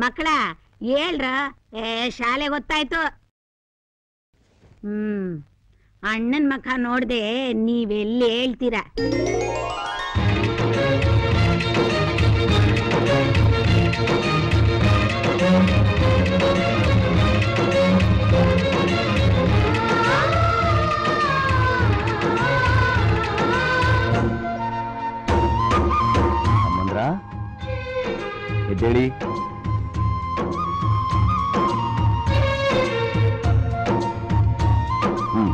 ಮಕ್ಕಳ ಹೇಳ್ರ ಏ ಶಾಲೆ ಗೊತ್ತಾಯ್ತು ಹ್ಮ್ ಅಣ್ಣನ್ ಮಖ ನೋಡ್ದೆ ನೀವೆಲ್ಲಿ ಹೇಳ್ತೀರಾ ಅಮ್ಮಂದ್ರ ಎದ್ದೇಳಿ ಹ್ಮ್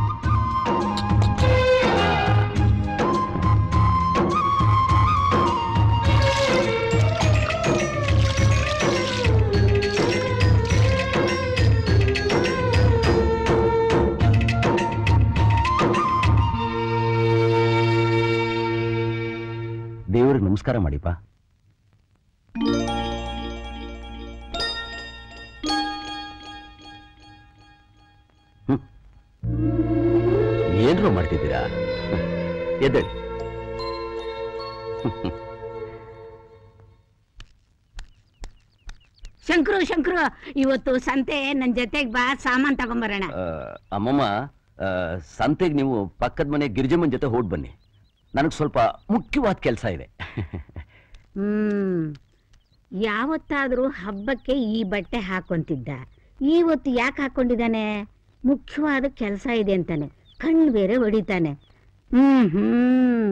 ದೇವ್ರಿಗೆ ನಮಸ್ಕಾರ ಮಾಡಿಪ್ಪ ಹ್ಮ್. ಏನ್ರು ಮಾಡ್ತಿದ್ದೀರಾ ಎದ್ದೇಳಿ ಶಂಕರು ಶಂಕರು ಇವತ್ತು ಸಂತೆ ನನ್ ಜೊತೆಗ್ ಬಾ ಸಾಮಾನ್ ತಗೊಂಬರೋಣ ಆ, ಅಮ್ಮಮ್ಮ ಸಂತೆಗೆ ನೀವು ಪಕ್ಕದ ಮನೆ ಗಿರಿಜಮ್ಮನ ಜೊತೆ ಹೋಗಿ ಬನ್ನಿ ನನಗೆ ಸ್ವಲ್ಪ ಮುಖ್ಯವಾದ ಕೆಲಸ ಇದೆ ಹ್ಮ್ ಯಾವತ್ತಾದ್ರೂ ಹಬ್ಬಕ್ಕೆ ಈ ಬಟ್ಟೆ ಹಾಕೊಂತಿದ್ದ ಇವತ್ತು ಯಾಕೆ ಹಾಕೊಂಡಿದ್ದಾನೆ ಮುಖ್ಯವಾದ ಕೆಲಸ ಇದೆ ಅಂತಾನೆ ಕಣ್ಣು ಬೇರೆ ಹೊಡಿತಾನೆ ಹ್ಮ್ ಹ್ಮ್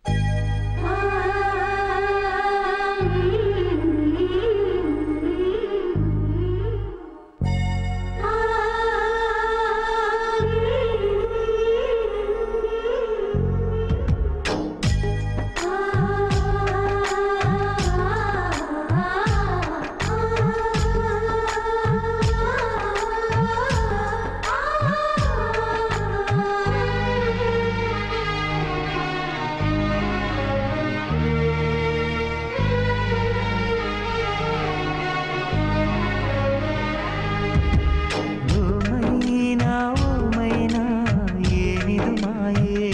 ಓ ಮೈನಾ ಓ ಮೈನಾ ಏನಿದು ಮಾಯೆ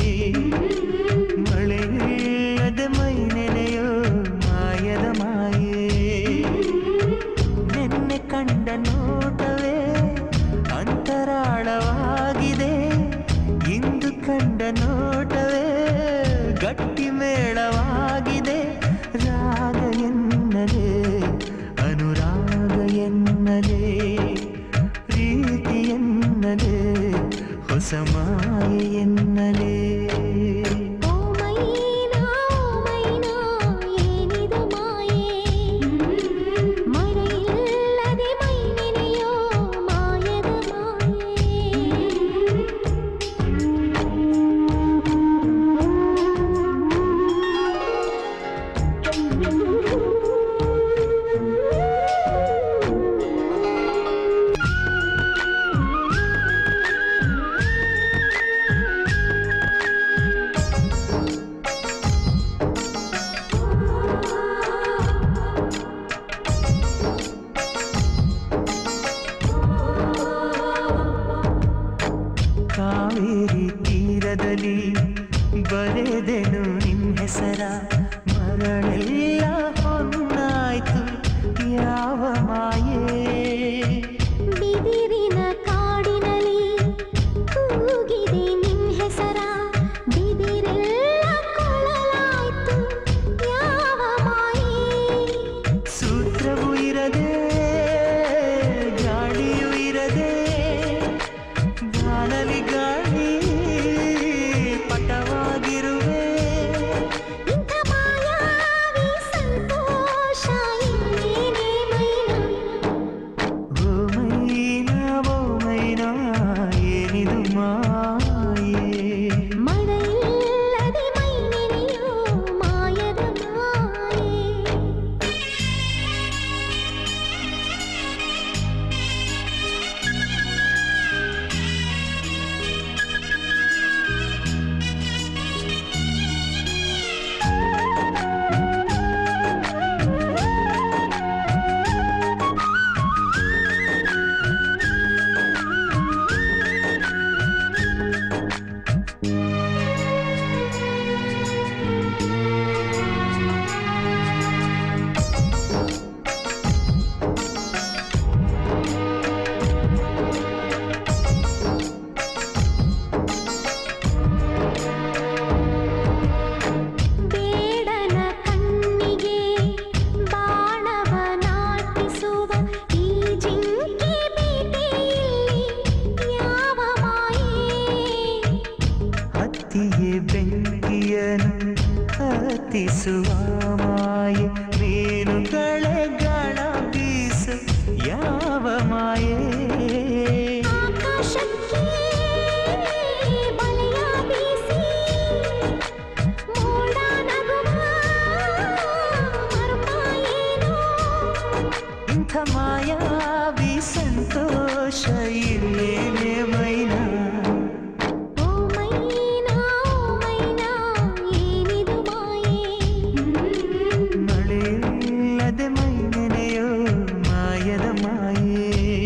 ಮಳೆಯಿಲ್ಲದೆ ಮೈ ನೆನೆಯೋ ಮಾಯದ ಮಾಯೆ ನಿನ್ನೆ ಕಂಡ ನೋಟವೇ ಅಂತರಾಳವಾಗಿದೆ ಇಂದು ಕಂಡ ನೋಟವೇ ಗಟ್ಟಿ ಮೇಳವಾಗಿದೆ ರಾಗ ಎನ್ನಲೇ ಅನುರಾಗ ಎನ್ನಲೇ ಪ್ರೀತಿ ಎನ್ನಲೇ ಹೊಸ ಮಾಯೆ ಎನ್ನಲೇ ಓ ಮೈನಾ ಓ ಮೈನಾ ಏನಿದು ಮಾಯೆ ಮರೆಯಿಲ್ಲದೆ ಮೈ ನೆನೆಯೋ ಮಾಯದ ಮಾಯೆ ಕಾವೇರಿ ತೀರದಲ್ಲಿ ಬರೆದೆನು ನಿನ್ನ ಹೆಸರ ಮರಳೆಲ್ಲ ಹೊನ್ನಾಯ್ತು ಯಾವ ಮಾಯೇ ಬಿದಿರಿನ ಕಾಡಿನಲ್ಲಿ ಕೂಗಿದೆ ನಿನ್ ಹೆಸರ ಬಿದಿರೆಲ್ಲ ಕೊಳಲಾಯ್ತು ಯಾವ ಮಾಯೆ ಸೂತ್ರವೂ ಇರದೆ ಗಾಳಿಯೂ ಇರದೆ ಗಾಳಲಿ ಗಾಳಿ ಪಟವಾಗಿರುವೆ ಇಂಥ ಮಾಯಾವಿ ಯಾವ ಮಾಯೇ ಆಕಾಶಕ್ಕೆ ಬಲೆಯ ಬೀಸಿ ಮೋಡ ನಗುವ ಮರುಪಾಯೇನೋ ಇಂಥ ಮಾಯಾವಿ ಸಂತೋಷ ಇಲ್ಲೇನೆ ಮೈನಾ ಓ ಮೈನಾ ಓ ಮೈನಾ ಏನಿದು ಮಾಯೆ ಮಳೆಯಿಲ್ಲದೆ ಮೈ ನೆನೆಯೋ ಮಾಯದ ಮಾಯೇ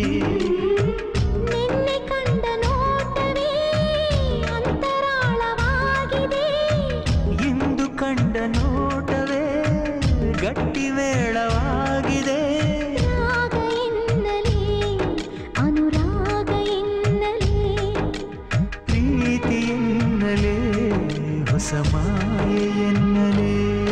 ನಿನ್ನೆ ಕಂಡ ನೋಟವೇ ಅಂತರಾಳವಾಗಿದೆ ಇಂದು ಕಂಡ ನೋಟವೇ ಗಟ್ಟಿ ಮೇಳವಾಗಿದೆ ರಾಗ ಎನ್ನಲೇ ಅನುರಾಗ ಎನ್ನಲೇ ಪ್ರೀತಿ ಎನ್ನಲೇ ಹೊಸ ಮಾಯೆ ಎನ್ನಲೇ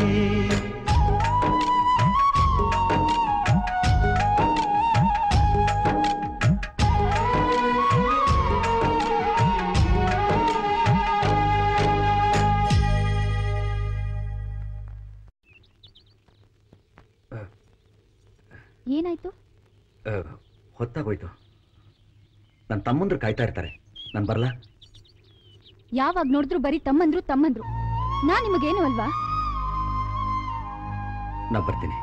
ಏನಾಯ್ತು ಹೊತ್ತಾಗೋಯ್ತು ನನ್ನ ತಮ್ಮಂದ್ರು ಕಾಯ್ತಾ ಇರ್ತಾರೆ ನಾನು ಬರಲಾ ಯಾವಾಗ ನೋಡಿದ್ರು ಬರೀ ತಮ್ಮಂದ್ರು ತಮ್ಮಂದ್ರು ನಾ ನಿಮಗೇನು ಅಲ್ವಾ ನಾ ಬರ್ತೀನಿ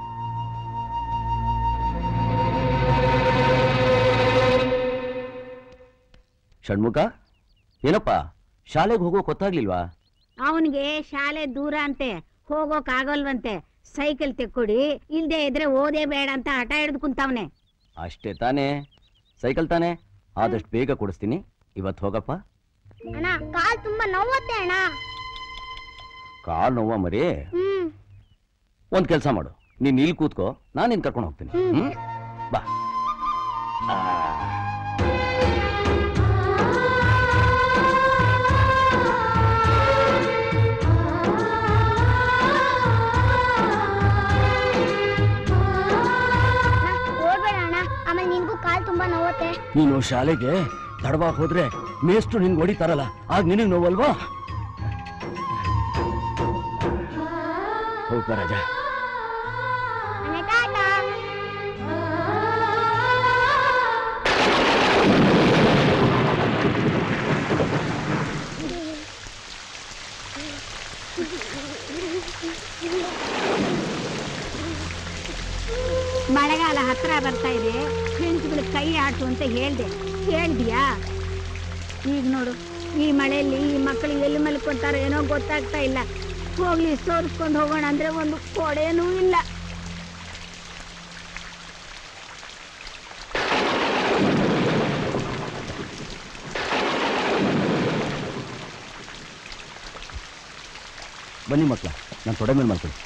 ಷಣ್ಮುಖ ಏನಪ್ಪ ಶಾಲೆಗೆ ಹೋಗೋ ಗೊತ್ತಾಗ್ಲಿಲ್ವಾ ಅವನಿಗೆ ಶಾಲೆ ದೂರ ಅಂತೆ ಹೋಗೋಕ್ ಆಗಲ್ವಂತೆ ಸೈಕಲ್ ತೆಕ್ಕೊಡಿ ಇಲ್ದೇ ಇದ್ರೆ ಓದೇ ಬೇಡ ಅಂತ ಹಠ ಹಿಡ್ದು ಕುಂತವ್ನೆ ಅಷ್ಟೇ ತಾನೇ ಸೈಕಲ್ ತಾನೇ ಆದಷ್ಟು ಬೇಗ ಕೊಡಿಸ್ತೀನಿ ಇವತ್ತು ಹೋಗಪ್ಪ ಅಣ್ಣ ಕಾಲ್ ತುಂಬಾ ನೋವತ್ತೆ ಅಣ್ಣ ಕಾಲ್ ನೋವ ಮರಿ ಹ್ಮ್ ಒಂದ್ ಕೆಲಸ ಮಾಡು ನೀನ್ ಇಲ್ಲಿ ಕೂತ್ಕೋ ನಾನು ನಿನ್ ಕರ್ಕೊಂಡು ಹೋಗ್ತೀನಿ ಹ್ಮ್? ಬಾ ಆ. ಓಡ್ಬೇಡ ಅಣ್ಣ ಆಮೇಲೆ ನಿನ್ಗೂ ಕಾಲ್ ತುಂಬಾ ನೋವತ್ತೆ ನೀನು ಶಾಲೆಗೆ ತಡವಾಗಿ ಹೋದ್ರೆ ಮೇಷ್ಟ್ರು ನಿನ್ಗೆ ಹೊಡಿತಾರಲ್ಲ ಆಗ ನಿನಗೆ ನೋವಲ್ವಾ ಹೋಗ್ಬಾ ರಾಜ ಮಳೆಗಾಲ ಹತ್ರ ಬರ್ತಾ ಇದೆ ಫ್ರೆಂಡ್ಸ್ಗಳು ಕೈ ಆಟು ಅಂತ ಹೇಳ್ದೆ ಕೇಳ್ದಿಯಾ ಈಗ ನೋಡು ಈ ಮಳೆಯಲ್ಲಿ ಈ ಮಕ್ಕಳು ಎಲ್ಲಿ ಮಲ್ಕೊಂತಾರೋ ಏನೋ ಗೊತ್ತಾಗ್ತಾ ಇಲ್ಲ ಹೋಗ್ಲಿ ಸೋರಿಸ್ಕೊಂಡು ಹೋಗೋಣ ಅಂದ್ರೆ ಒಂದು ಕೊಡೆನೂ ಇಲ್ಲ ಬನ್ನಿ ಮಕ್ಕಳ ನಾನು ತೊಡೆ ಮೇಲೆ ಮಾಡ್ತೀನಿ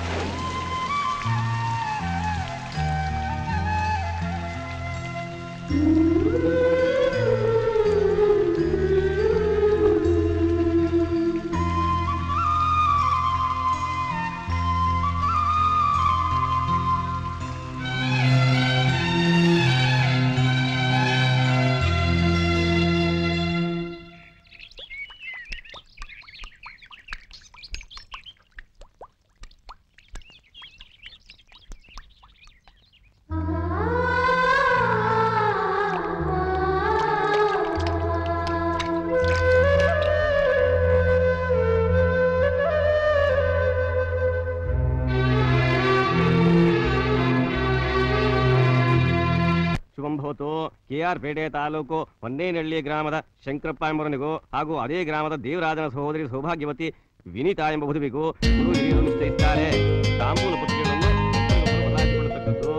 ಶುಭಂ ಭವತು ಕೆಆರ್ ಪೇಟೆ ತಾಲೂಕು ಹೊನ್ನೇನಹಳ್ಳಿ ಗ್ರಾಮದ ಶಂಕರಪ್ಪ ಎಂಬವನಿಗೂ ಹಾಗೂ ಅದೇ ಗ್ರಾಮದ ದೇವರಾಜನ ಸಹೋದರಿ ಸೌಭಾಗ್ಯವತಿ ವಿನೀತಾ ಎಂಬ ವಧುವಿಗೂ ಗುರು ಹಿರಿಯರು ನಿಶ್ಚಯಿಸಿದ್ದಾರೆ ತಾಂಬೂಲ ಪತ್ರಿಕೆಗಳನ್ನು ಒಬ್ಬರಿಗೊಬ್ಬರು ಬದಲಾಯಿಸಿಕೊಳ್ಳತಕ್ಕದ್ದು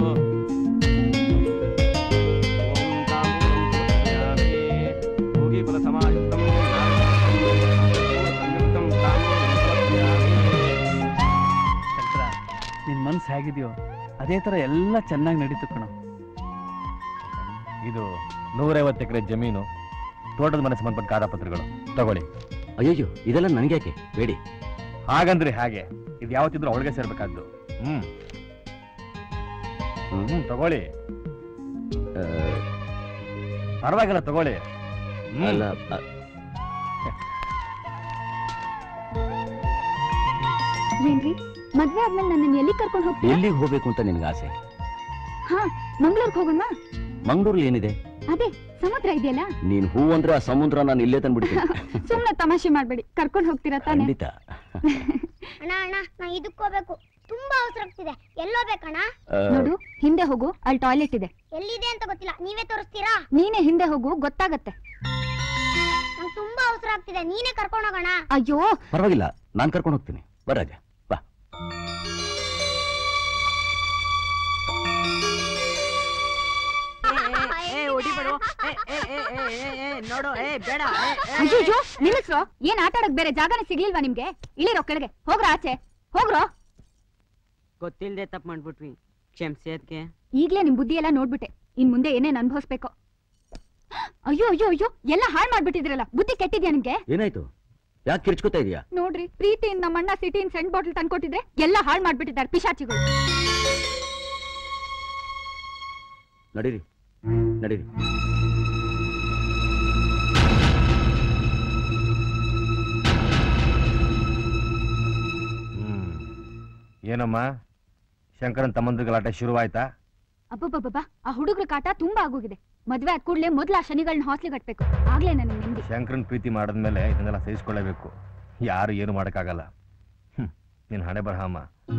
ಓಂ ತಾಂಬೂಲಂ ಸಮರ್ಪಯಾಮಿ. ಭೋಗಿಫಲ ಸಮಾಯುಕ್ತಂ ಸಂಯುಕ್ತಂ ತಾಂಬೂಲಂ ಸಮರ್ಪಯಾಮಿ. ಶಂಕರ ನಿನ್ ಮನ್ಸು ಹೇಗಿದೆಯೋ ಅದೇ ತರ ಎಲ್ಲ ಚೆನ್ನಾಗಿ ನಡೀತು ಕಣೋ ಇದು ನೂರೈವತ್ತು ಎಕರೆ ಜಮೀನು ತೋಟದ ಮನೆ ಸಂಬಂಧಪಟ್ಟ ಕಾಗದಪತ್ರಗಳು ತಗೊಳ್ಳಿ ಅಯ್ಯಯ್ಯೋ ಇದೆಲ್ಲ ನನಗ್ಯಾಕೆ ಬೇಡಿ ಹಾಗಂದ್ರೆ ಹಾಗೆ ಇದು ಯಾವತ್ತಿದ್ರು ಅವಳಿಗೆ ಸೇರ್ಬೇಕಾದ್ದು ಹ್ಮ್ ಹ್ಮ್ ತಗೊಳ್ಳಿ ಆ, ಪರವಾಗಿಲ್ಲ ತಗೊಳ್ಳಿ ಹ್ಮ್. ಅಲ್ಲ ಅ, ಏನ್ರಿ ಮದ್ವೆ ಆದ್ಮೇಲೆ ನನ್ನ ಎಲ್ಲಿ ಕರ್ಕೊಂಡು ಹೋಗ್ತೀರಾ ಎಲ್ಲಿಗೆ ಹೋಗ್ಬೇಕು ಅಂತ ನಿನ್ಗೆ ಆಸೆ ಹಾ ಮಂಗ್ಳೂರ್ಗ್ ಹೋಗೋಣ ಮಂಗಳೂರಲ್ಲಿ ಏನಿದೆ ಅದೇ ಸಮುದ್ರ ಇದೆಯಲ್ಲ ನೀನ್ ಹೂ ಅಂದ್ರೆ ಆ ಸಮುದ್ರ ನಾನು ಇಲ್ಲೇ ತಂದ್ಬಿಡ್ತೀನಿ ಸುಮ್ನೆ ತಮಾಷೆ ಮಾಡ್ಬೇಡಿ ಕರ್ಕೊಂಡ್ ಹೋಗ್ತೀರಾ ತಾನೆ ಖಂಡಿತ ಅಣ್ಣ ಅಣ್ಣ ನಾ ಇದಕ್ಕೆ ಹೋಗ್ಬೇಕು ತುಂಬಾ ಅವಸರ ಆಗ್ತಿದೆ ಎಲ್ಲೋಗ್ಬೇಕಣ್ಣ ಆ, ನೋಡು ಹಿಂದೆ ಹೋಗು ಅಲ್ಲಿ ಟಾಯ್ಲೆಟ್ ಇದೆ ಎಲ್ಲಿದೆ ಅಂತ ಗೊತ್ತಿಲ್ಲ ನೀವೇ ತೋರಿಸ್ತೀರಾ ನೀನೇ ಹಿಂದೆ ಹೋಗು ಗೊತ್ತಾಗತ್ತೆ ನಂಗೆ ತುಂಬಾ ಅವಸರ ಆಗ್ತಿದೆ ನೀನೇ ಕರ್ಕೊಂಡು ಹೋಗೋಣ ಅಯ್ಯೋ ಪರವಾಗಿಲ್ಲ ನಾನ್ ಕರ್ಕೊಂಡು ಹೋಗ್ತೀನಿ ಬರಾಜ ಬಾ ನೋಡು ಏ ಬೇಡ ಅಯ್ಯೋ ನಿಲ್ಲಿಸ್ರೋ ಏನ್ ಆಟ ಆಡಕ್ ಬೇರೆ ಜಾಗನೇ ಸಿಗ್ಲಿಲ್ವಾ ನಿಮ್ಗೆ ಇಳಿರೋ ಕೆಳಗೆ ಹೋಗ್ರ ಆಚೆ ಹೋಗ್ರೋ ಗೊತ್ತಿಲ್ದೆ ತಪ್ಪು ಮಾಡ್ಬಿಟ್ವಿ ಕ್ಷಮಿಸಿ ಅದಕ್ಕೆ ಈಗ್ಲೇ ನಿಮ್ ಬುದ್ಧಿ ಎಲ್ಲ ನೋಡ್ಬಿಟ್ಟೆ ಇನ್ ಮುಂದೆ ಏನೇನ್ ಅನ್ಭವಿಸ್ಬೇಕು ಅಯ್ಯೋ ಅಯ್ಯೋ ಅಯ್ಯೋ ಎಲ್ಲ ಹಾಳ್ ಮಾಡ್ಬಿಟ್ಟಿದ್ರಲ್ಲ ಬುದ್ಧಿ ಕೆಟ್ಟಿದ್ಯಾ ನಿಮ್ಗೆ ಏನಾಯ್ತು ಯಾಕೆ ಕಿರ್ಚ್ಕೊತಾ ಇದೀಯಾ ನೋಡ್ರಿ ಪ್ರೀತಿಯಿಂದ ನಮ್ಮಣ್ಣ ಸಿಟಿನ್ ಸೆಂಟ್ ಬಾಟಲ್ ತಂದ್ಕೊಟ್ಟಿದ್ರೆ ಎಲ್ಲ ಹಾಳ್ ಮಾಡ್ಬಿಟ್ಟಿದ್ದಾರೆ ಪಿಶಾಚಿಗಳು ನಡೀರಿ ನಡೀರಿ ಹ್ಮ್ ಏನಮ್ಮ ಶಂಕರನ್ ತಮ್ಮಂದ್ರ ಗಲಾಟೆ ಶುರುವಾಯ್ತಾ ಅಬ್ಬಬ್ಬಬ್ಬ ಆ ಹುಡುಗ್ರ ಕಾಟ ತುಂಬಾ ಆಗೋಗಿದೆ ಮದ್ವೆ ಆದ ಕೂಡ್ಲೆ ಮೊದ್ಲು ಆ ಶನಿಗಳನ್ನ ಹಾಸ್ಲಿ ಕಟ್ಬೇಕು ಆಗ್ಲೇ ನನಗೆ ನೆಮ್ಮದಿ ಶಂಕರನ್ ಪ್ರೀತಿ ಮಾಡಿದ್ಮೇಲೆ ಇದನ್ನೆಲ್ಲ ಸಹಿಸ್ಕೊಳ್ಳೇಬೇಕು ಯಾರು ಏನು ಮಾಡೋಕ್ಕಾಗಲ್ಲ ಹ್ಮ್ ನಿನ್ ಹಣೆ ಬರಹಮ್ಮ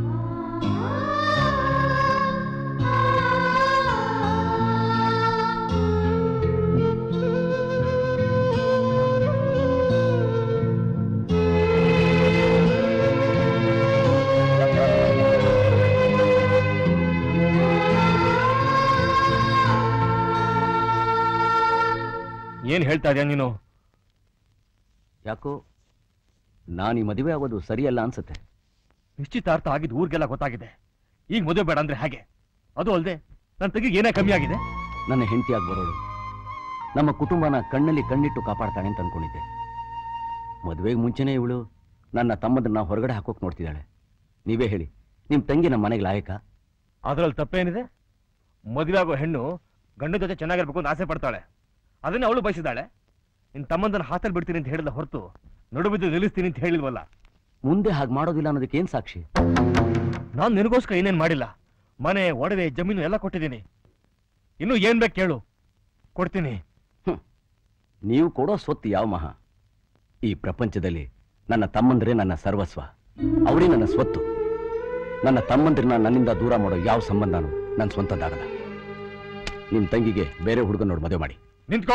ಏನ್ ಹೇಳ್ತಾ ಇದೀಯ ನೀನು ಯಾಕೋ ನಾನು ಈ ಮದುವೆ ಆಗೋದು ಸರಿಯಲ್ಲ ಅನ್ಸುತ್ತೆ ನಿಶ್ಚಿತಾರ್ಥ ಆಗಿದ್ದು ಊರಿಗೆಲ್ಲ ಗೊತ್ತಾಗಿದೆ ಈಗ ಮದುವೆ ಬೇಡ ಅಂದ್ರೆ ಹಾಗೆ ಅದು ಅಲ್ಲದೆ ನನ್ನ ತೆಗಿಗೆ ಏನೇ ಕಮ್ಮಿ ಆಗಿದೆ ನನ್ನ ಹೆಂಡತಿಯಾಗಿ ಬರೋಳು ನಮ್ಮ ಕುಟುಂಬನ ಕಣ್ಣಲ್ಲಿ ಕಣ್ಣಿಟ್ಟು ಕಾಪಾಡ್ತಾಳೆ ಅಂತ ಅನ್ಕೊಂಡಿದ್ದೆ ಮದುವೆಗೆ ಮುಂಚೆನೇ ಇವಳು ನನ್ನ ತಮ್ಮದನ್ನ ಹೊರಗಡೆ ಹಾಕೋಕ್ ನೋಡ್ತಿದ್ದಾಳೆ ನೀವೇ ಹೇಳಿ ನಿಮ್ ತಂಗಿ ನಮ್ಮ ಮನೆಗೆ ಲಾಯಕ ಅದ್ರಲ್ಲಿ ತಪ್ಪೇನಿದೆ ಮದುವೆ ಆಗೋ ಹೆಣ್ಣು ಗಂಡ ಜೊತೆ ಚೆನ್ನಾಗಿರ್ಬೇಕು ಅಂತ ಆಸೆ ಪಡ್ತಾಳೆ ಅದನ್ನ ಅವಳು ಬಯಸಿದಾಳೆ ನಿನ್ ತಮ್ಮಂದನ್ನ ಹಾತಲ್ಲಿ ಬಿಡ್ತೀನಿ ಅಂತ ಹೇಳಿದ ಹೊರತು ನಡುಬಿದ್ದು ನಿಲ್ಲಿಸ್ತೀನಿ ಅಂತ ಹೇಳಿಲ್ವಲ್ಲ ಮುಂದೆ ಹಾಗೆ ಮಾಡೋದಿಲ್ಲ ಅನ್ನೋದಕ್ಕೆ ಏನ್ ಸಾಕ್ಷಿ ನಾನು ನಿನಗೋಸ್ಕರ ಏನೇನ್ ಮಾಡಿಲ್ಲ ಮನೆ ಒಡವೆ ಜಮೀನು ಎಲ್ಲ ಕೊಟ್ಟಿದ್ದೀನಿ ಇನ್ನು ಏನ್ ಬೇಕು ಕೇಳು ಕೊಡ್ತೀನಿ ನೀವು ಕೊಡೋ ಸ್ವತ್ತು ಯಾವ ಮಹಾ ಈ ಪ್ರಪಂಚದಲ್ಲಿ ನನ್ನ ತಮ್ಮಂದ್ರೆ ನನ್ನ ಸರ್ವಸ್ವ ಅವರೇ ನನ್ನ ಸ್ವತ್ತು ನನ್ನ ತಮ್ಮಂದ್ರನ್ನ ನನ್ನಿಂದ ದೂರ ಮಾಡೋ ಯಾವ ಸಂಬಂಧನೂ ನನ್ನ ಸ್ವಂತದ್ದಾಗಲ್ಲ ನಿಮ್ ತಂಗಿಗೆ ಬೇರೆ ಹುಡುಗ ನೋಡಿ ಮದುವೆ ಮಾಡಿ ನಿಂತ್ಕೋ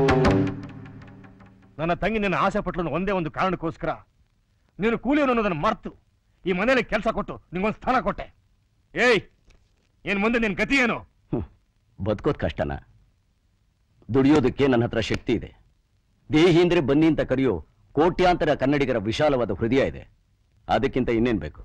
ನನ್ನ ತಂಗಿ ನಿನ್ನ ಆಸೆ ಪಟ್ಲು ಒಂದೇ ಒಂದು ಕಾರಣಕ್ಕೋಸ್ಕರ ನೀನು ಕೂಲಿಯವನು ಅನ್ನೋದನ್ನ ಮರ್ತು ಈ ಮನೇಲಿ ಕೆಲಸ ಕೊಟ್ಟು ನಿಂಗೊಂದು ಸ್ಥಾನ ಕೊಟ್ಟೆ ಏಯ್ ಏನ್ ಮುಂದೆ ನಿನ್ ಗತಿ ಏನು ಬದುಕೋದ್ ಕಷ್ಟನ ದುಡಿಯೋದಕ್ಕೆ ನನ್ನ ಹತ್ರ ಶಕ್ತಿ ಇದೆ ದೇಹಿ ಅಂದ್ರೆ ಬನ್ನಿ ಅಂತ ಕರೆಯೋ ಕೋಟ್ಯಾಂತರ ಕನ್ನಡಿಗರ ವಿಶಾಲವಾದ ಹೃದಯ ಇದೆ ಅದಕ್ಕಿಂತ ಇನ್ನೇನ್ ಬೇಕು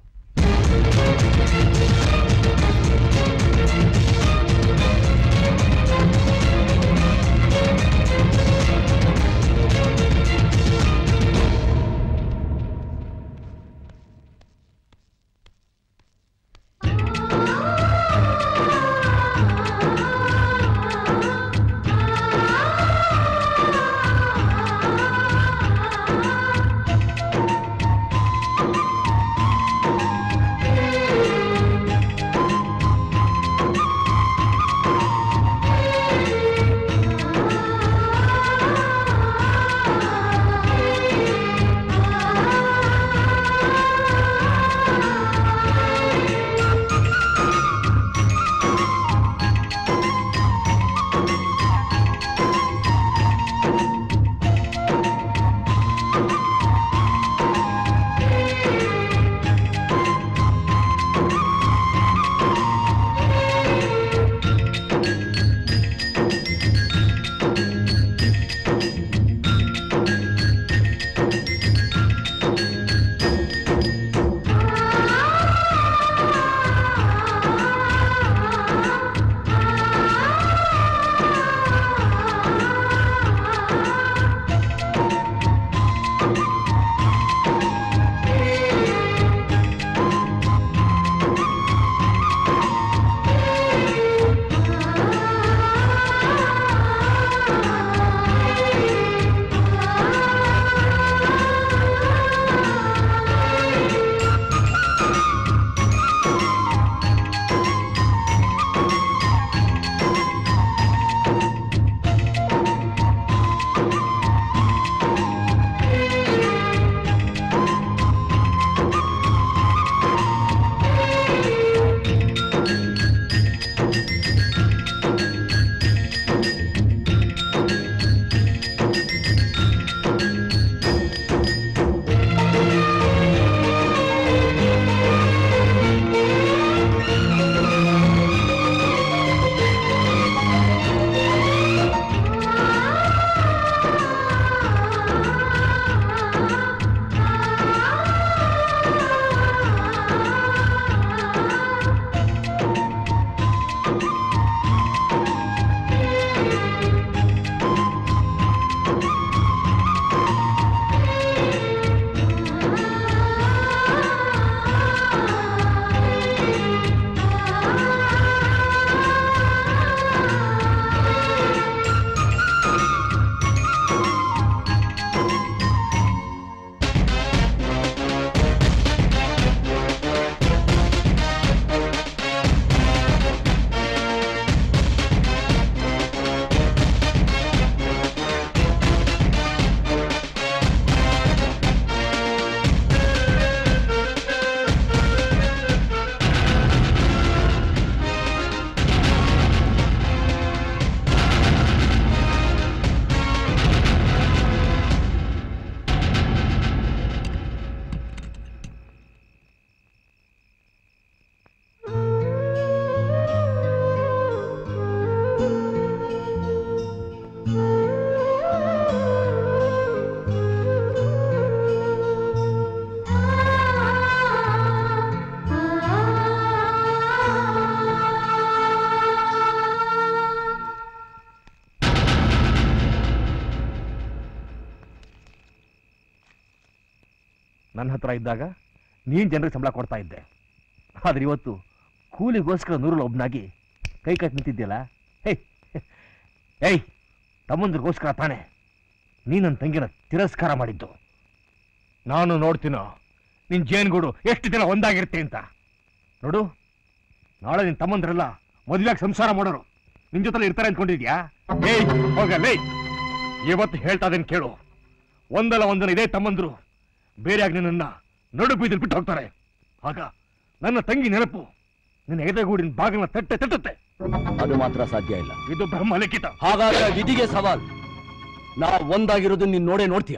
ನನ್ನ ಹತ್ರ ಇದ್ದಾಗ ನೀನು ಜನರಿಗೆ ಸಂಬಳ ಕೊಡ್ತಾ ಇದ್ದೆ ಆದ್ರೆ ಇವತ್ತು ಕೂಲಿಗೋಸ್ಕರ ನೂರಲ್ಲಿ ಒಬ್ಬನಾಗಿ ಕೈ ಕಟ್ಟಿ ನಿಂತಿದ್ಯಲ್ಲ ಹೇಯ್ ಏಯ್ ತಮ್ಮಂದ್ರಿಗೋಸ್ಕರ ತಾನೆ ನೀ ನನ್ನ ತಂಗಿನ ತಿರಸ್ಕಾರ ಮಾಡಿದ್ದು ನಾನು ನೋಡ್ತೀನೋ ನಿನ್ ಜೇನ್ಗೂಡು ಎಷ್ಟು ದಿನ ಒಂದಾಗಿರುತ್ತೆ ಅಂತ ನೋಡು ನಾಳೆ ನಿನ್ ತಮ್ಮಂದ್ರೆಲ್ಲ ಮದುವೆಯಾಗಿ ಸಂಸಾರ ಮಾಡೋರು ನಿನ್ ಜೊತೆ ಇರ್ತಾರೆ ಅಂದ್ಕೊಂಡಿದ್ಯಾ ಏಯ್ ಹೋಗಲ್ಲ ಇವತ್ತು ಹೇಳ್ತಾ ಇದ್ದೇನೆ ಕೇಳು ಒಂದಲ್ಲ ಒಂದನ ಇದೇ ತಮ್ಮಂದ್ರು ಬೇರೆಯಾಗಿ ನಿನ್ನ ನಡು ಬೀದಿಲ್ ಬಿಟ್ಟು ಹೋಗ್ತಾರೆ ಆಗ ನನ್ನ ತಂಗಿ ನೆನಪು ನಿನ್ನ ಎದೆಗೂಡಿನ ಬಾಗಿನ ತಟ್ಟೆ ತಟ್ಟುತ್ತೆ ಅದು ಮಾತ್ರ ಸಾಧ್ಯ ಇಲ್ಲ ಇದು ಬ್ರಹ್ಮ ಲಿಖಿತ ಹಾಗಾದ್ರೆ ವಿಧಿಗೆ ಸವಾಲ್ ನಾ ಒಂದಾಗಿರೋದು ನೀನ್ ನೋಡೇ ನೋಡ್ತೀಯ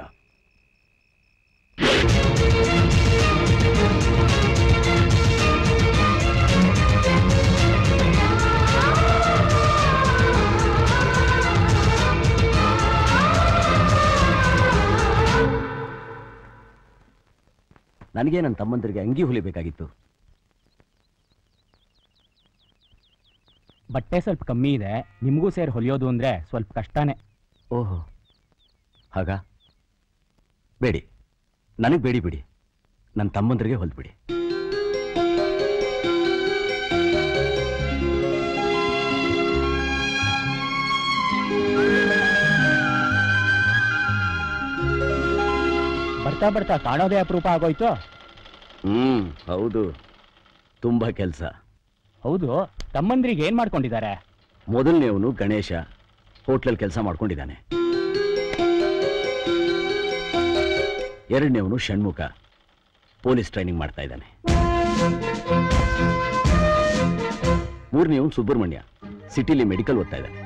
ನನಗೆ ನನ್ನ ತಮ್ಮಂದರಿಗೆ ಅಂಗಿ ಹೊಲಿಬೇಕಾಗಿತ್ತು ಬಟ್ಟೆ ಸ್ವಲ್ಪ ಕಮ್ಮಿ ಇದೆ ನಿಮಗೂ ಸೇರಿ ಹೊಲಿಯೋದು ಅಂದ್ರೆ ಸ್ವಲ್ಪ ಕಷ್ಟನೇ ಓಹೋ ಹಾಗ ಬೇಡಿ ನನಗೆ ಬೇಡಿ ಬಿಡಿ ನನ್ನ ತಮ್ಮಂದರಿಗೆ ಹೊಲ್ದ್ಬಿಡಿ ಬರ್ತಾ ಬರ್ತಾ ಕಾಣೋದೇ ಅಪರೂಪ ಆಗೋಯ್ತು ಹ್ಮ್ ಹೌದು ತುಂಬಾ ಕೆಲಸ ಹೌದು ತಮ್ಮಂದ್ರಿಗೆ ಏನ್ ಮಾಡ್ಕೊಂಡಿದ್ದಾರೆ ಮೊದಲನೇವನು ಗಣೇಶ ಹೋಟ್ಲಲ್ಲಿ ಕೆಲಸ ಮಾಡ್ಕೊಂಡಿದ್ದಾನೆ ಎರಡನೇವನು ಷಣ್ಮುಖ ಪೊಲೀಸ್ ಟ್ರೈನಿಂಗ್ ಮಾಡ್ತಾ ಇದ್ದಾನೆ ಮೂರನೇವನು ಸುಬ್ರಹ್ಮಣ್ಯ ಸಿಟಿಲಿ ಮೆಡಿಕಲ್ ಓದ್ತಾ ಇದ್ದಾನೆ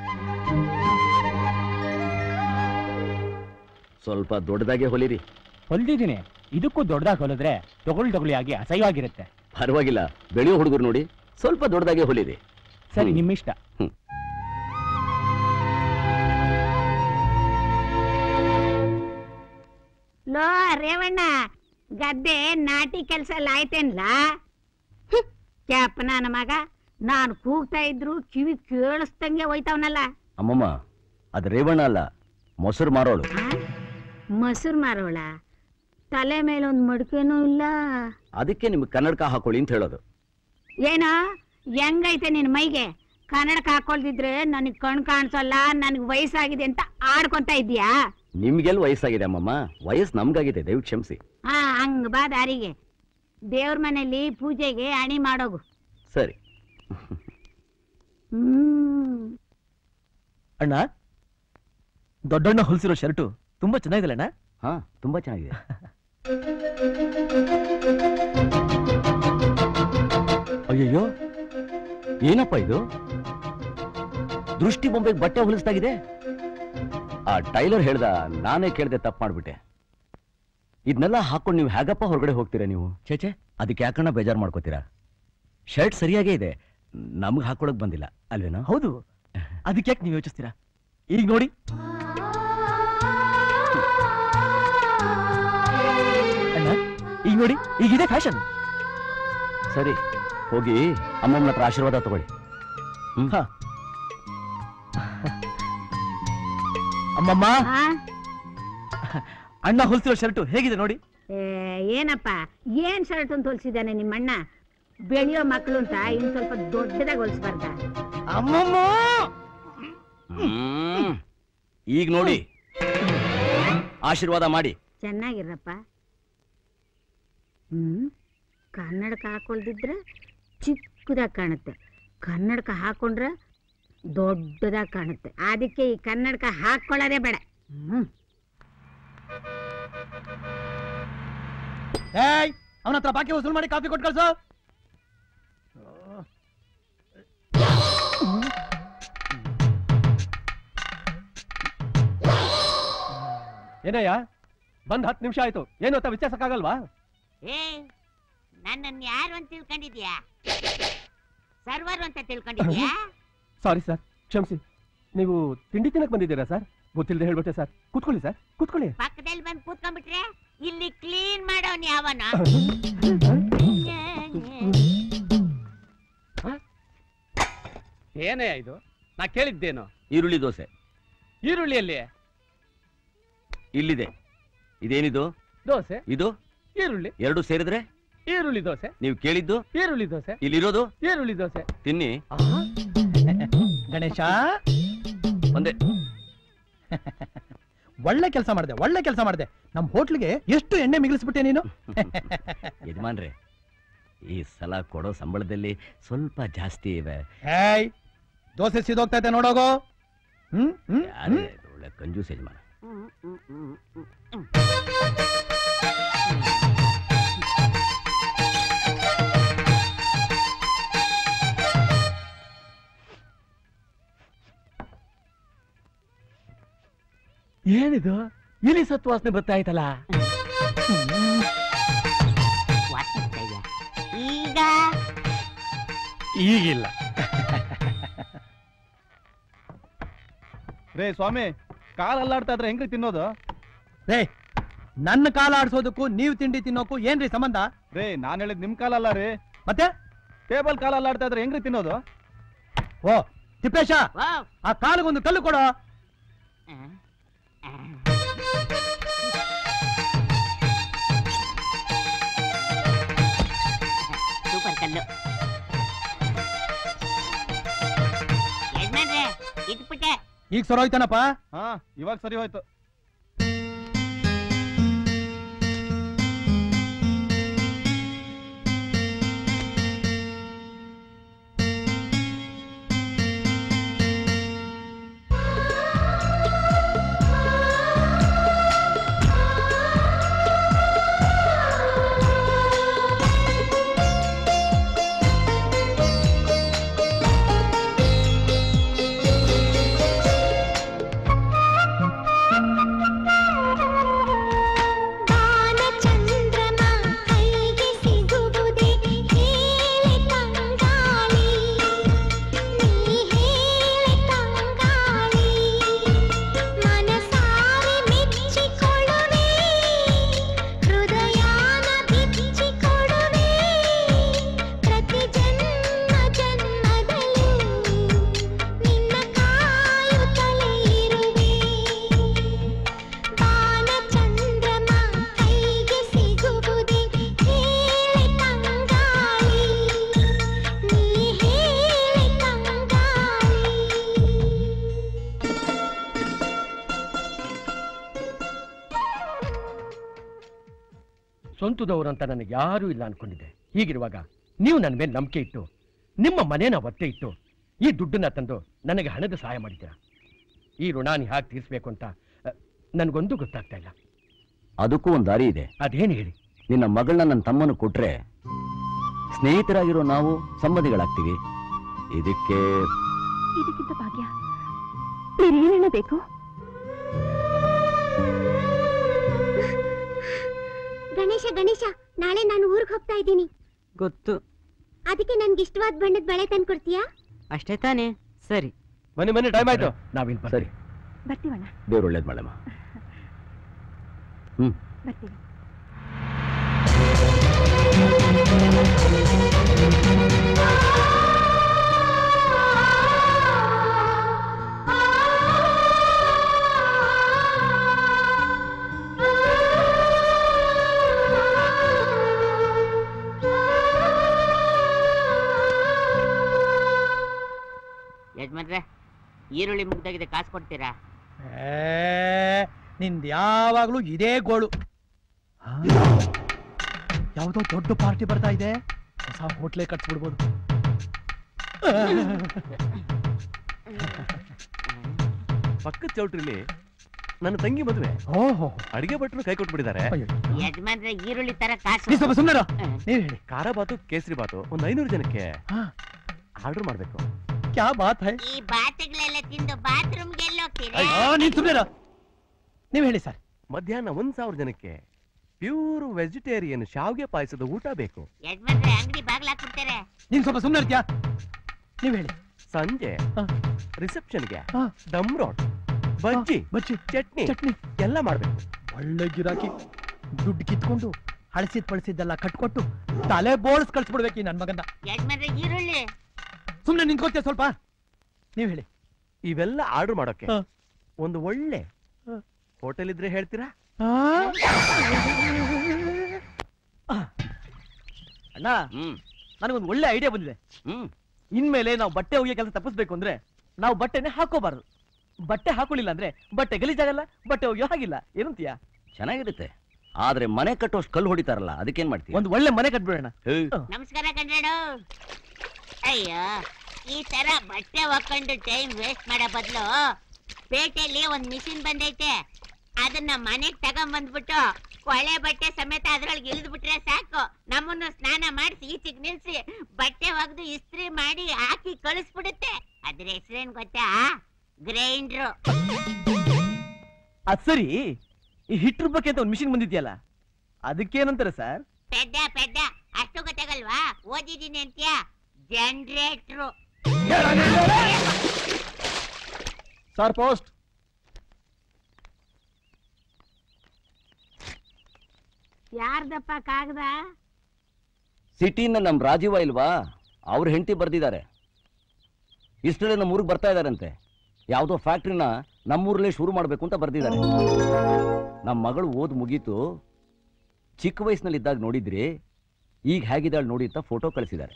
ಸ್ವಲ್ಪ ದೊಡ್ಡದಾಗೆ ಹೊಲಿರಿ ಹೊಲ್ದಿದ್ದೀನಿ ಇದಕ್ಕೂ ದೊಡ್ಡದಾಗಿ ಹೊಲಿದ್ರೆ ತೊಗೊಳ್ ತೊಗೊಳಿ ಆಗಿ ಅಸಹ್ಯವಾಗಿರುತ್ತೆ ಪರವಾಗಿಲ್ಲ ಬೆಳೆಯೋ ಹುಡುಗರು ನೋಡಿ ಸ್ವಲ್ಪ ದೊಡ್ಡದಾಗೆ ಹೊಲಿರಿ ಸರಿ ಹ್ಮ್. ನಿಮ್ಮಿಷ್ಟ ಹ್ಮ್. ಲೋ ರೇವಣ್ಣ ಗದ್ದೆ ನಾಟಿ ಕೆಲಸ ಎಲ್ಲ ಆಯ್ತೇನ್ಲ ಕ್ಯಾಪ್ ನನ್ನ ಮಗ ನಾನು ಕೂಗ್ತಾ ಇದ್ರು ಕಿವಿ ಕೇಳಿಸ್ದಂಗೆ ಹೋಯ್ತವನಲ್ಲ ಅಮ್ಮಮ್ಮ ಅದು ರೇವಣ್ಣ ಅಲ್ಲ ಮೊಸರು ಮಾರೋಳು ಮೊಸರು ಮಾರೋಳ ತಲೆ ಮೇಲೆ ಒಂದು ಮಡಿಕೆನೂ ಇಲ್ಲ ಅದಕ್ಕೆ ನಿಮ್ಗೆ ಕನ್ನಡಕ ಹಾಕೊಳ್ಳಿ ಅಂತ ಹೇಳೋದು ಏನೋ ಹೆಂಗೈತೆ ನಿನ್ ಮೈಗೆ ಕನ್ನಡಕ ಹಾಕೊಳ್ದಿದ್ರೆ ನನಗ್ ಕಣ್ ಕಾಣಿಸಲ್ಲ ನನಗ್ ವಯಸ್ಸಾಗಿದೆ ಅಂತ ಆಡ್ಕೊಂತ ಇದ್ಯಾ ನಿಮ್ಗೆಲ್ಲ ವಯಸ್ಸಾಗಿದೆ ಅಮ್ಮಮ್ಮ ವಯಸ್ಸು ನಮ್ಗಾಗಿದೆ ದಯವಿಟ್ಟು ಕ್ಷಮಿಸಿ ಹಾ ಹಂಗ್ ಬಾ ದಾರಿಗೆ ದೇವ್ರ ಮನೆಯಲ್ಲಿ ಪೂಜೆಗೆ ಅಣಿ ಮಾಡೋಗು ಸರಿ ಹ್ಮ್ ಅಣ್ಣ ದೊಡ್ಡಣ್ಣ ಹೊಲಿಸಿರೋ ಶರ್ಟು ತುಂಬಾ ಚೆನ್ನಾಗಿದೆ ಅಣ್ಣ ಹಾ ತುಂಬಾ ಚೆನ್ನಾಗಿದೆ ಅಯ್ಯಯ್ಯೋ ಏನಪ್ಪ ಇದು ದೃಷ್ಟಿ ಬೊಂಬೆಗೆ ಬಟ್ಟೆ ಹೊಲಿಸ್ದಾಗಿದೆ ಆ ಟೈಲರ್ ಹೇಳ್ದ ನಾನೇ ಕೇಳ್ದೆ ತಪ್ಪು ಮಾಡ್ಬಿಟ್ಟೆ ಇದನ್ನೆಲ್ಲ ಹಾಕೊಂಡು ನೀವು ಹೇಗಪ್ಪ ಹೊರಗಡೆ ಹೋಗ್ತೀರಾ ನೀವು ಛೇಚೆ ಅದಕ್ಕೆ ಯಾಕಣ್ಣ ಬೇಜಾರು ಮಾಡ್ಕೋತೀರಾ ಶರ್ಟ್ ಸರಿಯಾಗೇ ಇದೆ ನಮ್ಗೆ ಹಾಕೊಳಕ್ ಬಂದಿಲ್ಲ ಅಲ್ವೇನೋ ಹೌದು ಅದಕ್ಕೆ ಯಾಕೆ ನೀವು ಯೋಚಿಸ್ತೀರಾ ಈಗ ನೋಡಿ ಅಣ್ಣ ಈಗ ನೋಡಿ ಈಗಿದೆ ಫ್ಯಾಷನ್ ಸರಿ ಹೋಗಿ ಅಮ್ಮಮ್ಮನ ಹತ್ರ ಆಶೀರ್ವಾದ ತಗೊಳ್ಳಿ ಹ್ಮ್ ಹಾ. ಅಮ್ಮಮ್ಮ ಆ? ಅಣ್ಣ ಹೊಲಿಸಿರೋ ಶರ್ಟು ಹೇಗಿದೆ ನೋಡಿ ಏ, ಏನಪ್ಪ ಏನ್ ಶರ್ಟ್ ಅಂತ ಹೊಲ್ಸಿದ್ದಾನೆ ನಿಮ್ಮಣ್ಣ ಬೆಳೆಯೋ ಮಕ್ಕಳು ಅಂತ ಇನ್ ಸ್ವಲ್ಪ ದೊಡ್ಡದಾಗಿ ಹೊಲ್ಸ್ಬಾರ್ದ ಅಮ್ಮಮ್ಮ ಹ್ಮ್. ಈಗ ನೋಡಿ ಆಶೀರ್ವಾದ ಮಾಡಿ ಚೆನ್ನಾಗಿರಪ್ಪ ಹ್ಮ್ ಕನ್ನಡಕ ಹಾಕೊಳ್ದಿದ್ರೆ ಚಿಕ್ಕದಾಗಿ ಕಾಣುತ್ತೆ ಕನ್ನಡಕ ಹಾಕೊಂಡ್ರೆ ದೊಡ್ಡದಾಗಿ ಕಾಣುತ್ತೆ ಅದಕ್ಕೆ ಈ ಕನ್ನಡಕ ಹಾಕೊಳ್ಳೋದೇ ಬೇಡ ಹ್ಮ್ ಏಯ್ ಅವನ ಹತ್ರ ಬಾಕಿ ವಸೂಲ್ ಮಾಡಿ ಕಾಫಿ ಕೊಟ್ಟು ಕಳ್ಸು ಏನಯ್ಯ ಬಂದ್ ಹತ್ತು ನಿಮಿಷ ಆಯ್ತು ಏನು ಅಂತ ವಿಚಾರಿಸಕ್ಕಾಗಲ್ವಾ ಏ ನನ್ನನ್ನು ಯಾರು ಅಂತ ತಿಳ್ಕೊಂಡಿದ್ಯಾ ಸರ್ವರ್ ಅಂತ ತಿಳ್ಕೊಂಡಿದ್ಯಾ ಸಾರಿ ಸರ್ ಕ್ಷಮಿಸಿ ನೀವು ತಿಂಡಿ ತಿನ್ನಕ್ ಬಂದಿದ್ದೀರಾ ಸರ್ ಗೊತ್ತಿಲ್ಲದೆ ಹೇಳ್ಬಿಟ್ಟೆ ಸರ್ ಕೂತ್ಕೊಳ್ಳಿ ಸರ್ ಕೂತ್ಕೊಳ್ಳಿ ಪಕ್ಕದಲ್ಲಿ ಬಂದು ಕೂತ್ಕೊಂಡ್ಬಿಟ್ರೆ ಇಲ್ಲಿ ಕ್ಲೀನ್ ಮಾಡೋನ್ ಯಾವನ ಏನೇ ಇದು ನಾ ಕೇಳಿದ್ದೇನು ಈರುಳ್ಳಿ ದೋಸೆ ಈರುಳ್ಳಿಯಲ್ಲಿ ಇಲ್ಲಿದೆ ಇದೇನಿದು ದೋಸೆ ಇದು ಈರುಳ್ಳಿ ಎರಡು ಸೇರಿದ್ರೆ ಈರುಳ್ಳಿ ದೋಸೆ ನೀವು ಕೇಳಿದ್ದು ಈರುಳ್ಳಿ ದೋಸೆ ಇಲ್ಲಿರೋದು ಈರುಳ್ಳಿ ದೋಸೆ ತಿನ್ನಿ ಗಣೇಶ ಒಂದೇ ಒಳ್ಳೆ ಕೆಲಸ ಮಾಡಿದೆ ಒಳ್ಳೆ ಕೆಲಸ ಮಾಡಿದೆ ನಮ್ಮ ಹೋಟ್ಲಿಗೆ ಎಷ್ಟು ಎಣ್ಣೆ ಮಿಗಿಲಿಸ್ಬಿಟ್ಟೆ ನೀನು ಯಜಮಾನ್ರೆ ಈ ಸಲ ಕೊಡೋ ಸಂಬಳದಲ್ಲಿ ಸ್ವಲ್ಪ ಜಾಸ್ತಿ ಇವೆ ಹೇಯ್ ದೋಸೆ ಸಿದೋಗ್ತಾ ಇದೆ ನೋಡೋಗೋ ಹ್ಮ್ ಹ್ಮ್ ಯಾರೇ ಇದು ಒಳ್ಳೆ ಕಂಜೂಸ್ ಯಜಮಾನ ಏನಿದು ಇಲಿ ಸತ್ತು ವಾಸನೆ ಬರ್ತಾ ಆಯ್ತಲ್ಲ ಈಗ ಈಗಿಲ್ಲ ರೇ ಸ್ವಾಮಿ ಕಾಲ್ ಅಲ್ಲಾಡ್ತಾ ಇದ್ರೆ ಹೆಂಗ್ರಿ ತಿನ್ನೋದು ರೇ ನನ್ನ ಕಾಲ ಆಡ್ಸೋದಕ್ಕೂ ನೀವು ತಿಂಡಿ ತಿನ್ನೋಕು ಏನ್ರಿ ಸಂಬಂಧ ರೇ ನಾನ್ ಹೇಳಿದ್ ನಿಮ್ ಕಾಲ ಅಲ್ಲ ರೀ ಮತ್ತೆ ಟೇಬಲ್ ಕಾಲ್ ಅಲ್ಲಾಡ್ತಾ ಇದ್ರೆ ಹೆಂಗ್ರಿ ತಿನ್ನೋದು ಓ ತಿಪ್ಪೇಶ ಆ ಕಾಲಿಗೊಂದು ಕಲ್ಲು ಕೊಡೋ ಸೂಪರ್ ಕಲ್ಲು ಯಜಮಾನ್ರೆ ಇಟ್ಬಿಟ್ಟೆ ಈಗ ಸರೋಯ್ತಾನಪ್ಪ ಹಾ ಇವಾಗ ಸರಿ ಹೋಯ್ತು ಚಂದ್ರಮ ಕೈಗೆ ಸಿಗುವುದೇ ಹೇಳಿ ತಂಗಾಳಿ ನೀ ಹೇಳಿ ತಂಗಾಳಿ ಮನಸಾರೆ ಮೆಚ್ಚಿಕೊಳ್ಳುವೆ ಹೃದಯಾನ ಬಿಚ್ಚಿಕೊಡುವೆ ಪ್ರತಿ ಜನ್ಮ ಜನ್ಮದಲ್ಲೂ ನಿನ್ನ ಕಾಯುತ್ತಲೇ ಇರುವೆ ಬಾನ ಚಂದ್ರಮ ಕೈಗೆ ಸಿಗುವುದೇ ಹೇಳಿ ತಂಗಾಳಿ ನೀ ಹೇಳಿ ತಂಗಾಳಿ ಸ್ವಂತದವರು ಅಂತ ನನಗೆ ಯಾರೂ ಇಲ್ಲ ಅನ್ಕೊಂಡಿದ್ದೆ ಹೀಗಿರುವಾಗ ನೀವು ನನ್ನ ಮೇಲೆ ನಂಬಿಕೆ ಇಟ್ಟು ನಿಮ್ಮ ಮನೇನ ಒತ್ತೆ ಇಟ್ಟು ಈ ದುಡ್ಡನ್ನ ತಂದು ನನಗೆ ಹಣದ ಸಹಾಯ ಮಾಡಿದ್ದೀರಾ ಈ ಋಣಾನಿ ಹಾಕಿ ತೀರಿಸ್ಬೇಕು ಅಂತ ಅ, ನನಗೊಂದು ಗೊತ್ತಾಗ್ತಾ ಇಲ್ಲ ಅದಕ್ಕೂ ಒಂದು ದಾರಿ ಇದೆ ಅದೇನು ಹೇಳಿ ನಿನ್ನ ಮಗಳನ್ನ ನನ್ನ ತಮ್ಮನು ಕೊಟ್ರೆ ಸ್ನೇಹಿತರಾಗಿರೋ ನಾವು ಸಂಬಂಧಿಗಳಾಗ್ತೀವಿ ಇದಕ್ಕೆ ಇದಕ್ಕಿಂತ ಭಾಗ್ಯ ಬೇರೇನೇನ ಬೇಕು ಗಣೇಶ ಗಣೇಶ ನಾಳೆ ನಾನು ಊರಿಗೆ ಹೋಗ್ತಾ ಇದ್ದೀನಿ ಗೊತ್ತು ಅದಕ್ಕೆ ನನ್ಗೆ ಇಷ್ಟವಾದ ಬಣ್ಣದ ಬಳೆ ತಂದ್ಕೊಡ್ತೀಯಾ ಅಷ್ಟೇ ತಾನೇ ಸರಿ ಬನ್ನಿ ಬನ್ನಿ ಟೈಮ್ ಆಯ್ತು ನಾವಿಲ್ಲಿ ಸರಿ ಬರ್ತೀವಣ್ಣ ದೇವ್ರು ಒಳ್ಳೇದು ಮಾಡಮ್ಮ ಹ್ಮ್ ಬರ್ತೀವಿ ಯಜಮಾನ್ರೆ ಈರುಳ್ಳಿ ಮುಗ್ದಾಗಿದೆ ಕಾಸು ಕೊಡ್ತೀರಾ ಏ, ನಿಂದ್ ಯಾವಾಗ್ಲೂ ಇದೇ ಗೋಳು ಹಾ? ಯಾವ್ದೋ ದೊಡ್ಡ ಪಾರ್ಟಿ ಬರ್ತಾ ಇದೆ ಹೊಸ ಹೋಟ್ಲೆ ಕಟ್ಸ್ಬಿಡ್ಬೋದು ಪಕ್ಕದ ಚೌಟ್ರಿಲಿ ನನ್ನ ತಂಗಿ ಮದುವೆ ಓಹೋ ಅಡಿಗೆ ಭಟ್ರು ಕೈ ಕೊಟ್ಬಿಟ್ಟಿದ್ದಾರೆ ಯಜಮಾನ್ರೆ ಈರುಳ್ಳಿ ತರ ಕಾಸು ನೀ ಸ್ವಲ್ಪ ಸುಮ್ಮನೆ ನೀವ್ ಹೇಳಿ ಖಾರ ಬಾತು ಕೇಸರಿ ಬಾತು ಒಂದ್ ಐನೂರು ಜನಕ್ಕೆ ಹಾ. ಆರ್ಡರ್ ಮಾಡ್ಬೇಕು ಕ್ಯಾ ಬಾತ್ ಹೈ ಈ ಬಾತುಗಳೆಲ್ಲ ತಿಂದು ಬಾತ್ರೂಮ್ಗೆ ಎಲ್ಲೋಗ್ತೀರಾ ಆ, ನೀನ್ ಸುಮ್ಮನೆ ನೀವ್ ಹೇಳಿ ಸರ್ ಮಧ್ಯಾಹ್ನ ಒಂದ್ ಸಾವಿರ ಜನಕ್ಕೆ ಪ್ಯೂರ್ ವೆಜಿಟೇರಿಯನ್ ಶಾವ್ಗೆ ಪಾಯಸದ ಊಟ ಬೇಕು ಯಜಮಾನ್ರೆ ಅಂಗಡಿ ಬಾಗ್ಲಾಕ್ಬಿಡ್ತಾರೆ ನೀನ್ ಸ್ವಲ್ಪ ಸುಮ್ಮನೆ ಇರ್ತೀಯಾ ನೀವ್ ಹೇಳಿ ಸಂಜೆ ರಿಸೆಪ್ಷನ್ಗೆ ಹಾ. ದಮ್ ರೋಡ್ ಬಜ್ಜಿ ಬಜ್ಜಿ ಚಟ್ನಿ ಚಟ್ನಿ ಎಲ್ಲ ಮಾಡ್ಬೇಕು ಒಳ್ಳೆ ಗಿರಾಕಿ ದುಡ್ಡು ಕಿತ್ಕೊಂಡು ಹಳಸಿದ್ ಪಳಸಿದ್ದೆಲ್ಲ ಕಟ್ಕೊಟ್ಟು ತಲೆ ಬೋಳ್ಸ್ ಕಳ್ಸ್ಬಿಡ್ಬೇಕು ಈ ನನ್ ಮಗನ್ನ ಯಜಮಾನ್ರೆ ಈರುಳ್ಳಿ ಸುಮ್ನೆ ನಿಂತ್ಕೋತೀಯ ಸ್ವಲ್ಪ ನೀವ್ ಹೇಳಿ ಇವೆಲ್ಲ ಆರ್ಡರ್ ಮಾಡೋಕೆ ಹಾ. ಒಂದು ಒಳ್ಳೆ ಹೋಟೆಲ್ ಇದ್ರೆ ಹೇಳ್ತೀರಾ ಅಣ್ಣ ನನಗೊಂದು ಒಳ್ಳೆ ಐಡಿಯಾ ಬಂದಿದೆ ಇನ್ಮೇಲೆ ನಾವು ಬಟ್ಟೆ ಒಗೆಯೋ ಕೆಲಸ ತಪ್ಪಿಸ್ಬೇಕು ಅಂದ್ರೆ ನಾವು ಬಟ್ಟೆನೆ ಹಾಕೋಬಾರದು ಬಟ್ಟೆ ಹಾಕೊಳ್ಳಿಲ್ಲ ಅಂದ್ರೆ ಬಟ್ಟೆ ಗಲೀಜಾಗಲ್ಲ ಬಟ್ಟೆ ಒಗೆಯೋ ಹಾಗಿಲ್ಲ ಏನಂತೀಯ ಚೆನ್ನಾಗಿರುತ್ತೆ ಆದ್ರೆ ಮನೆ ಕಟ್ಟೋಷ್ಟು ಕಲ್ಲು ಹೊಡಿತಾರಲ್ಲ ಅದಕ್ಕೇನ್ ಮಾಡ್ತೀವಿ ಒಂದು ಒಳ್ಳೆ ಮನೆ ಕಟ್ಬಿಡೋಣ ನಮಸ್ಕಾರ ಕಣ್ರಾಡು ಅಯ್ಯೋ ಈ ತರ ಬಟ್ಟೆ ಹಾಕೊಂಡು ಟೈಮ್ ವೇಸ್ಟ್ ಮಾಡೋ ಬದಲು ಪೇಟೆಯಲ್ಲಿ ಒಂದ್ ಮಿಷಿನ್ ಬಂದೈತೆ ಅದನ್ನ ಮನೆಗ್ ತಗೊಂಬಂದ್ಬಿಟ್ಟು ಕೊಳೆ ಬಟ್ಟೆ ಸಮೇತ ಅದ್ರೊಳಗೆ ಇಳಿದು ಬಿಟ್ರೆ ಸಾಕು ನಮ್ಮನ್ನು ಸ್ನಾನ ಮಾಡಿಸಿ ಈಚೆಗ್ ನಿಲ್ಸಿ ಬಟ್ಟೆ ಒಗ್ದು ಇಸ್ತ್ರಿ ಮಾಡಿ ಹಾಕಿ ಕಳಿಸ್ಬಿಡುತ್ತೆ ಅದ್ರ ಹೆಸರೇನ್ ಗೊತ್ತಾ ಗ್ರೈಂಡ್ರು ಅದ್ ಸರಿ ಈ ಹಿಟ್ಟು ರುಬ್ಬಕ್ಕೆ ಅಂತ ಒಂದು ಮಿಷಿನ್ ಬಂದಿದ್ಯಲ್ಲ ಅದಕ್ಕೇನಂತಾರೆ ಸರ್ ಪೆದ್ದ ಪೆದ್ದ ಅಷ್ಟು ಗೊತ್ತಾಗಲ್ವಾ ಓದಿದೀನಿ ಅಂತ್ಯ ಜನರೇಟ್ರು ಸರ್ ಪೋಸ್ಟ್ ಯಾರ್ದಪ್ಪ ಕಾಗದ ಸಿಟಿಯಿಂದ ನಮ್ ರಾಜೀವ ಇಲ್ವಾ ಅವ್ರ ಹೆಂಡತಿ ಬರ್ದಿದ್ದಾರೆ ಇಷ್ಟರಲ್ಲೇ ನಮ್ಮ ಊರಿಗೆ ಬರ್ತಾ ಇದಾರಂತೆ ಯಾವುದೋ ಫ್ಯಾಕ್ಟ್ರಿನ ನಮ್ಮೂರಲ್ಲೇ ಶುರು ಮಾಡಬೇಕು ಅಂತ ಬರ್ದಿದ್ದಾರೆ ನಮ್ಮ ಮಗಳು ಓದ್ ಮುಗೀತು ಚಿಕ್ಕ ವಯಸ್ಸಿನಲ್ಲಿ ಇದ್ದಾಗ ನೋಡಿದ್ರಿ ಈಗ ಹೇಗಿದ್ದಾಳೆ ನೋಡಿ ಅಂತ ಫೋಟೋ ಕಳಿಸಿದ್ದಾರೆ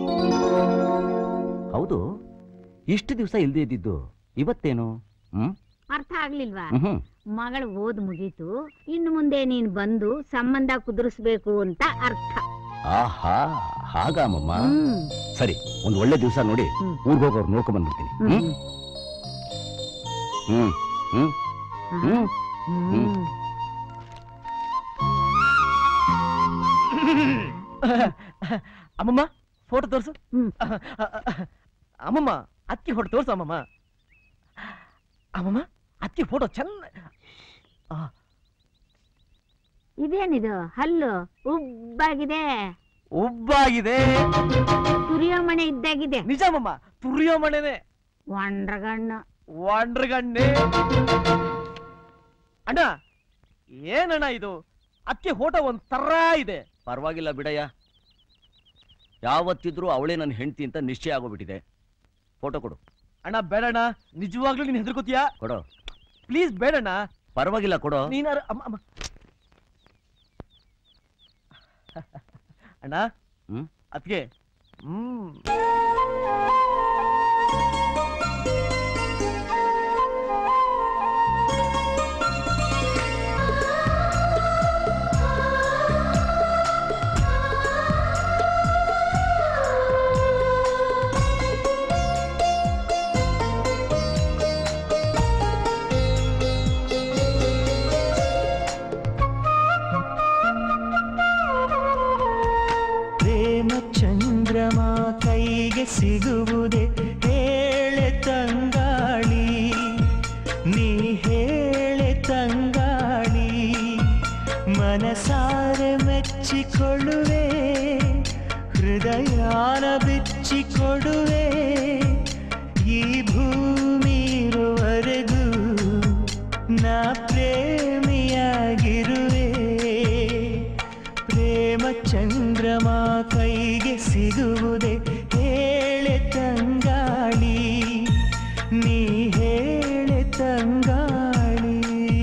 ಹೌದು ಇಷ್ಟು ದಿವಸ ಇಲ್ದೇ ಇದ್ದಿದ್ದು ಇವತ್ತೇನು ಹ್ಮ್ ಅರ್ಥ ಆಗ್ಲಿಲ್ವಾ ಹ್ಮ್ ಮಗಳು ಓದ್ ಮುಗೀತು ಇನ್ನು ಮುಂದೆ ನೀನ್ ಬಂದು ಸಂಬಂಧ ಕುದುರಿಸ್ಬೇಕು ಅಂತ ಅರ್ಥ ಆಹಾ ಹಾಗಾಮಮ್ಮ ಹ್ಮ್. ಸರಿ ಒಂದ್ ಒಳ್ಳೆ ದಿವಸ ನೋಡಿ ಊರ್ಗ್ ಹೋಗೋರು ನೋಡ್ಕೊಂಡ್ ಬಂದ್ಬಿಡ್ತೀನಿ ಹ್ಮ್ ಹ್ಮ್ ಹ್ಮ್ ಹ್ಮ್ ಹ್ಮ್ ಅಮ್ಮಮ್ಮ ಫೋಟೋ ತೋರ್ಸು ಅಮ್ಮಮ್ಮ ಅಕ್ಕಿ ಫೋಟೋ ತೋರ್ಸು ಅಮ್ಮಮ್ಮ ಅಮ್ಮಮ್ಮ ಅಕ್ಕಿ ಫೋಟೋ ಚೆನ್ನ ಇದೇನಿದು ಹಲ್ಲು ಉಬ್ಬಾಗಿದೆ ಉಬ್ಬಾಗಿದೆ ತುರಿಯೋ ಮನೆ ಇದ್ದಾಗಿದೆ ನಿಜ ಅಮ್ಮಮ್ಮ ತುರಿಯೋ ಮನೆನೆ ಒಂಡ್ರಗಣ್ಣು ವಾಂಡ್ರಗಣ್ಣೆ ಅಣ್ಣ ಏನಣ್ಣ ಇದು ಅಕ್ಕಿ ಫೋಟೋ ಒಂದ್ ತರ ಇದೆ ಪರವಾಗಿಲ್ಲ ಬಿಡಯ್ಯ ಯಾವತ್ತಿದ್ರೂ ಅವಳೇ ನನ್ನ ಹೆಂಡತಿ ಅಂತ ನಿಶ್ಚಯ ಆಗೋಗ್ಬಿಟ್ಟಿದೆ ಫೋಟೋ ಕೊಡು ಅಣ್ಣ ಬೇಡಣ್ಣ ನಿಜವಾಗ್ಲೂ ನೀನ್ ಹೆದರ್ಕೋತೀಯಾ ಕೊಡು ಪ್ಲೀಸ್ ಬೇಡಣ್ಣ ಪರವಾಗಿಲ್ಲ ಕೊಡು ನೀನಾರ ಅಮ್ಮ ಅಮ್ಮ ಅಣ್ಣ ಹ್ಮ್ ಅದ್ಗೆ ಹ್ಮ್ ಪ್ರೇಮ ಚಂದ್ರಮ ಕೈಗೆ ಸಿಗುವುದೇ ಹೇಳೆ ತಂಗಾಳಿ ನೀ ಹೇಳೆ ತಂಗಾಳಿ ಮನಸಾರೆ ಮೆಚ್ಚಿಕೊಳ್ಳುವೆ ಹೃದಯಾನ ಬಿಚ್ಚಿಕೊಡುವೆ ಈ ಭೂಮಿ ಇರುವರೆಗೂ ನಾ ಪ್ರೇಮಿಯಾಗಿರುವೆ ಪ್ರೇಮ ಚಂದ್ರಮ ಕೈಗೆ ಸಿಗುವುದೇ ಹೇಳೆ ತಂಗಾಳಿ ನೀ ಹೇಳೆ ತಂಗಾಳಿ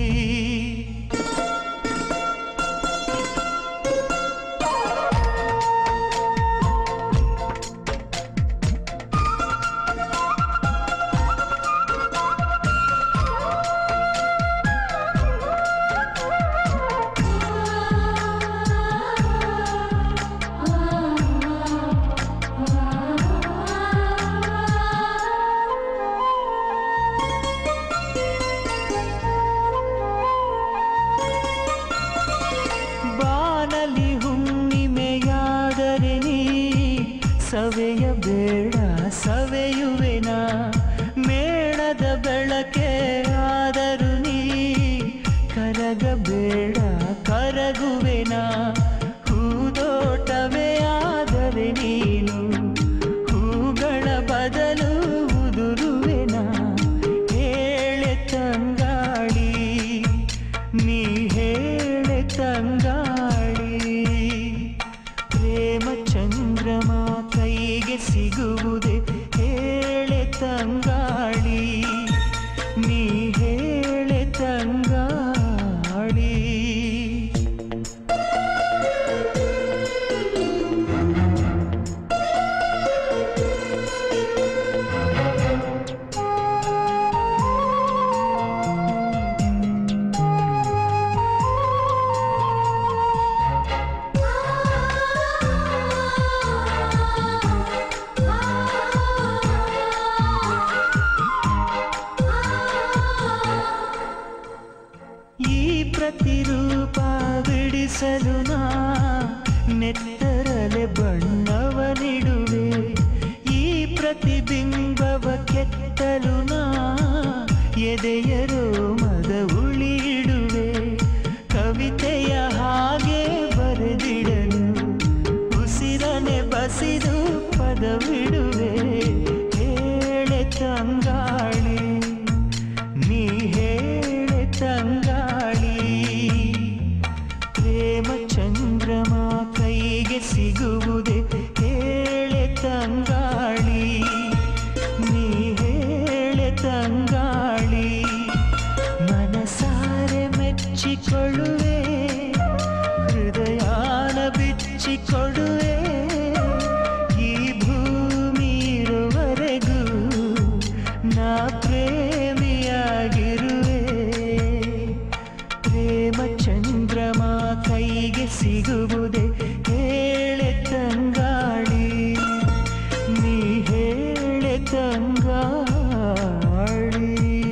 ಬಾನಲಿ ಹುಣ್ಣಿಮೆಯಾದರೆ ನೀ ಸವೆಯಬೇಡ ಸವೆಯುವೆನ ಮೇಣದ ಬೆಳಕೆ ಆದರೂ ನೀ ಕರಗಬೇಡ ಕರಗುವೆನ ಹೂದೋಟವೇ ಆದರೆ ನೀನು ಹೂಗಳ ಬದಲು ಉದುರುವೆನ ಹೇಳೆ ತಂಗಾಳಿ ನೀ ಹೇಳೆ ತಂಗಾಳಿ ಪ್ರೇಮ ಚಂದ್ರಮ ಕೈಗೆ ನಗಿಸಲು ನಾ ನೆತ್ತರಲೆ ಬಣ್ಣವ ನಿಡುವೆ ಈ ಪ್ರತಿಬಿಂಬವ ಕೆತ್ತಲು ನಾ ಎದೆಯರೋ ಮದ ಉಳಿಡುವೆ ಕವಿತೆಯ ಹಾಗೆ ಬರೆದಿಡಲು ಉಸಿರನೆ ಬಸಿದು ಪದವಿಡುವೆ ಹೇಳೆ ತಂಗಾಳಿ ನೀ ಹೇಳೆ ತಂಗಾಳಿ ಪ್ರೇಮ ಚಂದ್ರಮ ಕೈಗೆ ಸಿಗುವುದೇ ಹೇಳೆ ತಂಗಾಳಿ ನೀ ಹೇಳೆ ತಂಗಾಳಿ ಮನಸಾರೆ ಮೆಚ್ಚಿಕೊಳ್ಳುವೆ ಹೃದಯಾನ ಬಿಚ್ಚಿಕೊಡುವೆ ಈ ಭೂಮಿ ಇರುವರೆಗೂ ನಾ ಪ್ರೇಮಿಯಾಗಿರುವೆ ಪ್ರೇಮ ಚಂದ್ರಮ ಕೈಗೆ ಸಿಗುವುದೇ ಹೇಳೆ ತಂಗಾಳಿ ನೀ ಹೇಳೆ ತಂಗಾಳಿ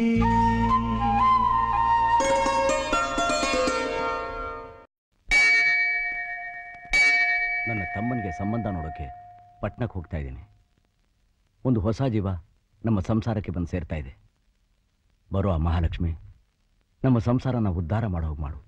ನನ್ನ ತಮ್ಮನಿಗೆ ಸಂಬಂಧ ನೋಡೋಕೆ ಪಟ್ನಕ್ಕೆ ಹೋಗ್ತಾ ಇದ್ದೀನಿ ಒಂದು ಹೊಸ ಜೀವ ನಮ್ಮ ಸಂಸಾರಕ್ಕೆ ಬಂದು ಸೇರ್ತಾ ಇದೆ ಬರೋ ಆ ಮಹಾಲಕ್ಷ್ಮಿ ನಮ್ಮ ಸಂಸಾರನ ಉದ್ಧಾರ ಮಾಡೋ ಹೋಗಿ ಮಾಡು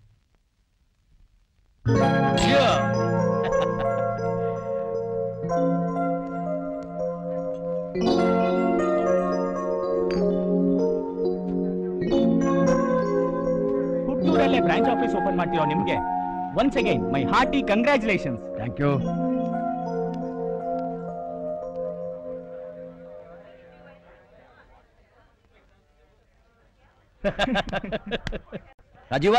ಹುಟ್ಟೂರಲ್ಲೇ ಬ್ರಾಂಚ್ ಆಫೀಸ್ ಓಪನ್ ಮಾಡ್ತಿರೋ ನಿಮ್ಗೆ once again my hearty congratulations thank you Rajeev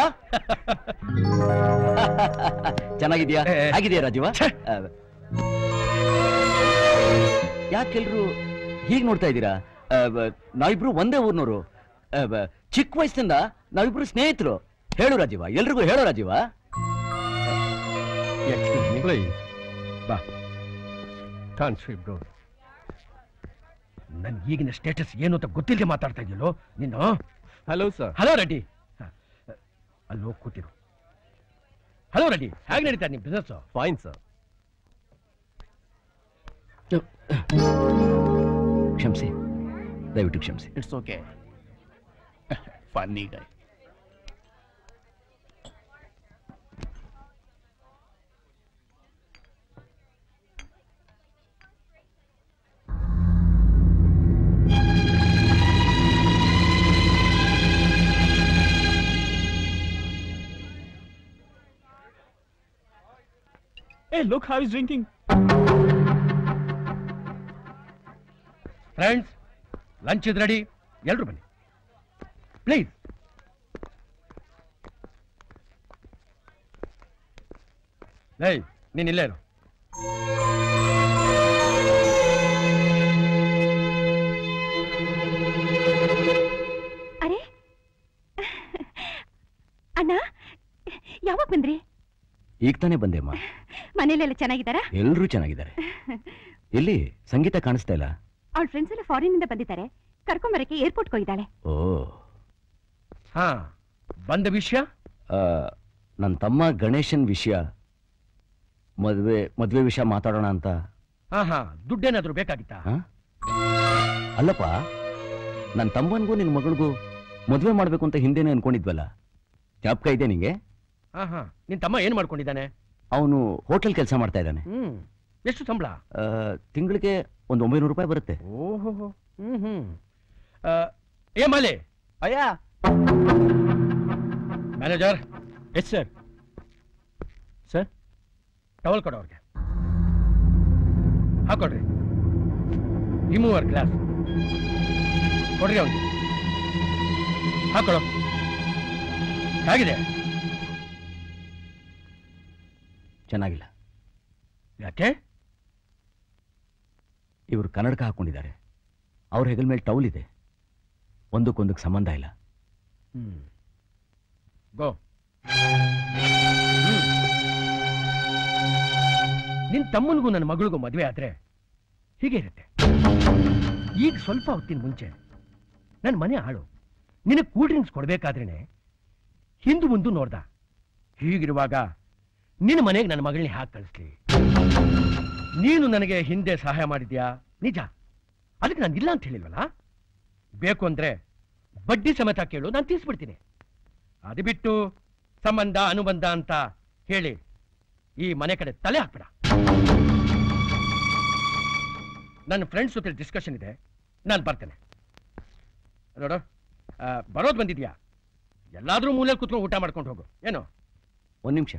ಚೆನ್ನಾಗಿದ್ಯಾ ಆಗಿದೆಯಾ ರಾಜೀವ ಯಾಕೆಲ್ರು ಹೀಗೆ ನೋಡ್ತಾ ಇದ್ದೀರಾ ಆ, ಬ- ನಾವಿಬ್ರು ಒಂದೇ ಊರ್ನವರು ಆ, ಬ- ಚಿಕ್ಕ ವಯಸ್ಸಿನಿಂದ ನಾವಿಬ್ರು ಸ್ನೇಹಿತರು ಹೇಳು ರಾಜೀವ ಎಲ್ರಿಗೂ ಹೇಳೋ ರಾಜೀವ ಎಕ್ಸ್ಕ್ಯೂಸ್ ಮೀ ಬಾ ಕಾನ್ಸ್ವಿ ಬ್ರೋ ನನ್ ಈಗಿನ ಸ್ಟೇಟಸ್ ಏನು ಅಂತ ಗೊತ್ತಿಲ್ಲದೆ ಮಾತಾಡ್ತಾ ಇದೆಯಲ್ಲೋ ನೀನು ಹಲೋ ಸರ್ ಹಲೋ ರೆಡ್ಡಿ ಅಲ್ಲಿ ಹೋಗಿ ಕೂತಿರು ಹಲೋ ರೆಡ್ಡಿ ಹೇಗೆ ನಡೀತಾ ನಿಮ್ಮ ಬಿಸ್ನೆಸ್ ಫೈನ್ ಸರ್ ಕ್ಷಮಿಸಿ ದಯವಿಟ್ಟು ಕ್ಷಮಿಸಿ it's okay funny guy Hey, look how he's drinking. Friends lunch ಇದ್ ರೆಡಿ ಎಲ್ರು ಬನ್ನಿ ಪ್ಲೀಸ್ ಲೈ ನೀನ್ ಇಲ್ಲೇ ಇರು ಅರೆ ಅಣ್ಣ ಯಾವಾಗ ಬಂದ್ರಿ ಈಗ ತಾನೇ ಬಂದೆಮ್ಮ ಮನೇಲೆಲ್ಲ ಚೆನ್ನಾಗಿದ್ದಾರಾ ಎಲ್ಲರೂ ಚೆನ್ನಾಗಿದ್ದಾರೆ ಎಲ್ಲಿ ಸಂಗೀತ ಕಾಣಿಸ್ತಾ ಇಲ್ಲ ಅವಳ ಫ್ರೆಂಡ್ಸ್ ಎಲ್ಲ ಫಾರಿನ್ ಇಂದ ಬಂದಿದ್ದಾರೆ ಕರ್ಕೊಂಬರಕ್ಕೆ ಏರ್ಪೋರ್ಟ್ ಹೋಗಿದ್ದಾಳೆ ಓ ಹಾ ಬಂದ ವಿಷಯ ನನ್ನ ತಮ್ಮ ಗಣೇಶನ್ ವಿಷಯ ಮದ್ವೆ ಮದ್ವೆ ವಿಷಯ ಮಾತಾಡೋಣ ಅಂತ ಹಾ ಹಾ ದುಡ್ಡೇನಾದ್ರೂ ಬೇಕಾಗಿತ್ತಾ ಹ? ಅಲ್ಲಪ್ಪ ನನ್ನ ತಮ್ಮನಿಗೂ ನಿನ್ನ ಮಗಳಿಗೂ ಮದ್ವೆ ಮಾಡ್ಬೇಕು ಅಂತ ಹಿಂದೆನೇ ಅನ್ಕೊಂಡಿದ್ವಲ್ಲ ಜ್ಞಾಪಕ ಇದೆ ನಿಂಗೆ ಹಾ ಹಾ ನಿನ್ ತಮ್ಮ ಏನ್ ಮಾಡ್ಕೊಂಡಿದ್ದಾನೆ ಅವನು ಹೋಟೆಲ್ ಕೆಲಸ ಮಾಡ್ತಾ ಇದ್ದಾನೆ ಹ್ಮ್ ಎಷ್ಟು ಸಂಬಳ ತಿಂಗಳಿಗೆ ಒಂದು ಒಂಬೈನೂರು ರೂಪಾಯಿ ಬರುತ್ತೆ ಓಹೋ ಹ್ಮ್ ಹ್ಮ್ ಆ, ಏ ಮಾಲೆ ಅಯ್ಯ manager yes sir sir towel ಕೊಡು ಅವ್ರಿಗೆ ಹಾಕೊಡ್ರಿ ರಿಮೂವರ್ ಗ್ಲಾಸ್ ಕೊಡ್ರಿ ಅವ್ನಿಗೆ ಹಾಕೊಡು ಹೇಗಿದೆ ಚೆನ್ನಾಗಿಲ್ಲ ಯಾಕೆ ಇವರು ಕನ್ನಡಕ ಹಾಕೊಂಡಿದ್ದಾರೆ ಅವ್ರ ಹೆಗಲ ಮೇಲೆ ಟೌಲ್ ಇದೆ ಒಂದಕ್ಕೊಂದಕ್ಕೆ ಸಂಬಂಧ ಇಲ್ಲ ಹ್ಮ್ ಗೋ ನಿನ್ ತಮ್ಮನಿಗೂ ನನ್ನ ಮಗಳಿಗೂ ಮದುವೆ ಆದ್ರೆ ಹೀಗೆ ಇರುತ್ತೆ ಈಗ ಸ್ವಲ್ಪ ಹೊತ್ತಿನ ಮುಂಚೆ ನನ್ನ ಮನೆ ಆಳು ನಿನಗೆ ಕೂಲ್ ಡ್ರಿಂಕ್ಸ್ ಕೊಡ್ಬೇಕಾದ್ರೇನೆ ಹಿಂದು ಮುಂದು ನೋಡ್ದ ಹೀಗಿರುವಾಗ ನಿನ್ನ ಮನೆಗೆ ನನ್ನ ಮಗಳನ್ನ ಹಾಕಿ ಕಳಿಸ್ಲಿ ನೀನು ನನಗೆ ಹಿಂದೆ ಸಹಾಯ ಮಾಡಿದ್ಯಾ ನಿಜ ಅದಕ್ಕೆ ನಾನು ಇಲ್ಲ ಅಂತ ಹೇಳಿಲ್ವಲ್ಲ ಬೇಕು ಅಂದ್ರೆ ಬಡ್ಡಿ ಸಮೇತ ಕೇಳು ನಾನು ತೀರ್ಸ್ಬಿಡ್ತೀನಿ ಅದು ಬಿಟ್ಟು ಸಂಬಂಧ ಅನುಬಂಧ ಅಂತ ಹೇಳಿ ಈ ಮನೆ ಕಡೆ ತಲೆ ಹಾಕ್ಬೇಡ ನನ್ನ ಫ್ರೆಂಡ್ಸ್ ಜೊತೆ ಡಿಸ್ಕಷನ್ ಇದೆ ನಾನು ಬರ್ತೇನೆ ನೋಡು ಆ, ಬರೋದು ಬಂದಿದ್ಯಾ ಎಲ್ಲಾದ್ರೂ ಮೂಲೆಯಲ್ಲಿ ಕೂತ್ಕೊಂಡು ಊಟ ಮಾಡ್ಕೊಂಡು ಹೋಗು ಏನು ಒಂದು ನಿಮಿಷ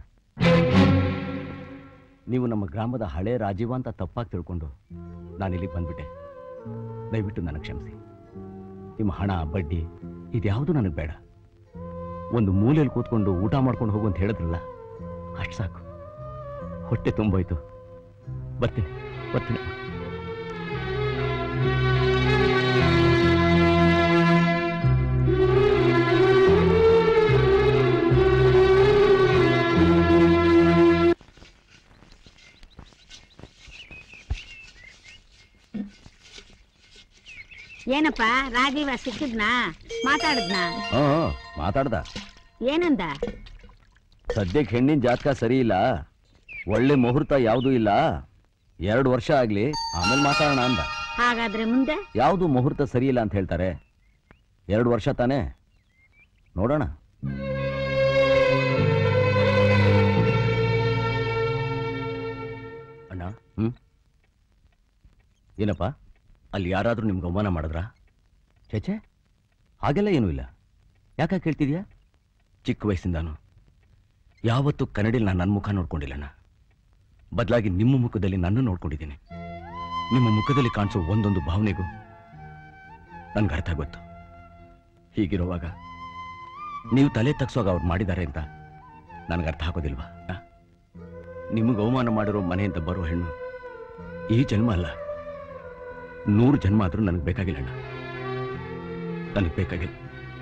ನೀವು ನಮ್ಮ ಗ್ರಾಮದ ಹಳೆ ರಾಜೀವ ಅಂತ ತಪ್ಪಾಗಿ ತಿಳ್ಕೊಂಡು ನಾನು ಇಲ್ಲಿಗೆ ಬಂದ್ಬಿಟ್ಟೆ ದಯವಿಟ್ಟು ನನಗೆ ಕ್ಷಮಿಸಿ ನಿಮ್ಮ ಹಣ ಬಡ್ಡಿ ಇದ್ಯಾವುದು ನನಗೆ ಬೇಡ ಒಂದು ಮೂಲೆಯಲ್ಲಿ ಕೂತ್ಕೊಂಡು ಊಟ ಮಾಡ್ಕೊಂಡು ಹೋಗು ಅಂತ ಹೇಳಿದ್ರಲ್ಲ ಅಷ್ಟು ಸಾಕು ಹೊಟ್ಟೆ ತುಂಬೋಯ್ತು ಬರ್ತೀನಿ ಬರ್ತೀನಿ ಏನಪ್ಪ ರಾಜೀವ ಸಿಕ್ಕಿದ್ನಾ ಮಾತಾಡಿದ್ನಾ ಹಾ ಮಾತಾಡ್ದ ಏನಂದ ಸದ್ಯಕ್ಕೆ ಹೆಣ್ಣಿನ ಜಾತಕ ಸರಿ ಇಲ್ಲ ಒಳ್ಳೆ ಮುಹೂರ್ತ ಯಾವುದೂ ಇಲ್ಲ ಎರಡು ವರ್ಷ ಆಗ್ಲಿ ಆಮೇಲೆ ಮಾತಾಡೋಣ ಅಂದ ಹಾಗಾದ್ರೆ ಮುಂದೆ ಯಾವುದು ಮುಹೂರ್ತ ಸರಿ ಇಲ್ಲ ಅಂತ ಹೇಳ್ತಾರೆ ಎರಡು ವರ್ಷ ತಾನೇ ನೋಡೋಣ ಅಣ್ಣ ಹ್ಮ್ ಏನಪ್ಪ ಅಲ್ಲಿ ಯಾರಾದ್ರೂ ನಿಮ್ಗೆ ಅವಮಾನ ಮಾಡಿದ್ರಾ ಚೇಚೆ ಹಾಗೆಲ್ಲ ಏನೂ ಇಲ್ಲ ಯಾಕೆ ಕೇಳ್ತಿದ್ಯಾ ಚಿಕ್ಕ ವಯಸ್ಸಿಂದಾನು ಯಾವತ್ತೂ ಕನ್ನಡಿಲಿ ನಾನು ನನ್ನ ಮುಖ ನೋಡ್ಕೊಂಡಿಲ್ಲಣ್ಣ ಬದಲಾಗಿ ನಿಮ್ಮ ಮುಖದಲ್ಲಿ ನನ್ನ ನೋಡ್ಕೊಂಡಿದ್ದೀನಿ ನಿಮ್ಮ ಮುಖದಲ್ಲಿ ಕಾಣಿಸೋ ಒಂದೊಂದು ಭಾವನೆಗೂ ನನ್ಗೆ ಅರ್ಥ ಗೊತ್ತು ಹೀಗಿರುವಾಗ ನೀವು ತಲೆ ತಗ್ಸೋಗ ಅವ್ರು ಮಾಡಿದ್ದಾರೆ ಅಂತ ನನಗೆ ಅರ್ಥ ಆಗೋದಿಲ್ವಾ ಆ? ನಿಮಗೆ ಅವಮಾನ ಮಾಡಿರೋ ಮನೆಯಿಂದ ಬರೋ ಹೆಣ್ಣು ಈ ಜನ್ಮ ಅಲ್ಲ ನೂರು ಜನ್ಮ ಆದ್ರೂ ನನಗೆ ಬೇಕಾಗಿಲ್ಲ ಅಣ್ಣ ನನಗೆ ಬೇಕಾಗಿಲ್ಲ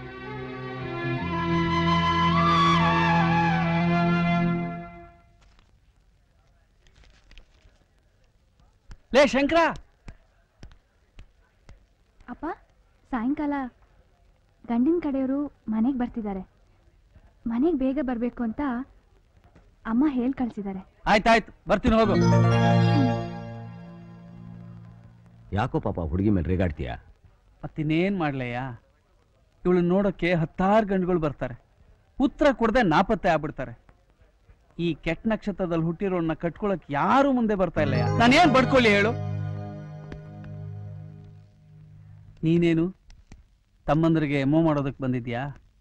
ಲೇ ಶಂಕರ ಅಪ್ಪ ಸಾಯಂಕಾಲ ಗಂಡಿನ ಕಡೆಯವರು ಮನೆಗೆ ಬರ್ತಿದ್ದಾರೆ ಮನೆಗೆ ಬೇಗ ಬರಬೇಕು ಅಂತ ಅಮ್ಮ ಹೇಳಿ ಕಳ್ಸಿದ್ದಾರೆ ಆಯ್ತಾಯ್ತು ಬರ್ತೀನಿ ಹೋಗು ಯಾಕೋ ಪಾಪ ಹುಡುಗಿ ಮೇಲೆ ರೇಗಾಡ್ತೀಯಾ ಮತ್ತಿನ್ನೇನ್ ಮಾಡ್ಲಯ್ಯ ಇವಳು ನೋಡೋಕೆ ಹತ್ತಾರು ಗಂಡುಗಳು ಬರ್ತಾರೆ ಉತ್ತರ ಕೊಡದೆ ನಾಪತ್ತೆ ಆಗ್ಬಿಡ್ತಾರೆ ಈ ಕೆಟ್ಟ ನಕ್ಷತ್ರದಲ್ಲಿ ಹುಟ್ಟಿರೋನ್ನ ಕಟ್ಕೊಳಕ್ ಯಾರು ಮುಂದೆ ಬರ್ತಾ ಇಲ್ಲಯ್ಯ ನಾನೇನ್ ಬಡ್ಕೊಳ್ಳಿ ಹೇಳು ನೀನೇನು ತಮ್ಮಂದ್ರಿಗೆ ಎಮೋ ಮಾಡೋದಕ್ಕೆ ಬಂದಿದ್ಯಾ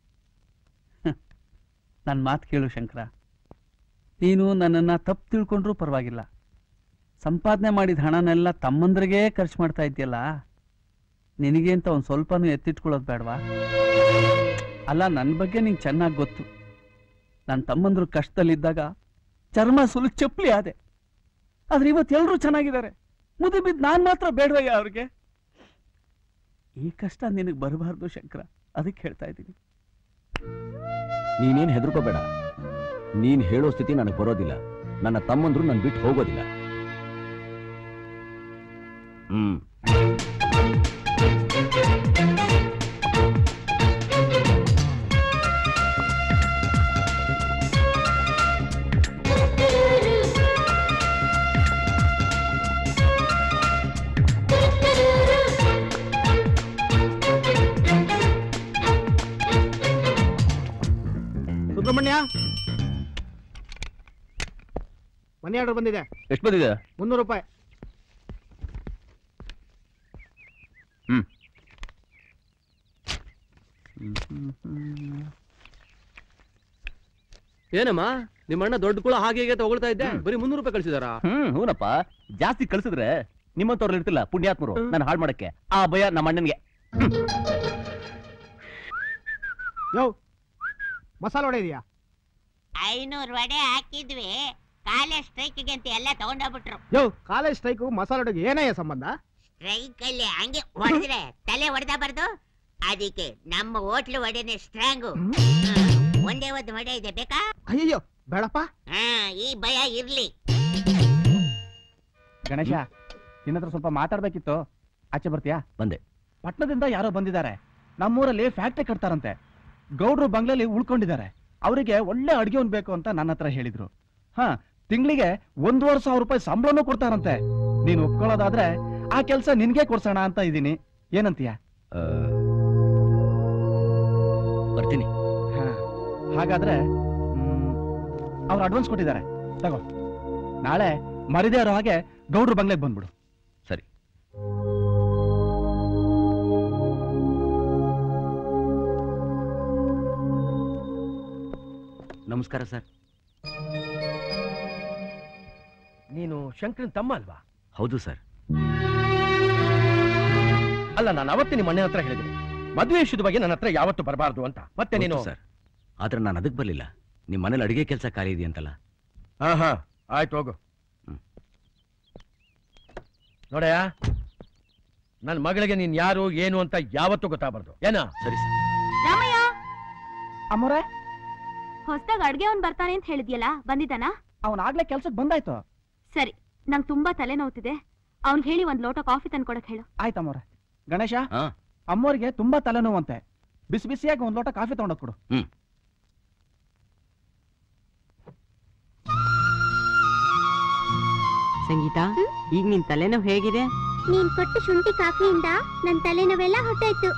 ನನ್ನ ಮಾತು ಕೇಳು ಶಂಕರ ನೀನು ನನ್ನನ್ನ ತಪ್ಪು ತಿಳ್ಕೊಂಡ್ರೂ ಪರವಾಗಿಲ್ಲ ಸಂಪಾದನೆ ಮಾಡಿದ ಹಣನೆಲ್ಲ ತಮ್ಮಂದ್ರಿಗೇ ಖರ್ಚು ಮಾಡ್ತಾ ಇದ್ಯಲ್ಲ ನಿನಗೆ ಅಂತ ಒಂದು ಸ್ವಲ್ಪನೂ ಎತ್ತಿಟ್ಕೊಳ್ಳೋದು ಬೇಡವಾ ಅಲ್ಲ ನನ್ನ ಬಗ್ಗೆ ನಿಂಗೆ ಚೆನ್ನಾಗಿ ಗೊತ್ತು ನನ್ನ ತಮ್ಮಂದ್ರು ಕಷ್ಟದಲ್ಲಿದ್ದಾಗ ಚರ್ಮ ಸುಲು ಚಪ್ಪಲಿ ಆದೆ ಆದ್ರೆ ಇವತ್ತು ಎಲ್ಲರೂ ಚೆನ್ನಾಗಿದ್ದಾರೆ ಮುದಿ ಬಿದ್ದು ನಾನು ಮಾತ್ರ ಬೇಡವಯ್ಯ ಅವ್ರಿಗೆ ಈ ಕಷ್ಟ ನಿನಗೆ ಬರಬಾರ್ದು ಶಂಕರ ಅದಕ್ಕೆ ಹೇಳ್ತಾ ಇದ್ದೀನಿ ನೀನೇನ್ ಹೆದರ್ಕೋಬೇಡ ನೀನ್ ಹೇಳೋ ಸ್ಥಿತಿ ನನಗೆ ಬರೋದಿಲ್ಲ ನನ್ನ ತಮ್ಮಂದ್ರು ನನ್ ಬಿಟ್ಟು ಹೋಗೋದಿಲ್ಲ ಹ್ಮ್ ಸುಬ್ರಹ್ಮಣ್ಯ ಮನಿ ಆರ್ಡರ್ ಬಂದಿದೆ ಎಷ್ಟು ಬಂದಿದೆ ಮುನ್ನೂರು ರೂಪಾಯಿ ಹ್ಮ್ ಏನಮ್ಮ ನಿಮ್ಮ ಅಣ್ಣ ದೊಡ್ಡ ಕುಳ ಹಾಗೆ ಹೀಗೆ ತಗೊಳ್ತಾ ಇದ್ದೆ ಬರೀ ಮುನ್ನೂರು ರೂಪಾಯಿ ಕಳಿಸಿದಾರಾ ಹ್ಮ್ ಹೂನಪ್ಪ ಜಾಸ್ತಿ ಕಳ್ಸಿದ್ರೆ ನಿಮ್ಮಂತವ್ರು ಇರ್ತಿಲ್ಲ ಪುಣ್ಯಾತ್ಮರು ನಾನು ಹಾಳು ಮಾಡಕ್ಕೆ ಆ ಭಯ ನಮ್ಮ ಅಣ್ಣನ್ಗೆ ಯೋ ಮಸಾಲೆ ವಡೆ ಇದೆಯಾ ಐನೂರು ವಡೆ ಹಾಕಿದ್ವಿ ಕಾಲೇಜ್ ಸ್ಟ್ರೈಕ್ಗೆ ಅಂತ ಎಲ್ಲ ತಗೊಂಡೋಗ್ಬಿಟ್ರು ಯೋ ಕಾಲೇಜ್ ಸ್ಟ್ರೈಕು ಮಸಾಲೆ ವಡೆಗೆ ಏನಯ್ಯ ಸಂಬಂಧ ಸ್ಟ್ರೈಕ್ ಅಲ್ಲಿ ಹಂಗೆ ಹೊಡೆದ್ರೆ ತಲೆ ಹೊಡೆದಬಾರ್ದು ಅದಕ್ಕೆ ನಮ್ಮ ಹೋಟ್ಲು ವಡೆನೆ ಸ್ಟ್ರಾಂಗು ಒಂದೇ ಒಂದು ವಡೆ ಇದೆ ಬೇಕಾ ಅಯ್ಯಯ್ಯೋ ಬೇಡಪ್ಪ ಹಾ ಈ ಭಯ ಇರ್ಲಿ ಗಣೇಶ ನಿನ್ನ ಹತ್ರ ಸ್ವಲ್ಪ ಮಾತಾಡ್ಬೇಕಿತ್ತು ಆಚೆ ಬರ್ತೀಯಾ ಬಂದೆ ಪಟ್ಟಣದಿಂದ ಯಾರೋ ಬಂದಿದ್ದಾರೆ ನಮ್ಮೂರಲ್ಲಿ ಫ್ಯಾಕ್ಟ್ರಿ ಕಟ್ತಾರಂತೆ ಗೌಡ್ರು ಬಂಗ್ಲೆಲಿ ಉಳ್ಕೊಂಡಿದ್ದಾರೆ ಅವರಿಗೆ ಒಳ್ಳೆ ಅಡ್ಗೆ ಒಂದ್ ಬೇಕು ಅಂತ ನನ್ನ ಹತ್ರ ಹೇಳಿದ್ರು ಹಾ ತಿಂಗಳಿಗೆ ಒಂದೂವರೆ ಸಾವಿರ ರೂಪಾಯಿ ಸಂಬಳನೂ ಕೊಡ್ತಾರಂತೆ ನೀನು ಒಪ್ಕೊಳ್ಳೋದಾದ್ರೆ ಆ ಕೆಲಸ ನಿನ್ಗೆ ಕೊಡ್ಸೋಣ ಅಂತ ಇದ್ದೀನಿ ಏನಂತೀಯ ಆ, ಬರ್ತೀನಿ ಹಾ, ಹಾಗಾದ್ರೆ ಅವ್ರು ಅಡ್ವಾನ್ಸ್ ಕೊಟ್ಟಿದ್ದಾರೆ ತಗೋ ನಾಳೆ ಮರಿದೇ ಇರೋ ಹಾಗೆ ಗೌಡ್ರ ಬಂಗ್ಲೆಗೆ ಬಂದ್ಬಿಡು ಸರಿ ನಮಸ್ಕಾರ ಸರ್ ನೀನು ಶಂಕರನ್ ತಮ್ಮ ಅಲ್ವಾ ಹೌದು ಸರ್ ಅಲ್ಲ ನಾನು ಅವತ್ತೇ ನಿಮ್ಮ ಅಣ್ಣನ ಹತ್ರ ಹೇಳಿದೆ ಮದುವೆ ವಿಷಯದ ಬಗ್ಗೆ ನನ್ನ ಹತ್ರ ಯಾವತ್ತು ಬರಬಾರ್ದು ಅಂತ ಮತ್ತೆ ನೀನು ಸರ್ ಆದ್ರೆ ನಾನು ಅದಕ್ಕೆ ಬರಲಿಲ್ಲ ನಿಮ್ಮ ಮನೇಲಿ ಅಡಿಗೆ ಕೆಲಸ ಖಾಲಿ ಇದೆಯಂತಲ್ಲ ಹಾ ಹಾ ಆಯ್ತು ಹೋಗು ನೋಡಯ್ಯ ನನ್ನ ಮಗಳಿಗೆ ನೀನ್ ಯಾರು ಏನು ಅಂತ ಯಾವತ್ತೂ ಗೊತ್ತಾಗಬಾರ್ದು ಏನ ಸರಿ ಸರ್ ರಾಮಯ್ಯ ಅಮ್ಮೋರೆ ಹೊಸ್ದಾಗ ಅಡ್ಗೆ ಅವ್ನ್ ಬರ್ತಾನೆ ಅಂತ ಹೇಳಿದ್ಯಲ್ಲ ಬಂದಿದ್ದಾನಾ ಅವನಾಗ್ಲೇ ಕೆಲ್ಸಕ್ಕೆ ಬಂದಾಯ್ತು ಸರಿ ನಂಗ್ ತುಂಬಾ ತಲೆನೋವ್ತಿದೆ ಅವ್ನ್ ಹೇಳಿ ಒಂದ್ ಲೋಟ ಕಾಫಿ ತಂದ್ಕೊಡಕ್ ಹೇಳು ಆಯ್ತಮ್ಮೋರೆ ಗಣೇಶ ಹಾ ಅಮ್ಮೋರಿಗೆ ತುಂಬಾ ತಲೆನೋವಂತೆ ಬಿಸಿ ಬಿಸಿಯಾಗಿ ಒಂದ್ ಲೋಟ ಕಾಫಿ ತಗೊಂಡೋಗ್ ಕೊಡು ಹ್ಮ್ ಸಂಗೀತ ಈಗ ನಿನ್ ತಲೆನೋವು ಹೇಗಿದೆ ನೀನ್ ಕೊಟ್ಟ ಶುಂಠಿ ಕಾಫಿಯಿಂದ ನನ್ ತಲೆನೋವೆಲ್ಲ ಹೊಟ್ಟೋಯ್ತು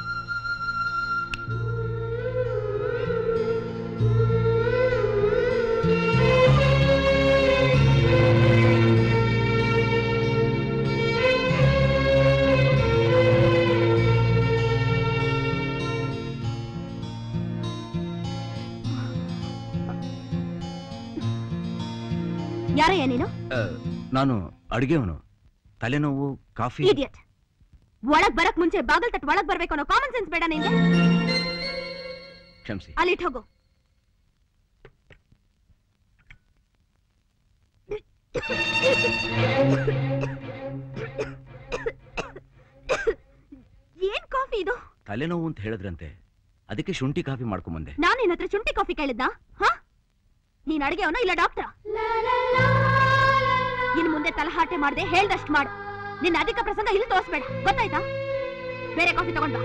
ಯಾರಯ್ಯ ನೀನು ಆ, ನಾನು ಅಡುಗೆವನು ತಲೆನೋವು ಕಾಫಿ ಇಡಿಯಟ್ ಒಳಗ್ ಬರಕ್ ಮುಂಚೆ ಬಾಗಲ್ ತಟ್ ಒಳಗ್ ಬರ್ಬೇಕು ಅನ್ನೋ ಕಾಮನ್ ಸೆನ್ಸ್ ಬೇಡ ನಿಂಗೆ ಕ್ಷಮಿಸಿ ಅಲ್ಲಿ ಇಟ್ ಹೋಗು ಏನ್ ಕಾಫಿ ಇದು ತಲೆನೋವು ಅಂತ ಹೇಳಿದ್ರಂತೆ ಅದಕ್ಕೆ ಶುಂಠಿ ಕಾಫಿ ಮಾಡ್ಕೊಂಬಂದೆ ನಾನು ನಿನ್ನ ಹತ್ರ ಶುಂಠಿ ಕಾಫಿ ಕೇಳಿದ್ನಾ ಹಾ ನೀನ್ ಅಡಿಗೆ ಅವನ ಇಲ್ಲ ಡಾಕ್ಟರ್ ಇನ್ ಮುಂದೆ ತಲಹಾಟೆ ಮಾಡ್ದೆ ಹೇಳ್ದಷ್ಟು ಮಾಡು ನಿನ್ನ ಅಧಿಕ ಪ್ರಸಂಗ ಇಲ್ಲಿ ತೋರಿಸ್ಬೇಡ ಗೊತ್ತಾಯ್ತಾ ಬೇರೆ ಕಾಫಿ ತಗೊಂಡ್ ಬಾ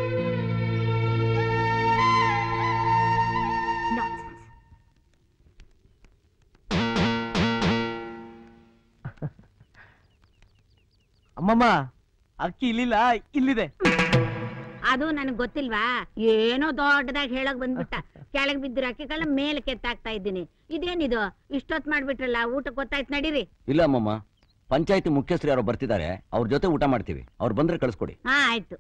Nonsense. ಅಮ್ಮಮ್ಮ ಅಕ್ಕಿ ಇಲ್ಲಿಲ್ಲ ಇಲ್ಲಿದೆ ಅದು ನನಗ್ ಗೊತ್ತಿಲ್ವಾ ಏನೋ ದೊಡ್ಡದಾಗಿ ಹೇಳಕ್ ಬಂದ್ಬಿಟ್ಟ ಕೆಳಗ್ ಬಿದ್ದಿರೋ ಅಕ್ಕಿಗಳನ್ನ ಮೇಲೆ ಕೆತ್ತಾಕ್ತಾ ಇದ್ದೀನಿ ಇದೇನಿದು ಇಷ್ಟೊತ್ ಮಾಡ್ಬಿಟ್ರಲ್ಲ ಊಟಕ್ಕೆ ಗೊತ್ತಾಯ್ತು ನಡೀರಿ ಇಲ್ಲ ಅಮ್ಮಮ್ಮ ಪಂಚಾಯತಿ ಮುಖ್ಯಸ್ಥರು ಯಾರೋ ಬರ್ತಿದ್ದಾರೆ ಅವ್ರ ಜೊತೆ ಊಟ ಮಾಡ್ತೀವಿ ಅವ್ರು ಬಂದ್ರೆ ಕಳಿಸ್ಕೊಡಿ ಹಾ ಆಯ್ತು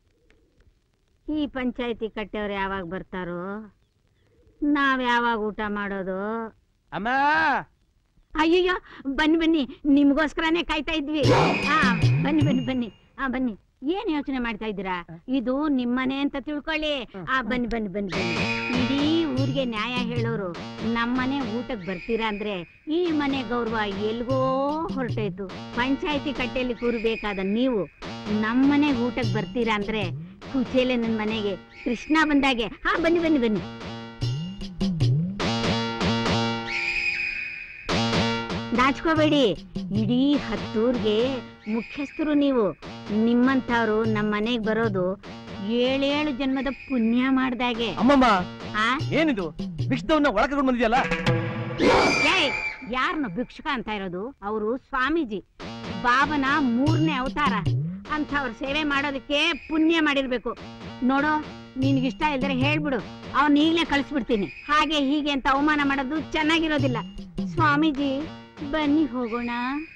ಈ ಪಂಚಾಯತಿ ಕಟ್ಟೆಯವ್ರು ಯಾವಾಗ ಬರ್ತಾರೋ ನಾವ್ ಯಾವಾಗ ಊಟ ಮಾಡೋದು ಅಮ್ಮ ಅಯ್ಯಯ್ಯೋ ಬನ್ನಿ ಬನ್ನಿ ನಿಮ್ಗೋಸ್ಕರನೇ ಕಾಯ್ತಾ ಇದ್ವಿ ಹಾ ಬನ್ನಿ ಬನ್ನಿ ಬನ್ನಿ ಹಾ ಬನ್ನಿ ಏನ್ ಯೋಚನೆ ಮಾಡ್ತಾ ಇದ್ದೀರಾ ಇದು ನಿಮ್ಮನೆ ಅಂತ ತಿಳ್ಕೊಳ್ಳಿ ಆ ಬನ್ನಿ ಬನ್ನಿ ಬನ್ನಿ ಬನ್ನಿ ಇಡೀ ಊರಿಗೆ ನ್ಯಾಯ ಹೇಳೋರು ನಮ್ಮನೆ ಊಟಕ್ಕೆ ಬರ್ತೀರಾ ಅಂದ್ರೆ ಈ ಮನೆ ಗೌರವ ಎಲ್ಗೋ ಹೊರಟೋಯ್ತು ಪಂಚಾಯತಿ ಕಟ್ಟೆಯಲ್ಲಿ ಕೂರ್ಬೇಕಾದ ನೀವು ನಮ್ಮನೆ ಊಟಕ್ಕೆ ಬರ್ತೀರಾ ಅಂದ್ರೆ ಕುಚೇಲೆ ನನ್ನ ಮನೆಗೆ ಕೃಷ್ಣ ಬಂದಾಗೆ ಹಾ ಬನ್ನಿ ಬನ್ನಿ ಬನ್ನಿ ನಾಚ್ಕೋಬೇಡಿ ಇಡೀ ಹತ್ತೂರ್ಗೆ ಮುಖ್ಯಸ್ಥರು ನೀವು ನಿಮ್ಮಂಥವ್ರು ನಮ್ಮ ಮನೆಗೆ ಬರೋದು ಏಳೇಳು ಜನ್ಮದ ಪುಣ್ಯ ಮಾಡ್ದಾಗೆ ಅಮ್ಮಮ್ಮ ಆ ಏನಿದು ಭಿಕ್ಷದವನ್ನ ಒಳಗೆ ಬಂದಿದ್ಯಲ್ಲ ಏಯ್ ಯಾರನ್ನ ಭಿಕ್ಷುಕ ಅಂತ ಇರೋದು ಅವರು ಸ್ವಾಮೀಜಿ ಬಾಬನ ಮೂರನೇ ಅವತಾರ ಅಂಥವ್ರ ಸೇವೆ ಮಾಡೋದಕ್ಕೆ ಪುಣ್ಯ ಮಾಡಿರ್ಬೇಕು ನೋಡೋ ನಿನ್ಗಿಷ್ಟ ಇಲ್ದರೆ ಹೇಳ್ಬಿಡು ಅವ್ನ ಈಗಲೇ ಕಳಿಸ್ಬಿಡ್ತೀನಿ ಹಾಗೆ ಹೀಗೆ ಅಂತ ಅವಮಾನ ಮಾಡೋದು ಚೆನ್ನಾಗಿರೋದಿಲ್ಲ ಸ್ವಾಮೀಜಿ ಬನ್ನಿ ಹೋಗೋಣ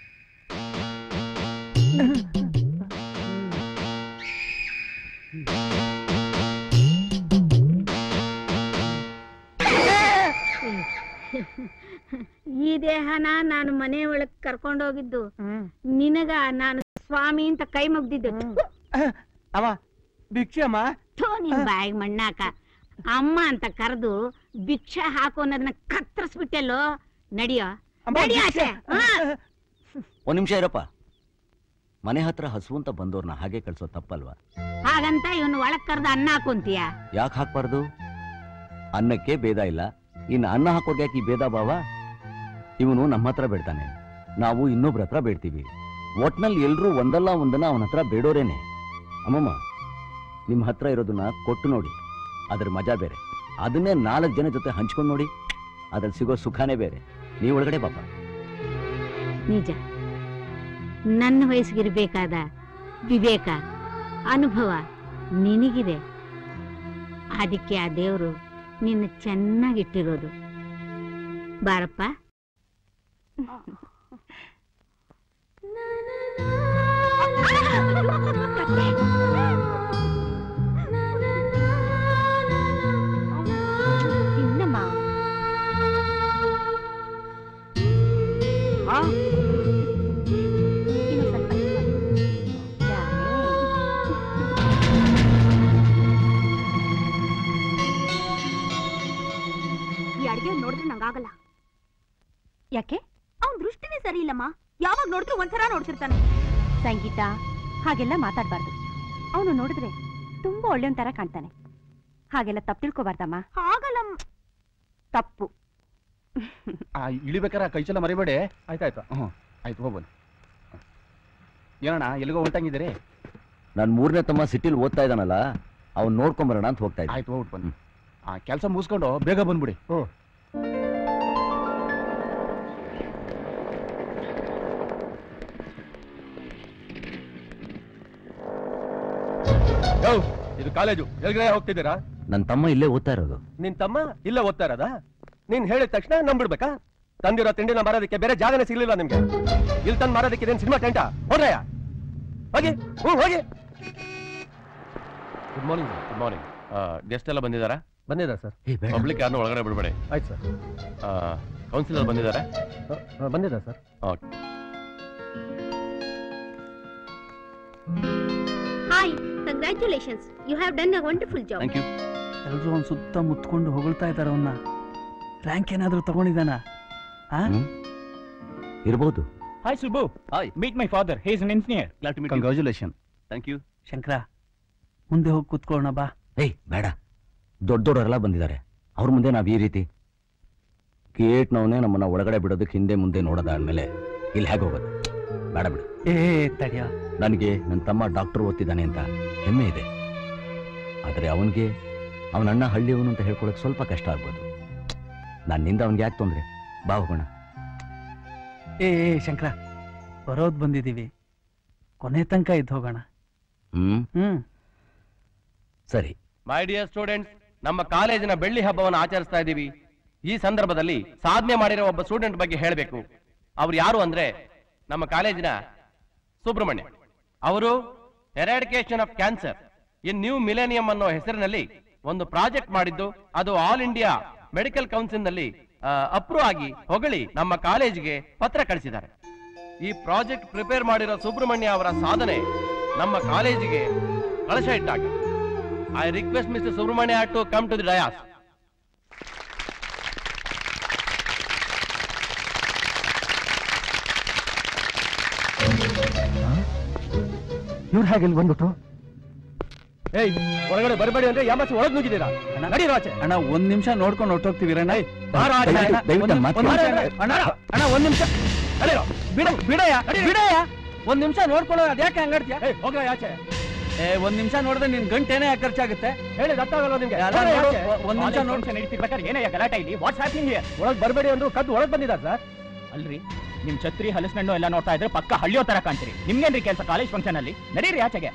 ಈ ದೇಹನ ನಾನು ಮನೆ ಒಳಗ್ ಕರ್ಕೊಂಡೋಗಿದ್ದು ನಿನಗ ನಾನು ಸ್ವಾಮಿ ಅಂತ ಕೈ ಮುಗ್ದಿದ್ದು ಅವ ಭಿಕ್ಷೆ ಅಮ್ಮ ಥೋ ನಿನ್ ಬಾಯಿಗೆ ಮಣ್ಣಾಕ ಅಮ್ಮ ಅಂತ ಕರೆದು ಭಿಕ್ಷೆ ಹಾಕು ಅನ್ನೋದನ್ನ ಕತ್ತರಿಸ್ಬಿಟ್ಟೆಲ್ಲೋ ನಡಿಯೋ ಅಮ್ಮ, ನಡಿ ಭಿಕ್ಷೆ. ಆಚೆ ಹಾ. ಒಂದ್ ನಿಮಿಷ ಇರಪ್ಪ ಮನೆ ಹತ್ರ ಹಸು ಅಂತ ಬಂದವ್ರನ್ನ ಹಾಗೆ ಕಳ್ಸೋ ತಪ್ಪಲ್ವಾ ಹಾಗಂತ ಇವನು ಒಳಗ್ ಕರೆದು ಅನ್ನ ಹಾಕೊಂತೀಯ ಯಾಕೆ ಹಾಕ್ಬಾರ್ದು ಅನ್ನಕ್ಕೆ ಭೇದ ಇಲ್ಲ ಇನ್ನು ಅನ್ನ ಹಾಕೋರ್ಗೆ ಯಾಕೆ ಈ ಭೇದ ಭಾವ ಇವನು ನಮ್ಮ ಹತ್ರ ಬೇಡ್ತಾನೆ ನಾವು ಇನ್ನೊಬ್ರ ಹತ್ರ ಬೇಡ್ತೀವಿ ಒಟ್ನಲ್ಲಿ ಎಲ್ರೂ ಒಂದಲ್ಲ ಒಂದನ್ನ ಅವನ ಹತ್ರ ಬೇಡೋರೇನೆ ಅಮ್ಮಮ್ಮ ನಿಮ್ಮ ಹತ್ರ ಇರೋದನ್ನ ಕೊಟ್ಟು ನೋಡಿ ಅದ್ರ ಮಜಾ ಬೇರೆ ಅದನ್ನೇ ನಾಲ್ಕು ಜನ ಜೊತೆ ಹಂಚ್ಕೊಂಡು ನೋಡಿ ಅದ್ರಲ್ಲಿ ಸಿಗೋ ಸುಖಾನೇ ಬೇರೆ ನೀ ಒಳಗಡೆ ಬಾಪ ನಿಜ ನನ್ನ ವಯಸ್ಸಿಗಿರ್ಬೇಕಾದ ವಿವೇಕ ಅನುಭವ ನಿನಗಿದೆ ಅದಕ್ಕೆ ಆ ದೇವರು ನಿನ್ನ ಚೆನ್ನಾಗಿಟ್ಟಿರೋದು ಬಾರಪ್ಪ ತಿನ್ನಮ್ಮ ಇನ್ನು ಸ್ವಲ್ಪ ಈ ಅಡ್ಗೆ ನೋಡಿದ್ರೆ ನಂಗಾಗಲ್ಲ ಯಾಕೆ ಅವ್ನ್ ದೃಷ್ಟಿನೇ ಸರಿ ಇಲ್ಲಮ್ಮ ಯಾವಾಗ ನೋಡಿದ್ರು ಒಂಥರ ನೋಡ್ತಿರ್ತಾನೆ ಸಂಗೀತ ಹಾಗೆಲ್ಲ ಮಾತಾಡ್ಬಾರ್ದು ಅವನು ನೋಡಿದ್ರೆ ತುಂಬಾ ಒಳ್ಳೆಯವನ್ ತರ ಕಾಣ್ತಾನೆ ಹಾಗೆಲ್ಲ ತಪ್ಪು ತಿಳ್ಕೊಬಾರ್ದಮ್ಮ ಹಾಗಲ್ಲ ತಪ್ಪು ಆ ಇಳಿಬೇಕಾರೆ ಕೈ ಚಲ ಮರಿಬೇಡಿ ಆಯ್ತಾಯ್ತು ಹ್ಞೂ ಆಯ್ತು ಹೋಗ್ಬನ್ನಿ ಏನಣ್ಣ ಎಲ್ಲಿಗೋ ಹೊಂಟಂಗಿದ್ದೀರಿ ನಾನು ಮೂರನೇ ತಮ್ಮ ಸಿಟಿಲಿ ಓದ್ತಾ ಇದ್ದಾನಲ್ಲ ಅವ್ನು ನೋಡ್ಕೊಂಬರೋಣ ಅಂತ ಹೋಗ್ತಾ ಇದ್ದೆ ಆಯ್ತು ಹೋಗ್ಬಿಟ್ಟು ಬನ್ನಿ ಆ ಕೆಲಸ ಮುಗಿಸ್ಕೊಂಡು ಬೇಗ ಬಂದ್ಬಿಡಿ ಹ್ಞೂ ಇದು ಕಾಲೇಜು ಎಲ್ಗಡೆ ಹೋಗ್ತಿದ್ದೀರಾ ನನ್ನ ತಮ್ಮ ಇಲ್ಲೇ ಓದ್ತಾ ಇರೋದು ನಿನ್ ತಮ್ಮ ಇಲ್ಲ ಓದ್ತಾ ಇರೋದಾ ನೀನ್ ಹೇಳಿದ ತಕ್ಷಣ ನಂಬಿಡ್ಬೇಕಾ ತಂದಿರೋ ತಿಂಡಿನ ಮಾರೋದಕ್ಕೆ ಬೇರೆ ಜಾಗನೇ ಸಿಗ್ಲಿಲ್ಲ ನಿಮ್ಗೆ ಇಲ್ಲಿ ತಂದು ಮಾರೋದಕ್ಕೆ ಇದೇನು ಸಿನಿಮಾ ಟೆಂಟ ಹೋಗ್ರಯ್ಯ ಹೋಗಿ ಹ್ಞೂ ಹೋಗಿ good morning good morning guest ಎಲ್ಲ ಬಂದಿದ್ದಾರಾ ಬಂದಿದ್ದಾರೆ ಸರ್ ಪಬ್ಲಿಕ್ ಯಾರನ್ನೂ ಒಳಗಡೆ ಬಿಡಬೇಡಿ ಆಯ್ತು ಸರ್ ಕೌನ್ಸಿಲರ್ ಬಂದಿದ್ದಾರೆ ಬಂದಿದ್ದಾರೆ sir okay hi congratulations you have done a wonderful job thank you ಎಲ್ರು ಅವ್ನ್ ಸುತ್ತ ಮುತ್ಕೊಂಡು ಹೊಗಳ್ತಾ ಇದಾರೆ ಅವನ್ನ ರ್ಯಾಂಕ್ ಏನಾದ್ರೂ ತಗೊಂಡಿದ್ದಾನ ಆ ಇರ್ಬೋದು hi Subbu hi meet my father he is an engineer glad to meet congratulation thank you Shankar ಮುಂದೆ ಹೋಗಿ ಕೂತ್ಕೊಳ್ಳೋಣ ಬಾ ಏಯ್ ಬೇಡ ದೊಡ್ಡ ದೊಡ್ಡವರೆಲ್ಲ ಬಂದಿದ್ದಾರೆ ಅವ್ರ ಮುಂದೆ ನಾವು ಈ ರೀತಿ ಗೇಟ್ನವನೇ ನಮ್ಮನ್ನ ಒಳಗಡೆ ಬಿಡೋದಕ್ಕೆ ಹಿಂದೆ ಮುಂದೆ ನೋಡೋದಾದ್ಮೇಲೆ ಇಲ್ಲಿ ಹೇಗೆ ಹೋಗೋದು ಬೇಡ ಬಿಡು ಏ ತಡಿಯ ನನಗೆ ನನ್ನ ತಮ್ಮ ಡಾಕ್ಟರ್ ಓದ್ತಿದ್ದಾನೆ ಅಂತ ಹೆಮ್ಮೆ ಇದೆ ಆದರೆ ಅವನಿಗೆ ಅವನ ಅಣ್ಣ ಹಳ್ಳಿಯವನು ಅಂತ ಹೇಳ್ಕೊಳಕ್ ಸ್ವಲ್ಪ ಕಷ್ಟ ಆಗ್ಬೋದು ನನ್ನಿಂದ ಅವನಿಗೆ ಯಾಕೆ ತೊಂದರೆ ಬಾ ಹೋಗೋಣ ಏ ಏ, ಶಂಕರ ಬರೋದ್ ಬಂದಿದೀವಿ ಕೊನೆ ತನಕ ಇದ್ದು ಹೋಗೋಣ ಹ್ಮ್ ಹ್ಮ್ ಸರಿ ಮೈ ಡಿಯರ್ ಸ್ಟೂಡೆಂಟ್ಸ್ ನಮ್ಮ ಕಾಲೇಜಿನ ಬೆಳ್ಳಿ ಹಬ್ಬವನ್ನು ಆಚರಿಸ್ತಾ ಇದ್ದೀವಿ ಈ ಸಂದರ್ಭದಲ್ಲಿ ಸಾಧನೆ ಮಾಡಿರೋ ಒಬ್ಬ ಸ್ಟೂಡೆಂಟ್ ಬಗ್ಗೆ ಹೇಳಬೇಕು ಅವ್ರು ಯಾರು ಅಂದ್ರೆ ನಮ್ಮ ಕಾಲೇಜಿನ ಸುಬ್ರಹ್ಮಣ್ಯ ಅವರು eradication of cancer in new millennium ಅನ್ನೋ ಹೆಸರಿನಲ್ಲಿ ಒಂದು ಪ್ರಾಜೆಕ್ಟ್ ಮಾಡಿದ್ದು ಅದು ಆಲ್ ಇಂಡಿಯಾ ಮೆಡಿಕಲ್ ಕೌನ್ಸಿಲ್ ನಲ್ಲಿ ಅಪ್ರೂವ್ ಆಗಿ ಹೊಗಳಿ ನಮ್ಮ ಕಾಲೇಜಿಗೆ ಪತ್ರ ಕಳಿಸಿದ್ದಾರೆ ಈ ಪ್ರಾಜೆಕ್ಟ್ ಪ್ರಿಪೇರ್ ಮಾಡಿರೋ ಸುಬ್ರಹ್ಮಣ್ಯ ಅವರ ಸಾಧನೆ ನಮ್ಮ ಕಾಲೇಜಿಗೆ ಕಳಶ ಇಟ್ಟಾಗ I request mister Subramanya to come to the dais ಇವ್ರು ಹೇಗೆ ಇಲ್ಲಿ ಬಂದ್ಬಿಟ್ಟು ಏಯ್ ಒಳಗಡೆ ಬರಬೇಡಿ ಅಂದ್ರೆ ಯಾಮಸಿ ಒಳಗೆ ನುಗ್ಗಿದ್ದೀರಾ ನಡೀರೋ ಆಚೆ ಅಣ್ಣ ಒಂದ್ ನಿಮಿಷ ನೋಡ್ಕೊಂಡು ಹೊರಟೋಗ್ತೀವಿ ರಣ್ಣ ಬಾರೋ ಆಚೆ. ದಯವಿಟ್ಟು- ದಯವಿಟ್ಟು ಒಂದ್ ಮಾತು- ನಿಮಿಷ- ಅಣ್ಣ ಅಣ್ಣ ಒಂದ್ ನಿಮಿಷ ನಡೀರೋ. ಬಿಡ ಬಿಡಯ್ಯ ಬಿಡಯ್ಯ ಒಂದ್ ನಿಮಿಷ ನೋಡ್ಕೊಳ್ಳೋ ಅದ್ಯಾಕೆ ಹಂಗಾಡ್ತೀಯ ಏಯ್ ಹೋಗ್ರ ಆಚೆ ಏ ಒಂದ್ ನಿಮಿಷ ನೋಡಿದ್ರೆ ನಿನ್ ಗಂಟೇನೆ ಖರ್ಚಾಗುತ್ತೆ ಹೇಳಿ ಅರ್ಥ ಆಗಲ್ಲ ನಿಮ್ಗೆ ಅಲ್ಲ, ಹೋಗ್ರಿ ನೋಡು, ಆಚೆ. ಒಂದ್ ನಿಮಿಷ ಕಾಲೇಜ್ ನೋಡ್ ಫಂಕ್ಷನ್ ನಡೀತಿರ್ಬೇಕಾದ್ರೆ ಏನಯ್ಯ ಗಲಾಟೆ ಇಲ್ಲಿ ವಾಟ್ಸ್ ಹ್ಯಾಪಿಂಗ್ ಹಿಯರ್ ಒಳಗ್ ಬರಬೇಡಿ ಅಂದ್ರು ಕದ್ದು ಒಳಗ್ ಬಂದಿದ್ದಾರೆ ಸರ್ ಅಲ್ರಿ ನಿಮ್ ಛತ್ರಿ ಹಲಸಿನಣ್ಣು ಎಲ್ಲ ನೋಡ್ತಾ ಇದ್ರೆ ಪಕ್ಕ ಹಳ್ಳಿಯೋ ತರ ಕಾಣ್ತೀರಿ ನಿಮ್ಗೇನ್ರಿ ಕೆಲಸ ಕಾಲೇಜ್ ಫಂಕ್ಷನ್ ಅಲ್ಲಿ ನಡೀರಿ ಆಚೆಗೆ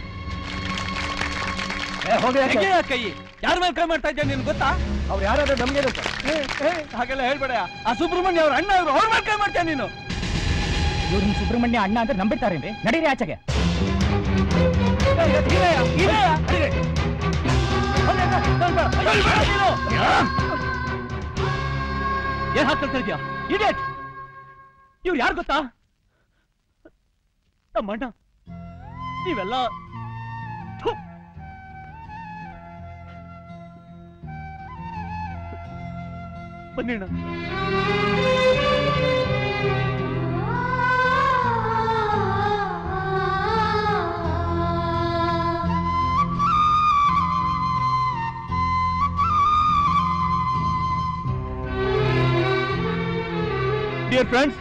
ಹೋಗಿ ಆಚೆ. ತೆಗೆಯ ಕೈ ಯಾರ ಮೇಲೆ ಕೈ ಮಾಡ್ತಾ ಇದ್ಯಾ ನಿನ್ ಗೊತ್ತಾ ಅವ್ರು ಯಾರಾದ್ರೂ ನಮ್ಗೆ ಸರ್ ಏ, ಏ, ಹಾಗೆಲ್ಲ ಹೇಳ್ಬೇಡ ಆ ಸುಬ್ರಹ್ಮಣ್ಯ ಅವ್ರ ಅಣ್ಣ ಅವ್ರು ಅವ್ರ ಮೇಲೆ ಕೈ ಮಾಡ್ತೀಯ ನೀನು ಇವ್ರು ನಿಮ್ ಸುಬ್ರಹ್ಮಣ್ಯ ಅಣ್ಣ ಅಂದ್ರೆ ನಂಬಿಡ್ತಾರೇನ್ರಿ ನಡೀರಿ ಆಚೆಗೆ ಏ, ಇದೆಯಾ? ಇದೆಯಾ? ನಡೀರಿ. ಹೋಗಿ ಅಣ್ಣ, ಸ್ವಲ್ಪ, ಅಯ್ಯೋ, ಬೇಡ ನೀನು. ಏನ್ ಹಾಕ್ತಾ ಇದೆಯಾ ಇಡಿಯಟ್ ಇವ್ರು ಯಾರು ಗೊತ್ತಾ ನಮ್ಮ ಅಣ್ಣ ನೀವೆಲ್ಲ ಥು. ಬನ್ನಿ ಅಣ್ಣ ಡಿಯರ್ ಫ್ರೆಂಡ್ಸ್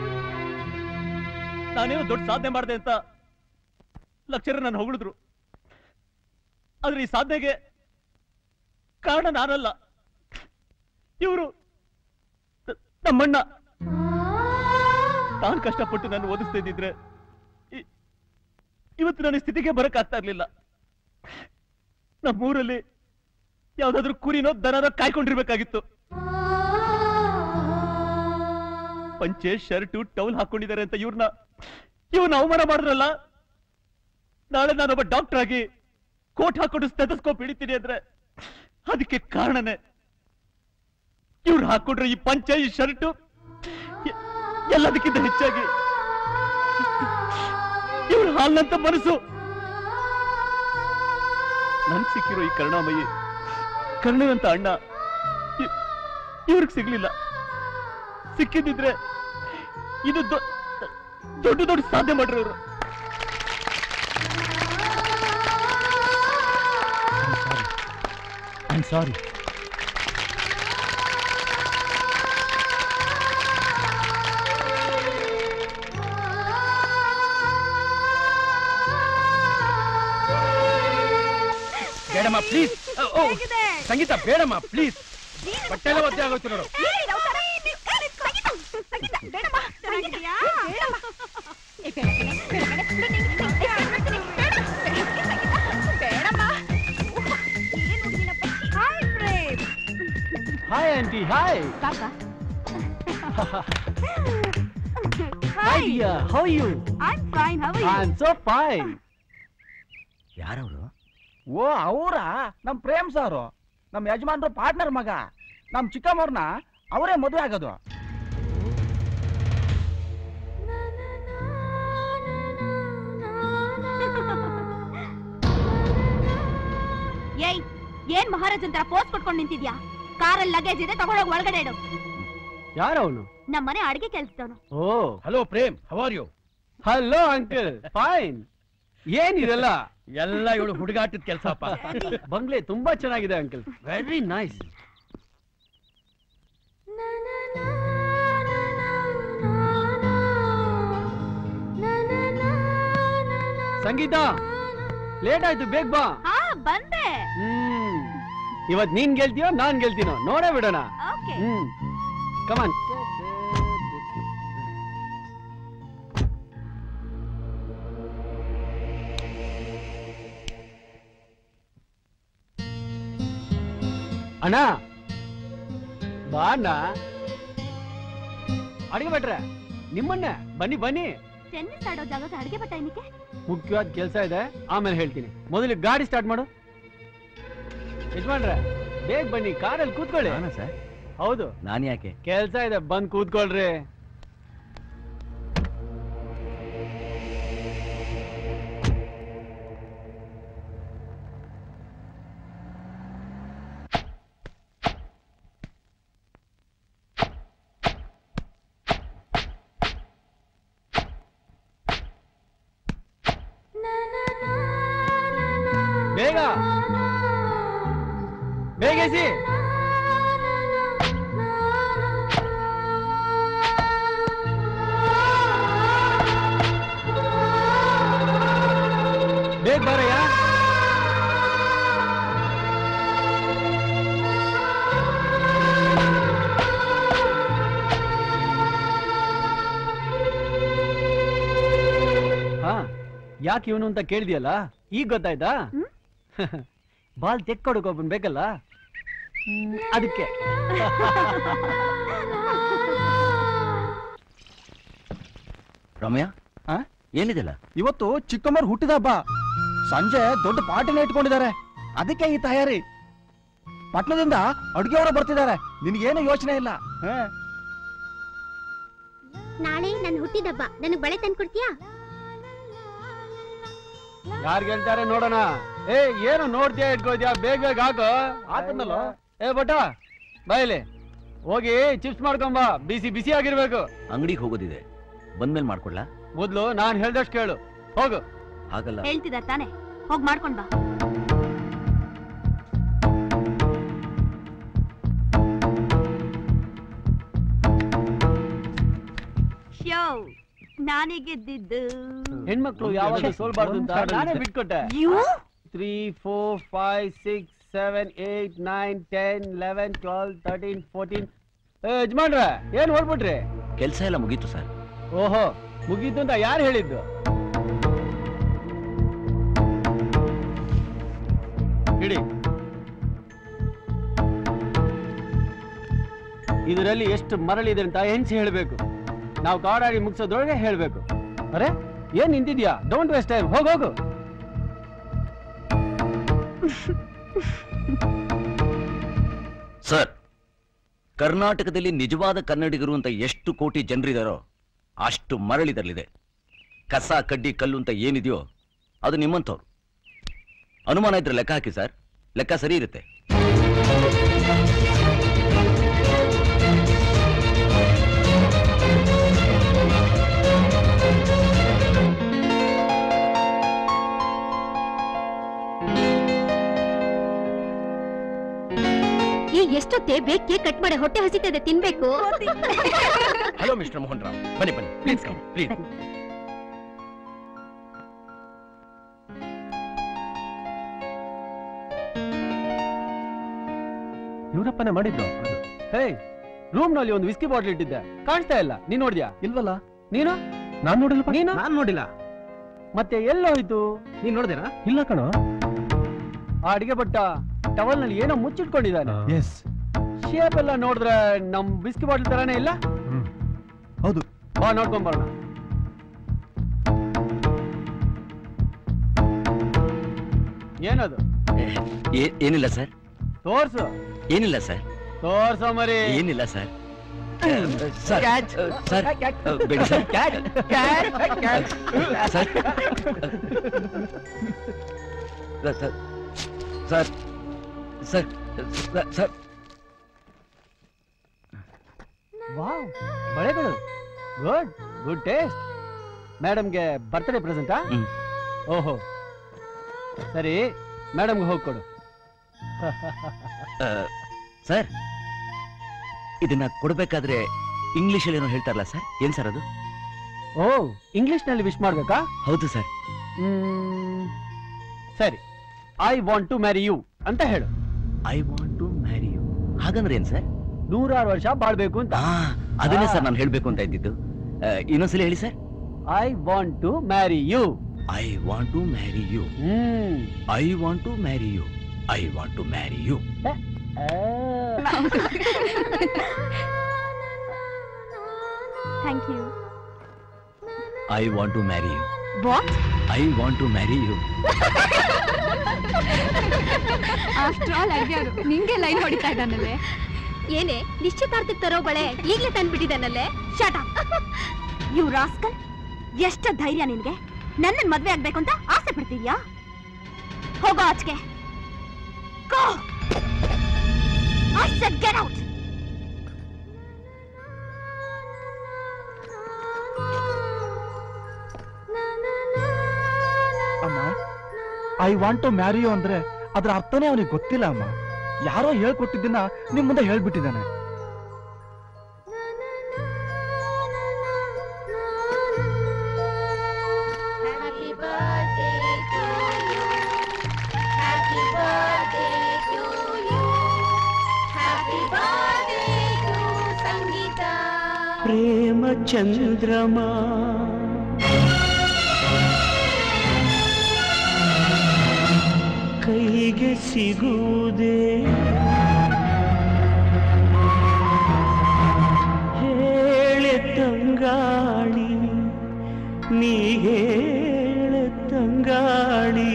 ನಾನೇನೋ ದೊಡ್ಡ ಸಾಧನೆ ಮಾಡಿದೆ ಅಂತ ಲಕ್ಷರ ನನ್ನ ಹೊಗಳಿದ್ರು ಆದ್ರೆ ಈ ಸಾಧನೆಗೆ ಕಾರಣ ನಾನಲ್ಲ ಇವರು ನಮ್ಮಣ್ಣ ತಾನು ಕಷ್ಟಪಟ್ಟು ನಾನು ಓದಿಸ್ತಾ ಇದ್ದಿದ್ರೆ ಇ- ಇವತ್ತು ನನ್ನ ಸ್ಥಿತಿಗೆ ಬರಕ್ಕಾಗ್ತಾ ಇರ್ಲಿಲ್ಲ ನಮ್ಮೂರಲ್ಲಿ ಯಾವ್ದಾದ್ರು ಕುರಿನೋ ದನನೋ ಕಾಯ್ಕೊಂಡಿರ್ಬೇಕಾಗಿತ್ತು ಪಂಚೆ ಶರ್ಟು ಟೌಲ್ ಹಾಕೊಂಡಿದ್ದಾರೆ ಅಂತ ಇವ್ರನ್ನ ಇವ್ನ ಅವಮಾನ ಮಾಡಿದ್ರಲ್ಲ ನಾಳೆ ನಾನೊಬ್ಬ ಡಾಕ್ಟರ್ ಆಗಿ ಕೋಟ್ ಹಾಕೊಂಡು ಸ್ಟೆಥೋಸ್ಕೋಪ್ ಹಿಡಿತೀನಿ ಅಂದ್ರೆ ಅದಕ್ಕೆ ಕಾರಣನೇ ಇವ್ರು ಹಾಕೊಂಡ್ರೆ ಈ ಪಂಚೆ ಈ ಶರ್ಟು ಎ- ಎಲ್ಲದಕ್ಕಿಂತ ಹೆಚ್ಚಾಗಿ ಇವ್ರ ಹಾಲ್ನಂತ ಮನಸ್ಸು ನನ್ಗೆ ಸಿಕ್ಕಿರೋ ಈ ಕರುಣಾಮಯಿ ಕರ್ಣನಂತ ಅಣ್ಣ ಇ- ಇವ್ರಿಗೆ ಸಿಗ್ಲಿಲ್ಲ ಸಿಕ್ಕಿದ್ದಿದ್ರೆ ಇದು ದೊ- ದೊಡ್ಡ ದೊಡ್ಡ ಸಾಧ್ಯ ಮಾಡ್ರಿ ಇವರು ಐ ಸಾರಿ ಬೇಡಮ್ಮ ಪ್ಲೀಸ್ ಸಂಗೀತ ಬೇಡಮ್ಮ ಪ್ಲೀಸ್ ಬಟ್ಟೆ ಎಲ್ಲ ಒದ್ದೆ ಆಗೋಯ್ತು ನೋಡು hi aunty hi hi dear how you I'm fine. How are you? I am so fine ಯಾರವರು ಓ ಅವರ ನಮ್ ಪ್ರೇಮ್ ಸಾರು ನಮ್ ಯಜಮಾನ್ರು ಪಾರ್ಟ್ನರ್ ಮಗ ನಮ್ ಚಿಕ್ಕಮ್ಮವ್ರನ್ನ ಅವರೇ ಮದುವೆ ಆಗೋದು ಏಯ್ ಏನ್ ಮಹಾರಾಜ್ ಅಂತ ಪೋಸ್ ಕೊಟ್ಕೊಂಡು ನಿಂತಿದ್ಯಾ ಕಾರಲ್ಲಿ ಲಗೇಜ್ ಇದೆ ತಗೊಂಡೋಗಿ ಒಳಗಡೆ ಇಡು ಯಾರವನು ನಮ್ಮನೆ ಅಡಿಗೆ ಕೆಲ್ಸದವನು ಓ hello Prem how are you hello uncle fine ಏನಿದೆಲ್ಲ ಎಲ್ಲ ಇವಳು ಹುಡುಗಾಟದ ಕೆಲಸಪ್ಪ ಬಂಗ್ಲೆ ತುಂಬಾ ಚೆನ್ನಾಗಿದೆ uncle very nice Sangeetha late ಆಯ್ತು ಬೇಗ ಬಾ ಹಾ ಬಂದೆ ಹ್ಮ್ ಇವತ್ ನೀನ್ ಗೆಲ್ತೀಯೋ ನಾನ್ ಗೆಲ್ತೀನೋ ನೋಡೇ ಬಿಡೋಣ ಓಕೆ ಹ್ಮ್ ಕಮಾನ್ ಅಣ್ಣ ಬಾ ಅಣ್ಣ ಅಡಿಗೆ ಭಟ್ರೆ ನಿಮ್ಮಣ್ಣ ಬನ್ನಿ ಬನ್ನಿ ಟೆನ್ನಿಸ್ ಆಡೋ ಜಾಗಕ್ಕೆ ಅಡಿಗೆ ಬಟ್ಟ ಏನಕ್ಕೆ ಮುಖ್ಯವಾದ ಕೆಲಸ ಇದೆ ಆಮೇಲೆ ಹೇಳ್ತೀನಿ ಮೊದಲು ಗಾಡಿ ಸ್ಟಾರ್ಟ್ ಮಾಡು ಯಜಮಾನ್ರೆ ಬೇಗ ಬನ್ನಿ ಕಾರಲ್ಲಿ ಕೂತ್ಕೊಳ್ಳಿ ಸರ್ ಹೌದು ನಾನು ಯಾಕೆ ಕೆಲ್ಸ ಇದೆ ಬಂದ್ ಕೂತ್ಕೊಳ್ರಿ ಬೇಗ ಬೇಗೇಸಿ ಬೇಗ ಬಾರಯ್ಯ ಹಾ ಯಾಕೆ ಇವನು ಅಂತ ಕೇಳಿದ್ಯಲ್ಲ ಈಗ ಗೊತ್ತಾಯ್ತಾ ಬಾಲ್ ತೆಕ್ಕೊಡಕ್ ಒಬ್ಬನ್ ಬೇಕಲ್ಲ ಹ್ಮ್, ಅದಕ್ಕೆ ರಮ್ಯಾ ಆ? ಏನಿದೆಲ್ಲ ಇವತ್ತು ಚಿಕ್ಕಮ್ಮರ್ ಹುಟ್ಟಿದ ಹಬ್ಬ ಸಂಜೆ ದೊಡ್ಡ ಪಾರ್ಟಿನ ಇಟ್ಕೊಂಡಿದ್ದಾರೆ ಅದಕ್ಕೆ ಈ ತಯಾರಿ ಪಟ್ನದಿಂದ ಅಡುಗೆಯವರು ಬರ್ತಿದ್ದಾರೆ ನಿನಗೇನು ಯೋಚನೆ ಇಲ್ಲ ಹಾ ನಾಳೆ ನನ್ನ ಹುಟ್ಟಿದಬ್ಬ ನನಗೆ ಬಳೆ ತಂದ್ಕೊಡ್ತೀಯಾ ಯಾರು ಗೆಲ್ತಾರೆ ನೋಡೋಣ ಏ ಏನು ನೋಡ್ತೀಯಾ ಇಟ್ಕೋದ್ಯಾ ಬೇಗ ಬೇಗ ಹಾಕು ಆತನಲ್ಲ ಏ ಬಟ ಬಾಯಿಲಿ ಹೋಗಿ ಚಿಪ್ಸ್ ಮಾಡ್ಕೊಂಬ ಬಿಸಿ ಬಿಸಿ ಆಗಿರ್ಬೇಕು ಅಂಗಡಿಗೆ ಹೋಗೋದಿದೆ ಬಂದ್ಮೇಲೆ ಮಾಡ್ಕೊಡ್ಲಾ ಮೊದ್ಲು ನಾನ್ ಹೇಳ್ದಷ್ಟು ಕೇಳು ಹೋಗು ಹಾಗಲ್ಲ ಹೇಳ್ತಿದ ತಾನೆ ಹೋಗ್ ಮಾಡ್ಕೊಂಡ್ ಬಾ ಶೋ ನಾನೇ ಗೆದ್ದಿದ್ದು ಹೆಣ್ಮಕ್ಳು ಯಾವಾಗ ಸೋಲ್ಬಾರ್ದು ಅಂತ ನಾನೇ ಬಿಟ್ಕೊಟ್ಟೆ three four five six seven eight nine ten eleven twelve thirteen fourteen ಯಜಮಾನ್ರ ಏನ್ ಹೊರಬಿಟ್ರಿ ಕೆಲಸ ಎಲ್ಲ ಮುಗೀತು ಸರ್ ಓಹೋ ಮುಗೀತು ಅಂತ ಯಾರು ಹೇಳಿದ್ದು ಇಡಿ ಇದರಲ್ಲಿ ಎಷ್ಟು ಮರಳಿದೆ ಅಂತ ಹೆಂಚಿ ಹೇಳಬೇಕು ನಾವು ಕಾಡಾಡಿ ಮುಗಿಸೋದ್ರೊಳಗೆ ಹೇಳಬೇಕು ಅರೆ ಏನ್ ನಿಂತಿದ್ಯಾ ಡೋಂಟ್ ವೇಸ್ಟ್ ಟೈಮ್ ಹೋಗ್ ಹೋಗು ಸರ್ ಕರ್ನಾಟಕದಲ್ಲಿ ನಿಜವಾದ ಕನ್ನಡಿಗರು ಅಂತ ಎಷ್ಟು ಕೋಟಿ ಜನರಿದಾರೋ ಅಷ್ಟು ಮರಳಿದರಲ್ಲಿದೆ ಕಸ ಕಡ್ಡಿ ಕಲ್ಲು ಅಂತ ಏನಿದೆಯೋ ಅದು ನಿಮ್ಮಂಥವ್ರು ಅನುಮಾನ ಇದ್ರೆ ಲೆಕ್ಕ ಹಾಕಿ ಸರ್ ಲೆಕ್ಕ ಸರಿ ಇರುತ್ತೆ ಏ ಎಷ್ಟೊತ್ತೆ ಬೇಗ ಕೇಕ್ ಕಟ್ ಮಾಡಿ ಹೊಟ್ಟೆ ಹಸಿತದೆ ತಿನ್ಬೇಕು ಹಲೋ ಮಿಸ್ಟರ್ ಮೋಹನ್ ರಾವ್ ಬನ್ನಿ ಬನ್ನಿ ಪ್ಲೀಸ್ ಕಮ್ ಪ್ಲೀಸ್ ಇವರಪ್ಪನೇ ಮಾಡಿದ್ದು ಹೇ ರೂಮ್ ನಲ್ಲಿ ಒಂದು ವಿಸ್ಕಿ ಬಾಟ್ಲ್ ಇಟ್ಟಿದ್ದೆ ಕಾಣಿಸ್ತಾ ಇಲ್ಲ ನೀನ್ ನೋಡಿದ್ಯಾ ಇಲ್ವಲ್ಲ ನೀನು ನಾನ್ ನೋಡಿಲ್ಲ ನೀನು ನಾನ್ ನೋಡಿಲ್ಲ ಮತ್ತೆ ಎಲ್ಲೋಯ್ತು ನೀನ್ ನೋಡ್ದೇನಾ ಇಲ್ಲ ಕಣೋ ಆ ಅಡಿಗೆ ಭಟ್ಟ ಟವಲ್ ನಲ್ಲಿ ಏನೋ ಮುಚ್ಚಿಟ್ಕೊಂಡಿದ್ದಾನೆ ಎಸ್ ಶೇಪ್ ಎಲ್ಲ ನೋಡಿದ್ರೆ ನಮ್ ಬಿಸ್ಕಿ ಬಾಟ್ಲ್ ತರಾನೇ ಇಲ್ಲ ಹೌದು ಬಾ ನೋಡ್ಕೊಂಡ್ ಬರೋಣ ಏನದು ಏ- ಏನಿಲ್ಲ ಸರ್ ತೋರ್ಸು ಏನಿಲ್ಲ ಸರ್ ತೋರ್ಸೋ ಮರಿ ಏನಿಲ್ಲ sir sir Cat. Sir Cat. ಬೇಡಿ sir Cat. Cat. Cat. Sir sir sir sir sir wow ಬಳೆಗಳು ಗುಡ್ ಗುಡ್ ಟೇಸ್ಟ್ ಮೇಡಮ್ಗೆ ಬರ್ತ್ಡೇ ಪ್ರೆಸೆಂಟಾ ಓಹೋ ಸರಿ ಮೇಡಮ್ಗೆ ಹೋಗಿ ಕೊಡು ಆ, ಸರ್ ಇದನ್ನ ಕೊಡ್ಬೇಕಾದ್ರೆ ಇಂಗ್ಲಿಷಲ್ಲಿ ಏನೋ ಹೇಳ್ತಾರಲ್ಲ ಸರ್ ಏನ್ ಸರ್ ಅದು ಓ ಇಂಗ್ಲಿಷ್ ನಲ್ಲಿ ವಿಶ್ ಮಾಡ್ಬೇಕಾ ಹೌದು ಸರ್ ಮ್ಮ್. ಸರಿ I want to marry you ಅಂತ ಹೇಳು I want to marry you ಹಾಗಂದ್ರೆ ಏನ್ ಸರ್ ನೂರಾರು ವರ್ಷ ಬಾಳ್ಬೇಕು ಅಂತ ಅದನ್ನೇ ಸರ್ ನಾನು ಹೇಳ್ಬೇಕು ಅಂತ ಇದ್ದಿದ್ದು ಆ, ಇನ್ನೊಂದ್ಸಲ ಹೇಳಿ sir I want to marry you I want to marry you hmm I want to marry you I want to marry you thank you I want to marry you what I want to marry you after all ಅಡ್ಯಾರು ನಿಂಗೆ line ಹೊಡಿತಾ ಇದ್ದಾನಲ್ಲೇ ಏನೇ ನಿಶ್ಚಿತಾರ್ಥಕ್ಕೆ ತರೋ ಬಳೆ ಈಗ್ಲೇ ತಂದ್ಬಿಟ್ಟಿದ್ದಾನಲ್ಲೇ ಶಾಟ you rascal ಎಷ್ಟು ಧೈರ್ಯ ನಿನ್ಗೆ ನನ್ನ ಮದ್ವೆ ಆಗ್ಬೇಕು ಅಂತ ಆಸೆ ಪಡ್ತಿದ್ಯಾ ಹೋಗೋ ಆಚೆಗೆ go I said get out ಅಮ್ಮ I want to marry you ಅಂದ್ರೆ ಅದ್ರ ಅರ್ಥನೇ ಅವನಿಗೆ ಗೊತ್ತಿಲ್ಲ ಅಮ್ಮ ಯಾರೋ ಹೇಳ್ಕೊಟ್ಟಿದ್ದನ್ನ ನಿಮ್ ಮುಂದೆ ಹೇಳ್ಬಿಟ್ಟಿದ್ದಾನೆ Happy birthday to you. Happy birthday to you. Happy birthday to Sangeeta. ಪ್ರೇಮ ಚಂದ್ರಮ ಕೈಗೆ ಸಿಗುವುದೇ ಹೇಳೆ ತಂಗಾಳಿ ನೀ ಹೇಳೆ ತಂಗಾಳಿ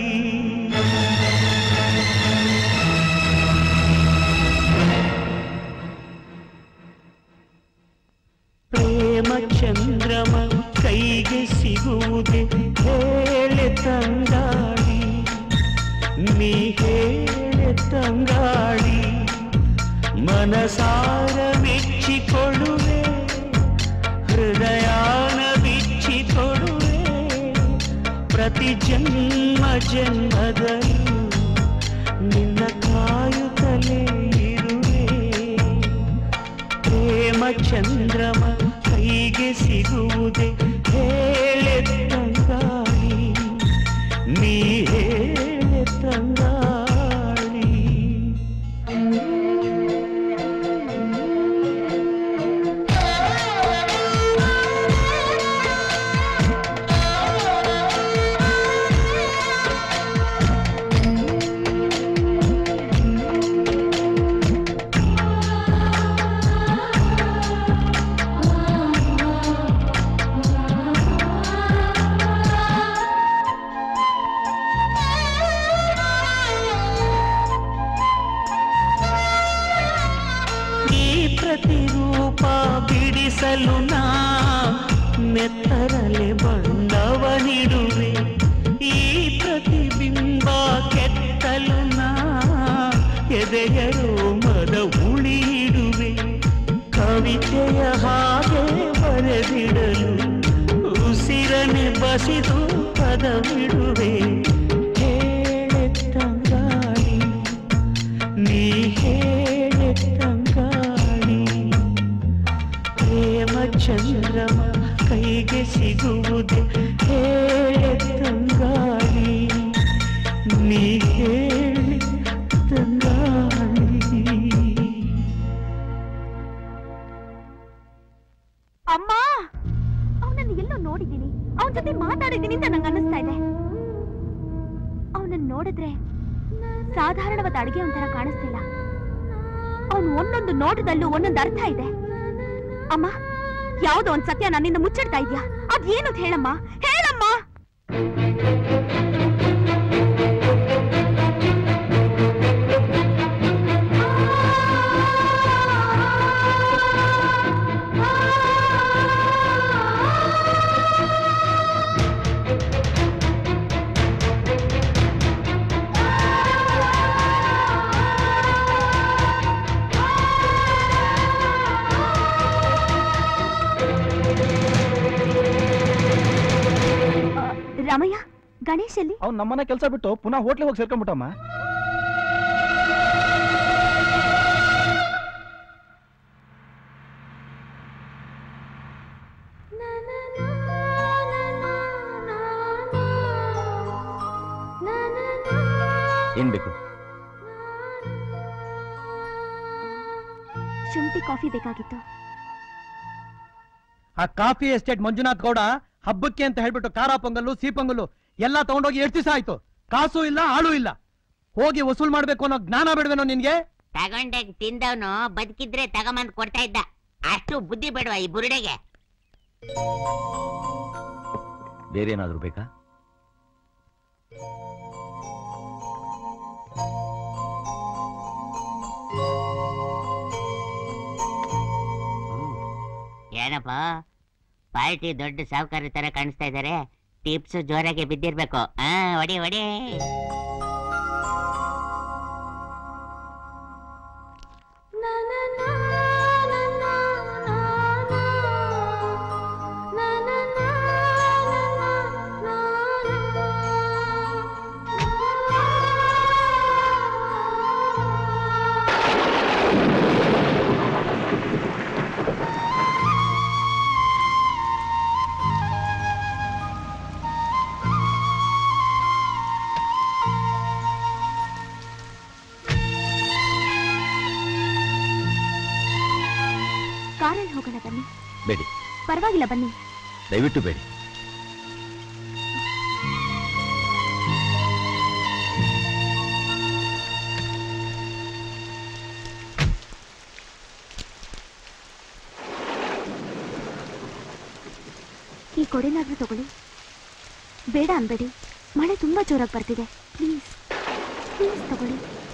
ಪ್ರೇಮ ಚಂದ್ರಮ ಕೈಗೆ ಸಿಗುವುದೇ ಹೇಳೆ ತಂಗಾಳಿ ನೀ ಹೇಳೆ ತಂಗಾಳಿ ಮನಸಾರ ಮೆಚ್ಚಿಕೊಳ್ಳುವೆ ಹೃದಯಾನ ಬಿಚ್ಚಿಕೊಡುವೆ ಪ್ರತಿ ಜನ್ಮ ಜನ್ಮದಲ್ಲೂ ನಿನ್ನ ಕಾಯುತ್ತಲೇ ಇರುವೆ ಪ್ರೇಮ ಚಂದ್ರಮ ಕೈಗೆ ಸಿಗುವುದೇ ಹೇಳೆ ತಂಗಾಳಿ ನೀ ಹೇಳೆ ತಂಗಾಳಿ ಪ್ರತಿರೂಪ ಬಿಡಿಸಲು ನಾ ನೆತ್ತರಲೆ ಬಣ್ಣವನಿಡುವೆ ಈ ಪ್ರತಿಬಿಂಬ ಕೆತ್ತಲು ನಾ ಎದೆಯರು ಮದ ಉಳಿಯಿಡುವೆ ಕವಿತೆಯ ಹಾಗೆ ಬರೆದಿಡಲು ಉಸಿರನೆ ಬಸಿದು ಪದವಿಡುವೆ ಹೇಳೆ ತಂಗಾಳಿ ನೀ ಹೇಳೆ ತಂಗಾಳಿ ಪ್ರೇಮ ಚಂದ್ರಮ ಕೈಗೆ ಸಿಗುವುದೇ ಹೇಳೆ ತಂಗಾಳಿ ನೀ ಹೇಳೆ ತಂಗಾಳಿ ಅಮ್ಮ ಅವನನ್ನು ಎಲ್ಲೋ ನೋಡಿದ್ದೀನಿ ಅವನ ಜೊತೆ ಮಾತಾಡಿದ್ದೀನಿ ಅಂತ ನಂಗೆ ಅನ್ನಿಸ್ತಾ ಇದೆ ಅವನನ್ನು ನೋಡಿದ್ರೆ ಸಾಧಾರಣವಾದ ಅಡಿಗೆ ಒಂಥರ ಕಾಣಿಸ್ತಿಲ್ಲ ಅವನು ಒಂದೊಂದು ನೋಟದಲ್ಲೂ ಒಂದೊಂದು ಅರ್ಥ ಇದೆ ಅಮ್ಮ ಯಾವ್ದೋ ಒಂದ್ ಸತ್ಯ ನನ್ನಿಂದ ಮುಚ್ಚಿಡ್ತಾ ಇದ್ಯಾ ಅದೇನು ಅಂತ ಹೇಳಮ್ಮ ಹೇಳಮ್ಮ ರಾಮಯ್ಯ ಗಣೇಶ್ ಎಲ್ಲಿ ಅವ್ನು ನಮ್ಮನೆ ಕೆಲಸ ಬಿಟ್ಟು ಪುನಃ ಹೋಟ್ಲಿಗೆ ಹೋಗಿ ಸೇರ್ಕೊಂಡ್ಬಿಟ್ಟಮ್ಮ ಏನ್ ಬೇಕು ಶುಂಠಿ ಕಾಫಿ ಬೇಕಾಗಿತ್ತು ಆ ಕಾಫಿ ಎಸ್ಟೇಟ್ ಮಂಜುನಾಥ್ ಗೌಡ ಹಬ್ಬಕ್ಕೆ ಅಂತ ಹೇಳ್ಬಿಟ್ಟು ಖಾರ ಪೊಂಗಲ್ಲು ಸಿಹಿ ಪೊಂಗಲ್ಲು ಎಲ್ಲ ತಗೊಂಡೋಗಿ ಎಷ್ಟು ದಿವಸ ಆಯ್ತು ಕಾಸು ಇಲ್ಲ ಆಳು ಇಲ್ಲ ಹೋಗಿ ವಸೂಲ್ ಮಾಡ್ಬೇಕು ಅನ್ನೋ ಜ್ಞಾನ ಬೇಡವೇನೋ ನಿನ್ಗೆ ತಗೊಂಡಾಗ ತಿಂದವನು ಬದುಕಿದ್ರೆ ತಗೊಂಬಂದ್ ಕೊಡ್ತಾ ಇದ್ದ ಅಷ್ಟು ಬುದ್ಧಿ ಬೇಡವಾ ಈ ಬುರುಡೆಗೆ ಬೇರೆ ಏನಾದರೂ ಬೇಕಾ ಏನಪ್ಪ ಪಾರ್ಟಿ ದೊಡ್ಡ ಸಾಹುಕಾರ ತರ ಕಾಣಿಸ್ತಾ ಇದ್ದಾರೆ ಟಿಪ್ಸ್ ಜೋರಾಗಿ ಬಿದ್ದಿರ್ಬೇಕು ಆ ಒಡಿ ಒಡಿ ಕಾರಲ್ಲಿ ಹೋಗೋಣ ಬನ್ನಿ ಬೇಡಿ ಪರವಾಗಿಲ್ಲ ಬನ್ನಿ ದಯವಿಟ್ಟು ಬೇಡಿ ಈ ಕೊಡೆನಾದ್ರೂ ತಗೊಳ್ಳಿ ಬೇಡ ಅನ್ಬೇಡಿ ಮಳೆ ತುಂಬಾ ಜೋರಾಗಿ ಬರ್ತಿದೆ ಪ್ಲೀಸ್ ಪ್ಲೀಸ್ ತಗೊಳ್ಳಿ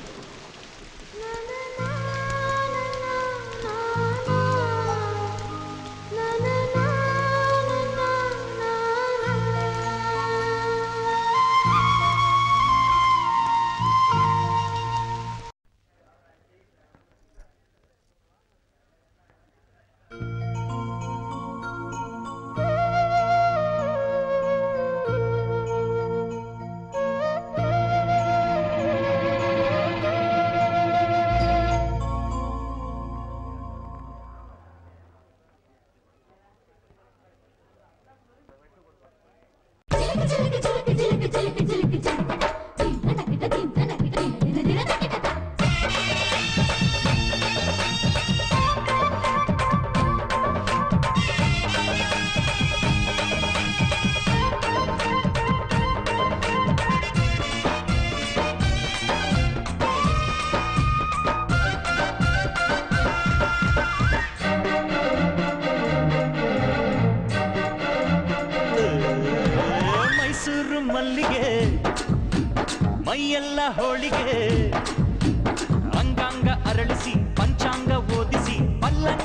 ಮೈಸೂರು ಮಲ್ಲಿಗೆ ಮೈಯೆಲ್ಲ ಹೋಳಿಗೆ ಅಂಗಾಂಗ ಅರಳಿಸಿ ಪಂಚಾಂಗ ಓದಿಸಿ ಪಲ್ಲಂಗ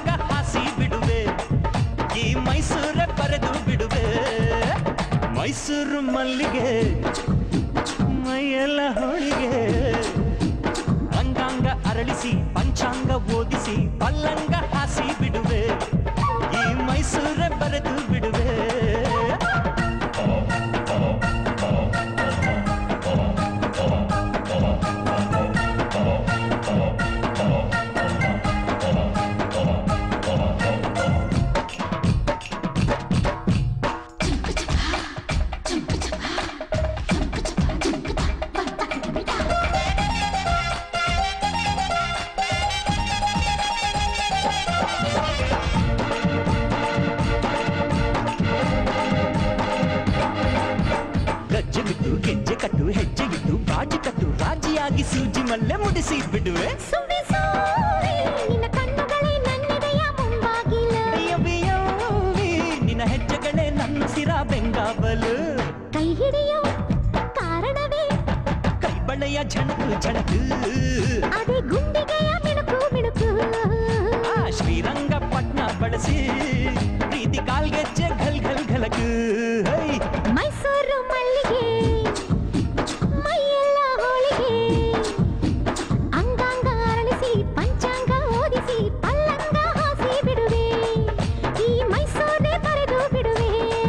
ಓದಿಸಿ ಪಲ್ಲಂಗ ಹಾಸಿ ಬಿಡುವೆ ಈ ಮೈಸೂರ ಬರೆದು ಬಿಡುವೆ ಗಜ್ಜೆ ಬಿಟ್ಟು ಗೆಜ್ಜೆ ಕಟ್ಟು ಹೆಜ್ಜೆ ಇಟ್ಟು ಬಾಜಿ ಕಟ್ಟು ರಾಜಿಯಾಗಿ ಸೂಜಿ ಮಲ್ಲೆ ಮುಡಿಸಿ ಬಿಡುವೆ ಯವ್ವಿ, ನಿನ್ನ ಹೆಜ್ಜೆಗಳೇ ನನ್ನ ಸಿರ ಬೆಂಗಾವಲು ಕೈ ಹಿಡಿಯೋ ಕಾರಣವೇ ಕೈ ಬಳೆಯ ಝಣಕು ಝಣಕು ಅದೇ ಗುಂಡಿಗೆಯ ಮಿಣುಕು ಮಿಣುಕು ಆ ಶ್ರೀರಂಗಪಟ್ನ ಬಳಸಿ ಪ್ರೀತಿ ಕಾಲ್ಗೆಜ್ಜೆ ಘಲ್ ಘಲ್ ಘಲಕು ಹೈ ಮೈಸೂರು ಮಲ್ಲಿಗೆ ಮೈಯೆಲ್ಲ ಹೋಳಿಗೆ ಅಂಗಾಂಗ ಅರಳಿಸಿ ಪಂಚಾಂಗ ಓದಿಸಿ ಪಲ್ಲಂಗ ಹಾಸಿ ಬಿಡುವೆ ಈ ಮೈಸೂರೇ ಬರೆದು ಬಿಡುವೆ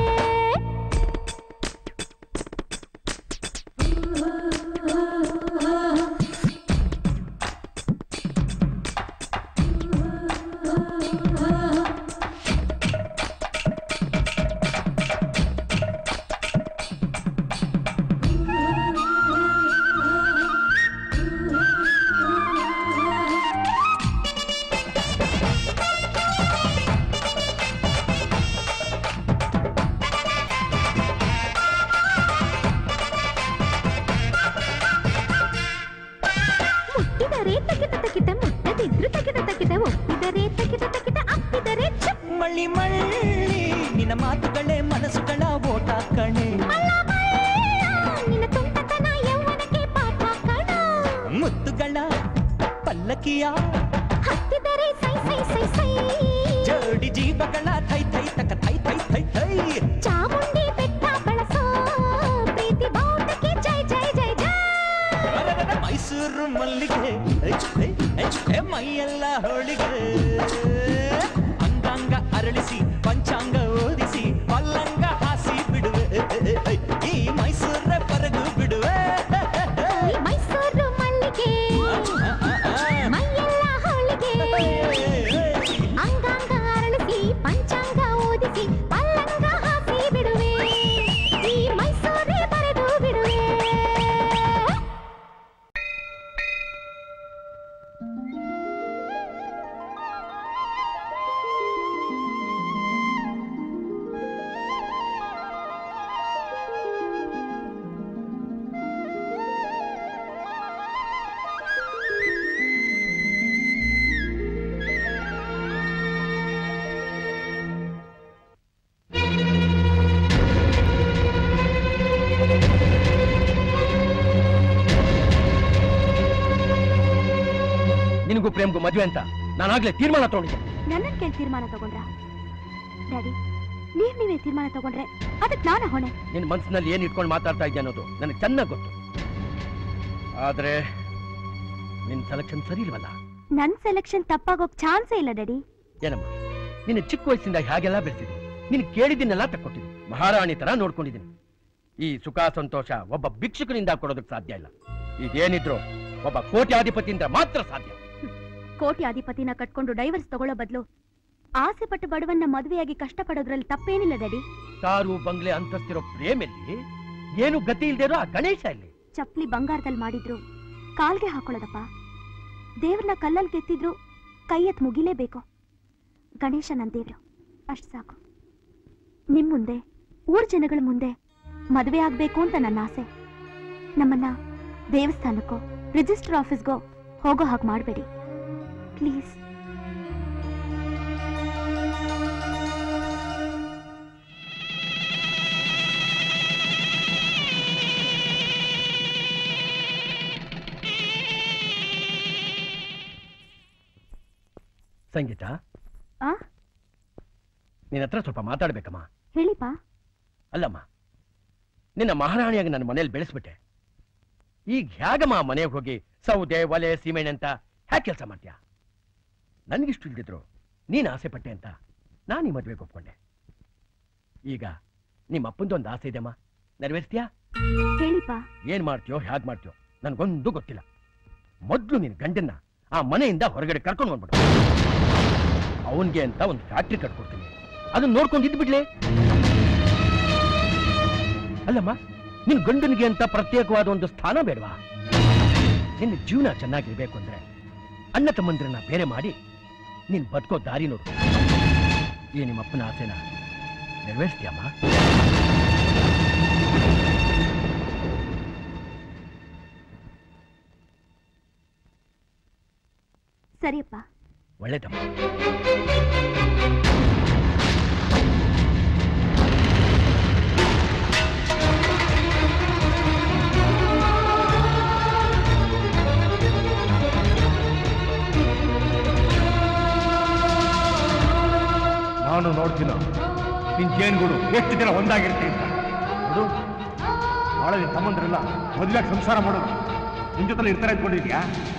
ಮುಟ್ಟಿದರೆ ತಕಿಟ ತಕಿಟ ಮುಟ್ಟದಿದ್ರು ತಕಿಟ ತಕಿಟ ಒಪ್ಪಿದರೆ ತಕಿಟ ತಕಿಟ ಅಪ್ಪಿದರೆ ಚುಪ್ ಮಳ್ಳಿ ಮಳ್ಳಿ ನಿನ್ನ ಮಾತುಗಳೇ ಮನಸ್ಸುಗಳ ಓಟ ಕಣೆ ನಿನ್ನ ತುಂಟತನ ಯೌವನಕ್ಕೆ ಪಾಠ ಕಣ ಮುತ್ತುಗಳ ಪಲ್ಲಕಿಯ ಹತ್ತಿದರೆ ಸೈ ಸೈ ಸೈ ಸೈ ಜೋಡಿ ಜೀವಗಳ ಥೈ ಥೈ ತಕ ಥೈ ಥೈ ಥೈ ಥೈ ಚಾಮುಂಡಿ ಬೆಟ್ಟ ಬಳಸೋ ಪ್ರೀತಿ ಬಾವುಟಕ್ಕೆ ಜೈ ಜೈ ಜೈ ಜೈ ಅರರರ ಮೈಸೂರು ಮಲ್ಲಿಗೆ ಐ, ಐ, ಐ, ಐ, ಮೈಯೆಲ್ಲ ಹೋಳಿಗೆ ಅಂಗಾಂಗ ಅರಳಿಸಿ ಪಂಚಾಂಗ ಓದಿಸಿ ಪಲ್ಲಂಗ ಹಾಸಿ ಬಿಡುವೆ ಐ, ಈ ಮೈಸೂರ ಪರಗು ಬಿಡುವೆ ಈ ಮೈಸೂರು ಮಲ್ಲಿಗೆ ಮೈಯೆಲ್ಲ ಹೋಳಿಗೆ ಅಂಗಾಂಗ ಅರಳಿಸಿ ಪಂಚಾಂಗ ಓದಿಸಿ ಪಲ್ಲಂಗ ಹಾಸಿ ಬಿಡುವೆ ಈ ಮೈಸೂರೇ ಬರೆದು ಬಿಡುವೆ ನಿನಗೂ ಪ್ರೇಮ್ಗೂ ಮದುವೆ ಅಂತ ನಾನಾಗ್ಲೇ ತೀರ್ಮಾನ ತಗೊಂಡಿದ್ದೆ ನನ್ನನ್ ಕೇಳಿ ತೀರ್ಮಾನ ತಗೊಂಡ್ರ ಡ್ಯಾಡಿ ನೀವ್ ನೀವೇ ತೀರ್ಮಾನ ತಗೊಂಡ್ರೆ ಅದಕ್ಕೆ ನಾನ ಹೊಣೆ ನಿನ್ನ ಮನಸ್ಸಿನಲ್ಲಿ ಏನ್ ಇಟ್ಕೊಂಡು ಮಾತಾಡ್ತಾ ಇದ್ದೆ ಅನ್ನೋದು ನನಗೆ ಚೆನ್ನಾಗಿ ಗೊತ್ತು ಆದ್ರೆ ನಿನ್ ಸೆಲೆಕ್ಷನ್ ಸರಿ ಇಲ್ವಲ್ಲ ನನ್ ಸೆಲೆಕ್ಷನ್ ತಪ್ಪಾಗೋಕ್ ಚಾನ್ಸೇ ಇಲ್ಲ ಡ್ಯಾಡಿ ಏನಮ್ಮ ನಿನ್ನ ಚಿಕ್ಕ ವಯಸ್ಸಿಂದ ಹಾಗೆಲ್ಲ ಬೆಳೆಸಿದ್ದೀನಿ ನೀನು ಕೇಳಿದ್ದನ್ನೆಲ್ಲ ತಕ್ಕೊಟ್ಟಿದ್ದೀನಿ ಮಹಾರಾಣಿ ತರ ನೋಡ್ಕೊಂಡಿದ್ದೀನಿ ಈ ಸುಖ ಸಂತೋಷ ಒಬ್ಬ ಭಿಕ್ಷುಕನಿಂದ ಕೊಡೋದಕ್ಕೆ ಸಾಧ್ಯ ಇಲ್ಲ ಇದೇನಿದ್ರು ಒಬ್ಬ ಕೋಟ್ಯಾಧಿಪತಿಯಿಂದ ಮಾತ್ರ ಸಾಧ್ಯ ಕೋಟಿ ಅಧಿಪತಿನ ಕಟ್ಕೊಂಡು ಡೈವರ್ಸ್ ತಗೊಳ್ಳೋ ಬದಲು ಆಸೆ ಪಟ್ಟು ಬಡವನ್ನ ಮದುವೆಯಾಗಿ ಕಷ್ಟಪಡೋದ್ರಲ್ಲಿ ತಪ್ಪೇನಿಲ್ಲ ಡ್ಯಾಡಿ ಕಾರು ಬಂಗ್ಲೆ ಅಂತಸ್ತಿರೋ ಪ್ರೇಮಲ್ಲಿ ಏನು ಗತಿ ಇಲ್ದೇ ಇರೋ ಆ ಗಣೇಶ ಇಲ್ಲಿ ಚಪ್ಲಿ ಬಂಗಾರದಲ್ಲಿ ಮಾಡಿದ್ರು ಕಾಲ್ಗೆ ಹಾಕೊಳ್ಳೋದಪ್ಪ ದೇವ್ರನ್ನ ಕಲ್ಲಲ್ಲಿ ಕೆತ್ತಿದ್ರು ಕೈ ಎತ್ ಮುಗಿಲೇಬೇಕು ಗಣೇಶ ನನ್ ದೇವ್ರು ಅಷ್ಟ್ ಸಾಕು ನಿಮ್ ಮುಂದೆ ಊರ್ ಜನಗಳ ಮುಂದೆ ಮದುವೆ ಆಗ್ಬೇಕು ಅಂತ ನನ್ನ ಆಸೆ ನಮ್ಮನ್ನ ದೇವಸ್ಥಾನಕ್ಕೋ ರಿಜಿಸ್ಟರ್ ಆಫೀಸ್ಗೋ ಹೋಗೋ ಹಾಗೆ ಮಾಡಬೇಡಿ ಪ್ಲೀಸ್ ಸಂಗೀತ ಆ ನಿನ್ನ ಹತ್ರ ಸ್ವಲ್ಪ ಮಾತಾಡ್ಬೇಕಮ್ಮ ಹೇಳಿಪಾ ಅಲ್ಲಮ್ಮ ನಿನ್ನ ಮಹಾರಾಣಿಯಾಗಿ ನನ್ನ ಮನೇಲಿ ಬೆಳೆಸ್ಬಿಟ್ಟೆ ಈಗ ಹೇಗಮ್ಮ ಮನೆಗೆ ಹೋಗಿ ಸೌದೆ ಒಲೆ ಸೀಮೆಣ್ಣೆ ಅಂತ ಹ್ಯಾಕ್ ಕೆಲಸ ಮಾಡ್ತೀಯ ನನಗಿಷ್ಟು ಇಲ್ದಿದ್ರು ನೀನು ಆಸೆ ಪಟ್ಟೆ ಅಂತ ನಾನು ಈ ಮದುವೆಗೆ ಒಪ್ಕೊಂಡೆ ಈಗ ನಿಮ್ಮ ಅಪ್ಪಂದೊಂದು ಆಸೆ ಇದೆಯಮ್ಮ ನೆರವೇರಿಸ್ತೀಯಾ ಹೇಳಿಪ್ಪ ಏನ್ ಮಾಡ್ತೀಯೋ ಹ್ಯಾಗ್ ಮಾಡ್ತೀಯೋ ನನ್ಗೊಂದು ಗೊತ್ತಿಲ್ಲ ಮೊದ್ಲು ನಿನ್ ಗಂಡನ್ನ ಆ ಮನೆಯಿಂದ ಹೊರಗಡೆ ಕರ್ಕೊಂಡು ಬಂದ್ಬಿಡು ಅವನ್ಗೆ ಅಂತ ಒಂದು ಫ್ಯಾಕ್ಟ್ರಿ ಕಟ್ಕೊಡ್ತೀನಿ ಅದನ್ನ ನೋಡ್ಕೊಂಡು ಇದ್ಬಿಡ್ಲಿ ಅಲ್ಲಮ್ಮ ನಿನ್ ಗಂಡನಿಗೆ ಅಂತ ಪ್ರತ್ಯೇಕವಾದ ಒಂದು ಸ್ಥಾನ ಬೇಡವಾ ನಿನ್ನ ಜೀವನ ಚೆನ್ನಾಗಿರ್ಬೇಕು ಅಂದ್ರೆ ಅಣ್ಣ ತಮ್ಮಂದ್ರನ್ನ ಬೇರೆ ಮಾಡಿ ನೀನ್ ಬದುಕೋ ದಾರಿ ನೋಡು ಈ ನಿಮ್ಮ ಅಪ್ಪನ ಆಸೆನ ನೆರವೇರಿಸ್ತೀಯಮ್ಮ ಸರಿಯಪ್ಪ ಒಳ್ಳೇದಮ್ಮ ನಾನು ನೋಡ್ತೀನೋ ನಿನ್ ಜೇನುಗೂಡು ಎಷ್ಟು ದಿನ ಒಂದಾಗಿರುತ್ತೆ ಅಂತ ನೋಡು ನಾಳೆ ನಿನ್ ತಮ್ಮಂದ್ರೆಲ್ಲ ಮದುವೆಯಾಗಿ ಸಂಸಾರ ಮಾಡೋದು ನಿನ್ ಜೊತೆ ಇರ್ತಾರೆ ಅಂದ್ಕೊಂಡಿದ್ಯಾ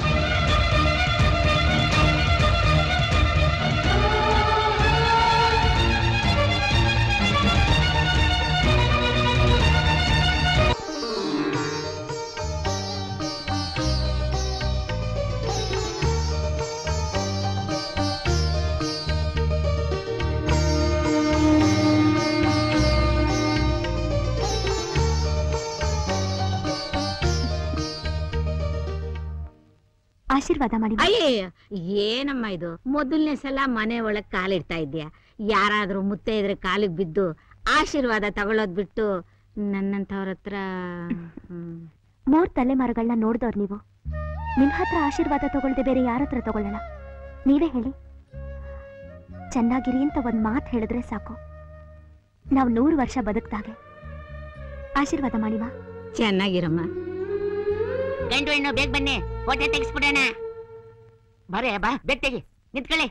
ಆಶೀರ್ವಾದ ಮಾಡಿ ಅಯ್ಯಯ್ಯ ಏನಮ್ಮ ಇದು ಮೊದಲನೇ ಸಲ ಮನೆ ಒಳಗ್ ಕಾಲಿಡ್ತಾ ಇದ್ಯಾ ಯಾರಾದ್ರೂ ಮುತ್ತೆ ಇದ್ರೆ ಕಾಲಿಗೆ ಬಿದ್ದು ಆಶೀರ್ವಾದ ತಗೊಳ್ಳೋದ್ ಬಿಟ್ಟು ನನ್ನಂತವ್ರ ಹತ್ರ ಹ್ಮ್. ಮೂರ್ ತಲೆಮಾರುಗಳನ್ನ ನೋಡ್ದವ್ರು ನೀವು ನಿಮ್ ಹತ್ರ ಆಶೀರ್ವಾದ ತಗೊಳ್ದೆ ಬೇರೆ ಯಾರ ಹತ್ರ ತಗೊಳ್ಳಲ್ಲ ನೀವೇ ಹೇಳಿ ಚೆನ್ನಾಗಿರಿ ಅಂತ ಒಂದ್ ಮಾತು ಹೇಳಿದ್ರೆ ಸಾಕು ನಾವ್ ನೂರು ವರ್ಷ ಬದುಕ್ದಾಗೆ ಆಶೀರ್ವಾದ ಮಾಡಿವಾ ಚೆನ್ನಾಗಿರಮ್ಮ ಗಂಡು ಹೆಣ್ಣು ಬೇಗ ಬನ್ನಿ ಫೋಟೋ ತೆಗಿಸ್ಬಿಡೋಣ ಬರೇ ಬಾ ಬೇಗ ತೆಗಿ ನಿಂತ್ಕೊಳ್ಳಿ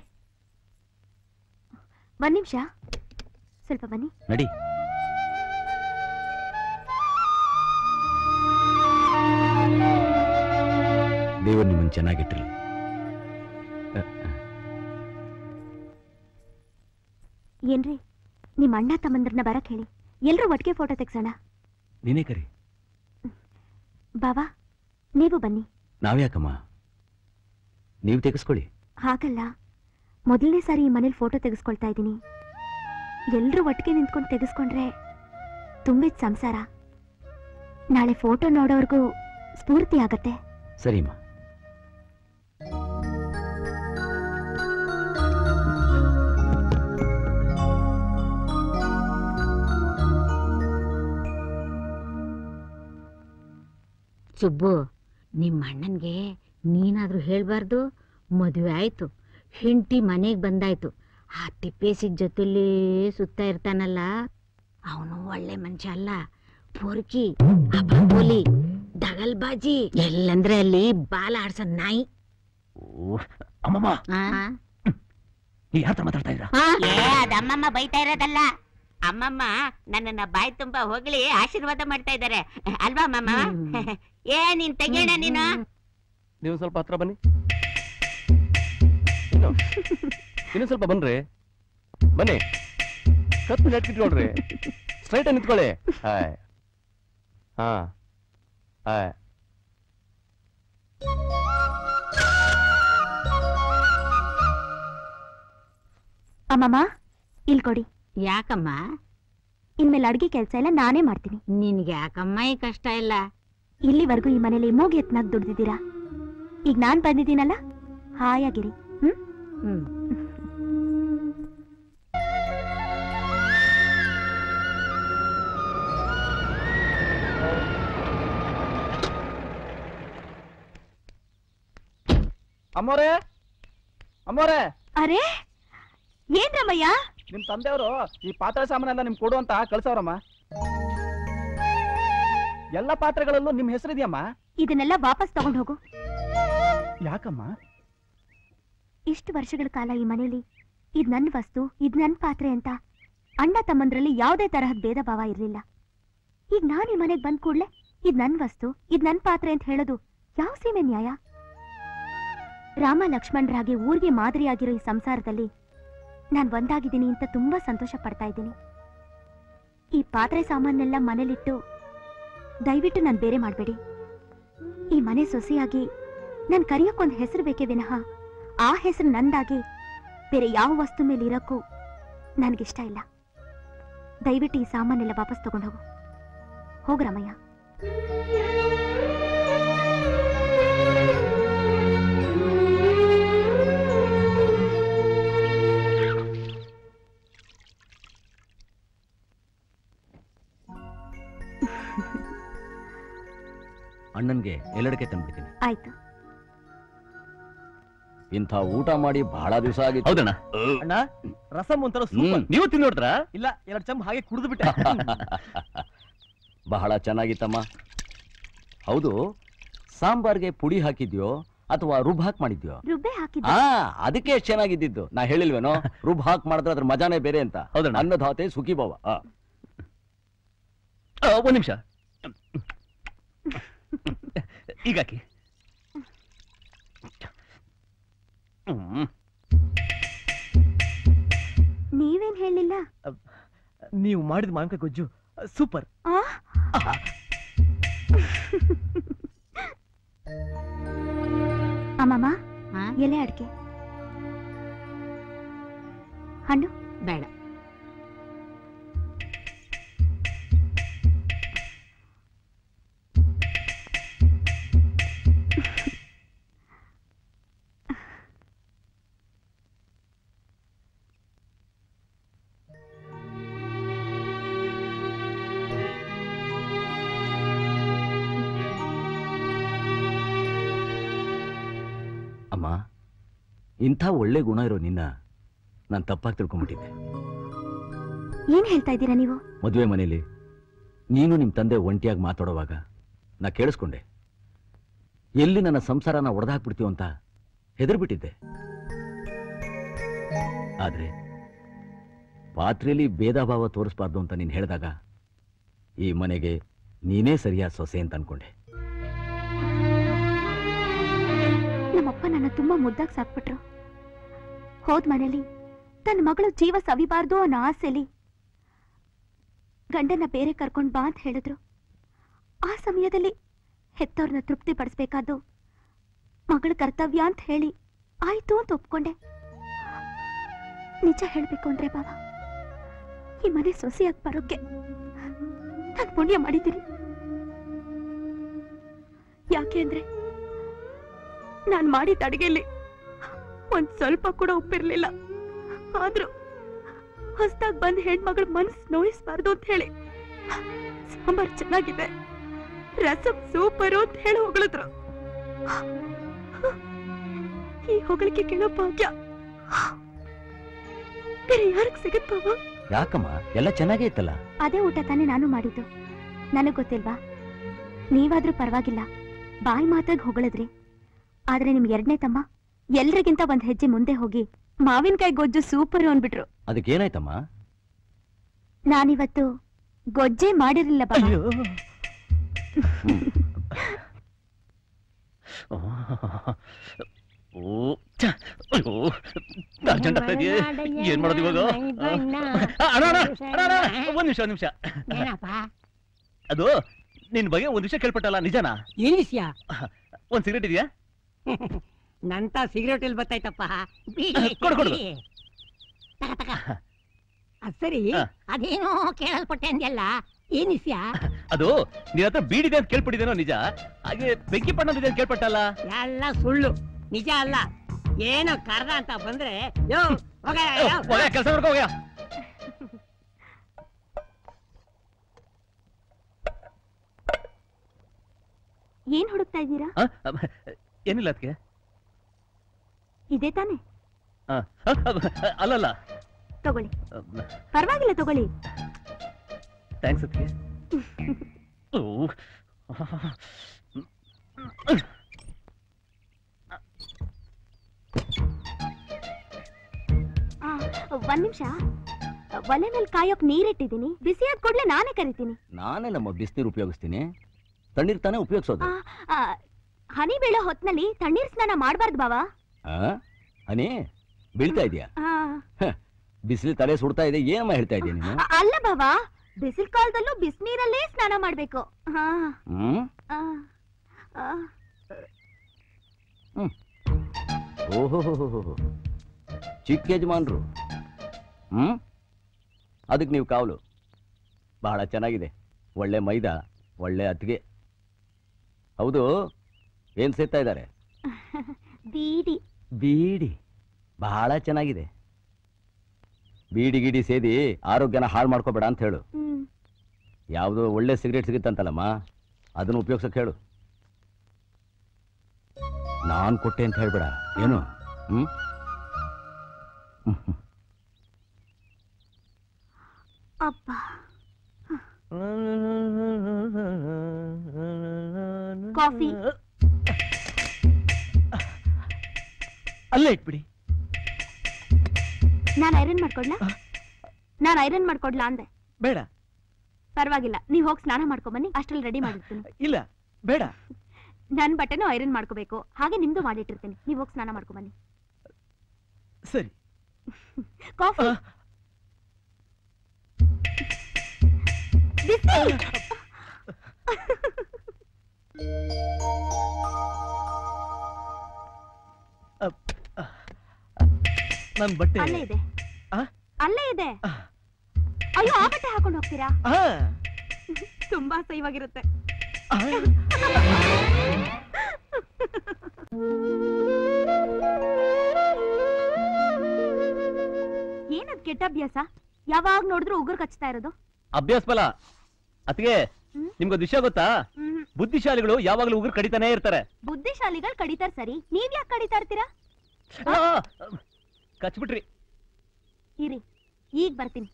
ಒಂದ್ ನಿಮಿಷ ಸ್ವಲ್ಪ ಬನ್ನಿ ನಡಿ ದೇವರು ನಿಮ್ಮನ್ನು ಚೆನ್ನಾಗಿಟ್ಟಿರಲಿ ಏನ್ರಿ ನಿಮ್ ಅಣ್ಣ ತಮ್ಮಂದ್ರನ್ನ ಬರಕ್ ಹೇಳಿ ಎಲ್ರೂ ಒಟ್ಟಿಗೆ ಫೋಟೋ ತೆಗ್ಸೋಣ ನೀನೇ ಕರಿ ಬಾವಾ ನೀವು ಬನ್ನಿ ನಾವ್ಯಾಕಮ್ಮ ನೀವು ತೆಗೆಸ್ಕೊಳ್ಳಿ ಹಾಗಲ್ಲ ಮೊದಲನೇ ಸಾರಿ ಈ ಮನೇಲಿ ಫೋಟೋ ತೆಗೆಸ್ಕೊಳ್ತಾ ಇದ್ದೀನಿ ಎಲ್ರೂ ಒಟ್ಟಿಗೆ ನಿಂತ್ಕೊಂಡು ತೆಗೆಸ್ಕೊಂಡ್ರೆ ತುಂಬಿದ ಸಂಸಾರ ನಾಳೆ ಫೋಟೋ ನೋಡೋರ್ಗೂ ಸ್ಫೂರ್ತಿ ಆಗತ್ತೆ ಸರಿಮ್ಮ ಸುಬ್ಬು ನಿಮ್ಮ ಅಣ್ಣನ್ಗೆ ನೀನಾದ್ರೂ ಹೇಳ್ಬಾರ್ದು ಮದುವೆ ಆಯ್ತು ಹೆಂಡತಿ ಮನೆಗೆ ಬಂದಾಯ್ತು ಆ ತಿಪ್ಪೇಸಿದ ಜೊತೆಲಿ ಸುತ್ತ ಇರ್ತಾನಲ್ಲ ಅವನು ಒಳ್ಳೆ ಮನುಷ್ಯ ಅಲ್ಲ ಪೊರ್ಕಿ ಅಬಾಬೋಲಿ ದಗಲ್ಬಾಜಿ ಎಲ್ಲಂದ್ರೆ ಅಲ್ಲಿ ಬಾಲ ಆಡ್ಸೋ ನಾಯಿ ಅಮ್ಮಮ್ಮ ಆ? ನೀ ಯಾರ ಮಾತಾಡ್ತಾ ಇದ್ರ ಏ ಅದ್ ಅಮ್ಮಮ್ಮ ಬೈತಾ ಇರೋದಲ್ಲ ಅಮ್ಮಮ್ಮ ನನ್ನನ್ನ ಬಾಯಿ ತುಂಬಾ ಹೊಗಳಿ ಆಶೀರ್ವಾದ ಮಾಡ್ತಾ ಇದ್ದಾರೆ ಅಲ್ವಾ ಅಮ್ಮಮ್ಮ ಏ ನೀನ್ ತೆಗಿಯೋಣ ನೀನು ನೀವು ಸ್ವಲ್ಪ ಹತ್ರ ಬನ್ನಿ ಇನ್ನು ಇನ್ನು ಸ್ವಲ್ಪ ಬನ್ರಿ ಬನ್ನಿ ಕತ್ತು ನೆಟ್ಕಿಟ್ಕೊಳ್ರಿ ಸ್ಟ್ರೈಟ್ ನಿಂತ್ಕೊಳ್ಳಿ ಹಾಯ್ ಹಾ ಹಾಯ್ ಅಮ್ಮಮ್ಮ ಇಲ್ ಕೊಡಿ ಯಾಕಮ್ಮ ಇನ್ಮೇಲೆ ಅಡ್ಗೆ ಕೆಲಸ ಎಲ್ಲ ನಾನೇ ಮಾಡ್ತೀನಿ ನಿನ್ಗೆ ಯಾಕಮ್ಮ ಈ ಕಷ್ಟ ಇಲ್ಲ ಇಲ್ಲಿವರೆಗೂ ಈ ಮನೇಲಿ ಮೂಗ್ ಎತ್ನಾಗ್ ದುಡ್ದಿದ್ದೀರಾ ಈಗ ನಾನ್ ಬಂದಿದ್ದೀನಲ್ಲ ಹಾಯಾಗಿರಿ ಹ್ಮ್ ಹ್ಮ್ ಅಮ್ಮೋರೆ ಅಮ್ಮೋರೆ ಅರೆ ಏನ್ ರಮಯ್ಯ ನಿಮ್ ತಂದೆಯವರು ಈ ಪಾತ್ರೆ ಸಾಮಾನೆಲ್ಲ ನಿಮ್ ಕೊಡು ಅಂತ ಕಳ್ಸವ್ರಮ್ಮ ಎಲ್ಲ ಪಾತ್ರೆಗಳಲ್ಲೂ ನಿಮ್ ಹೆಸರಿದೆಯಮ್ಮ ಇದನ್ನೆಲ್ಲ ವಾಪಸ್ ತಗೊಂಡ್ ಹೋಗು ಯಾಕಮ್ಮ ಇಷ್ಟು ವರ್ಷಗಳ ಕಾಲ ಈ ಮನೇಲಿ ಇದ್ ನನ್ ವಸ್ತು ಇದ್ ನನ್ ಪಾತ್ರೆ ಅಂತ ಅಣ್ಣ ತಮ್ಮಂದ್ರಲ್ಲಿ ಯಾವುದೇ ತರಹದ ಭೇದ ಭಾವ ಇರ್ಲಿಲ್ಲ ಈಗ ನಾನ್ ಈ ಮನೆಗ್ ಬಂದ್ ಕೂಡ್ಲೆ ಇದ್ ನನ್ ವಸ್ತು ಇದ್ ನನ್ ಪಾತ್ರೆ ಅಂತ ಹೇಳೋದು ಯಾವ ಸೀಮೆ ನ್ಯಾಯ ರಾಮ ಲಕ್ಷ್ಮಣರಾಗಿ ಊರಿಗೆ ಮಾದರಿಯಾಗಿರೋ ಈ ಸಂಸಾರದಲ್ಲಿ ನಾನು ಒಂದಾಗಿದ್ದೀನಿ ಅಂತ ತುಂಬಾ ಸಂತೋಷ ಪಡ್ತಾ ಇದ್ದೀನಿ ಈ ಪಾತ್ರೆ ಸಾಮಾನೆಲ್ಲ ಮನೇಲಿಟ್ಟು ದಯವಿಟ್ಟು ನಾನು ಬೇರೆ ಮಾಡಬೇಡಿ ಈ ಮನೆ ಸೊಸೆಯಾಗಿ ನಾನು ಕರೆಯೋಕ್ಕೊಂದು ಹೆಸರು ಬೇಕೇ ವಿನಃ ಆ ಹೆಸರು ನಂದಾಗಿ ಬೇರೆ ಯಾವ ವಸ್ತು ಮೇಲೆ ಇರೋಕ್ಕೂ ನನಗಿಷ್ಟ ಇಲ್ಲ ದಯವಿಟ್ಟು ಈ ಸಾಮಾನೆಲ್ಲ ವಾಪಸ್ ತಗೊಂಡು ಹೋಗು ಹೋಗು ರಾಮಯ್ಯ ಅಣ್ಣನ್ಗೆ ಎಲ್ಲಡಿಕೆ ತಂದ್ಬಿಡ್ತೀನಿ ಆಯ್ತು ಇಂಥ ಊಟ ಮಾಡಿ ಬಹಳ ದಿವಸ ಆಗಿತ್ತು ಹೌದಣ್ಣ ಅಣ್ಣ ರಸಂ ಒಂಥರ ಸೂಪರ್ ನೀವು ತಿಂದು ನೋಡ್ರ ಇಲ್ಲ ಎರಡು ಚಮ್ ಹಾಗೆ ಕುಡಿದು ಬಿಟ್ಟೆ ಬಹಳ ಚೆನ್ನಾಗಿತ್ತಮ್ಮ ಹೌದು ಸಾಂಬಾರ್ಗೆ ಪುಡಿ ಹಾಕಿದ್ಯೋ ಅಥವಾ ರುಬ್ ಹಾಕ್ ಮಾಡಿದ್ಯೋ ರುಬ್ಬೆ ಹಾಕಿದ್ದೆ ಆ ಅದಕ್ಕೆ ಎಷ್ಟ್ ಚೆನ್ನಾಗಿದ್ದಿದ್ದು ನಾ ಹೇಳಿಲ್ವೇನೋ ರುಬ್ ಹಾಕ್ ಮಾಡಿದ್ರೆ ಅದ್ರ ಮಜಾನೇ ಬೇರೆ ಅಂತ ಹೌದಣ್ಣ. ಅನ್ನದಾತೆ ಸುಖಿ ಭವ ಆ. ಆ, ಒಂದ್ ನಿಮಿಷ ಈಗ ಹಾಕಿ ಹ್ಮ್. ನೀವೇನ್ ಹೇಳಿಲ್ಲ ನೀವು ಮಾಡಿದ ಮಾವಿನಕಾಯಿ ಗೊಜ್ಜು ಸೂಪರ್ ಆ? ಅಮ್ಮಮ್ಮ ಎಲೆ ಅಡಿಕೆ ಹಣ್ಣು ಬೇಡ ಅಮ್ಮ ಇಂಥ ಒಳ್ಳೆ ಗುಣ ಇರೋ ನಿನ್ನ ನಾನು ತಪ್ಪಾಗಿ ತಿಳ್ಕೊಂಡ್ಬಿಟ್ಟಿದ್ದೆ ಏನ್ ಹೇಳ್ತಾ ಇದ್ದೀರಾ ನೀವು ಮದುವೆ ಮನೇಲಿ ನೀನು ನಿಮ್ಮ ತಂದೆ ಒಂಟಿಯಾಗಿ ಮಾತಾಡುವಾಗ ನಾ ಕೇಳಿಸ್ಕೊಂಡೆ ಎಲ್ಲಿ ನನ್ನ ಸಂಸಾರನ ಒಡೆದಾಕ್ಬಿಡ್ತೀವ ಅಂತ ಹೆದರ್ಬಿಟ್ಟಿದ್ದೆ ಆದ್ರೆ ಪಾತ್ರೆಯಲ್ಲಿ ಭೇದ ಭಾವ ತೋರಿಸ್ಬಾರ್ದು ಅಂತ ನೀನು ಹೇಳಿದಾಗ ಈ ಮನೆಗೆ ನೀನೇ ಸರಿಯಾದ ಸೊಸೆ ಅಂತ ಅನ್ಕೊಂಡೆ ನಮ್ಮಪ್ಪ ನನ್ನ ತುಂಬಾ ಮುದ್ದಾಗಿ ಸಾಕ್ಬಿಟ್ರು ಹೋದ್ ಮನೇಲಿ ತನ್ನ ಮಗಳು ಜೀವ ಸವಿಬಾರ್ದು ಅನ್ನೋ ಆಸೆಲಿ ಗಂಡನ ಬೇರೆ ಕರ್ಕೊಂಡ್ ಬಾ ಅಂತ ಹೇಳಿದ್ರು ಆ ಸಮಯದಲ್ಲಿ ಹೆತ್ತವ್ರನ್ನ ತೃಪ್ತಿ ಪಡಿಸ್ಬೇಕಾದ್ದು ಮಗಳ ಕರ್ತವ್ಯ ಅಂತ ಹೇಳಿ ಆಯ್ತು ಅಂತ ಒಪ್ಕೊಂಡೆ ನಿಜ ಹೇಳ್ಬೇಕು ಅಂದ್ರೆ ಬಾವ ಈ ಮನೆ ಸೊಸೆಯಾಗಿ ಬರೋಕ್ಕೆ ನಾನು ಪುಣ್ಯ ಮಾಡಿದ್ದೀನಿ ಯಾಕೆ ಅಂದ್ರೆ ನಾನ್ ಮಾಡಿದ ಅಡಿಗೆಯಲ್ಲಿ ಒಂದ್ ಸ್ವಲ್ಪ ಕೂಡ ಉಪ್ಪಿರ್ಲಿಲ್ಲ ಆದ್ರೂ ಹೊಸ್ದಾಗ್ ಬಂದ್ ಹೆಣ್ಮಗಳ ಮನ್ಸ್ ನೋಯಿಸ್ಬಾರ್ದು ಅಂತ ಹೇಳಿ ಸಾಂಬಾರ್ ಚೆನ್ನಾಗಿದೆ ರಸಂ ಸೂಪರು ಅಂತ ಹೇಳಿ ಹೊಗಳಿದ್ರು ಈ ಹೊಗಳಿಕೆ ಕೇಳೋ ಭಾಗ್ಯ ಬೇರೆ ಯಾರಿಗ್ ಸಿಗುತ್ತವ ಯಾಕಮ್ಮ ಎಲ್ಲ ಚೆನ್ನಾಗೇ ಇತ್ತಲ್ಲ ಅದೇ ಊಟ ತಾನೇ ನಾನು ಮಾಡಿದ್ದು ನನಗ್ ಗೊತ್ತಿಲ್ವಾ ನೀವಾದ್ರೂ ಪರವಾಗಿಲ್ಲ ಬಾಯಿ ಮಾತಾಗ್ ಹೊಗಳಿದ್ರಿ ಆದ್ರೆ ನಿಮ್ ಎರಡನೇ ತಮ್ಮ ಎಲ್ರಿಗಿಂತ ಒಂದ್ ಹೆಜ್ಜೆ ಮುಂದೆ ಹೋಗಿ ಮಾವಿನಕಾಯಿ ಗೊಜ್ಜು ಸೂಪರು ಅನ್ಬಿಟ್ರು ಅದಕ್ಕೇನಾಯ್ತಮ್ಮ ನಾನಿವತ್ತು ಗೊಜ್ಜೆ ಮಾಡಿರ್ಲಿಲ್ಲ ಬಾಬಾ ಓ ಛ, ಅಯ್ಯೋ ಅರ್ಜೆಂಟ್ ಆಗ್ತಾ ಇದೆಯೇ ಏನ್ ಮಾಡೋದು ಇವಾಗ ಆ, ಅಣ್ಣ, ಅಣ್ಣ, ಅಣ್ಣ, ಅಣ್ಣ, ಒಂದ್ ನಿಮಿಷ ಒಂದ್ ನಿಮಿಷ ಏನಪ್ಪ ಅದು ನಿನ್ ಬಗ್ಗೆ ಒಂದ್ ವಿಷಯ ಕೇಳ್ಪಟ್ಟಲ್ಲ ನಿಜನಾ ಏನ್ ವಿಷಯ ಒಂದ್ ಸಿಗರೇಟ್ ಇದೆಯಾ ನಂತ ಸಿಗರೇಟ್ ಎಲ್ಲಿ ಬತ್ತಾಯ್ತಪ್ಪ ಕೊಡು, ಕೊಡು. ಅದ್ ಸರಿ ಅದೇನೋ ಕೇಳಲ್ಪಟ್ಟೆ ಅಂದ್ಯಲ್ಲ ಏನ್ ವಿಷಯ ಅದು ನಿನ್ ಹತ್ರ ಬೀಡಿದೆ ಅಂತ ಕೇಳ್ಪಟ್ಟಿದ್ದೇನೋ ನಿಜ ಹಾಗೆ ಬೆಂಕಿ ಪಣ್ಣದಿದೆ ಅಂತ ಕೇಳ್ಪಟ್ಟಲ್ಲ ಎಲ್ಲ ಸುಳ್ಳು ನಿಜ ಅಲ್ಲ ಏನೋ ಕರ್ದ ಅಂತ ಬಂದ್ರೆ ಯೋ ಹೋಗ ಕೆಲಸ ಮಾಡ್ಕೋ ಹೋಗ್ಯಾ ಏನ್ ಹುಡುಕ್ತಾ ಇದ್ದೀರಾ ಆ, ಅಬ್ಬ, ಏನಿಲ್ಲ ಅದಕ್ಕೆ ಇದೇ ತಾನೆ ಅಲ್ಲಲ್ಲ ತಗೊಳ್ಳಿ ಪರವಾಗಿಲ್ಲ ತಗೊಳ್ಳಿ ಥ್ಯಾಂಕ್ಸ್ ಅದಕ್ಕೆ ಓ ಆ, ಒಂದ್ ನಿಮಿಷ ಒಲೆ ಮೇಲೆ ಕಾಯೋಕ್ ನೀರಿಟ್ಟಿದ್ದೀನಿ ಬಿಸಿಯಾದ ಕೂಡ್ಲೆ ನಾನೇ ಕರಿತೀನಿ ನಾನೇ ನಮ್ಮ ಬಿಸಿನೀರು ಉಪಯೋಗಿಸ್ತೀನಿ ತಣ್ಣೀರ್ ತಾನೇ ಉಪಯೋಗಿಸೋದು ಆ, ಆ, ಹನಿ ಬೀಳೋ ಹೊತ್ನಲ್ಲಿ ತಣ್ಣೀರ್ ಸ್ನಾನ ಮಾಡ್ಬಾರ್ದು ಬಾವಾ ಆ ಅನಿ ಬೀಳ್ತಾ ಇದೆಯಾ ಆ, ಬಿಸಿಲು ತಲೆ ಸುಡ್ತಾ ಇದೆ ಏನಮ್ಮ ಹೇಳ್ತಾ ಇದೀಯ ನೀನು ಅ- ಅಲ್ಲ ಬಾಬಾ ಬಿಸಿಲ್ ಕಾಲದಲ್ಲೂ ಬಿಸಿನೀರಲ್ಲೇ ಸ್ನಾನ ಮಾಡ್ಬೇಕು ಹಾ ಹ್ಮ್ ಆ, ಆ. ಓಹೋ ಚಿಕ್ಕ ಯಜಮಾನ್ರು ಹ್ಮ್ ಅದಕ್ಕೆ ನೀವು ಕಾವಲು ಬಹಳ ಚೆನ್ನಾಗಿದೆ ಒಳ್ಳೆ ಮೈದಾ ಒಳ್ಳೆ ಅತ್ತಿಗೆ ಹೌದು ಏನ್ ಸೇರ್ತಾ ಇದ್ದಾರೆ ಬೀಡಿ ಬೀಡಿ ಬಹಳ ಚೆನ್ನಾಗಿದೆ ಬೀಡಿ ಗಿಡಿ ಸೇದಿ ಆರೋಗ್ಯನ ಹಾಳು ಮಾಡ್ಕೋಬೇಡ ಅಂತ ಹೇಳು ಹ್ಮ್ ಯಾವುದೋ ಒಳ್ಳೆ ಸಿಗರೇಟ್ ಸಿಗುತ್ತಂತಲ್ಲಮ್ಮ ಅದನ್ನು ಉಪಯೋಗಿಸಕ್ಕೆ ಹೇಳು ನಾನ್ ಕೊಟ್ಟೆ ಅಂತ ಹೇಳ್ಬೇಡ ಏನು ಹ್ಮ್ ಅಪ್ಪ ಕಾಫಿ ಅಲ್ಲೇ ಇಟ್ಬಿಡಿ ನಾನ್ ಐರನ್ ಮಾಡ್ಕೊಡ್ಲಾ ನಾನ್ ಐರನ್ ಮಾಡ್ಕೊಡ್ಲಾ ಅಂದೆ ಬೇಡ ಪರವಾಗಿಲ್ಲ ನೀವ್ ಹೋಗಿ ಸ್ನಾನ ಮಾಡ್ಕೊಂಬನ್ನಿ ಅಷ್ಟ್ರಲ್ಲಿ ರೆಡಿ ಮಾಡಿರ್ತೀನಿ ಇಲ್ಲ ಬೇಡ ನನ್ ಬಟ್ಟೆನೂ ಐರನ್ ಮಾಡ್ಕೋಬೇಕು ಹಾಗೆ ನಿಮ್ದು ಮಾಡಿಟ್ಟಿರ್ತೀನಿ ನೀವ್ ಹೋಗಿ ಸ್ನಾನ ಮಾಡ್ಕೊಂಬನ್ನಿ ಸರಿ ಕಾಫಿ ಬಿಸಿ ನನ್ ಬಟ್ಟೆ ಅಲ್ಲೇ ಇದೆ ಆ? ಅಲ್ಲೇ ಇದೆ ಅಯ್ಯೋ ಆ ಬಟ್ಟೆ ಹಾಕೊಂಡು ಹೋಗ್ತೀರಾ ಆ, ತುಂಬಾ ಸೈವಾಗಿರುತ್ತೆ ಆ. ಏನದ್ ಕೆಟ್ಟ ಅಭ್ಯಾಸ ಯಾವಾಗ ನೋಡಿದ್ರು ಉಗುರು ಕಚ್ತಾ ಇರೋದು ಅಭ್ಯಾಸ ಫಲ ಅತ್ಗೆ ನಿಮ್ಗೊಂದು ವಿಷಯ ಗೊತ್ತಾ ಹ್ಮ್. ಬುದ್ಧಿಶಾಲಿಗಳು ಯಾವಾಗಲೂ ಉಗುರು ಕಡಿತಾನೆ ಇರ್ತಾರೆ ಬುದ್ಧಿಶಾಲಿಗಳು ಕಡಿತಾರ ಸರಿ ನೀವ್ ಯಾಕೆ ಕಡಿತಾ ಇರ್ತೀರಾ ಆ, ಕಚ್ಬಿಟ್ರಿ ಇರಿ ಈಗ ಬರ್ತೀನಿ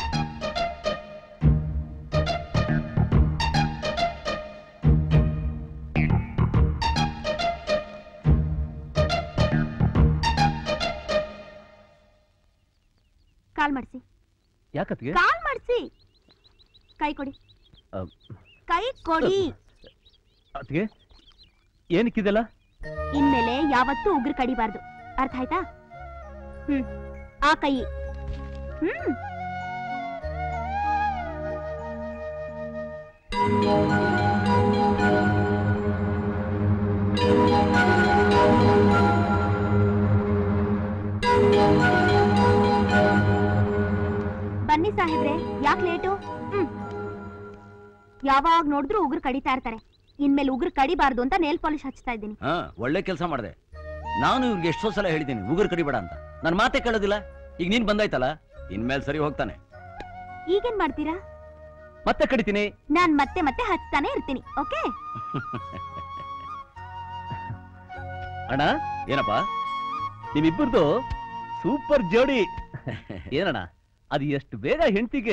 ಕಾಲ್ ಮಾಡಿಸಿ ಯಾಕತ್ಗೆ ಕಾಲ್ ಮಾಡಿಸಿ ಕೈ ಕೊಡಿ ಕೈ ಕೊಡಿ ಅತ್ಗೆ ಏನಕ್ಕಿದೆಲ್ಲ ಇನ್ಮೇಲೆ ಯಾವತ್ತೂ ಉಗ್ರು ಕಡಿಬಾರ್ದು ಅರ್ಥ ಆಯ್ತಾ ಹ್ಮ್ ಆ ಕೈ ಹ್ಮ್ ಬನ್ನಿ ಸಾಹೇಬ್ರೆ ಯಾಕೆ ಲೇಟು ಹ್ಮ್ ಯಾವಾಗ ನೋಡಿದ್ರು ಉಗ್ರು ಕಡಿತಾ ಇರ್ತಾರೆ ಇನ್ಮೇಲೆ ಉಗ್ರು ಕಡಿಬಾರ್ದು ಅಂತ ನೇಲ್ ಪಾಲಿಶ್ ಹಚ್ತಾ ಇದ್ದೀನಿ ಹಾ ಒಳ್ಳೆ ಕೆಲಸ ಮಾಡಿದೆ ನಾನು ಇವ್ರಿಗೆ ಎಷ್ಟೋ ಸಲ ಹೇಳಿದ್ದೀನಿ ಉಗುರು ಕಡಿಬೇಡ ಅಂತ ನನ್ನ ಮಾತೇ ಕೇಳೋದಿಲ್ಲ ಈಗ ನೀನ್ ಬಂದಾಯ್ತಲ್ಲ ಇನ್ಮೇಲೆ ಸರಿ ಹೋಗ್ತಾನೆ ಈಗೇನ್ ಮಾಡ್ತೀರಾ ಮತ್ತೆ ಕಡಿತೀನಿ ನಾನ್ ಮತ್ತೆ ಮತ್ತೆ ಹಚ್ತಾನೆ ಇರ್ತೀನಿ ಓಕೆ ಅಣ್ಣ ಏನಪ್ಪ ನಿಮ್ಮಿಬ್ಬರದು ಸೂಪರ್ ಜೋಡಿ ಏನಣ್ಣ ಅದು ಎಷ್ಟು ಬೇಗ ಹೆಂಡತಿಗೆ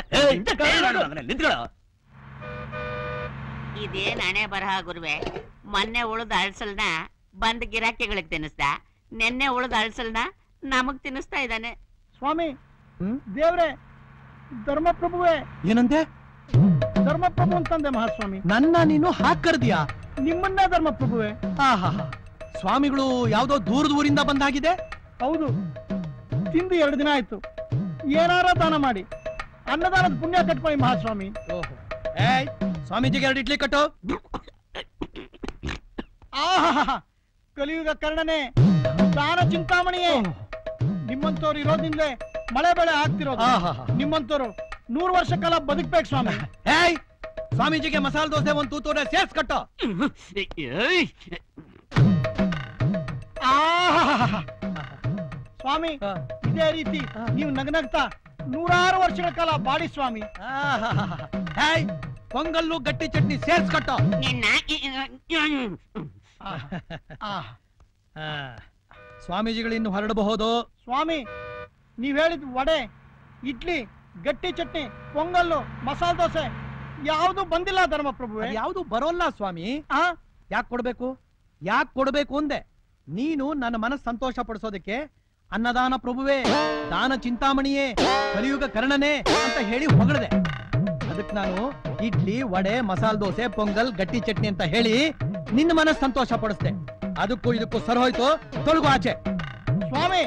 ಇದೇನ್ ಹಣೆ ಬರಹ ಗುರುವೆ ಮೊನ್ನೆ ಉಳ್ದ ಅಳ್ಸಲ್ನ ಬಂದ್ ಗಿರಾಕಿಗಳಿಗೆ ತಿನ್ನಿಸ್ದ ನೆನ್ನೆ ಉಳ್ದ ಅಳ್ಸಲ್ನ ನಮಗ್ ತಿನ್ನಿಸ್ತಾ ಇದ್ದಾನೆ ಸ್ವಾಮಿ ದೇವ್ರೆ ಧರ್ಮಪ್ರಭುವೇ ಏನಂದೆ ಧರ್ಮಪ್ರಭು ಅಂತಂದೆ ಮಹಾಸ್ವಾಮಿ ನನ್ನ ನೀನು ಹಾಕರ್ದಿಯಾ ನಿಮ್ಮನ್ನ ಧರ್ಮಪ್ರಭುವೇ ಆಹಾ ಸ್ವಾಮಿಗಳು ಯಾವ್ದೋ ದೂರದ ಊರಿಂದ ಬಂದಾಗಿದೆ ಹೌದು ತಿಂದು ಎರಡು ದಿನ ಆಯ್ತು ಏನಾರ ದಾನ ಮಾಡಿ ಅನ್ನದಾನದ ಪುಣ್ಯ ಕಟ್ಕೊಳ್ಳಿ ಮಹಾಸ್ವಾಮಿ ಏಯ್ ಸ್ವಾಮೀಜಿಗೆ ಎರಡು ಇಡ್ಲಿ ಕಟ್ಟು ಆಹಾಹಾ ಕಲಿಯುಗ ಕರ್ಣನೆ ದಾನ ಚಿಂತಾಮಣಿಯೇ ನಿಮ್ಮಂತವ್ರು ಇರೋದ್ರಿಂದಲೇ ಮಳೆ ಬೆಳೆ ಆಗ್ತಿರೋದು ಆಹಾಹಾ. ನಿಮ್ಮಂತವ್ರು ನೂರು ವರ್ಷ ಕಾಲ ಬದುಕ್ಬೇಕು ಸ್ವಾಮಿ ಏಯ್ ಸ್ವಾಮೀಜಿಗೆ ಮಸಾಲೆ ದೋಸೆ ಒಂದು ತೂತೂರೆ ಸೇರ್ಸ್ ಕಟ್ಟು ಆಹಾಹಾಹಾ. ಸ್ವಾಮಿ ಇದೇ ರೀತಿ ನೀವು ನಗನಗ್ತಾ ನೂರಾರು ವರ್ಷಗಳ ಕಾಲ ಬಾಡಿ ಸ್ವಾಮಿ ಏಯ್ ಪೊಂಗಲ್ಲು ಗಟ್ಟಿ ಚಟ್ನಿ ಸೇರ್ಸ್ ಕಟ್ಟು ನಿನ್ನ ಆ, ಸ್ವಾಮೀಜಿಗಳು ಇನ್ನು ಹೊರಡಬಹುದು ಸ್ವಾಮಿ ನೀವ್ ಹೇಳಿದ ವಡೆ ಇಡ್ಲಿ ಗಟ್ಟಿ ಚಟ್ನಿ ಪೊಂಗಲ್ಲು ಮಸಾಲ ದೋಸೆ ಯಾವುದು ಬಂದಿಲ್ಲ ಧರ್ಮಪ್ರಭುವೆ ಯಾವುದು ಬರೋಲ್ಲ ಸ್ವಾಮಿ ಯಾಕೆ ಕೊಡ್ಬೇಕು ಯಾಕೆ ಕೊಡ್ಬೇಕು ಅಂದೆ ನೀನು ನನ್ನ ಮನಸ್ಸು ಸಂತೋಷ ಪಡಿಸೋದಕ್ಕೆ ಅನ್ನದಾನ ಪ್ರಭುವೇ ದಾನ ಚಿಂತಾಮಣಿಯೇ ಕಲಿಯುಗ ಕರ್ಣನೇ ಅಂತ ಹೇಳಿ ಹೊಗಳದೆ ಅದಕ್ಕೆ ನಾನು ಇಡ್ಲಿ ವಡೆ ಮಸಾಲ ದೋಸೆ ಪೊಂಗಲ್ ಗಟ್ಟಿ ಚಟ್ನಿ ಅಂತ ಹೇಳಿ ನಿನ್ನ ಮನಸ್ಸು ಸಂತೋಷ ಪಡಿಸ್ದೆ ಅದಕ್ಕೂ ಇದಕ್ಕೂ ಸರ್ ಹೋಯ್ತು ತೊಳಗು ಆಚೆ ಸ್ವಾಮಿ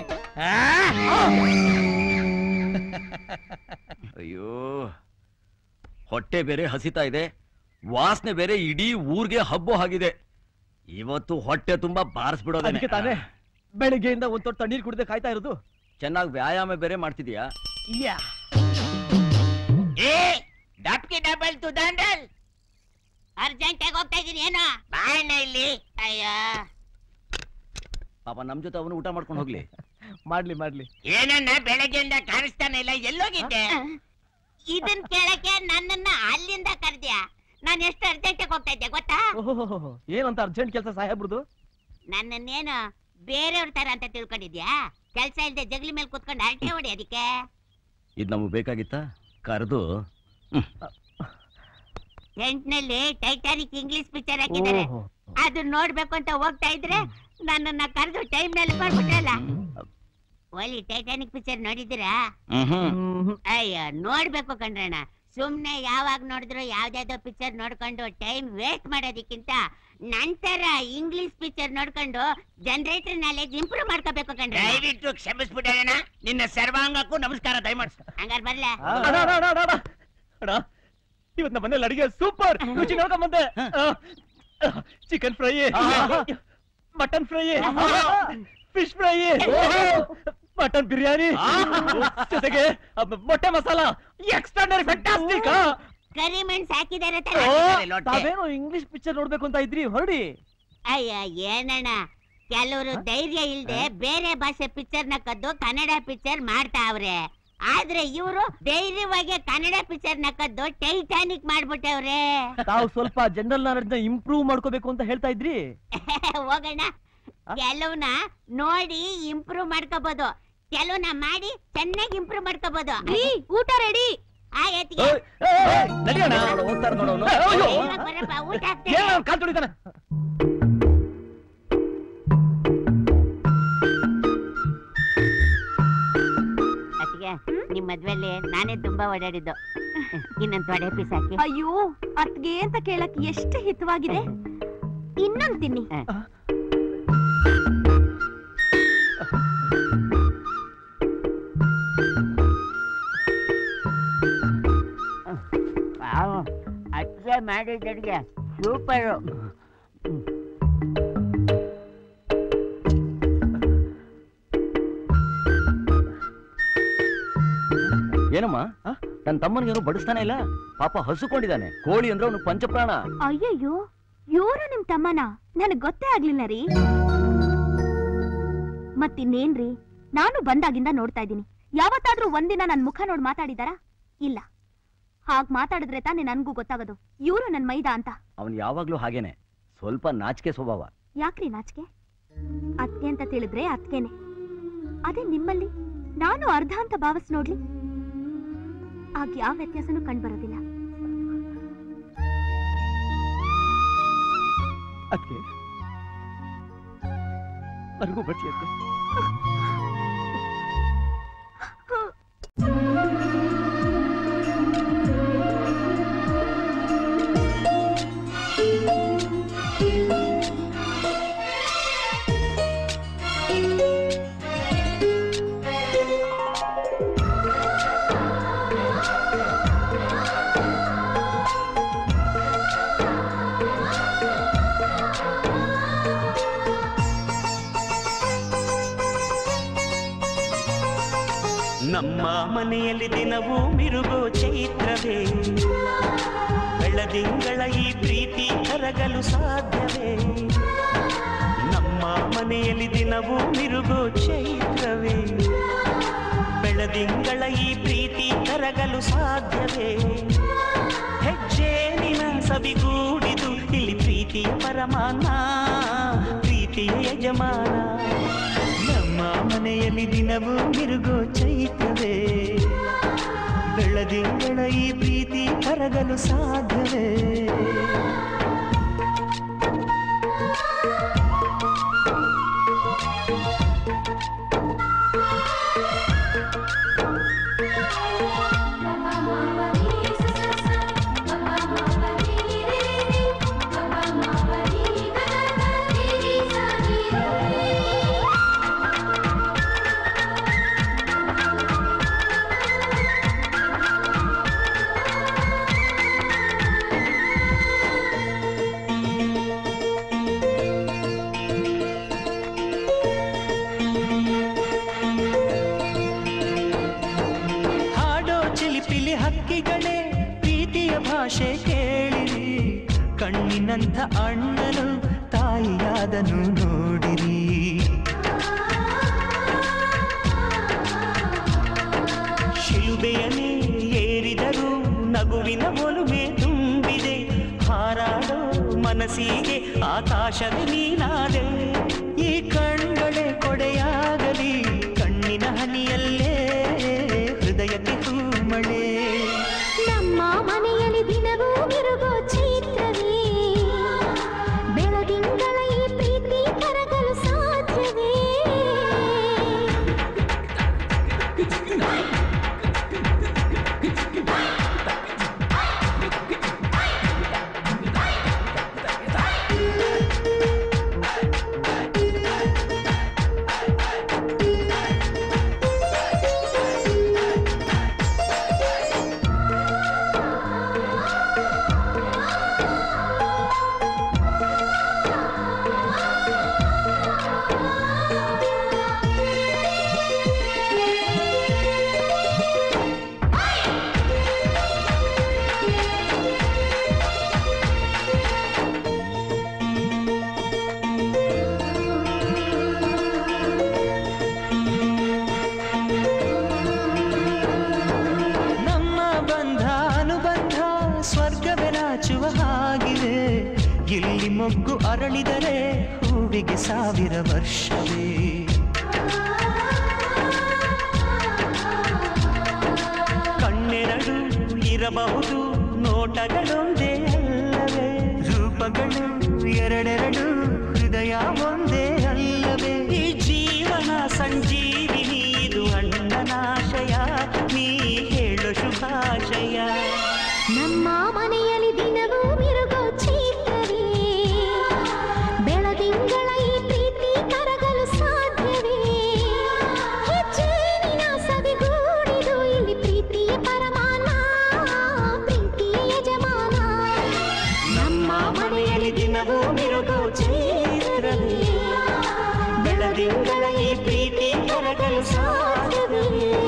ಅಯ್ಯೋ ಹೊಟ್ಟೆ ಬೇರೆ ಹಸಿತಾ ಇದೆ ವಾಸನೆ ಬೇರೆ ಇಡೀ ಊರ್ಗೆ ಹಬ್ಬ ಆಗಿದೆ ಇವತ್ತು ಹೊಟ್ಟೆ ತುಂಬಾ ಬಾರಿಸ್ಬಿಡೋದೇ ಅದಕ್ಕೆ ತಾನೇ ಬೆಳಿಗ್ಗೆಯಿಂದ ಒಂದ್ ತೊಟ್ಟು ತಣ್ಣೀರ್ ಕುಡ್ದೆ ಕಾಯ್ತಾ ಇರೋದು ಚೆನ್ನಾಗಿ ವ್ಯಾಯಾಮ ಬೇರೆ ಮಾಡ್ತಿದ್ಯಾ ಏ ಡಬ್ಕಿ ಡಬಲ್ ತು ದಂಡಲ್ ಅರ್ಜೆಂಟ್ ಆಗಿ ಹೋಗ್ತಾ ಇದೀನಿ ಏನೋ ಬಾಯಣ್ಣ ಇಲ್ಲಿ ಅಯ್ಯ ಪಾಪ ನಮ್ ಜೊತೆ ಅವನು ಊಟ ಮಾಡ್ಕೊಂಡು ಹೋಗ್ಲಿ ಮಾಡ್ಲಿ ಮಾಡ್ಲಿ ಏನಣ್ಣ ಬೆಳಗ್ಗೆಯಿಂದ ಕಾಣಿಸ್ತಾನೆ ಇಲ್ಲ ಎಲ್ಲೋಗಿದ್ದೆ ಇದನ್ ಕೇಳಕ್ಕೆ ನನ್ನನ್ನ ಅಲ್ಲಿಂದ ಕರ್ದ್ಯಾ ನಾನು ಎಷ್ಟು ಅರ್ಜೆಂಟ್ ಆಗಿ ಹೋಗ್ತಾ ಇದ್ದೆ ಗೊತ್ತಾ ಓಹೋ ಏನಂತ ಅರ್ಜೆಂಟ್ ಕೆಲಸ ಸಾಹೇಬ್ರದು ನನ್ನನ್ನೇನು ಬೇರೆಯವ್ರ ತರ ಅಂತ ತಿಳ್ಕೊಂಡಿದ್ಯಾ ಕೆಲ್ಸ ಇಲ್ದೆ ಜಗಲಿ ಮೇಲೆ ಕುತ್ಕೊಂಡು ಅರಟೆ ಹೊಡಿ ಅದಕ್ಕೆ ಇದ್ ನಮಗ್ ಬೇಕಾಗಿತ್ತ ಕರೆದು ಎಂಟ್ನಲ್ಲಿ ಟೈಟಾನಿಕ್ ಇಂಗ್ಲಿಷ್ ಪಿಕ್ಚರ್ ಹಾಕಿದ್ದಾರೆ ಅದು ನೋಡ್ಬೇಕು ಅಂತ ಹೋಗ್ತಾ ಇದ್ರೆ ನನ್ನನ್ನ ಕರೆದು ಟೈಮ್ ಮೇಲೆ ಮಾಡ್ಬಿಟ್ರಲ್ಲ ಒಲಿ ಟೈಟಾನಿಕ್ ಪಿಕ್ಚರ್ ನೋಡಿದ್ದೀರಾ ಅಯ್ಯ ನೋಡ್ಬೇಕು ಕಣ್ರಣ್ಣ ಸುಮ್ನೆ ಯಾವಾಗ ನೋಡಿದ್ರು ಯಾವ್ದಾವ್ದೋ ಪಿಕ್ಚರ್ ನೋಡ್ಕೊಂಡು ಟೈಮ್ ವೇಸ್ಟ್ ಮಾಡೋದಕ್ಕಿಂತ ನಂತರ ಇಂಗ್ಲಿಷ್ ಪಿಕ್ಚರ್ ನೋಡ್ಕೊಂಡು ಜನರೇಟರ್ ನಾಲೆಜ್ ಇಂಪ್ರೂವ್ ಮಾಡ್ಕೋಬೇಕು ಕಣ್ರ ದಯವಿಟ್ಟು ಕ್ಷಮಿಸ್ಬಿಟ್ಟಣ ನಿನ್ನ ಸರ್ವಾಂಗಕ್ಕೂ ನಮಸ್ಕಾರ ದಯಮಾಡ್ಸ ಹಂಗಾರ್ ಬರ್ಲ ಅಣ್ಣ, ಅಣ್ಣ, ಅಣ್ಣ, ಅಣ್ಣ, ಅಣ್ಣ ಇವತ್ ನಮ್ಮ ಮನೇಲಿ ಅಡಿಗೆ ಸೂಪರ್ ರುಚಿ ನೋಡ್ಕೊಂಡ್ ಬಂದೆ chicken fry mutton fry fish fry mutton biryani ಜೊತೆಗೆ ಅಬ್ಬ, ಮೊಟ್ಟೆ ಮಸಾಲ ಎಕ್ಸ್ಟ್ರಾಡನರಿ ಫ್ಯಾಂಟಾಸ್ಟಿಕ್ ಕರಿ ಮೆಣಸ್ ಹಾಕಿದಾರೆ ತಾವೇನೋ ಇಂಗ್ಲಿಷ್ ಪಿಕ್ಚರ್ ನೋಡ್ಬೇಕು ಅಂತ ಇದ್ರಿ ಹೊರಡಿ ಅಯ್ಯ ಏನಣ್ಣ ಕೆಲವರು ಧೈರ್ಯ ಇಲ್ದೆ ಬೇರೆ ಭಾಷೆ ಪಿಕ್ಚರ್ ನ ಕದ್ದು ಕನ್ನಡ ಪಿಕ್ಚರ್ ಮಾಡ್ತಾವ್ರೆ ಆದ್ರೆ ಇವರು ಧೈರ್ಯವಾಗಿ ಕನ್ನಡ ಪಿಕ್ಚರ್ ನ ಕದ್ದು ಟೈಟಾನಿಕ್ ಮಾಡ್ಬಿಟ್ಟವ್ರೆ ತಾವು ಸ್ವಲ್ಪ ಜನರಲ್ ನಾಲೆಡ್ಜ್ ನ ಇಂಪ್ರೂವ್ ಮಾಡ್ಕೋಬೇಕು ಅಂತ ಹೇಳ್ತಾ ಇದ್ರಿ ಹೋಗೋಣ ಕೆಲವ್ನ ನೋಡಿ ಇಂಪ್ರೂವ್ ಮಾಡ್ಕೋಬಹುದು ಕೆಲವ್ನ ಮಾಡಿ ಚೆನ್ನಾಗಿ ಇಂಪ್ರೂವ್ ಮಾಡ್ಕೋಬಹುದು ಊಟ ರೆಡಿ ಆಯ್ತಿಗೆ ನಡಿಯೋಣ ಹೋಗ್ತಾರೆ ನೋಡೋನು ಬರಪ್ಪ ಊಟ ಹಾಕ್ತೇನೆ. ಏನೋ ಕಾಲ್ ತುಳಿತಾನೆ ಅತ್ತಿಗೆ ನಿಮ್ ಮದ್ವೆಲ್ಲಿ ನಾನೇ ತುಂಬಾ ಓಡಾಡಿದ್ದು ಇನ್ನೊಂದ್ ತೊಡೆ ಪೀಸ್ ಹಾಕಿ ಅಯ್ಯೋ ಅತ್ಗೆ ಅಂತ ಕೇಳಕ್ ಎಷ್ಟು ಹಿತವಾಗಿದೆ ಇನ್ನೊಂದ್ ತಿನ್ನಿ ಅತ್ತಿಗೆ ಮಾಡಿದ ಅಡ್ಗೆ ಸೂಪರು ಏನಮ್ಮ ನನ್ನ ತಮ್ಮನಿಗೇನು ಬಡಿಸ್ತಾನೆ ಇಲ್ಲ ಪಾಪ ಹಸುಕೊಂಡಿದ್ದಾನೆ ಕೋಳಿ ಅಂದ್ರೆ ಅವನು ಪಂಚಪ್ರಾಣ ಅಯ್ಯಯ್ಯೋ ಇವ್ರು ನಿಮ್ ತಮ್ಮನ ನನಗ್ ಗೊತ್ತೇ ಆಗ್ಲಿಲ್ಲ ರೀ ಮತ್ತಿನ್ನೇನ್ರಿ ನಾನು ಬಂದಾಗಿಂದ ನೋಡ್ತಾ ಇದ್ದೀನಿ ಯಾವತ್ತಾದ್ರೂ ಒಂದಿನ ನನ್ ಮುಖ ನೋಡ್ ಮಾತಾಡಿದಾರಾ ಇಲ್ಲ ಹಾಗ್ ಮಾತಾಡಿದ್ರೆ ತಾನೇ ನನ್ಗೂ ಗೊತ್ತಾಗೋದು ಇವ್ರು ನನ್ ಮೈದ ಅಂತ ಅವನು ಯಾವಾಗ್ಲೂ ಹಾಗೇನೆ ಸ್ವಲ್ಪ ನಾಚಿಕೆ ಸ್ವಭಾವ ಯಾಕ್ರಿ ನಾಚಿಕೆ ಅತ್ಗೆ ಅಂತ ತಿಳಿದ್ರೆ ಅತ್ಗೆನೆ ಅದೇ ನಿಮ್ಮಲ್ಲಿ ನಾನು ಅರ್ಧ ಅಂತ ಭಾವಿಸ್ ನೋಡ್ಲಿ ಆಗ ಯಾವ ವ್ಯತ್ಯಾಸನೂ ಕಂಡ್ಬರೋದಿಲ್ಲ ಅದಕ್ಕೆ ನನಗೂ ಬಡ್ಸಿ ಅತ್ತೆ ನಮ್ಮ ಮನೆಯಲ್ಲಿ ದಿನವೂ ಮಿರುಗೋ ಚೈತ್ರವೇ ಬೆಳದಿಂಗಳ ಈ ಪ್ರೀತಿ ಕರಗಲು ಸಾಧ್ಯವೇ ನಮ್ಮ ಮನೆಯಲ್ಲಿ ದಿನವೂ ಮಿರುಗೋ ಚೈತ್ರವೇ ಬೆಳದಿಂಗಳ ಈ ಪ್ರೀತಿ ಕರಗಲು ಸಾಧ್ಯವೇ ಹೆಜ್ಜೇನಿನ ಸವಿಗೂಡಿದು ಇಲ್ಲಿ ಪ್ರೀತಿಯ ಪರಮಾನ ಪ್ರೀತಿಯ ಯಜಮಾನ ನಮ್ಮ ಮನೆಯಲ್ಲಿ ದಿನವೂ ಮಿರುಗೋ ಚೈತ್ರವೇ ಬೆಳದಿಂಗಳ ಈ ಪ್ರೀತಿ ಕರಗಲು ಸಾಧ್ಯವೇ Thank you. ಭಾಷೆ ಕೇಳಿರಿ ಕಣ್ಣಿನಂಥ ಅಣ್ಣನು ತಾಯಿಯಾದನು ನೋಡಿರಿ ಶಿಲುಬೆಯನ್ನೇ ಏರಿದರೂ ನಗುವಿನ ಒಲುಮೆ ತುಂಬಿದೆ ಹಾರಾಡೋ ಮನಸ್ಸಿಗೆ ಆಕಾಶವೇ ನೀನಾದೆ ಈ ಕಣ್ಗಳೇ ಕೊಡೆಯಾಗಲಿ ಕಣ್ಣಿನ ಹನಿಯಲ್ಲೇ ಹೃದಯಕ್ಕೆ ಹೂಮಳೆ ನಮ್ಮ ಮನೆಯಲ್ಲಿ ದಿನವೂ ಮಿರುಗೋ ಚೈತ್ರವೇ ಬೆಳದಿಂಗಳ ಈ ಪ್ರೀತಿ ಕರಗಲು ಸಾಧ್ಯವೇ ನಮ್ಮ ಬಂಧ ಅನುಬಂಧ ಸ್ವರ್ಗವೇ ನಾಚುವ ಹಾಗಿವೆ ಇಲ್ಲಿ ಮೊಗ್ಗು ಅರಳಿದರೆ ಹೂವಿಗೆ ಸಾವಿರ ವರ್ಷವೇ ಕಣ್ಣೆರಡು ಇರಬಹುದು ನೋಟಗಳೊಂದೇ ಅಲ್ಲವೇ ರೂಪಗಳು ಎರಡೆರಡು ಹೃದಯ ಒಂದೇ ಅಲ್ಲವೇ ಈ ಜೀವನ ಸಂಜೀವಿನಿ ಇದು ಅಣ್ಣನಾಶಯ ನೀ ಹೇಳು ಶುಭಾಶಯ ನಮ್ಮ ಮನೆಯಲ್ಲಿ ದಿನವೂ ಮಿರುಗೋ ಚೈತ್ರವೇ ಬೆಳದಿಂಗಳ ಈ ಪ್ರೀತಿ ಕರಗಲು ಸಾಧ್ಯವೇ ಹೆಚ್ಚೇನಿನ ಸವಿಗೂಡಿದು ಇಲ್ಲಿ ಪ್ರೀತಿಯ ಪರಮಾನ ಪ್ರೀತಿಯ ಯಜಮಾನ ನಮ್ಮ ಮನೆಯಲ್ಲಿ ದಿನವೂ ಮಿರುಗೋ ಚೈತ್ರವೇ ಬೆಳದಿಂಗಳ ಈ ಪ್ರೀತಿ ಕರಗಲು ಸಾಧ್ಯವೇ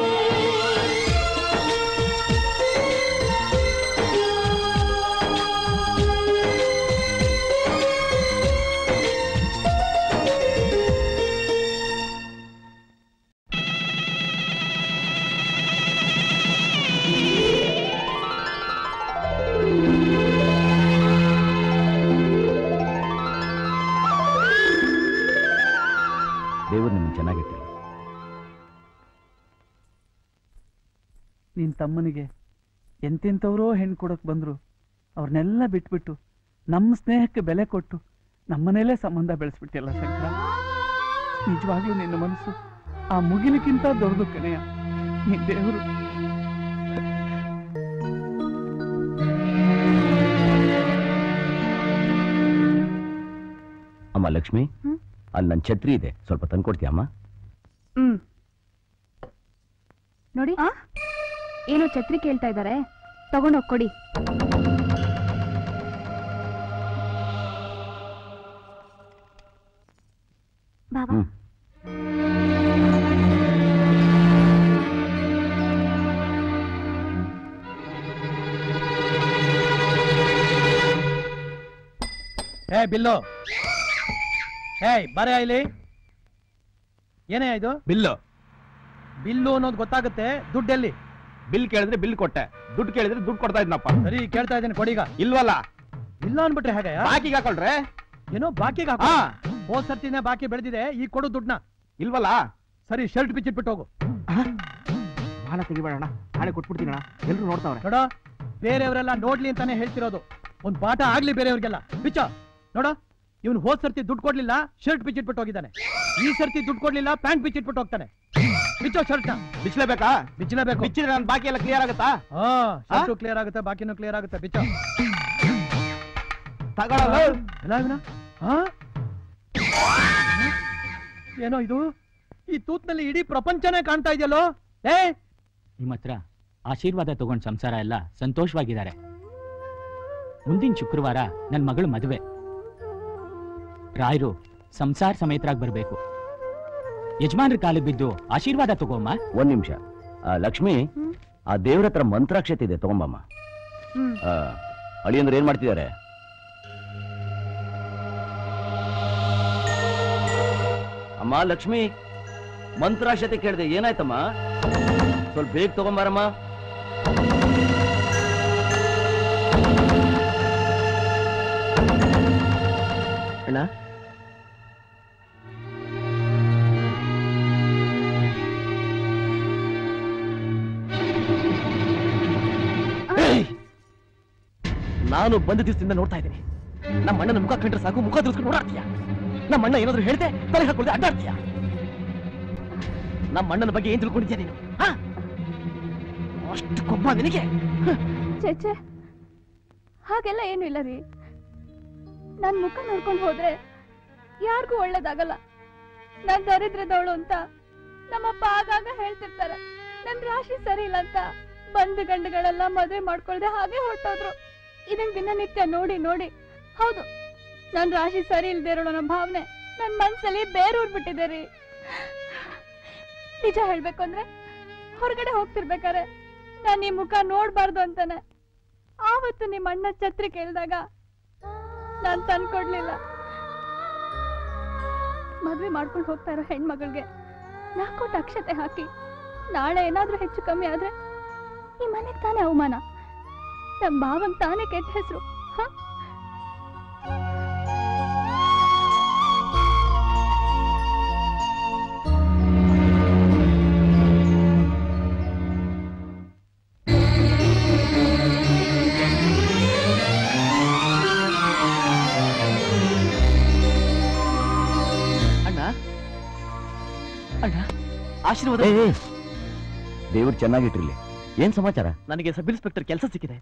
ದೇವರು ನಿಮ್ಗೆ ಚೆನ್ನಾಗಿಟ್ಟಿರಿ ನಿನ್ ತಮ್ಮನಿಗೆ ಎಂತೆಂಥವ್ರೋ ಹೆಣ್ಣು ಕೊಡಕ್ ಬಂದ್ರು ಅವ್ರನ್ನೆಲ್ಲ ಬಿಟ್ಬಿಟ್ಟು ನಮ್ಮ ಸ್ನೇಹಕ್ಕೆ ಬೆಲೆ ಕೊಟ್ಟು ನಮ್ಮನೇಲೇ ಸಂಬಂಧ ಬೆಳೆಸ್ಬಿಟ್ಟಿಲ್ಲ ಶಂಕರ ನಿಜವಾಗ್ಲೂ ನಿನ್ನ ಮನಸ್ಸು ಆ ಮುಗಿಲಿಕ್ಕಿಂತ ದೊಡ್ಡದು ಕಣೆಯ ನೀ ದೇವರು ಅಮ್ಮ ಲಕ್ಷ್ಮಿ ಅಲ್ಲಿ ನನ್ನ ಛತ್ರಿ ಇದೆ ಸ್ವಲ್ಪ ತಂದ್ಕೊಡ್ತೀಯ ಅಮ್ಮ ಹ್ಮ್ ನೋಡಿ ಏನೋ ಛತ್ರಿ ಕೇಳ್ತಾ ಇದ್ದಾರೆ ತಗೊಂಡೋಗ್ ಕೊಡಿ ಬಾಬಾ ಏ ಬಿಲ್ಲು ಏಯ್ ಬರೇ ಇಲ್ಲಿ ಏನೇ ಇದು ಬಿಲ್ಲು ಬಿಲ್ಲು ಅನ್ನೋದು ಗೊತ್ತಾಗುತ್ತೆ ದುಡ್ಡೆಲ್ಲಿ ಬಿಲ್ ಕೇಳಿದ್ರೆ ಬಿಲ್ ಕೊಟ್ಟೆ ದುಡ್ಡು ಕೇಳಿದ್ರೆ ದುಡ್ಡು ಕೊಡ್ತಾ ಇದ್ನಪ್ಪ ಸರಿ ಕೇಳ್ತಾ ಇದ್ದೀನಿ ಕೊಡೀಗ ಇಲ್ವಲ್ಲ ಇಲ್ಲ ಅನ್ಬಿಟ್ರೆ ಹೇಗೆ ಬಾಕಿಗೆ ಹಾಕೊಳ್ರೆ ಏನೋ ಬಾಕಿಗೆ ಹಾಕೋ ಹೋದ್ ಸರ್ತಿನೇ ಬಾಕಿ ಬೆಳೆದಿದೆ ಈಗ ಕೊಡು ದುಡ್ಡನ್ನ ಇಲ್ವಲ್ಲ ಸರಿ ಶರ್ಟ್ ಬಿಚ್ಚಿಟ್ಬಿಟ್ಟು ಹೋಗು ಬಾಳ ತೆಗಿಬೇಡಣ ನಾಳೆ ಕೊಟ್ಬಿಡ್ತೀನಣ್ಣ ಎಲ್ರು ನೋಡ್ತಾವ್ರೆ ನೋಡ ಬೇರೆಯವರೆಲ್ಲ ನೋಡ್ಲಿ ಅಂತಾನೆ ಹೇಳ್ತಿರೋದು ಒಂದ್ ಪಾಠ ಆಗ್ಲಿ ಬೇರೆಯವ್ರಿಗೆಲ್ಲ ಬಿಚ್ಚ ನೋಡ ಇವನು ಹೋದ್ ಸರ್ತಿ ದುಡ್ಡು ಕೊಡ್ಲಿಲ್ಲ ಶರ್ಟ್ ಬಿಚ್ಚಿಟ್ಬಿಟ್ಟು ಹೋಗಿದ್ದಾನೆ ಈ ಸರ್ತಿ ದುಡ್ಡು ಕೊಡ್ಲಿಲ್ಲ ಪ್ಯಾಂಟ್ ಬಿಚ್ಚಿಟ್ಬಿಟ್ಟು ಹೋಗ್ತಾನೆ ಬಿಚ್ಚೋ ಶರ್ಟ್ ಬಿಚ್ಚಲೇಬೇಕಾ ಬಿಚ್ಚಲೇಬೇಕು ಬಿಚ್ಚಿದ್ರೆ ನನ್ನ ಬಾಕಿ ಎಲ್ಲ ಕ್ಲಿಯರ್ ಆಗುತ್ತಾ ಹಾ ಶರ್ಟು ಕ್ಲಿಯರ್ ಆಗುತ್ತೆ ಬಾಕಿನೂ ಕ್ಲಿಯರ್ ಆಗುತ್ತೆ ಬಿಚ್ಚೋ ತಗೊಳ್ಳಲ್ಲ ಎಲ್ಲ ಇವನ ಹಾ ಏನೋ ಇದು ಈ ತೂತ್ನಲ್ಲಿ ಇಡೀ ಪ್ರಪಂಚನೇ ಕಾಣ್ತಾ ಇದೆಯಲ್ಲೋ ಏ ನಿಮ್ಮ ಹತ್ರ ಆಶೀರ್ವಾದ ತಗೊಂಡ್ ಸಂಸಾರ ಎಲ್ಲ ಸಂತೋಷವಾಗಿದ್ದಾರೆ ಮುಂದಿನ ಶುಕ್ರವಾರ ನನ್ನ ಮಗಳು ಮದುವೆ ರಾಯರು ಸಂಸಾರ ಸಮೇತರಾಗಿ ಬರ್ಬೇಕು ಯಜಮಾನ್ರ ಕಾಲಿಗೆ ಬಿದ್ದು ಆಶೀರ್ವಾದ ತಗೋಮ್ಮ ಒಂದ್ ನಿಮಿಷ ಲಕ್ಷ್ಮಿ ಆ ದೇವ್ರ ಹತ್ರ ಮಂತ್ರಾಕ್ಷತೆ ಇದೆ ತಗೊಂಬಮ್ಮ ಹ್ಮ್ ಆ, ಅಳಿಯಂದ್ರೆ ಏನ್ ಮಾಡ್ತಿದ್ದಾರೆ ಅಮ್ಮ ಲಕ್ಷ್ಮಿ ಮಂತ್ರಾಕ್ಷತೆ ಕೇಳಿದೆ ಏನಾಯ್ತಮ್ಮ ಸ್ವಲ್ಪ ಬೇಗ ತಗೊಂಬಾರಮ್ಮ ಅಣ್ಣ ನಾನು ಬಂದ ದಿವಸದಿಂದ ನೋಡ್ತಾ ಇದ್ದೀನಿ ನಮ್ಮ ಅಣ್ಣನ ಮುಖ ಕಂಡ್ರೆ ಸಾಕು ಮುಖ ತಿರ್ಸ್ಕೊಂಡು ಓಡಾಡ್ತೀಯ ನಮ್ಮ ಅಣ್ಣ ಏನಾದ್ರು ಹೇಳ್ದೆ ತಲೆ ಹಾಕೊಳ್ದೆ ಅಡ್ಡಾಡ್ತೀಯ ನಮ್ಮ ಅಣ್ಣನ ಬಗ್ಗೆ ಏನ್ ತಿಳ್ಕೊಂಡಿದ್ಯಾ ನೀನು ಹಾ? ಅಷ್ಟು ಕೊಬ್ಬ ನಿನಗೆ ಚೇಚೆ ಹಾಗೆಲ್ಲ ಏನು ಇಲ್ಲ ರೀ ನನ್ ಮುಖ ನೋಡ್ಕೊಂಡು ಹೋದ್ರೆ ಯಾರಿಗೂ ಒಳ್ಳೇದಾಗಲ್ಲ ನಾನ್ ದರಿದ್ರದವಳು ಅಂತ ನಮ್ಮಪ್ಪ ಆಗಾಗ ಹೇಳ್ತಿರ್ತಾರೆ ನನ್ ರಾಶಿ ಸರಿ ಇಲ್ಲ ಅಂತ ಬಂಧು ಗಂಡುಗಳೆಲ್ಲ ಮದುವೆ ಮಾಡ್ಕೊಳ್ದೆ ಹಾಗೆ ಹೊರಟೋದ್ರು ಇದನ್ ದಿನನಿತ್ಯ ನೋಡಿ ನೋಡಿ ಹೌದು ನನ್ ರಾಶಿ ಸರಿ ಇಲ್ದೇ ಇರೋಣ ಅನ್ನೋ ಭಾವನೆ ನನ್ ಮನ್ಸಲ್ಲಿ ಬೇರೂರ್ ಬಿಟ್ಟಿದೆ ರೀ ನಿಜ ಹೇಳ್ಬೇಕು ಅಂದ್ರೆ ಹೊರಗಡೆ ಹೋಗ್ತಿರ್ಬೇಕಾರೆ ನಾನ್ ಈ ಮುಖ ನೋಡ್ಬಾರ್ದು ಅಂತಾನೆ ಆವತ್ತು ನಿಮ್ಮ ಅಣ್ಣ ಛತ್ರಿ ಕೇಳಿದಾಗ ನಾನ್ ತಂದ್ಕೊಡ್ಲಿಲ್ಲ ಮದ್ವೆ ಮಾಡ್ಕೊಂಡು ಹೋಗ್ತಾ ಇರೋ ಹೆಣ್ಮಗಳಿಗೆ ನಾಲ್ಕೋಟ್ ಅಕ್ಷತೆ ಹಾಕಿ ನಾಳೆ ಏನಾದ್ರೂ ಹೆಚ್ಚು ಕಮ್ಮಿ ಆದ್ರೆ ಈ ಮನೆಗ್ ತಾನೇ ಅವಮಾನ ನಮ್ ಭಾವಂಗ್ ತಾನೇ ಕೆಟ್ಟ ಹೆಸರು ಅಣ್ಣ ಅಣ್ಣ ಆಶೀರ್ವಾದ ದೇವ್ರು ಚೆನ್ನಾಗಿಟ್ಟಿರ್ಲಿ ಏನ್ ಸಮಾಚಾರ ನನಗೆ ಸಬ್ ಇನ್ಸ್ಪೆಕ್ಟರ್ ಕೆಲಸ ಸಿಕ್ಕಿದೆ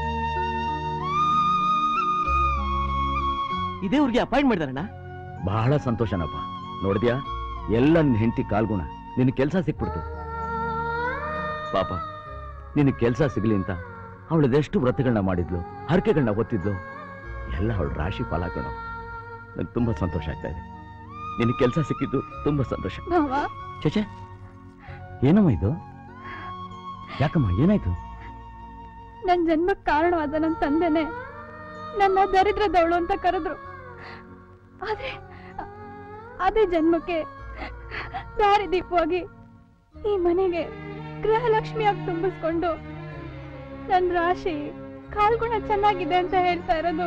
ಇದೇ ಊರಿಗೆ ಅಪಾಯಿಂಟ್ ಮಾಡಿದಾರಣ್ಣ ಬಹಳ ಸಂತೋಷನಪ್ಪ ನೋಡಿದ್ಯಾ ಎಲ್ಲ ನಿನ್ ಹೆಂಡತಿ ಕಾಲ್ಗುಣ ನಿನ್ ಕೆಲ್ಸ ಸಿಕ್ಬಿಡ್ತು ಪಾಪ ನಿನ್ ಕೆಲ್ಸ ಸಿಗ್ಲಿ ಅಂತ ಅವಳದೆಷ್ಟು ವ್ರತಗಳನ್ನ ಮಾಡಿದ್ಲು ಹರಕೆಗಳನ್ನ ಒತ್ತಿದ್ಲು ಎಲ್ಲ ಅವಳು ರಾಶಿ ಫಲ ಕಣೋ ನಂಗೆ ತುಂಬಾ ಸಂತೋಷ ಆಗ್ತಾ ಇದೆ ನಿನ್ ಕೆಲ್ಸ ಸಿಕ್ಕಿದ್ದು ತುಂಬಾ ಸಂತೋಷ ಭಾವ ಚೇಚೆ ಏನಮ್ಮ ಇದು ಯಾಕಮ್ಮ ಏನಾಯ್ತು ನನ್ ಜನ್ಮಕ್ ಕಾರಣವಾದ ನನ್ ತಂದೆನೆ ನನ್ನ ದರಿದ್ರದವಳು ಅಂತ ಕರೆದ್ರು ಆದ್ರೆ ಅದೇ ಜನ್ಮಕ್ಕೆ ದಾರಿ ದೀಪವಾಗಿ ಈ ಮನೆಗೆ ಗೃಹಲಕ್ಷ್ಮಿಯಾಗಿ ತುಂಬಿಸ್ಕೊಂಡು ನನ್ ರಾಶಿ ಕಾಲ್ಗುಣ ಚೆನ್ನಾಗಿದೆ ಅಂತ ಹೇಳ್ತಾ ಇರೋದು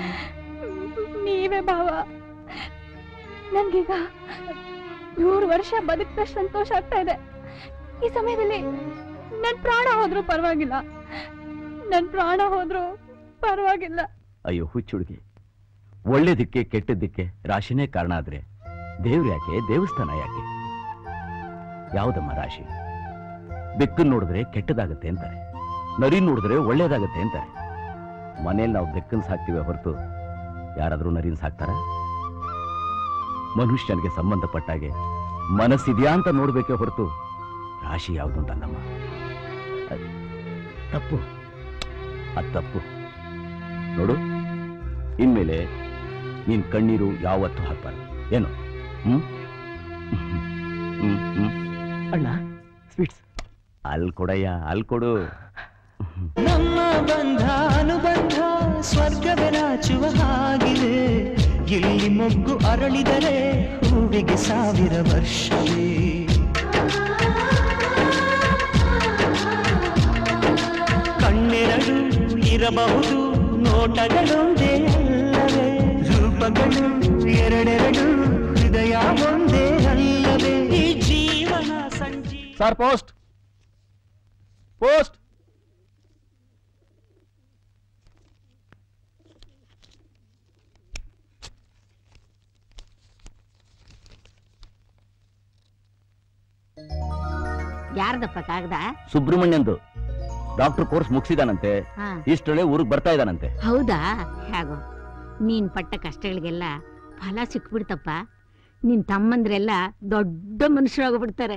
ನೀವೇ ಭಾವ ನನ್ಗೀಗ ನೂರು ವರ್ಷ ಬದುಕಿದಷ್ಟು ಸಂತೋಷ ಆಗ್ತಾ ಇದೆ ಈ ಸಮಯದಲ್ಲಿ ನನ್ ಪ್ರಾಣ ಹೋದ್ರೂ ಪರವಾಗಿಲ್ಲ ನನ್ ಪ್ರಾಣ ಹೋದ್ರೂ ಪರವಾಗಿಲ್ಲ ಅಯ್ಯೋ ಹುಚ್ಚುಡುಗಿ ಒಳ್ಳೇದಕ್ಕೆ ಕೆಟ್ಟದ್ದಕ್ಕೆ ರಾಶಿನೇ ಕಾರಣ ಆದ್ರೆ ದೇವ್ರು ಯಾಕೆ ದೇವಸ್ಥಾನ ಯಾಕೆ ಯಾವುದಮ್ಮ ರಾಶಿ ಬೆಕ್ಕನ್ ನೋಡಿದ್ರೆ ಕೆಟ್ಟದಾಗತ್ತೆ ಅಂತಾರೆ ನರಿ ನೋಡಿದ್ರೆ ಒಳ್ಳೇದಾಗತ್ತೆ ಅಂತಾರೆ ಮನೇಲಿ ನಾವು ಬೆಕ್ಕನ್ ಸಾಕ್ತಿವೆ ಹೊರತು ಯಾರಾದ್ರೂ ನರಿನ್ ಸಾಕ್ತಾರ ಮನುಷ್ಯನಿಗೆ ಸಂಬಂಧಪಟ್ಟಾಗೆ ಮನಸ್ಸಿದ್ಯಾ ಅಂತ ನೋಡ್ಬೇಕೆ ಹೊರತು ರಾಶಿ ಯಾವುದು ಅಂತಲ್ಲಮ್ಮ ಅದ್ ತಪ್ಪು ಅದ್ ತಪ್ಪು ನೋಡು ಇನ್ಮೇಲೆ ನೀನ್ ಕಣ್ಣೀರು ಯಾವತ್ತೂ ಹಾಕ್ಬಾರ್ದು ಏನು ಹ್ಮ್ ಹ್ಮ್ ಹ್ಮ್ ಅಣ್ಣ ಸ್ವೀಟ್ಸ್ ಅಲ್ಲಿ ಕೊಡಯ್ಯ ಅಲ್ಲಿ ಕೊಡು ನಮ್ಮ ಬಂಧ ಅನುಬಂಧ ಸ್ವರ್ಗವೇ ನಾಚುವ ಹಾಗಿದೆ ಇಲ್ಲಿ ಮೊಗ್ಗು ಅರಳಿದರೆ ಹೂವಿಗೆ ಸಾವಿರ ವರ್ಷವೇ ಕಣ್ಣೆರಡು ಇರಬಹುದು ನೋಟಗಳೊಂದೇ ಅಲ್ಲವೇ ರೂಪಗಳು ಎರಡೆರಡು ಹೃದಯ ಒಂದೇ ಅಲ್ಲವೇ ಈ ಜೀವನ ಸಂಜೀ ಸರ್ ಪೋಸ್ಟ್ ಪೋಸ್ಟ್ ಯಾರ್ದಪ್ಪ ಕಾಗದ ಸುಬ್ರಹ್ಮಣ್ಯಂದು ಡಾಕ್ಟರ್ ಕೋರ್ಸ್ ಮುಗಿಸಿದಾನಂತೆ ಹಾ. ಇಷ್ಟರಲ್ಲೇ ಊರಿಗೆ ಬರ್ತಾ ಇದ್ದಾನಂತೆ ಹೌದಾ ಹೇಗೋ ನೀನ್ ಪಟ್ಟ ಕಷ್ಟಗಳಿಗೆಲ್ಲ ಫಲ ಸಿಕ್ಬಿಡ್ತಪ್ಪ ನಿನ್ ತಮ್ಮಂದ್ರೆಲ್ಲ ದೊಡ್ಡ ಮನುಷ್ಯರಾಗೋಗ್ಬಿಡ್ತಾರೆ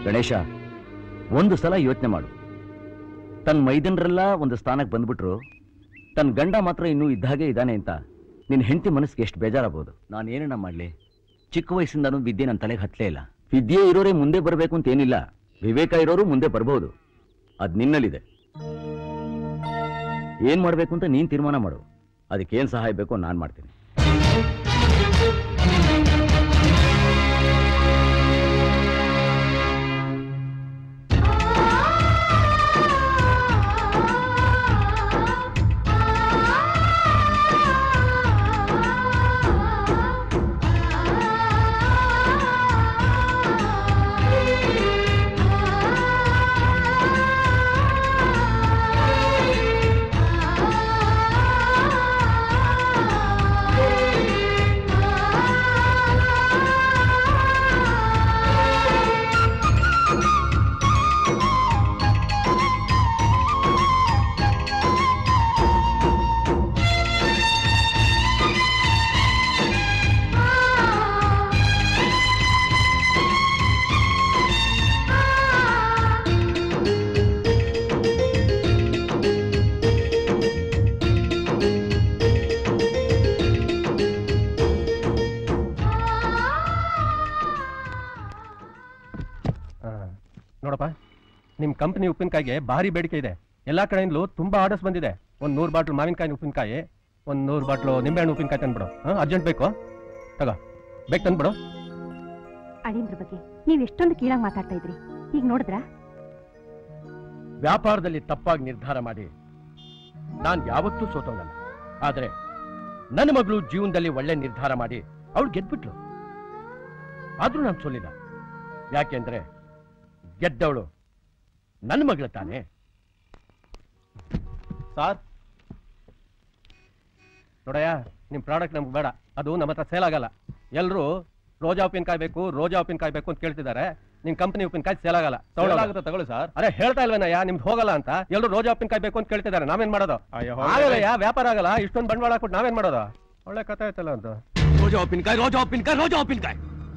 ಗಣೇಶ ಒಂದು ಸಲ ಯೋಚನೆ ಮಾಡು ತನ್ನ ಮೈದನರೆಲ್ಲ ಒಂದು ಸ್ಥಾನಕ್ಕೆ ಬಂದ್ಬಿಟ್ರು ತನ್ನ ಗಂಡ ಮಾತ್ರ ಇನ್ನೂ ಇದ್ದಾಗೆ ಇದ್ದಾನೆ ಅಂತ ನಿನ್ನ ಹೆಂಡತಿ ಮನಸ್ಸಿಗೆ ಎಷ್ಟು ಬೇಜಾರಾಗ್ಬೋದು ನಾನು ಏನನ್ನ ಮಾಡಲಿ ಚಿಕ್ಕ ವಯಸ್ಸಿಂದನೂ ವಿದ್ಯೆ ನನ್ನ ತಲೆಗೆ ಹತ್ತಲೇ ಇಲ್ಲ ವಿದ್ಯೆ ಇರೋರೇ ಮುಂದೆ ಬರಬೇಕು ಅಂತ ಏನಿಲ್ಲ ವಿವೇಕ ಇರೋರು ಮುಂದೆ ಬರ್ಬೋದು ಅದು ನಿನ್ನಲ್ಲಿದೆ ಏನ್ ಮಾಡಬೇಕು ಅಂತ ನೀನ್ ತೀರ್ಮಾನ ಮಾಡು ಅದಕ್ಕೆ ಏನ್ ಸಹಾಯ ಬೇಕೋ ನಾನು ಮಾಡ್ತೀನಿ ನೋಡಪ್ಪ ನಿಮ್ಮ ಕಂಪನಿ ಉಪ್ಪಿನಕಾಯಿಗೆ ಭಾರಿ ಬೇಡಿಕೆ ಇದೆ ಎಲ್ಲಾ ಕಡೆಯಿಂದಲೂ ತುಂಬಾ ಆರ್ಡರ್ಸ್ ಬಂದಿದೆ ಒಂದ್ ನೂರು ಬಾಟ್ಲು ಮಾವಿನಕಾಯಿ ಉಪ್ಪಿನಕಾಯಿ ಒಂದ್ ನೂರು ಬಾಟ್ಲು ನಿಂಬೆಹಣ್ಣು ಉಪ್ಪಿನಕಾಯಿ ತಂದ್ಬಿಡು ಹಾಂ ಅರ್ಜೆಂಟ್ ಬೇಕು ತಗೋ ಬೇಕು ತಂದ್ಬಿಡು ಅಳಿಂದ್ರ ಬಗ್ಗೆ ನೀವ್ ಎಷ್ಟೊಂದು ಕೀಳಾಗಿ ಮಾತಾಡ್ತಾ ಇದ್ರಿ ಈಗ ನೋಡಿದ್ರಾ ವ್ಯಾಪಾರದಲ್ಲಿ ತಪ್ಪಾಗಿ ನಿರ್ಧಾರ ಮಾಡಿ ನಾನು ಯಾವತ್ತೂ ಸೋತವನಲ್ಲ ಆದ್ರೆ ನನ್ನ ಮಗಳು ಜೀವನದಲ್ಲಿ ಒಳ್ಳೆ ನಿರ್ಧಾರ ಮಾಡಿ ಅವಳು ಗೆದ್ಬಿಟ್ಲು ಆದ್ರೂ ನಾನು ಸೋಲಿಲ್ಲ ಯಾಕೆಂದ್ರೆ ಗೆದ್ದವಳು ನನ್ನ ಮಗಳು ತಾನೇ ಸಾರ್ ನೋಡಯ್ಯ ನಿಮ್ ಪ್ರಾಡಕ್ಟ್ ನಮ್ಗೆ ಬೇಡ ಅದು ನಮ್ಮ ಹತ್ರ ಸೇಲ್ ಆಗಲ್ಲ ಎಲ್ರು ರೋಜಾ ಉಪ್ಪಿನಕಾಯಿ ಬೇಕು ರೋಜಾ ಉಪ್ಪಿನಕಾಯಿ ಬೇಕು ಅಂತ ಕೇಳ್ತಿದ್ದಾರೆ ನಿಮ್ ಕಂಪನಿ ಉಪ್ಪಿನಕಾಯಿ ಸೇಲ್ ಆಗಲ್ಲ Sale ಆಗುತ್ತೆ, ತಗೊಳ್ಳಿ ಸರ್ ಅರೆ ಹೇಳ್ತಾ ಇಲ್ವೇನಯ್ಯ ನಿಮ್ದು ಹೋಗಲ್ಲ ಅಂತ ಎಲ್ರು ರೋಜಾ ಉಪ್ಪಿನಕಾಯಿ ಬೇಕು ಅಂತ ಕೇಳ್ತಿದ್ದಾರೆ ನಾವೇನ್ ಮಾಡೋದು ಅಯ್ಯೋ, ಹೋಗ್ಲಿ. ಆಗಲ್ಲಯ್ಯ ವ್ಯಾಪಾರ ಆಗಲ್ಲ ಇಷ್ಟೊಂದು ಬಂಡವಾಳ ಹಾಕ್ಬಿಟ್ಟು ನಾವೇನ್ ಮಾಡೋದು ಒಳ್ಳೆ ಕಥೆ ಆಯ್ತಲ್ಲ ಅಂತ ರೋಜಾ ಉಪ್ಪಿನಕಾಯಿ ರೋಜಾ ಉಪ್ಪಿನಕಾಯಿ ರೋಜಾ ಉಪ್ಪಿನಕಾಯಿ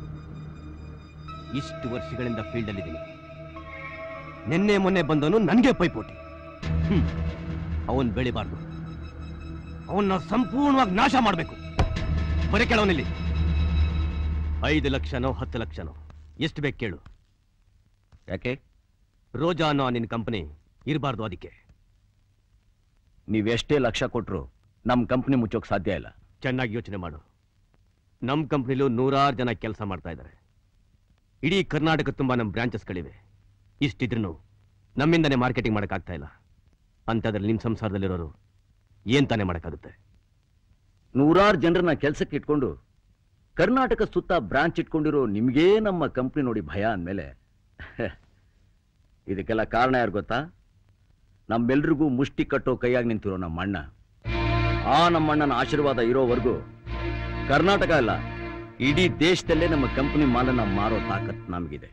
ಇಷ್ಟು ವರ್ಷಗಳಿಂದ ಫೀಲ್ಡ್ ಅಲ್ಲಿದ್ದೀನಿ ನಿನ್ನೆ ಮೊನ್ನೆ ಬಂದವನು ನನಗೆ ಪೈಪೋಟಿ ಹ್ಮ್ ಅವನ್ ಬೆಳಿಬಾರ್ದು ಅವನ್ನ ಸಂಪೂರ್ಣವಾಗಿ ನಾಶ ಮಾಡಬೇಕು ಬರೀ ಕೇಳವನಿಲ್ಲಿ ಐದು ಲಕ್ಷನೋ ಹತ್ತು ಲಕ್ಷನೋ ಎಷ್ಟು ಬೇಕು ಕೇಳು ಯಾಕೆ ರೋಜಾ ಅನ್ನೋ ನಿನ್ನ ಕಂಪನಿ ಇರಬಾರ್ದು ಅದಕ್ಕೆ ನೀವೆಷ್ಟೇ ಲಕ್ಷ ಕೊಟ್ರು ನಮ್ಮ ಕಂಪ್ನಿ ಮುಚ್ಚೋಕ್ ಸಾಧ್ಯ ಇಲ್ಲ ಚೆನ್ನಾಗಿ ಯೋಚನೆ ಮಾಡು ನಮ್ಮ ಕಂಪ್ನಿಲೂ ನೂರಾರು ಜನ ಕೆಲಸ ಮಾಡ್ತಾ ಇದ್ದಾರೆ ಇಡೀ ಕರ್ನಾಟಕ ತುಂಬ ನಮ್ಮ ಬ್ರಾಂಚಸ್ಗಳಿವೆ ಇಷ್ಟಿದ್ರೂ ನಮ್ಮಿಂದನೇ ಮಾರ್ಕೆಟಿಂಗ್ ಮಾಡೋಕ್ಕಾಗ್ತಾ ಇಲ್ಲ ಅಂಥದ್ರಲ್ಲಿ ನಿಮ್ಮ ಸಂಸಾರದಲ್ಲಿರೋರು ಏನ್ ತಾನೇ ಮಾಡೋಕ್ಕಾಗುತ್ತೆ ನೂರಾರು ಜನರನ್ನ ಕೆಲ್ಸಕ್ಕೆ ಇಟ್ಕೊಂಡು ಕರ್ನಾಟಕ ಸುತ್ತ ಬ್ರಾಂಚ್ ಇಟ್ಕೊಂಡಿರೋ ನಿಮ್ಗೇ ನಮ್ಮ ಕಂಪ್ನಿ ನೋಡಿ ಭಯ ಅಂದಮೇಲೆ ಇದಕ್ಕೆಲ್ಲ ಕಾರಣ ಯಾರು ಗೊತ್ತಾ ನಮ್ಮೆಲ್ರಿಗೂ ಮುಷ್ಟಿ ಕಟ್ಟೋ ಕೈಯಾಗಿ ನಿಂತಿರೋ ನಮ್ಮ ಅಣ್ಣ ಆ ನಮ್ಮಣ್ಣನ ಆಶೀರ್ವಾದ ಇರೋವರೆಗೂ ಕರ್ನಾಟಕ ಅಲ್ಲ ಇಡೀ ದೇಶದಲ್ಲೇ ನಮ್ಮ ಕಂಪನಿ ಮಾಲನ್ನ ಮಾರೋ ತಾಕತ್ ನಮಗಿದೆ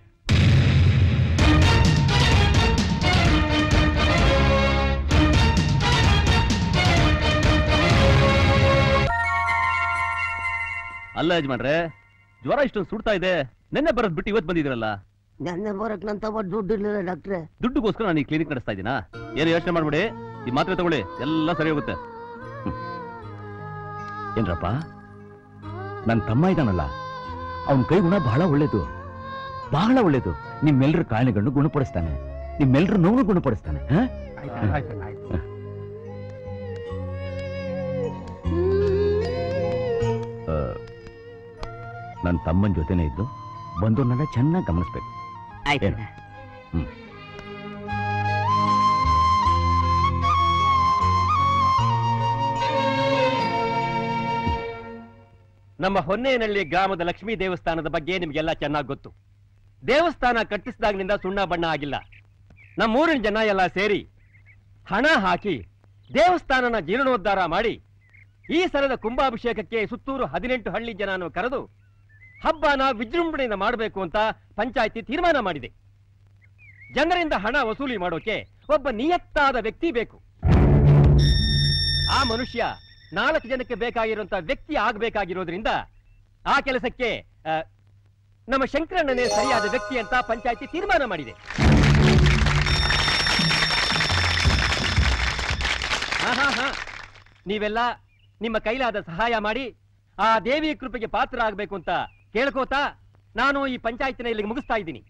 ಅಲ್ಲ ಯಜಮಾನ್ರೆ ಜ್ವರ ಇಷ್ಟೊಂದು ಸುಡ್ತಾ ಇದೆ ನಿನ್ನೆ ಬರೋದ್ ಬಿಟ್ಟು ಇವತ್ತು ಬಂದಿದ್ರಲ್ಲ ನನ್ನ ಬರಕ್ ನನ್ನ ತಮ್ಮ ದುಡ್ಡು ಇರ್ಲಿಲ್ಲ ಡಾಕ್ಟ್ರೆ ದುಡ್ಡುಗೋಸ್ಕರ ನಾನು ಈ ಕ್ಲಿನಿಕ್ ನಡೆಸ್ತಾ ಇದ್ದೀನಾ ಏನು ಯೋಚನೆ ಮಾಡ್ಬೇಡಿ ಈ ಮಾತ್ರೆ ತಗೊಳ್ಳಿ ಎಲ್ಲ ಸರಿ ಹೋಗುತ್ತೆ ಹ್ಮ್. ಏನ್ರಪ್ಪ ನನ್ನ ತಮ್ಮ ಇದ್ದಾನಲ್ಲ ಅವನ ಕೈ ಗುಣ ಬಹಳ ಒಳ್ಳೇದು ಬಹಳ ಒಳ್ಳೇದು ನಿಮ್ಮೆಲ್ಲರ ಕಾಯಿಲೆಗಳನ್ನು ಗುಣಪಡಿಸ್ತಾನೆ ನಿಮ್ಮೆಲ್ಲರ ನೋವು ಗುಣಪಡಿಸ್ತಾನೆ ಹ? ಆ, ನನ್ನ ತಮ್ಮನ ಜೊತೆನೇ ಇದ್ದು ಬಂದವ್ರನ್ನೆಲ್ಲ ಚೆನ್ನಾಗಿ ಗಮನಿಸ್ಬೇಕು ಏನು? ಹ್ಮ್ ನಮ್ಮ ಹೊನ್ನೇನಹಳ್ಳಿ ಗ್ರಾಮದ ಲಕ್ಷ್ಮೀ ದೇವಸ್ಥಾನದ ಬಗ್ಗೆ ನಿಮ್ಗೆಲ್ಲ ಚೆನ್ನಾಗಿ ಗೊತ್ತು ದೇವಸ್ಥಾನ ಕಟ್ಟಿಸಿದಾಗ್ಲಿಂದ ಸುಣ್ಣ ಬಣ್ಣ ಆಗಿಲ್ಲ ನಮ್ಮೂರಿನ ಜನ ಎಲ್ಲ ಸೇರಿ ಹಣ ಹಾಕಿ ದೇವಸ್ಥಾನನ ಜೀರ್ಣೋದ್ಧಾರ ಮಾಡಿ ಈ ಸಲದ ಕುಂಭಾಭಿಷೇಕಕ್ಕೆ ಸುತ್ತೂರು ಹದಿನೆಂಟು ಹಳ್ಳಿ ಜನನ ಕರೆದು ಹಬ್ಬನ ವಿಜೃಂಭಣೆಯಿಂದ ಮಾಡಬೇಕು ಅಂತ ಪಂಚಾಯಿತಿ ತೀರ್ಮಾನ ಮಾಡಿದೆ ಜನರಿಂದ ಹಣ ವಸೂಲಿ ಮಾಡೋಕೆ ಒಬ್ಬ ನಿಯತ್ತಾದ ವ್ಯಕ್ತಿ ಬೇಕು ಆ ಮನುಷ್ಯ ನಾಲ್ಕು ಜನಕ್ಕೆ ಬೇಕಾಗಿರುವಂತ ವ್ಯಕ್ತಿ ಆಗ್ಬೇಕಾಗಿರೋದ್ರಿಂದ ಆ ಕೆಲಸಕ್ಕೆ ಆ, ನಮ್ಮ ಶಂಕರಣ್ಣನೇ ಸರಿಯಾದ ವ್ಯಕ್ತಿ ಅಂತ ಪಂಚಾಯತಿ ತೀರ್ಮಾನ ಮಾಡಿದೆ ಹಾ, ಹಾ, ಹಾ. ನೀವೆಲ್ಲ ನಿಮ್ಮ ಕೈಲಾದ ಸಹಾಯ ಮಾಡಿ ಆ ದೇವಿ ಕೃಪೆಗೆ ಪಾತ್ರ ಆಗ್ಬೇಕು ಅಂತ ಕೇಳ್ಕೋತಾ ನಾನು ಈ ಪಂಚಾಯತಿನ ಇಲ್ಲಿಗೆ ಮುಗಿಸ್ತಾ ಇದ್ದೀನಿ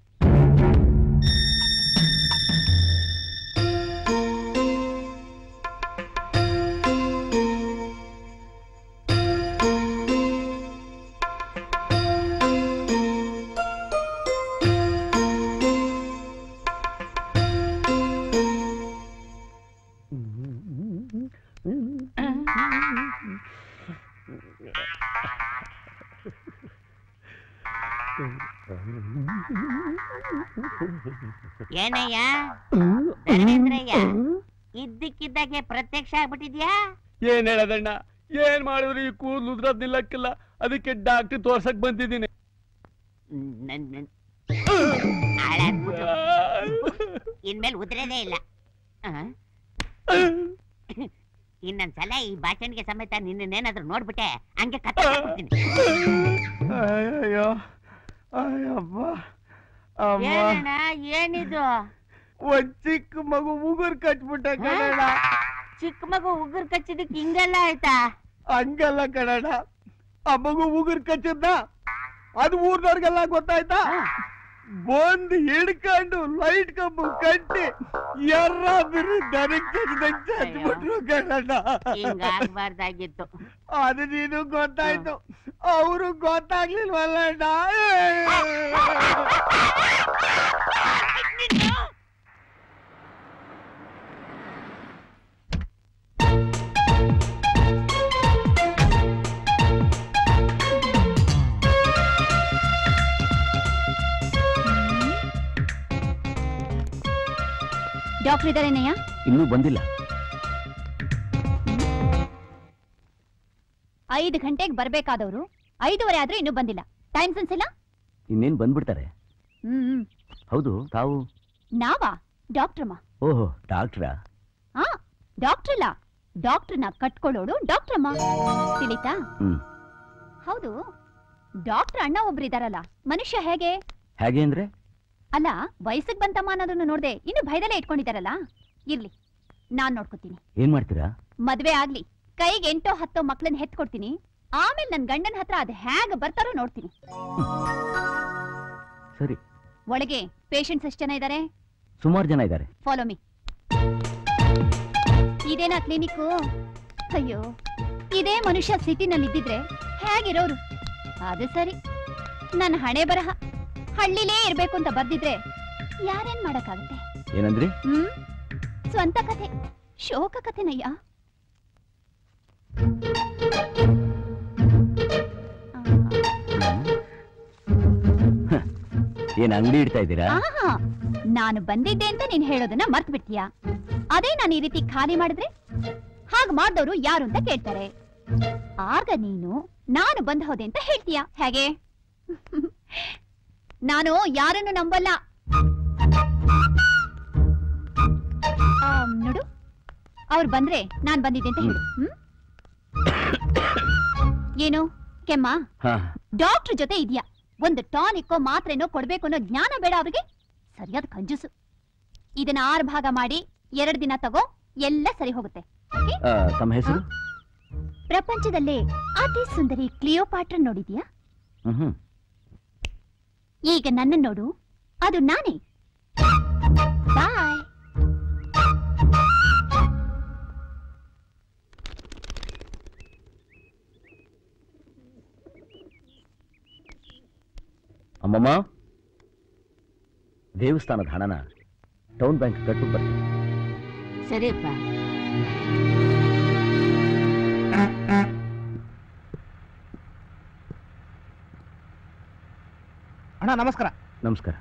ಏನಯ್ಯ ಧರ್ಮೇಂದ್ರಯ್ಯ ಇದ್ದಕ್ಕಿದ್ದಾಗೆ ಪ್ರತ್ಯಕ್ಷ ಆಗ್ಬಿಟ್ಟಿದ್ಯಾ ಏನ್ ಹೇಳದಣ್ಣ ಏನ್ ಮಾಡಿದ್ರು ಈ ಕೂದಲು ಉದ್ರದ್ ನಿಲ್ಲಕ್ಕಿಲ್ಲ ಅದಕ್ಕೆ ಡಾಕ್ಟರ್ ತೋರ್ಸಕ್ ಬಂದಿದ್ದೀನಿ ನನ್ ನನ್ ಹಾಳಾಗ್ಬಿಟ್ರು. ಇನ್ಮೇಲೆ ಉದ್ರೇದೇ ಇಲ್ಲ ಆ? ಇನ್ನೊಂದ್ಸಲ ಈ ಭಾಷಣಿಗೆ ಸಮೇತ ನಿನ್ನೇನಾದ್ರೂ ನೋಡ್ಬಿಟ್ಟೆ ಹಂಗೆ ಕತ್ತ ಅಯ್ಯೋ ಅಯ್ಯಪ್ಪ ಅಮ್ಮ ಏನಣ್ಣ ಏನಿದು ಒಂದ್ ಚಿಕ್ಕ ಮಗು ಉಗುರ್ ಕಚ್ಬಿಟ್ಟೆ ಕಣಣ್ಣ ಚಿಕ್ಕ ಮಗು ಉಗುರ್ ಕಚ್ಚಿದಕ್ಕೆ ಹಿಂಗೆಲ್ಲ ಆಯ್ತಾ ಹಂಗಲ್ಲ ಕಣಣ್ಣ ಆ ಮಗು ಉಗುರ್ ಕಚ್ಚದ್ನ ಅದು ಊರ್ದವ್ರಿಗೆಲ್ಲ ಗೊತ್ತಾಯ್ತಾ ಬಂದ್ ಹಿಡ್ಕೊಂಡು ಲೈಟ್ ಕಂಬ ಕಟ್ಟಿ ಎರ್ರ ಬಿರು ದನಕ್ ಚಚ್ದಂಗ್ ಚಚ್ಬಿಟ್ರು ಕಣಣ್ಣ ಹಿಂಗಾಗ್ಬಾರ್ದಾಗಿತ್ತು ಅದು ನೀನು ಗೊತ್ತಾಯ್ತು ಅವರು ಗೊತ್ತಾಗ್ಲಿಲ್ವಲ್ಲಣ್ಣ ಡಾಕ್ಟರ್ ಇದಾರೇನಯ್ಯ ಇನ್ನೂ ಬಂದಿಲ್ಲ ಐದು ಗಂಟೆಗೆ ಬರ್ಬೇಕಾದವರು ಐದೂವರೆ ಆದ್ರೂ ಇನ್ನೂ ಬಂದಿಲ್ಲ ಟೈಮ್ ಸೆನ್ಸ್ ಇಲ್ಲ ಇನ್ನೇನ್ ಬಂದ್ಬಿಡ್ತಾರೆ ಹ್ಮ್ ಹ್ಮ್. ಹೌದು ತಾವು ನಾವಾ ಡಾಕ್ಟ್ರಮ್ಮ ಓಹೋ ಡಾಕ್ಟ್ರಾ ಆ ಡಾಕ್ಟರ್ ಇಲ್ಲ ಡಾಕ್ಟರ್ನ ಕಟ್ಕೊಳ್ಳೋಳು ಡಾಕ್ಟ್ರಮ್ಮ ತಿಳಿತಾ ಹ್ಮ್ ಹೌದು ಡಾಕ್ಟರ್ ಅಣ್ಣ ಒಬ್ರು ಇದಾರಲ್ಲ ಮನುಷ್ಯ ಹೇಗೆ ಹೇಗೆ ಅಂದ್ರೆ ಅಲ್ಲ ವಯಸ್ಸಿಗೆ ಬಂತಮ್ಮ ಅನ್ನೋದನ್ನು ನೋಡ್ದೆ ಇನ್ನು ಭಯದಲ್ಲೇ ಇಟ್ಕೊಂಡಿದಾರಲ್ಲ ಇರ್ಲಿ ನಾನ್ ನೋಡ್ಕೋತೀನಿ ಏನ್ ಮಾಡ್ತೀರಾ ಮದ್ವೆ ಆಗ್ಲಿ ಕೈಗೆ ಎಂಟೋ ಹತ್ತೋ ಮಕ್ಳನ್ನ ಹೆತ್ಕೊಡ್ತೀನಿ ಆಮೇಲೆ ನನ್ ಗಂಡನ ಹತ್ರ ಅದ್ ಹೇಗ್ ಬರ್ತಾರೋ ನೋಡ್ತೀನಿ ಸರಿ ಒಳಗೆ ಪೇಷಂಟ್ಸ್ ಎಷ್ಟ್ ಜನ ಇದಾರೆ ಸುಮಾರು ಜನ ಇದ್ದಾರೆ ಫಾಲೋ ಮೀ ಇದೇನಾ ಕ್ಲಿನಿಕ್ಕು ಅಯ್ಯೋ ಇದೇ ಮನುಷ್ಯ ಸಿಟಿನಲ್ಲಿ ಇದ್ದಿದ್ರೆ ಹೇಗಿರೋರು ಅದು ಸರಿ ನನ್ನ ಹಣೆ ಬರಹ ಹಳ್ಳಿಲೇ ಇರ್ಬೇಕು ಅಂತ ಬರ್ದಿದ್ರೆ ಯಾರೇನ್ ಮಾಡಕ್ಕಾಗತ್ತೆ ಏನಂದ್ರಿ ಹ್ಮ್ ಸ್ವಂತ ಕಥೆ ಶೋಕ ಕಥೆನಯ್ಯ ಏನ್ ಅಂಗಡಿ ಇಡ್ತಾ ಇದ್ದೀರಾ ಆಹಾ ನಾನು ಬಂದಿದ್ದೆ ಅಂತ ನೀನ್ ಹೇಳೋದನ್ನ ಮರ್ತ್ ಬಿಡ್ತೀಯಾ ಅದೇ ನಾನು ಈ ರೀತಿ ಖಾಲಿ ಮಾಡಿದ್ರೆ ಹಾಗ್ ಮಾಡ್ದವ್ರು ಯಾರು ಅಂತ ಕೇಳ್ತಾರೆ ಆಗ ನೀನು ನಾನು ಬಂದ್ ಹೋದೆ ಅಂತ ಹೇಳ್ತೀಯ ಹೇಗೆ ನಾನು ಯಾರನ್ನು ನಂಬಲ್ಲ ಆಮ್, ನೋಡು ಅವ್ರು ಬಂದ್ರೆ ನಾನ್ ಬಂದಿದ್ದೆ ಅಂತ ಹೇಳು ಹ್ಮ್ ಏನು ಕೆಮ್ಮ ಹಾ ಡಾಕ್ಟರ್ ಜೊತೆ ಇದೆಯಾ ಒಂದು ಟಾನಿಕ್ಕೋ ಮಾತ್ರೆನೋ ಕೊಡ್ಬೇಕು ಅನ್ನೋ ಜ್ಞಾನ ಬೇಡ ಅವ್ರಿಗೆ ಸರಿಯಾದ ಕಂಜೂಸು ಇದನ್ನ ಆರು ಭಾಗ ಮಾಡಿ ಎರಡು ದಿನ ತಗೋ ಎಲ್ಲ ಸರಿ ಹೋಗುತ್ತೆ ಓಕೆ ಆ, ತಮ್ಮ ಹೆಸರು ಪ್ರಪಂಚದಲ್ಲೇ ಅತಿ ಸುಂದರಿ ಕ್ಲಿಯೋಪಾಟ್ರ ನೋಡಿದ್ಯಾ ಹ್ಮ್ ಈಗ ನನ್ನ ನೋಡು ಅದು ನಾನೇ ಬಾಯ್ ಅಮ್ಮಮ್ಮ ದೇವಸ್ಥಾನದ ಹಣನ ಟೌನ್ ಬ್ಯಾಂಕ್ ಕಟ್ಟು ಬರ್ತೀನಿ ಸರಿಯಪ್ಪ ಅಣ್ಣ ನಮಸ್ಕಾರ ನಮಸ್ಕಾರ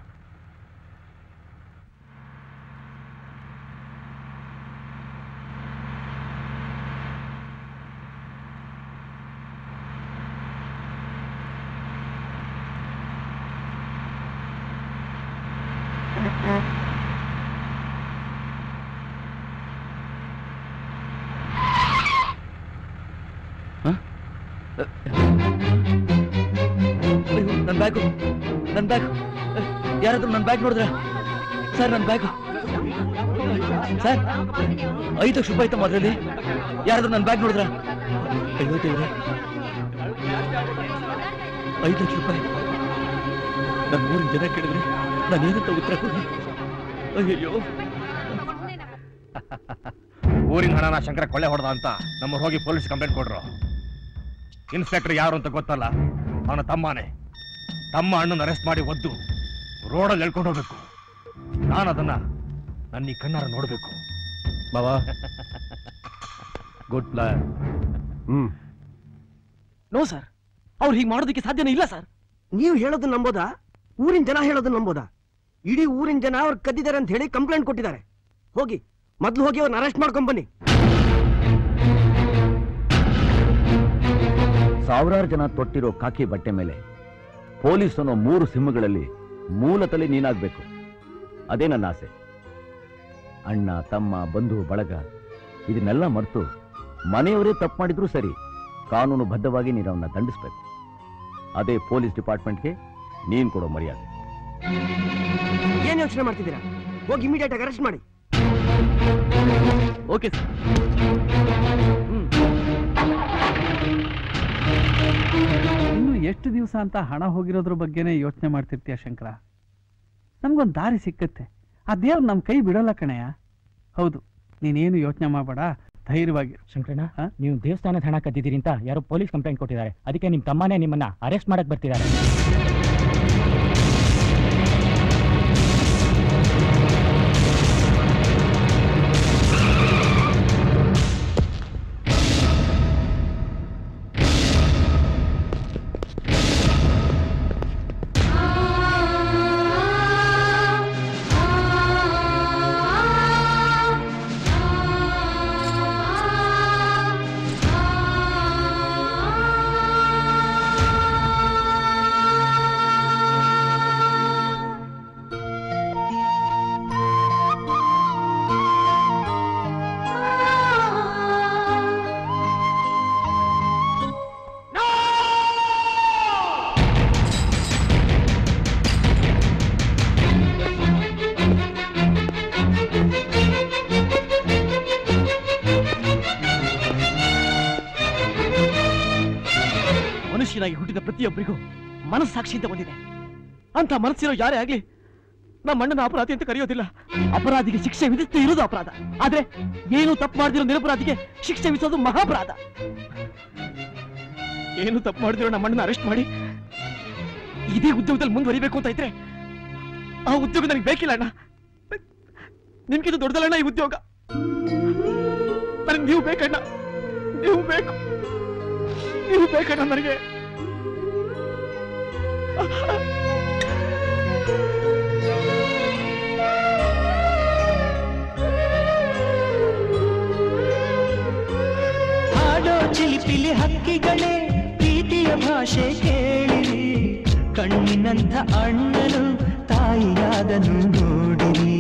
ನನ್ನ ಬ್ಯಾಗು ನನ್ನ ಬ್ಯಾಗ್ ಯಾರಾದ್ರೂ ನನ್ನ ಬ್ಯಾಗ್ ನೋಡಿದ್ರ ಸರ್ ನನ್ನ ಬ್ಯಾಗ್ ಸರ್ ಐದು ಲಕ್ಷ ರೂಪಾಯಿ ಐತಮ್ಮ ಅದರಲ್ಲಿ ಯಾರಾದ್ರೂ ನನ್ನ ಬ್ಯಾಗ್ ನೋಡಿದ್ರ ಅಯ್ಯೋ ದೇವ್ರೆ ಐದು ಲಕ್ಷ ರೂಪಾಯಿ ನನ್ನ ಮೂರು ಜನ ಕೇಳಿದ್ರೆ ನಾನು ಏನಂತ ಉತ್ತರ ಕೊಡಿ ಅಯ್ಯಯ್ಯೋ ಊರಿನ ಹಣನ ಶಂಕರ ಕೊಳ್ಳೆ ಹೊಡೆದ ಅಂತ ನಮ್ಮ ಹೋಗಿ ಪೊಲೀಸ್ ಕಂಪ್ಲೇಂಟ್ ಕೊಡ್ರು ಇನ್ಸ್ಪೆಕ್ಟರ್ ಯಾರು ಅಂತ ಗೊತ್ತಲ್ಲ ಅವನ ತಮ್ಮನೇ ತಮ್ಮ ಅಣ್ಣನ ಅರೆಸ್ಟ್ ಮಾಡಿ ಒದ್ದು ರೋಡಲ್ಲಿ ಎಳ್ಕೊಂಡು ಹೋಗ್ಬೇಕು ನಾನು ಅದನ್ನ ನನ್ನ ಈ ಕಣ್ಣಾರ ನೋಡ್ಬೇಕು ಬಾಬಾ good plan hmm no sir ಅವ್ರು ಹೀಗೆ ಮಾಡೋದಕ್ಕೆ ಸಾಧ್ಯನೇ ಇಲ್ಲ ಸರ್ ನೀವು ಹೇಳೋದು ನಂಬೋದಾ ಊರಿನ ಜನ ಹೇಳೋದು ನಂಬೋದಾ ಇಡೀ ಊರಿನ ಜನ ಅವ್ರು ಕದ್ದಿದ್ದಾರೆ ಅಂತ ಹೇಳಿ ಕಂಪ್ಲೇಂಟ್ ಕೊಟ್ಟಿದ್ದಾರೆ ಹೋಗಿ ಮೊದ್ಲು ಹೋಗಿ ಅವ್ರನ್ನ ಅರೆಸ್ಟ್ ಮಾಡ್ಕೊಂಡ್ ಬನ್ನಿ ಸಾವಿರಾರು ಜನ ತೊಟ್ಟಿರೋ ಕಾಕಿ ಬಟ್ಟೆ ಮೇಲೆ ಪೊಲೀಸ್ ಅನ್ನೋ ಮೂರು ಸಿಂಹಗಳಲ್ಲಿ ಮೂಲತಲೆ ನೀನಾಗ್ಬೇಕು ಅದೇ ನನ್ನ ಆಸೆ ಅಣ್ಣ ತಮ್ಮ ಬಂಧು ಬಳಗ ಇದನ್ನೆಲ್ಲ ಮರೆತು ಮನೆಯವರೇ ತಪ್ಪು ಮಾಡಿದ್ರು ಸರಿ ಕಾನೂನು ಬದ್ಧವಾಗಿ ನೀನು ಅವನ್ನ ದಂಡಿಸ್ಬೇಕು ಅದೇ ಪೊಲೀಸ್ ಡಿಪಾರ್ಟ್ಮೆಂಟ್ಗೆ ನೀನ್ ಕೊಡೋ ಮರ್ಯಾದೆ ಏನ್ ಯೋಚನೆ ಮಾಡ್ತಿದ್ದೀರಾ ಹೋಗಿ ಇಮಿಡಿಯೇಟ್ ಆಗಿ ಅರೆಸ್ಟ್ ಮಾಡಿ ಓಕೆ ಸರ್ ಇನ್ನು ಎಷ್ಟು ದಿವಸ ಅಂತ ಹಣ ಹೋಗಿರೋದ್ರ ಬಗ್ಗೆನೇ ಯೋಚನೆ ಮಾಡ್ತಿರ್ತೀಯ ಶಂಕರ ನಮ್ಗೊಂದು ದಾರಿ ಸಿಕ್ಕತ್ತೆ ಆ ದೇವ್ರು ನಮ್ಮ ಕೈ ಬಿಡೋಲ್ಲ ಕಣಯ್ಯ ಹೌದು ನೀನೇನು ಯೋಚನೆ ಮಾಡಬೇಡ ಧೈರ್ಯವಾಗಿ ಶಂಕರಣ್ಣ ನೀವು ದೇವಸ್ಥಾನದ ಹಣ ಕದ್ದಿದ್ದೀರಿ ಅಂತ ಯಾರೋ ಪೊಲೀಸ್ ಕಂಪ್ಲೇಂಟ್ ಕೊಟ್ಟಿದ್ದಾರೆ ಅದಕ್ಕೆ ನಿಮ್ಮ ತಮ್ಮನೇ ನಿಮ್ಮನ್ನ ಅರೆಸ್ಟ್ ಮಾಡಕ್ ಬರ್ತಿದ್ದಾರೆ ಮನುಷ್ಯನಾಗಿ ಹುಟ್ಟಿದ ಪ್ರತಿಯೊಬ್ಬರಿಗೂ ಮನಸ್ಸಾಕ್ಷಿ ಅಂತ ಬಂದಿದೆ ಅಂತ ಮನಸ್ಸಿರೋ ಯಾರೇ ಆಗ್ಲಿ ನಮ್ಮ ಅಣ್ಣನ ಅಪರಾಧಿ ಅಂತ ಕರೆಯೋದಿಲ್ಲ ಅಪರಾಧಿಗೆ ಶಿಕ್ಷೆ ವಿಧಿಸ್ತಾ ಇರೋದು ಅಪರಾಧ ಆದ್ರೆ ಏನು ತಪ್ಪು ಮಾಡದಿರೋ ನಿರಪರಾಧಿಗೆ ಶಿಕ್ಷೆ ವಿಧಿಸೋದು ಮಹಾಪರಾಧ ಏನು ತಪ್ಪು ಮಾಡಿದಿರೋ ನಮ್ಮ ಅಣ್ಣನ ಅರೆಸ್ಟ್ ಮಾಡಿ ಇದೇ ಉದ್ಯೋಗದಲ್ಲಿ ಮುಂದುವರಿಬೇಕು ಅಂತ ಇದ್ರೆ ಆ ಉದ್ಯೋಗ ನನಗೆ ಬೇಕಿಲ್ಲ ಅಣ್ಣ ನಿಮ್ಗಿದು ದೊಡ್ಡದಲ್ಲ ಈ ಉದ್ಯೋಗ ನನಗೆ ನೀವು ಬೇಕಣ್ಣ ನೀವು ಬೇಕು ನೀವು ಬೇಕಣ್ಣ ನನಗೆ ಹಾಡೋ ಚಿಲಿಪಿಲಿ ಹಕ್ಕಿಗಳೇ ಪ್ರೀತಿಯ ಭಾಷೆ ಕೇಳಿರಿ ಕಣ್ಣಿನಂಥ ಅಣ್ಣನು ತಾಯಿಯಾದನು ನೋಡಿರಿ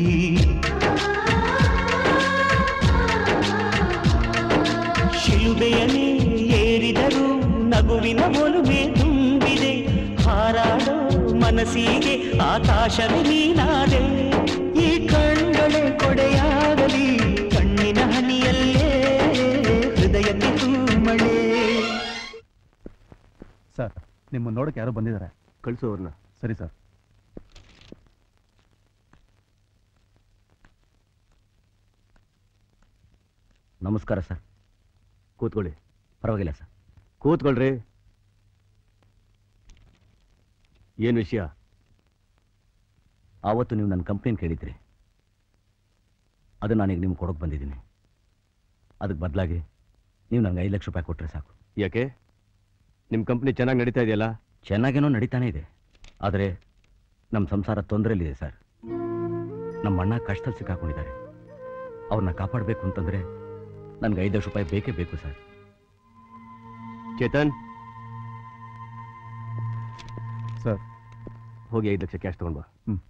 ಶಿಲುಬೆಯನೇ ಏರಿದರು ನಗುವಿನ ಒಲುಮೆ ತುಂಬಿದೆ ಹಾರಾಡೋ ಮನಸ್ಸಿಗೆ ಆಕಾಶವೇ ನೀನಾದೆ ಈ ಕಣ್ಗಳೇ ಕೊಡೆಯಾಗಲಿ ಕಣ್ಣಿನ ಹನಿಯಲ್ಲೇ ಹೃದಯಕ್ಕೆ ತೂಮಳೆ ಸರ್ ನಿಮ್ಮ ನೋಡಕ್ಕೆ ಯಾರೋ ಬಂದಿದ್ದಾರೆ ಕಳಿಸು ಅವ್ರನ್ನ ಸರಿ ಸರ್ ನಮಸ್ಕಾರ ಸರ್ ಕೂತ್ಕೊಳ್ಳಿ ಪರವಾಗಿಲ್ಲ ಸರ್ ಕೂತ್ಕೊಳ್ರಿ ಏನ್ ವಿಷಯ ಆವತ್ತು ನೀವು ನನ್ನ ಕಂಪ್ಲೇಂಟ್ ಕೇಳಿದ್ರಿ ಅದು ನಾನೀಗ ನಿಮ್ಗೆ ಕೊಡೋಕೆ ಬಂದಿದ್ದೀನಿ ಅದಕ್ಕೆ ಬದಲಾಗಿ ನೀವು ನನಗೆ ಐದು ಲಕ್ಷ ರೂಪಾಯಿ ಕೊಟ್ಟರೆ ಸಾಕು ಯಾಕೆ ನಿಮ್ಮ ಕಂಪ್ನಿ ಚೆನ್ನಾಗಿ ನಡೀತಾ ಇದೆಯಲ್ಲ ಚೆನ್ನಾಗೇನೋ ನಡೀತಾನೆ ಇದೆ ಆದರೆ ನಮ್ಮ ಸಂಸಾರ ತೊಂದರೆಯಲ್ಲಿದೆ ಸರ್ ನಮ್ಮ ಅಣ್ಣ ಕಷ್ಟದಲ್ಲಿ ಸಿಕ್ಕಾಕೊಂಡಿದ್ದಾರೆ ಅವ್ರನ್ನ ಕಾಪಾಡಬೇಕು ಅಂತಂದ್ರೆ ನನಗೆ ಐದು ಲಕ್ಷ ರೂಪಾಯಿ ಬೇಕೇ ಬೇಕು ಸರ್ ಚೇತನ್ ಸರ್ ಹೋಗಿ ಐದು ಲಕ್ಷ ಕ್ಯಾಶ್ ತಗೊಂಡ್ ಬಾ ಹ್ಮ್.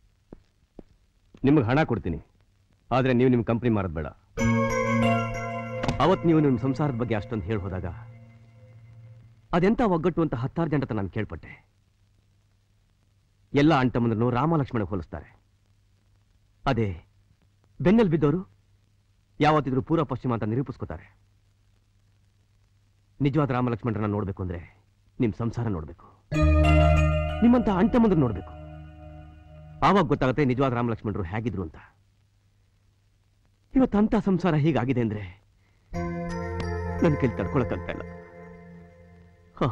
ನಿಮಗೆ ಹಣ ಕೊಡ್ತೀನಿ ಆದ್ರೆ ನೀವು ನಿಮ್ಮ ಕಂಪ್ನಿ ಮಾರೋದು ಬೇಡ ಅವತ್ತು ನೀವು ನಿಮ್ಮ ಸಂಸಾರದ ಬಗ್ಗೆ ಅಷ್ಟೊಂದು ಹೇಳಿ ಹೋದಾಗ ಅದೆಂತ ಒಗ್ಗಟ್ಟು ಅಂತ ಹತ್ತಾರು ಜನ ಹತ್ರ ನಾನು ಕೇಳ್ಪಟ್ಟೆ ಎಲ್ಲ ಅಂಟಮ್ಮಂದ್ರನ್ನು ರಾಮ ಲಕ್ಷ್ಮಣ ಹೋಲಿಸ್ತಾರೆ ಅದೇ ಬೆನ್ನಲ್ಲಿ ಬಿದ್ದವರು ಯಾವತ್ತಿದ್ರು ಪೂರ್ವ ಪಶ್ಚಿಮ ಅಂತ ನಿರೂಪಿಸ್ಕೋತಾರೆ ನಿಜವಾದ ರಾಮ ಲಕ್ಷ್ಮಣರನ್ನ ನೋಡ್ಬೇಕು ಅಂದ್ರೆ ನಿಮ್ ಸಂಸಾರ ನೋಡ್ಬೇಕು ನಿಮ್ಮಂತ ಅಂಟಮ್ಮಂದ್ರ ನೋಡ್ಬೇಕು ಆವಾಗ ಗೊತ್ತಾಗುತ್ತೆ ನಿಜವಾದ ರಾಮ ಲಕ್ಷ್ಮಣರು ಹೇಗಿದ್ರು ಅಂತ ಇವತ್ತಂತ ಸಂಸಾರ ಹೀಗಾಗಿದೆ ಅಂದ್ರೆ ನನ್ನ ಕೈಲಿ ತಡ್ಕೊಳಕ್ಕಾಗ್ತಾ ಇಲ್ಲ ಹಾ.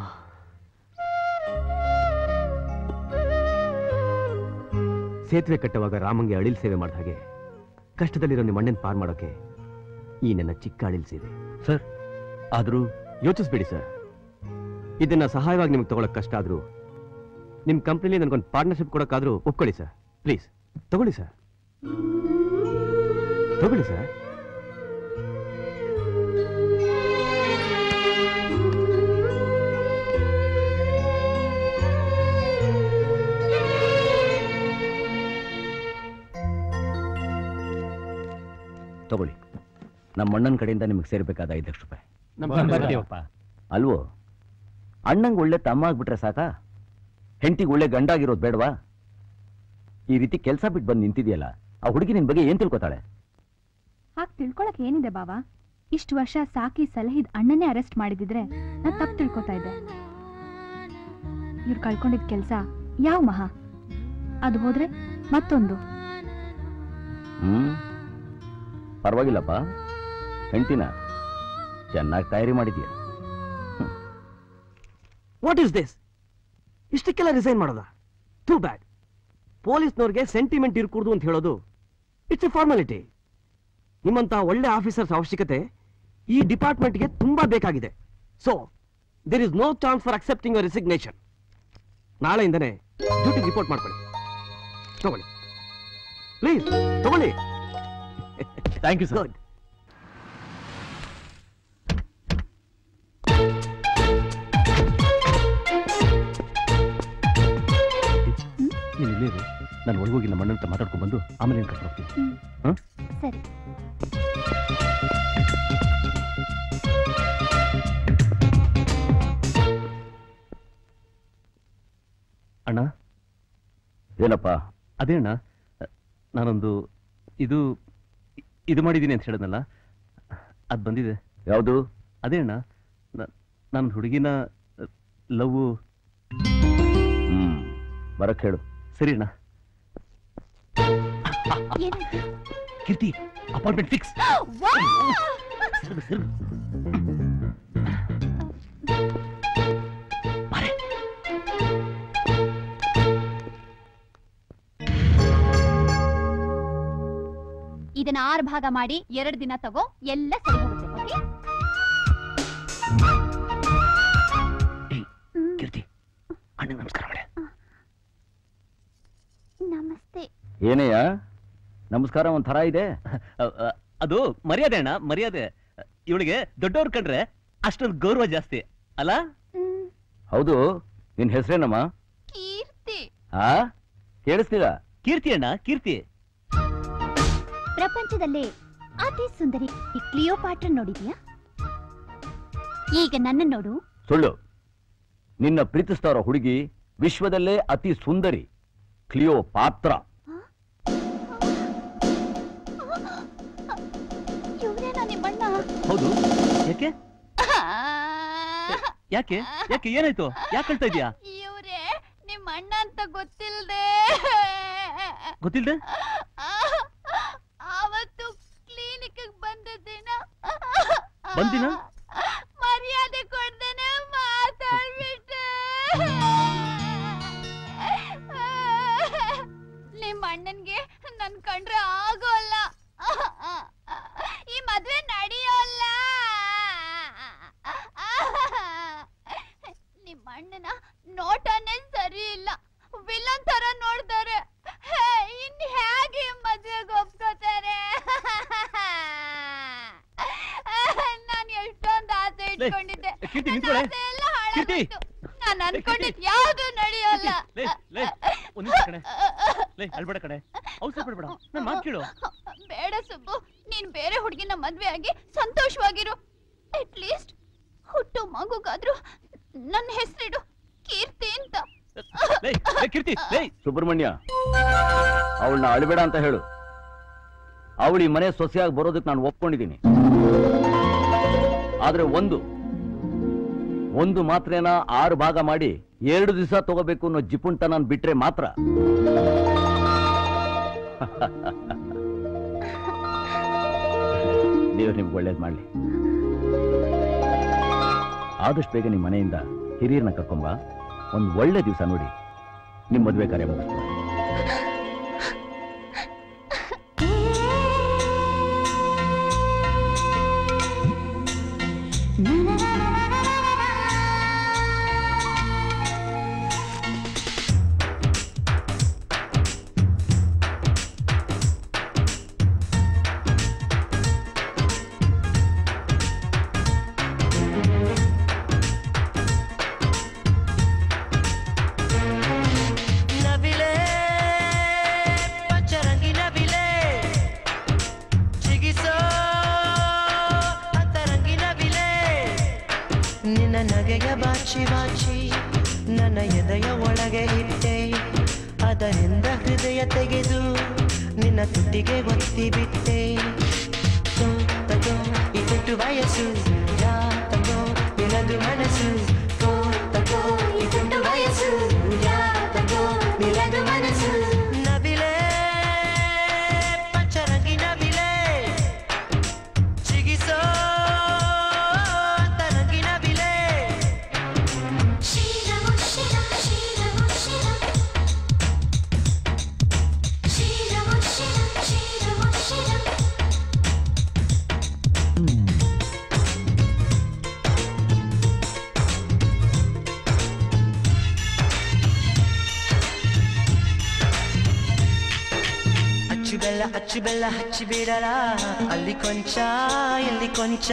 ಸೇತುವೆ ಕಟ್ಟುವಾಗ ರಾಮಂಗೆ ಅಳಿಲ್ ಸೇವೆ ಮಾಡಿದ ಹಾಗೆ ಕಷ್ಟದಲ್ಲಿರೋ ನಿಮ್ಮ ಅಣ್ಣನ ಪಾರ್ ಮಾಡೋಕೆ ಈ ನನ್ನ ಚಿಕ್ಕ ಅಳಿಲ್ ಸೇವೆ ಸರ್ ಆದರೂ ಯೋಚಿಸ್ಬೇಡಿ ಸರ್ ಇದನ್ನ ಸಹಾಯವಾಗಿ ನಿಮ್ಗೆ ತಗೊಳಕ್ ಕಷ್ಟ ಆದ್ರೂ ನಿಮ್ ಕಂಪ್ನಿಲಿ ನನಗೊಂದು ಪಾರ್ಟ್ನರ್ಶಿಪ್ ಕೊಡಕ್ಕಾದ್ರೂ ಒಪ್ಕೊಳ್ಳಿ ಸರ್ ಪ್ಲೀಸ್ ತಗೊಳ್ಳಿ ಸರ್ ತಗೊಳ್ಳಿ ಸರ್ ತಗೊಳ್ಳಿ ನಮ್ಮ ಅಣ್ಣನ ಕಡೆಯಿಂದ ನಿಮಗೆ ಸೇರ್ಬೇಕಾದ ಐದು ಲಕ್ಷ ರೂಪಾಯಿ ನಮ್ಮ ಬರ್ತೀವಪ್ಪ. ಅಲ್ವೋ ಅಣ್ಣಂಗೆ ಒಳ್ಳೆ ತಮ್ಮ ಆಗ್ಬಿಟ್ರೆ ಸಾಕಾ ಹೆಂಡತಿಗೆ ಒಳ್ಳೆ ಗಂಡಾಗಿರೋದು ಬೇಡವಾ ಈ ರೀತಿ ಕೆಲಸ ಬಿಟ್ಟು ಬಂದು ನಿಂತಿದೆಯಲ್ಲ ಆ ಹುಡುಗಿ ನಿನ್ ಬಗ್ಗೆ ಏನ್ ತಿಳ್ಕೊತಾಳೆ ಹಾಗೆ ತಿಳ್ಕೊಳಕ್ ಏನಿದೆ ಬಾವಾ ಇಷ್ಟು ವರ್ಷ ಸಾಕಿ ಸಲಹಿದ್ ಅಣ್ಣನೇ ಅರೆಸ್ಟ್ ಮಾಡಿದಿದ್ರೆ ನಾನ್ ತಪ್ಪು ತಿಳ್ಕೊತಾ ಇದ್ದೆ ಇವ್ರು ಕಳ್ಕೊಂಡಿದ್ ಕೆಲ್ಸ ಯಾವ ಮಹಾ ಅದು ಹೋದ್ರೆ ಮತ್ತೊಂದು ಹ್ಮ್ ಪರವಾಗಿಲ್ಲಪ್ಪ ಹೆಂಡತಿನ ಚೆನ್ನಾಗಿ ತಯಾರಿ ಮಾಡಿದ್ಯಾ ವಾಟ್ ಇಸ್ ದಿಸ್ ಇಷ್ಟಕ್ಕೆಲ್ಲ ರಿಸೈನ್ ಮಾಡೋದ ಟೂ ಬ್ಯಾಡ್ ಪೊಲೀಸ್ನವ್ರಿಗೆ ಸೆಂಟಿಮೆಂಟ್ ಇರ್ಕೂಡ್ದು ಅಂತ ಹೇಳೋದು ಇಟ್ಸ್ ಎ ಫಾರ್ಮಾಲಿಟಿ ನಿಮ್ಮಂತ ಒಳ್ಳೆ ಆಫೀಸರ್ಸ್ ಅವಶ್ಯಕತೆ ಈ ಡಿಪಾರ್ಟ್ಮೆಂಟ್ಗೆ ತುಂಬಾ ಬೇಕಾಗಿದೆ so there is no chance for accepting your resignation ನಾಳೆಯಿಂದನೇ ಡ್ಯೂಟಿ ರಿಪೋರ್ಟ್ ಮಾಡ್ಕೊಳ್ಳಿ ತಗೊಳ್ಳಿ ಪ್ಲೀಸ್ ತಗೊಳ್ಳಿ ಥ್ಯಾಂಕ್ ಯು ಸರ್ ನೀನು ಇಲ್ಲೇ ಇರು. ನಾನು ಒಳಗೋಗಿ ನಮ್ಮ ಅಣ್ಣನ ಹತ್ರ ಮಾತಾಡ್ಕೊಂಡು ಬಂದು ಆಮೇಲೆ ನೀನು ಕರ್ಕೊಂಡು ಹೋಗ್ತೀನಿ ಹಾಂ ಸರಿ ಅಣ್ಣ ಏನಪ್ಪ ಅದೇ ಅಣ್ಣ ನಾನೊಂದು ಇದು ಇದು ಮಾಡಿದ್ದೀನಿ ಅಂತ ಹೇಳಿದ್ನಲ್ಲ ಅದು ಬಂದಿದೆ ಯಾವುದು ಅದೇ ಅಣ್ಣ ನನ್ನ ಹುಡುಗಿನ ಲವ್ ಹ್ಮ್ ಬರಕ್ ಹೇಳು ಸರಿ ಅಣ್ಣ ಕೀರ್ತಿ ಅಪಾಯಿಂಟ್ಮೆಂಟ್ ಫಿಕ್ಸ್ ಇದನ್ನ ಆರು ಭಾಗ ಮಾಡಿ ಎರಡು ದಿನ ತಗೋ ಎಲ್ಲ ಸರಿ ಹೋಗುತ್ತೆ ಓಕೆ ಕೀರ್ತಿ ಅಣ್ಣ ನಮಸ್ಕಾರ ಮಾಡೆ ನಮಸ್ತೆ ಏನೆಯ ನಮಸ್ಕಾರ ಒಂದ್ ಥರ ಇದೆ ಅದು ಮರ್ಯಾದೆ ಅಣ್ಣ ಮರ್ಯಾದೆ ಇವಳಿಗೆ ದೊಡ್ಡವ್ರು ಕಂಡ್ರೆ ಅಷ್ಟೊಂದು ಗೌರವ ಜಾಸ್ತಿ ಅಲ್ಲ ಹೌದು ನಿನ್ ಹೆಸರೇನಮ್ಮ ಕೀರ್ತಿ ಆ ಕೇಳಿಸ್ತೀರಾ ಕೀರ್ತಿ ಅಣ್ಣ ಕೀರ್ತಿ ಪ್ರಪಂಚದಲ್ಲೇ ಅತಿ ಸುಂದರಿ ಈ ಕ್ಲಿಯೋಪಾಟ್ರ ನೋಡಿದ್ಯಾ ಈಗ ನನ್ನ ನೋಡು ಸುಳ್ಳು ನಿನ್ನ ಪ್ರೀತಿಸ್ತಾ ಇರೋ ಹುಡುಗಿ ವಿಶ್ವದಲ್ಲೇ ಅತಿ ಸುಂದರಿ ಕ್ಲಿಯೋ ಪಾತ್ರ ಇವನೇನಾ ನಿಮ್ಮಣ್ಣ ಹೌದು ಯಾಕೆ ಯಾಕೆ ಯಾಕೆ ಏನಾಯ್ತು ಯಾಕೆ ಕಳ್ತಾ ಇದೀಯಾ ಇವ್ರೇ ನಿಮ್ಮ ಅಣ್ಣ ಅಂತ ಗೊತ್ತಿಲ್ದೆ ಗೊತ್ತಿಲ್ದೆ ಅವತ್ತು ಕ್ಲಿನಿಕ್ ಬಂದ ದಿನ ಬಂದಿನ ಮರ್ಯಾದೆ ಕೊಡ್ದೇನೆ ಮಾತಾಡ್ಬಿಟ್ಟೆ ನಿಮ್ಮ ಅಣ್ಣನ್ಗೆ ನನ್ ಕಂಡ್ರೆ ಆಗೋಲ್ಲ ಈ ಮದ್ವೆ ನಡೆಯೋಲ್ಲ ನಿಮ್ಮ ಅಣ್ಣನ ನೋಟನೇ ಸರಿ ಇಲ್ಲ ವಿಲನ್ ತರ ನೋಡ್ತಾರೆ ಹೇ, ಇನ್ ಹೇಗೆ ಮದ್ವೆಗೆ ಒಪ್ಕೋತಾರೆ ನಾನು ಎಷ್ಟೊಂದು ಆಸೆ ಇಟ್ಕೊಂಡಿದ್ದೆ ಕೀರ್ತಿ, ನನ್ನ ನಿಂತ್ಕೊಳೆ. ಆಸೆ ಎಲ್ಲ ಕೀರ್ತಿ. ಹಾಳಾಗೋಯ್ತು ನಾನು ಅನ್ಕೊಂಡಿದ್ ಯಾವ್ದು ನಡೆಯೋಲ್ಲ ಲೇ ಲೇ ಒಂದ್ ನಿಮಿಷ ಕಣೆ ಲೇ ಅಳ್ಬೇಡ ಕಣೆ ಅವಸರ ಪಡ್ಬೇಡ ನನ್ ಮಾತು ಕೇಳು ಬೇಡ ಸುಬ್ಬು ನೀನ್ ಬೇರೆ ಹುಡುಗಿನ ಮದ್ವೆ ಆಗಿ ಸಂತೋಷವಾಗಿರು ಅಟ್ ಲೀಸ್ಟ್ ಹುಟ್ಟು ಮಗುಗಾದ್ರೂ ನನ್ನ ಹೆಸರಿಡು ಕೀರ್ತಿ ಅಂತ ಲೇ ಕೀರ್ತಿ ಏಯ್ ಸುಬ್ರಹ್ಮಣ್ಯ ಅವಳನ್ನ ಅಳಬೇಡ ಅಂತ ಹೇಳು ಅವಳು ಈ ಮನೆ ಸೊಸೆಯಾಗಿ ಬರೋದಕ್ಕೆ ನಾನು ಒಪ್ಕೊಂಡಿದ್ದೀನಿ ಆದ್ರೆ ಒಂದು ಒಂದು ಮಾತ್ರೇನ ಆರು ಭಾಗ ಮಾಡಿ ಎರಡು ದಿವಸ ತಗೋಬೇಕು ಅನ್ನೋ ಜಿಪುಂಟ ನಾನು ಬಿಟ್ರೆ ಮಾತ್ರ ದೇವ್ರು ನಿಮ್ಗೆ ಒಳ್ಳೇದು ಮಾಡಲಿ ಆದಷ್ಟು ಬೇಗ ನಿಮ್ಮ ಮನೆಯಿಂದ ಹಿರಿಯರನ್ನ ಕರ್ಕೊಂಬ ಒಂದು ಒಳ್ಳೆ ದಿವಸ ನೋಡಿ ನಿಮ್ಮ ಮದುವೆ ಕಾರ್ಯ ಮುಗಿಸ್ತು ನವಿಲೆ ಪಂಚರಂಗಿ ನವಿಲೆ ಚಿಗಿಸೋ ಅಂತರಂಗಿ ನವಿಲೆ ನಿನ್ನ ನಗೆಯ ಬಾಚಿ ಬಾಚಿ ನನ್ನ ಎದೆಯ ಒಳಗೆ ಇಟ್ಟೆ ಅದರಿಂದ ಹೃದಯ ತೆಗೆದು ನಿನ್ನ ತುಟಿಗೆ ಒತ್ತಿ ಬಿಟ್ಟೆ ತೋ ತಗೋ ಇಟ್ಟು ವಯಸ್ಸು ಯಾ ತಗೋ ನಿನದು ಮನಸ್ಸು ತೋ ತಗೋ ಇಟ್ಟು ವಯಸ್ಸು ಯಾ ತಗೋ ನಿನದು ಮನಸ್ಸು ನವಿಲೆ ಪಂಚರಂಗಿ ನವಿಲೆ ಚಿಗಿಸೋ ಅಂತರಂಗಿ ನವಿಲೆ ಅಚ್ಚು ಬೆಲ್ಲ ಅಚ್ಚು ಬೆಲ್ಲ ಹಚ್ಚಿ ಬಿಡಲ ಅಲ್ಲಿ ಕೊಂಚ ಇಲ್ಲಿ ಕೊಂಚ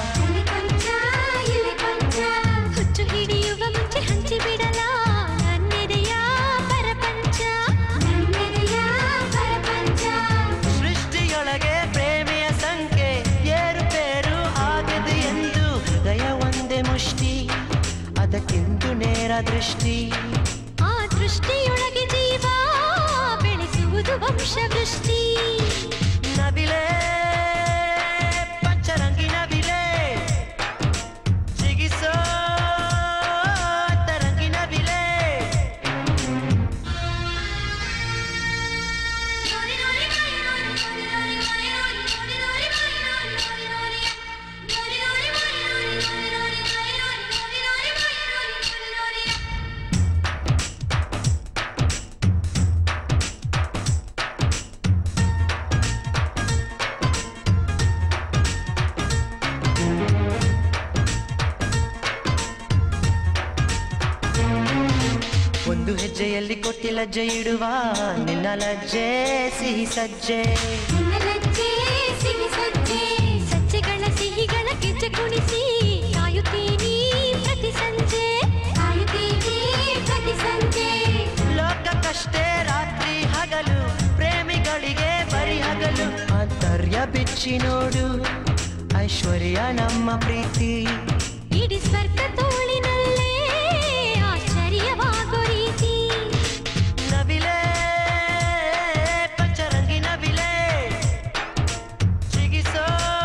ಹುಚ್ಚು ಹಿಡಿಯುವ ಮುಂಚೆ ಹಂಚಿ ಬಿಡಲ ನನ್ನೆದೆಯ ಪರಪಂಚ ನನ್ನೆದೆಯ ಪರಪಂಚ ಸೃಷ್ಟಿಯೊಳಗೆ ಪ್ರೇಮಿಯ ಸಂಖ್ಯೆ ಏರುಪೇರು ಆಗದು ಎಂದು ಹೃದಯ ಒಂದೇ ಮುಷ್ಟಿ ಅದಕ್ಕಿಂದು ನೇರ ದೃಷ್ಟಿ ಆ ದೃಷ್ಟಿಯೊಳಗೆ ಜೀವ ಬೆಳೆಸುವುದು ವಂಶವೃಷ್ಟಿ ನವಿಲೆ ಪಂಚರಂಗಿ ನವಿಲೆ ಸಿಗಿಸೋ ತರಂಗಿ ನವಿಲೆ ಒಂದು ಹೆಜ್ಜೆಯಲ್ಲಿ ಕೊಟ್ಟಿ ಲಜ್ಜೆ ಇಡುವ ನಿನ್ನ ಲಜ್ಜೆ ಸಿಹಿ ಸಜ್ಜೆ ನಿನ್ನ ಲಜ್ಜೆ ಸಿಹಿ ಸಜ್ಜೆ ಸಜ್ಜೆಗಳ ಸಿಹಿಗಳ ಗೆಜ್ಜೆ ಕುಣಿಸಿ ಕಾಯುತ್ತೀನಿ ಪ್ರತಿ ಸಂಜೆ ಕಾಯುತ್ತೀನಿ ಪ್ರತಿ ಸಂಜೆ ಲೋಕಕ್ಕಷ್ಟೇ ರಾತ್ರಿ ಹಗಲು ಪ್ರೇಮಿಗಳಿಗೆ ಬರಿ ಹಗಲು ಆಂತರ್ಯ ಬಿಚ್ಚಿ ನೋಡು ಐಶ್ವರ್ಯ ನಮ್ಮ ಪ್ರೀತಿ ಇಡೀ ಸ್ವರ್ಗ ತೋಳಿನಲ್ಲೇ ಆಶ್ಚರ್ಯವಾಗೋ ರೀತಿ ನವಿಲೆ ಪಂಚರಂಗಿ ನವಿಲೆ ಚಿಗಿಸೋ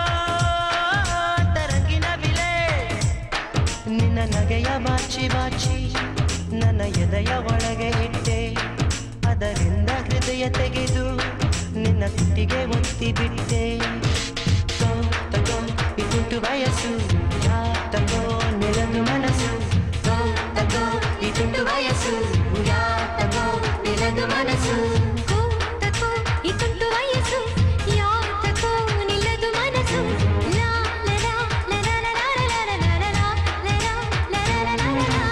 ತರಂಗಿ ನವಿಲೆ ನಿನ್ನ ನಗೆಯ ಬಾಚಿ ಬಾಚಿ ನನ್ನ ಎದೆಯ ಒಳಗೆ ಇಟ್ಟೆ ಅದರಿಂದ ಹೃದಯ ತೆಗೆದು ನಿನ್ನ ತುಟಿಗೆ ಒತ್ತಿ ಬಿಟ್ಟೆ ತೋ ತಗೋ ಇದುಂಟು ವಯಸ್ಸು ಯಾ ತಗೋ ನಿಲದು ಮನಸ್ಸು ತೋ ತಗೋ ಇದುಂಟು ವಯಸ್ಸು ಯಾ ತಗೋ ನಿಲದು ಮನಸ್ಸು ತಕೋ ಈ ತುಂಟು ವಯಸ್ಸು ಯಾತಕೋ ನಿಲ್ಲದು ಮನಸ್ಸು ಲಾ ಲರಾ ಲರಾ ಲರಾ ಲರಾ ಲರಾ ಲರಾ ಲರಾ ಲರಾ ಲರಾ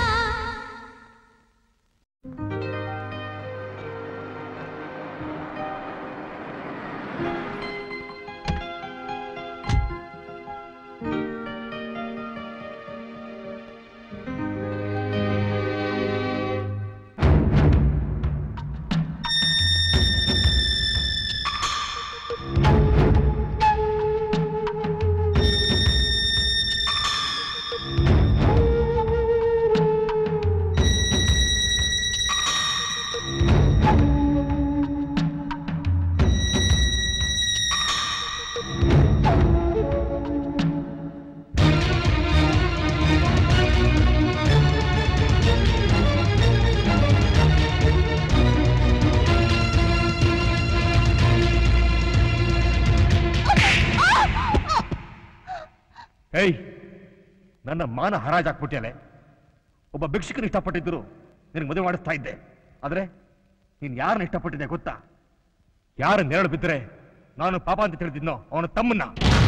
ಆ ನನ್ನ ಮಾನ ಹರಾಜಾಕ್ಬಿಟ್ಟಿಯಲೆ ಒಬ್ಬ ಭಿಕ್ಷುಕನ ಇಷ್ಟಪಟ್ಟಿದ್ರು ನಿನಗೆ ಮದುವೆ ಮಾಡಿಸ್ತಾ ಇದ್ದೆ ಆದ್ರೆ ನೀನ್ ಯಾರನ್ನ ಇಷ್ಟಪಟ್ಟಿದ್ದೆ ಗೊತ್ತಾ ಯಾರ ನೆರಳು ಬಿದ್ದರೆ ನಾನು ಪಾಪ ಅಂತ ತಿಳಿದಿದ್ನೋ ಅವನ ತಮ್ಮನ್ನ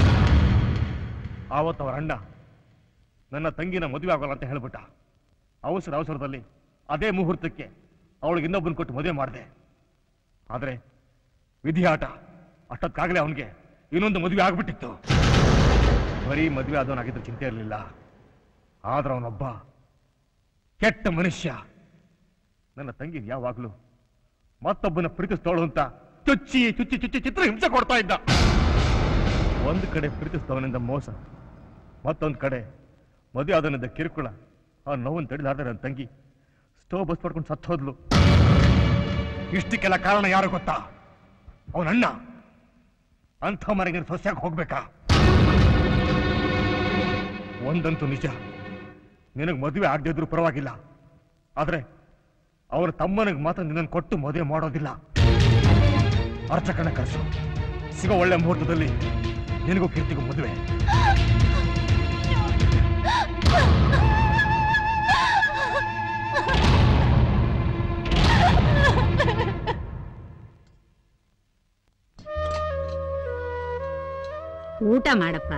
ಆವತ್ತು ಅವರ ಅಣ್ಣ ನನ್ನ ತಂಗಿನ ಮದುವೆ ಆಗೋಲ್ಲ ಅಂತ ಹೇಳ್ಬಿಟ್ಟ ಅವಸರ ಅವಸರದಲ್ಲಿ ಅದೇ ಮುಹೂರ್ತಕ್ಕೆ ಅವಳಿಗೆ ಇನ್ನೊಬ್ಬನ ಕೊಟ್ಟು ಮದುವೆ ಮಾಡಿದೆ ಆದ್ರೆ ವಿಧಿ ಆಟ ಅಷ್ಟೊತ್ತಾಗಲೇ ಅವನಿಗೆ ಇನ್ನೊಂದು ಮದುವೆ ಆಗ್ಬಿಟ್ಟಿತ್ತು ಬರೀ ಮದುವೆ ಆದವನಾಗಿದ್ರೆ ಚಿಂತೆ ಇರಲಿಲ್ಲ ಆದ್ರೆ ಅವನೊಬ್ಬ ಕೆಟ್ಟ ಮನುಷ್ಯ ನನ್ನ ತಂಗಿ ಯಾವಾಗ್ಲೂ ಮತ್ತೊಬ್ಬನ ಪ್ರೀತಿಸ್ತವಳು ಅಂತ ಚುಚ್ಚಿ ಚುಚ್ಚಿ ಚುಚ್ಚಿ ಚಿತ್ರ ಹಿಂಸೆ ಕೊಡ್ತಾ ಇದ್ದ ಒಂದು ಕಡೆ ಪ್ರೀತಿಸ್ತವನಿಂದ ಮೋಸ ಮತ್ತೊಂದು ಕಡೆ ಮದುವೆ ಆದನಿಂದ ಕಿರುಕುಳ ಆ ನೋವನ್ನು ತಡಿಲಾರ್ದ ನನ್ನ ತಂಗಿ ಸ್ಟೋವ್ ಬಸ್ ಪಡ್ಕೊಂಡು ಸತ್ತು ಹೋದ್ಲು ಇಷ್ಟಕ್ಕೆಲ್ಲ ಕಾರಣ ಯಾರು ಗೊತ್ತಾ ಅವನಣ್ಣ ಅಂಥ ಮನೆಗೆ ಸೊಸೆಯಾಗಿ ಹೋಗ್ಬೇಕಾ ಒಂದಂತೂ ನಿಜ ನಿನಗೆ ಮದುವೆ ಆಗದಿದ್ರು ಪರವಾಗಿಲ್ಲ ಆದ್ರೆ ಅವರ ತಮ್ಮನಿಗೆ ಮಾತ್ರ ನಿನ್ನನ್ನು ಕೊಟ್ಟು ಮದುವೆ ಮಾಡೋದಿಲ್ಲ ಅರ್ಚಕನ ಕರೆಸು ಸಿಗೋ ಒಳ್ಳೆ ಮುಹೂರ್ತದಲ್ಲಿ ನಿನಗೂ ಕೀರ್ತಿಗೂ ಮದುವೆ ಊಟ ಮಾಡಪ್ಪ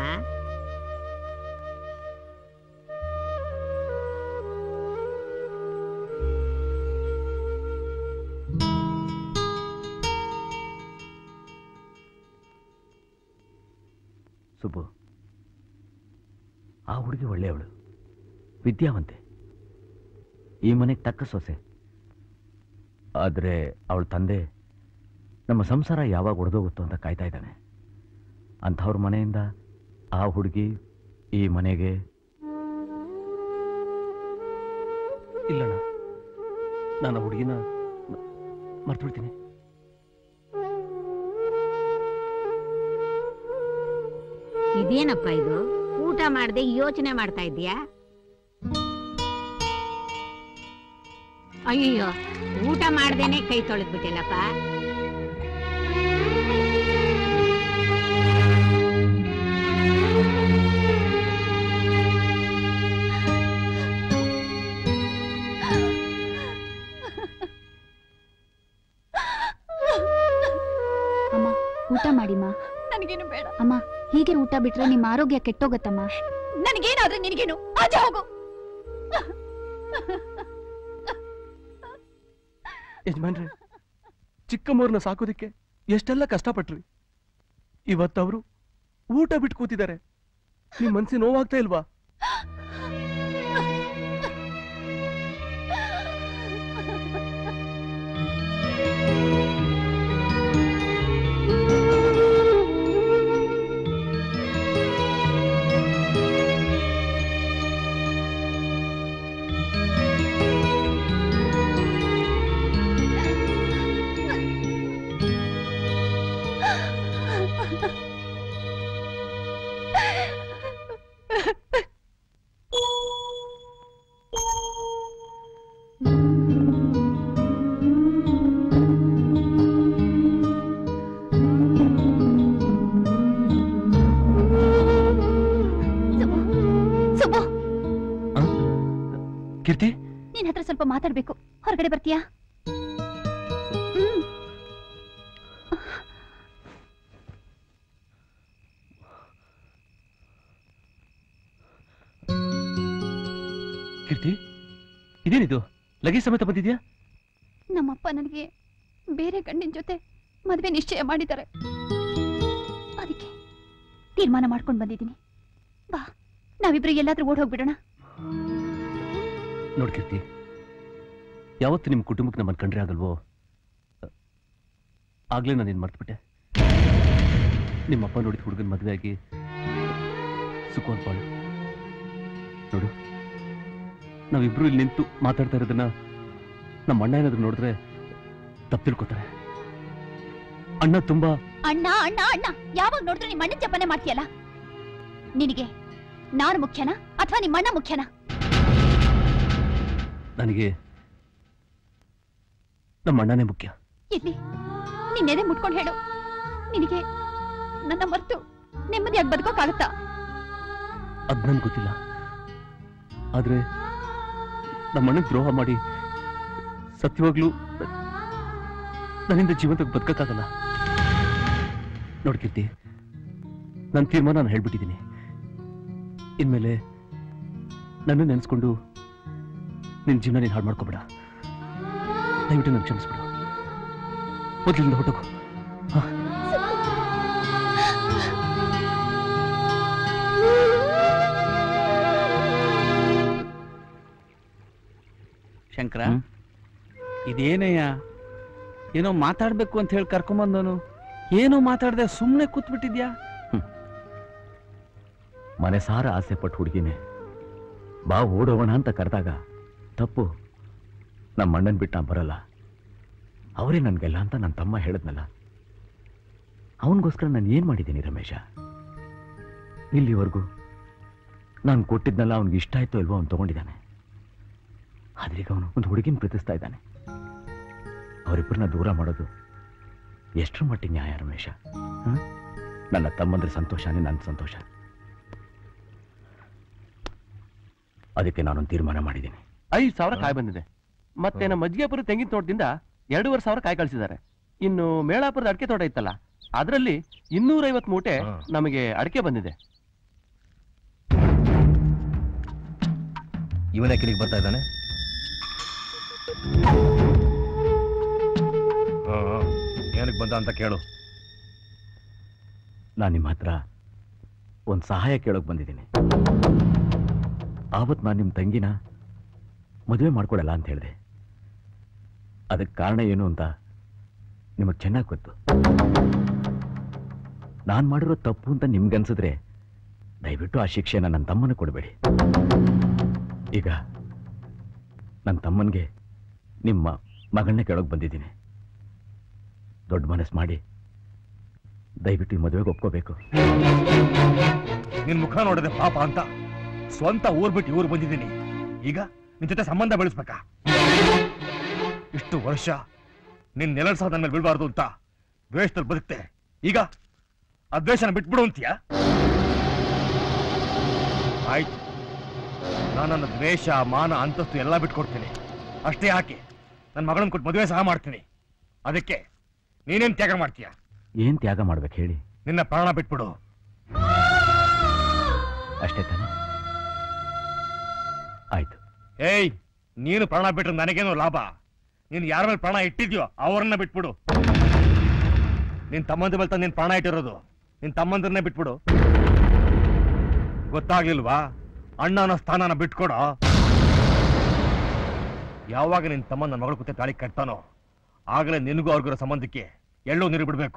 ಸುಬ್ಬು ಆ ಹುಡುಗಿ ಒಳ್ಳೆಯವಳು ವಿದ್ಯಾವಂತೆ ಈ ಮನೆಗೆ ತಕ್ಕ ಸೊಸೆ ಆದರೆ ಅವಳ ತಂದೆ ನಮ್ಮ ಸಂಸಾರ ಯಾವಾಗ ಒಡೆದೋಗುತ್ತೋ ಅಂತ ಕಾಯ್ತಾ ಇದ್ದಾನೆ ಅಂಥವ್ರ ಮನೆಯಿಂದ ಆ ಹುಡುಗಿ ಈ ಮನೆಗೆ ಇಲ್ಲಣ್ಣ ನಾನು ಆ ಹುಡುಗಿನ ಮರ್ತು ಬಿಡ್ತೀನಿ ಇದೇನಪ್ಪ ಇದು ಊಟ ಮಾಡದೆ ಯೋಚನೆ ಮಾಡ್ತಾ ಇದ್ಯಾ ಅಯ್ಯೋ ಊಟ ಮಾಡ್ದೇನೆ ಕೈ ತೊಳೆದ್ಬಿಟ್ಟಿಲ್ಲಪ್ಪ ಅಮ್ಮ ಊಟ ಮಾಡಿಮ್ಮ ನನಗೇನು ಬೇಡ ಅಮ್ಮ ಹೀಗೆ ಊಟ ಬಿಟ್ರೆ ನಿಮ್ಮ ಆರೋಗ್ಯ ಕೆಟ್ಟೋಗತ್ತಮ್ಮ ನನಗೇನಾದ್ರೆ ನಿನಗೇನು ಆಚೆ ಹೋಗು ಯಜಮಾನ್ರೆ ಚಿಕ್ಕಮ್ಮವ್ರನ್ನ ಸಾಕೋದಿಕ್ಕೆ ಎಷ್ಟೆಲ್ಲ ಕಷ್ಟಪಟ್ರಿ ಇವತ್ತವರು ಊಟ ಬಿಟ್ಟು ಕೂತಿದ್ದಾರೆ ನಿಮ್ ಮನ್ಸಿಗೆ ನೋವಾಗ್ತಾ ಇಲ್ವಾ ಸುಬ್ಬು ಕೀರ್ತಿ ನಿನ್ ಹತ್ರ ಸ್ವಲ್ಪ ಮಾತಾಡ್ಬೇಕು ಹೊರಗಡೆ ಬರ್ತೀಯಾ ಹ್ಮ್ ಕೀರ್ತಿ ಇದೇನಿದು ಲಗೇಜ್ ಸಮೇತ ಬಂದಿದ್ಯಾ ನಮ್ಮಪ್ಪ ನನಗೆ ಬೇರೆ ಗಂಡಿನ ಜೊತೆ ಮದುವೆ ನಿಶ್ಚಯ ಮಾಡಿದ್ದಾರೆ ಅದಕ್ಕೆ ತೀರ್ಮಾನ ಮಾಡ್ಕೊಂಡು ಬಂದಿದ್ದೀನಿ ಬಾ ನಾವಿಬ್ರು ಎಲ್ಲಾದ್ರೂ ಓಡ್ ಹೋಗ್ಬಿಡೋಣ ನೋಡ್ ಕೀರ್ತಿ ಯಾವತ್ತು ನಿಮ್ಮ ಕುಟುಂಬಕ್ಕೆ ನಮ್ಮನ್ನು ಕಂಡ್ರೆ ಆಗಲ್ವೋ ಆಗ್ಲೇ ನಾನು ಏನು ಮರ್ತ್ಬಿಟ್ಟೆ ನಿಮ್ಮಪ್ಪ ನೋಡಿದ ಹುಡುಗನ ಮದುವೆ ಆಗಿ ಸುಖವಾದ ಬಾಳು ನೋಡು ನಾವಿಬ್ರು ಇಲ್ಲಿ ನಿಂತು ಮಾತಾಡ್ತಾ ಇರೋದನ್ನ ನಮ್ಮ ಅಣ್ಣ ಏನಾದ್ರು ನೋಡಿದ್ರೆ ತಪ್ಪು ತಿಳ್ಕೊತಾರೆ ಅಣ್ಣ ತುಂಬಾ ಅಣ್ಣ ಅಣ್ಣ ಅಣ್ಣ ಯಾವಾಗ ನೋಡಿದ್ರು ನಿಮ್ಮ ಅಣ್ಣನ ಜಪನೆ ಮಾಡ್ತೀಯಲ್ಲ ನಿನಗೆ ನಾನು ಮುಖ್ಯನಾ ಅಥವಾ ನಿಮ್ಮ ಅಣ್ಣ ಮುಖ್ಯನಾ ನನಗೆ ನಮ್ಮ ಅಣ್ಣನೇ ಮುಖ್ಯ ಇಲ್ಲಿ ನಿನ್ನೆದೆ ಮುಟ್ಕೊಂಡು ಹೇಳು ನಿನಗೆ ನನ್ನ ಮರ್ತು ನೆಮ್ಮದಿಯಾಗಿ ಬದುಕೋಕ್ಕಾಗತ್ತಾ ಅದ್ ನನ್ಗೆ ಗೊತ್ತಿಲ್ಲ ಆದ್ರೆ ನಮ್ಮ ಅಣ್ಣಗೆ ದ್ರೋಹ ಮಾಡಿ ಸತ್ಯವಾಗ್ಲೂ ನನ್ನಿಂದ ಜೀವಂತಕ್ಕೆ ಬದುಕಕ್ಕಾಗಲ್ಲ ನೋಡ್ಕಿರ್ತಿ ನನ್ನ ತೀರ್ಮಾನ ನಾನು ಹೇಳ್ಬಿಟ್ಟಿದ್ದೀನಿ ಇನ್ಮೇಲೆ ನನ್ನ ನೆನೆಸ್ಕೊಂಡು ನಿನ್ನ ಜೀವನ ನೀನು ಹಾಳು ಮಾಡ್ಕೋಬೇಡ ದಯವಿಟ್ಟು ನಾನು ಕ್ಷಮಿಸ್ಬಿಡು ಮೊದಲಿಂದ ಹೊಟ್ಟೋಗು ಶಂಕರ ಇದೇನಯ್ಯ ಏನೋ ಮಾತಾಡ್ಬೇಕು ಅಂತ ಹೇಳಿ ಕರ್ಕೊಂಬಂದವನು ಏನೋ ಮಾತಾಡ್ದೆ ಸುಮ್ಮನೆ ಕೂತ್ಬಿಟ್ಟಿದ್ಯಾ ಮನೆ ಸಾರ ಆಸೆ ಪಟ್ಟು ಹುಡುಗಿನೇ ಬಾ ಓಡೋಗೋಣ ಅಂತ ಕರೆದಾಗ ತಪ್ಪು ನಮ್ಮ ಅಣ್ಣನ್ ಬಿಟ್ಟು ನಾ ಬರಲ್ಲ ಅವರೇ ನನ್ಗೆಲ್ಲ ಅಂತ ನನ್ನ ತಮ್ಮ ಹೇಳಿದ್ನಲ್ಲ ಅವನಿಗೋಸ್ಕರ ನಾನು ಏನು ಮಾಡಿದ್ದೀನಿ ರಮೇಶ ಇಲ್ಲಿವರೆಗೂ ನಾನು ಕೊಟ್ಟಿದ್ನಲ್ಲ ಅವ್ನಿಗೆ ಇಷ್ಟ ಆಯ್ತೋ ಇಲ್ವೋ ಅವ್ನು ತಗೊಂಡಿದ್ದಾನೆ ಆದ್ರೆ ಈಗ ಅವನು ಒಂದು ಹುಡುಗಿನ ಪ್ರೀತಿಸ್ತಾ ಇದ್ದಾನೆ ಅವರಿಬ್ಬರನ್ನ ದೂರ ಮಾಡೋದು ಎಷ್ಟರ ಮಟ್ಟಿಗೆ ನ್ಯಾಯ ರಮೇಶ ಹ? ನನ್ನ ತಮ್ಮಂದ್ರ ಸಂತೋಷನೇ ನನ್ನ ಸಂತೋಷ ಅದಕ್ಕೆ ನಾನೊಂದು ತೀರ್ಮಾನ ಮಾಡಿದ್ದೀನಿ ಐದು ಸಾವಿರ ಕಾಯಿ ಬಂದಿದೆ ಮತ್ತೆ ನಮ್ಮ ಮಜ್ಜಿಗೆಪುರ ತೆಂಗಿನ ತೋಟದಿಂದ ಎರಡೂವರೆ ಸಾವಿರ ಕಾಯಿ ಕಳಿಸಿದ್ದಾರೆ ಇನ್ನು ಮೇಳಾಪುರದ ಅಡಿಕೆ ತೋಟ ಇತ್ತಲ್ಲ ಅದರಲ್ಲಿ ಇನ್ನೂರೈವತ್ತು ಮೂಟೆ ನಮಗೆ ಅಡಿಕೆ ಬಂದಿದೆ ಇವನೇ ಕಿಲಿಗೆ ಬರ್ತಾ ಇದ್ದಾನೆ ಏನಕ್ಕೆ ಬಂದ ಅಂತ ಕೇಳು ನಾನು ನಿಮ್ಮ ಹತ್ರ ಒಂದು ಸಹಾಯ ಕೇಳೋಕೆ ಬಂದಿದ್ದೀನಿ ಆವತ್ತು ನಾನು ನಿಮ್ಮ ತಂಗಿನ ಮದುವೆ ಮಾಡ್ಕೊಡಲ್ಲ ಅಂತ ಹೇಳಿದೆ ಅದಕ್ಕೆ ಕಾರಣ ಏನು ಅಂತ ನಿಮಗೆ ಚೆನ್ನಾಗಿ ಗೊತ್ತು ನಾನು ಮಾಡಿರೋ ತಪ್ಪು ಅಂತ ನಿಮ್ಗನ್ಸಿದ್ರೆ ದಯವಿಟ್ಟು ಆ ಶಿಕ್ಷೆನ ನನ್ನ ತಮ್ಮನ ಕೊಡಬೇಡಿ ಈಗ ನನ್ನ ತಮ್ಮನಿಗೆ ನಿಮ್ಮ ಮಗಳನ್ನ ಕೇಳೋಕೆ ಬಂದಿದ್ದೀನಿ ದೊಡ್ಡ ಮನಸ್ಸು ಮಾಡಿ ದಯವಿಟ್ಟು ಈ ಮದುವೆಗೆ ಒಪ್ಕೋಬೇಕು ನಿನ್ ಮುಖ ನೋಡಿದೆ ಪಾಪ ಅಂತ ಸ್ವಂತ ಊರ್ ಬಿಟ್ಟು ಊರು ಬಂದಿದ್ದೀನಿ ಈಗ ನಿನ್ ಜೊತೆ ಸಂಬಂಧ ಬೆಳೆಸ್ಬೇಕಾ ಇಷ್ಟು ವರ್ಷ ನಿನ್ ನೆಲಡ್ ಸಹ ನನ್ನ ಮೇಲೆ ಬೀಳ್ಬಾರ್ದು ಅಂತ ದ್ವೇಷದಲ್ಲಿ ಬದುಕ್ತೆ ಈಗ ಆ ದ್ವೇಷನ ಬಿಟ್ಬಿಡು ಅಂತೀಯ ಆಯ್ತು ನಾನು ನನ್ನ ದ್ವೇಷ ಮಾನ ಅಂತಸ್ತು ಎಲ್ಲ ಬಿಟ್ಕೊಡ್ತೀನಿ ಅಷ್ಟೇ ಯಾಕೆ ನನ್ನ ಮಗಳನ್ನ ಕೊಟ್ಟು ಮದುವೆ ಸಹ ಮಾಡ್ತೀನಿ ಅದಕ್ಕೆ ನೀನೇನ್ ತ್ಯಾಗ ಮಾಡ್ತೀಯ ಏನ್ ತ್ಯಾಗ ಮಾಡ್ಬೇಕು ಹೇಳಿ ನಿನ್ನ ಪ್ರಾಣ ಬಿಟ್ಬಿಡು ಅಷ್ಟೇ ತಾನೆ ಆಯ್ತು ಏಯ್ ನೀನು ಪ್ರಾಣ ಬಿಟ್ರೆ ನನಗೇನು ಲಾಭ ನೀನು ಯಾರ ಮೇಲೆ ಪ್ರಾಣ ಇಟ್ಟಿದ್ಯೋ ಅವರನ್ನ ಬಿಟ್ಬಿಡು ನಿನ್ ತಮ್ಮಂದ್ರ ಮೇಲೆ ತಂದು ನೀನ್ ಪ್ರಾಣ ಇಟ್ಟಿರೋದು ನಿನ್ ತಮ್ಮಂದ್ರನ್ನೇ ಬಿಟ್ಬಿಡು ಗೊತ್ತಾಗ್ಲಿಲ್ವಾ ಅಣ್ಣನ ಸ್ಥಾನನ ಬಿಟ್ಕೊಡೋ ಯಾವಾಗ ನಿನ್ ತಮ್ಮ ನನ್ನ ಮಗಳ ಕುತ್ತೆ ತಾಳಿ ಕಟ್ತಾನೋ ಆಗಲೇ ನಿನಗೂ ಅವ್ರಿಗಿರೋ ಸಂಬಂಧಕ್ಕೆ ಎಳ್ಳೂ ನೀರು ಬಿಡ್ಬೇಕು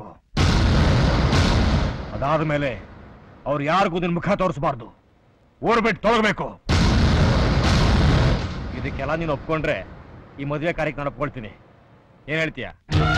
ಅದಾದ ಮೇಲೆ ಅವ್ರು ಯಾರಿಗೂ ನಿನ್ ಮುಖ ತೋರಿಸಬಾರ್ದು ಓಡ್ಬಿಟ್ಟು ತೊಳಗಬೇಕು ಇದಕ್ಕೆಲ್ಲ ನೀನು ಒಪ್ಕೊಂಡ್ರೆ ಈ ಮದುವೆ ಕಾರ್ಯಕ್ಕೆ ನಾನು ಒಪ್ಕೊಳ್ತೀನಿ ಏನ್ ಹೇಳ್ತೀಯ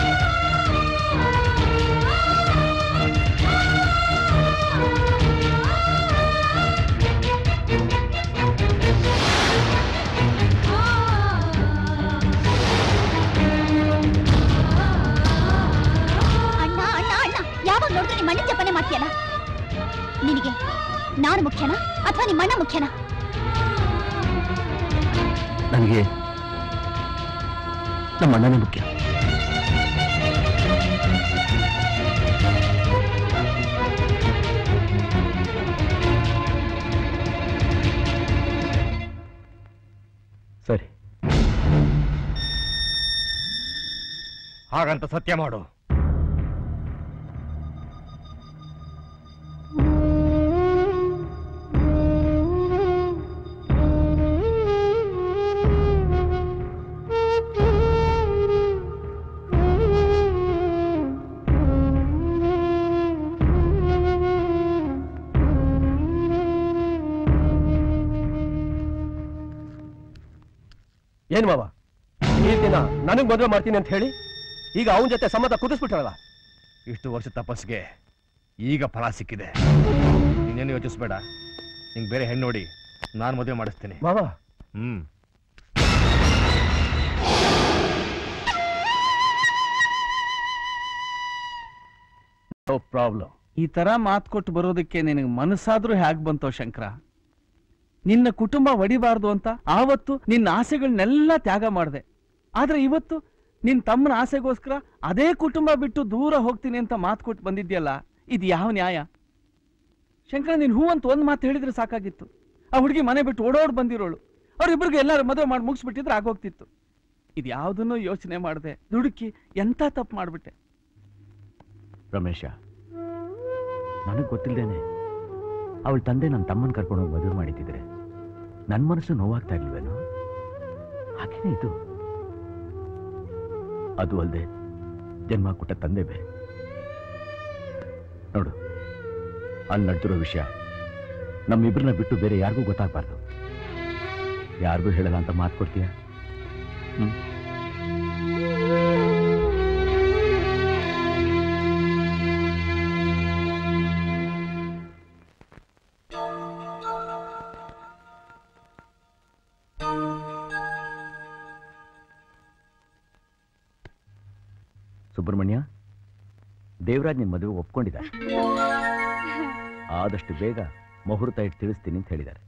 ಅಣ್ಣ ಅಣ್ಣ ಅಣ್ಣ ಯಾವಾಗ ನೋಡಿದ್ರು ನಿಮ್ಮ ಅಣ್ಣ ಜಪನೆ ಮಾಡ್ತೀಯಲ್ಲ ನಿನಗೆ ನಾನು ಮುಖ್ಯನಾ ಅಥವಾ ನಿಮ್ಮ ಅಣ್ಣ ಮುಖ್ಯನಾ ನನಗೆ ನಮ್ಮ ಅಣ್ಣನೇ ಮುಖ್ಯ ಸರಿ ಹಾಗಂತ ಸತ್ಯ ಮಾಡು ಏನ್ ಮಾವ ಈ ದಿನ ನನಗ್ ಮದುವೆ ಮಾಡ್ತೀನಿ ಅಂತ ಹೇಳಿ ಈಗ ಅವನ ಜೊತೆ ಸಮ್ಮತ ಕುದಿಸ್ಬಿಟ್ರಲ್ಲ ಇಷ್ಟು ವರ್ಷ ತಪಸ್ಸಿಗೆ ಈಗ ಫಲ ಸಿಕ್ಕಿದೆ ನೀನೇನು ಯೋಚಿಸ್ಬೇಡ ನಿಂಗೆ ಬೇರೆ ಹೆಣ್ಣು ನೋಡಿ ನಾನು ಮದುವೆ ಮಾಡಿಸ್ತೀನಿ ಮಾವ ಹ್ಮ್ ನೋ ಪ್ರಾಬ್ಲಮ್ ಈ ತರ ಮಾತು ಕೊಟ್ಟು ಬರೋದಕ್ಕೆ ನಿನಗೆ ಮನಸ್ಸಾದ್ರೂ ಹೇಗೆ ಬಂತೋ ಶಂಕರ ನಿನ್ನ ಕುಟುಂಬ ಒಡಿಬಾರ್ದು ಅಂತ ಆವತ್ತು ನಿನ್ನ ಆಸೆಗಳನ್ನೆಲ್ಲ ತ್ಯಾಗ ಮಾಡಿದೆ ಆದ್ರೆ ಇವತ್ತು ನಿನ್ ತಮ್ಮನ ಆಸೆಗೋಸ್ಕರ ಅದೇ ಕುಟುಂಬ ಬಿಟ್ಟು ದೂರ ಹೋಗ್ತೀನಿ ಅಂತ ಮಾತು ಕೊಟ್ಟು ಬಂದಿದ್ಯಲ್ಲ ಇದು ಯಾವ ನ್ಯಾಯ ಶಂಕರ ನೀನ್ ಹೂ ಅಂತ ಒಂದ್ ಮಾತು ಹೇಳಿದ್ರೆ ಸಾಕಾಗಿತ್ತು ಆ ಹುಡುಗಿ ಮನೆ ಬಿಟ್ಟು ಓಡೋಡ್ ಬಂದಿರೋಳು ಅವ್ರಿಬ್ರಿಗೆ ಎಲ್ಲಾರು ಮದುವೆ ಮಾಡಿ ಮುಗಿಸ್ಬಿಟ್ಟಿದ್ರೆ ಆಗೋಗ್ತಿತ್ತು ಇದು ಯಾವುದನ್ನು ಯೋಚನೆ ಮಾಡದೆ ದುಡುಕಿ ಎಂತ ತಪ್ಪು ಮಾಡ್ಬಿಟ್ಟೆ ರಮೇಶ ನನಗೆ ಗೊತ್ತಿಲ್ಲದೇನೆ ಅವಳ ತಂದೆ ನನ್ನ ತಮ್ಮನ ಕರ್ಕೊಂಡು ಹೋಗಿ ಮದುವೆ ಮಾಡಿದ್ದಿದ್ರೆ ನನ್ನ ಮನಸ್ಸು ನೋವಾಗ್ತಾ ಇರ್ಲಿಲ್ವೇನೋ ಹಾಗೇನೆ ಇದು ಅದು ಅಲ್ಲದೆ ಜನ್ಮ ಕೊಟ್ಟ ತಂದೆ ಬೇರೆ ನೋಡು ಅಲ್ಲಿ ನಡೆದಿರೋ ವಿಷಯ ನಮ್ಮಿಬ್ಬರನ್ನ ಬಿಟ್ಟು ಬೇರೆ ಯಾರಿಗೂ ಗೊತ್ತಾಗಬಾರ್ದು ಯಾರಿಗೂ ಹೇಳಲ್ಲ ಅಂತ ಮಾತು ಕೊಡ್ತೀಯ ಹ್ಮ್ ಸುಬ್ರಹ್ಮಣ್ಯ ದೇವರಾಜ್ ನಿನ್ನ ಮದುವೆ ಒಪ್ಕೊಂಡಿದ್ದಾರೆ ಆದಷ್ಟು ಬೇಗ ಮುಹೂರ್ತ ಇಟ್ಟು ತಿಳಿಸ್ತೀನಿ ಅಂತ ಹೇಳಿದ್ದಾರೆ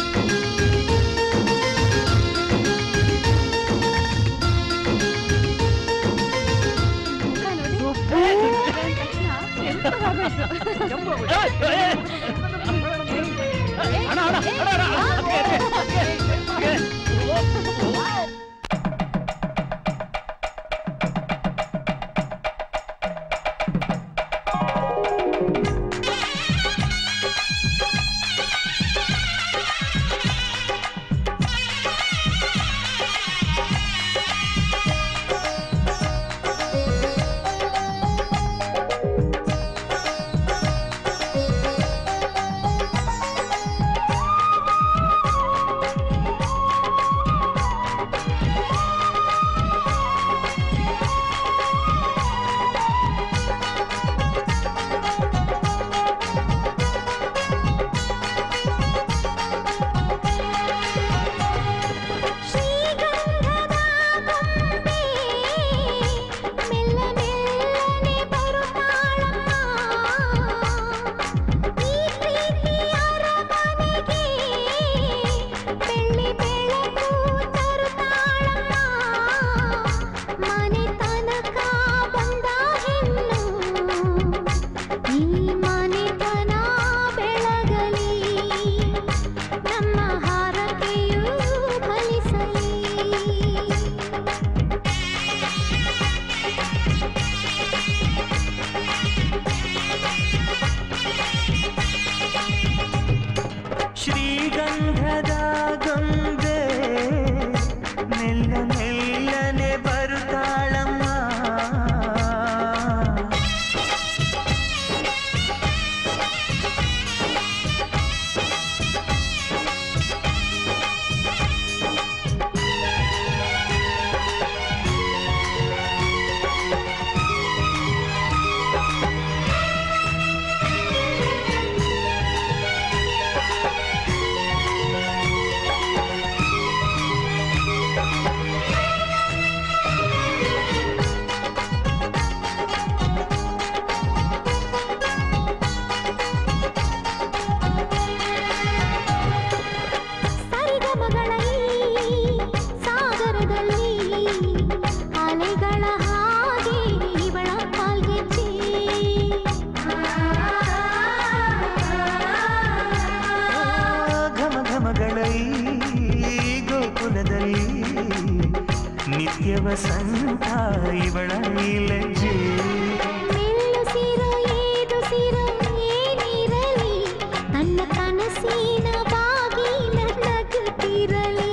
ಮನೆ ತನಕ ಬಂದ ಹೆಣ್ಣು ಈ ಮನೆತನ ಬೆಳಗಲಿ ನಮ್ಮ ಹಾರಕೆಯೂ ಫಲಿಸಲಿ ಶ್ರೀಗಂಧದ ಗೊಂಬೆ ಮೆಲ್ಲ ಮೆಲ್ಲನೆ ಬರುತ್ತಾಳಮ್ಮ ಸರಿಗಮಗಳ ಈ ಸಾಗರದಲ್ಲಿ ಅಲೆಗಳ ಹಾಗೆ ಇವಳ ಕಾಲ್ಗೆಜ್ಜೆ ಘಮ ಘಮಗಳ ಈ ಗೋಕುಲದಲ್ಲಿ ನಿತ್ಯ ವಸಂತ ಇವಳ ಈ ಲಜ್ಜೆ ನಿಲ್ಲಿಸಿರೋ ಏದು ಸಿರೋ ಏನಿರಲಿ ತನ್ನ ಕನಸಿನ ಬಾಗಿಲ ನಗುತ್ತಿರಲಿ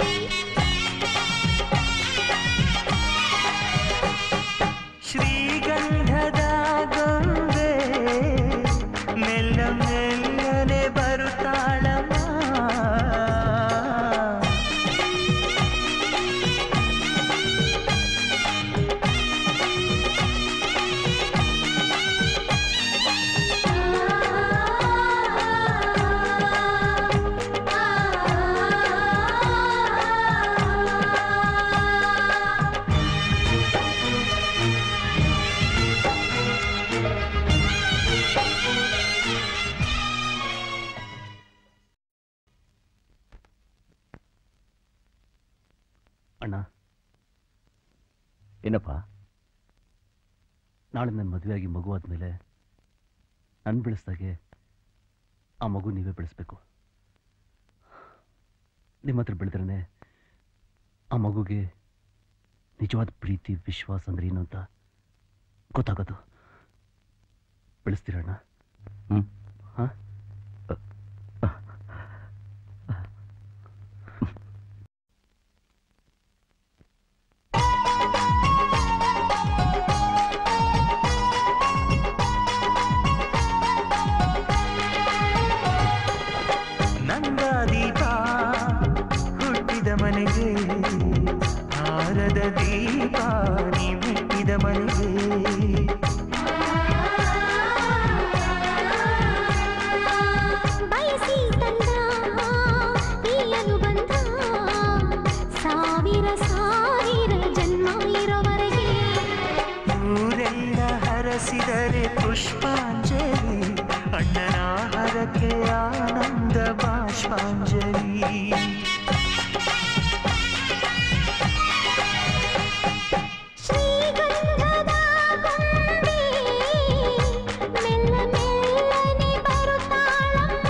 ಶ್ರೀಗಂಧದ ಗೊಂಬೆ ಮೆಲ್ಲ ಮೆಲ್ಲನೆ ಬರುತ್ತಾಳಮ್ಮ ಆ ಏನಪ್ಪ ನಾಳೆ ನನ್ನ ಮದುವೆಯಾಗಿ ಮಗು ಆದಮೇಲೆ ನನ್ನ ಬೆಳೆಸ್ದಾಗೆ ಆ ಮಗು ನೀವೇ ಬೆಳೆಸ್ಬೇಕು ನಿಮ್ಮ ಹತ್ರ ಬೆಳೆದ್ರೇ ಆ ಮಗುಗೆ ನಿಜವಾದ ಪ್ರೀತಿ ವಿಶ್ವಾಸ ಅಂದ್ರೆ ಏನು ಅಂತ ಗೊತ್ತಾಗೋದು ಬೆಳೆಸ್ತೀರಣ್ಣ ಹ್ಞೂ ಹಾಂ ನಂದ ದೀಪ ಹುಟ್ಟಿದ ಮನೆಗೆ ಹಾರದ ದೀಪ ನೀ ಮೆಟ್ಟಿದ ಮನೆಗೆ ಬಯಸಿ ತಂದ ಈ ಅನುಬಂಧ ಸಾವಿರ ಸಾವಿರ ಜನ್ಮ ಇರೋವರೆಗೆ ಊರೆಲ್ಲ ಹರಸಿದರೆ ಪುಷ್ಪಾಂಜಲಿ ಅಣ್ಣನ ಹರಕೆ ಆನಂದ ಬಾಷ್ಪಾಂಜಲಿ ಶ್ರೀಗಂಧದ ಗೊಂಬೆ ಮೆಲ್ಲ ಮೆಲ್ಲನೆ ಬರುತ್ತಾಳಮ್ಮ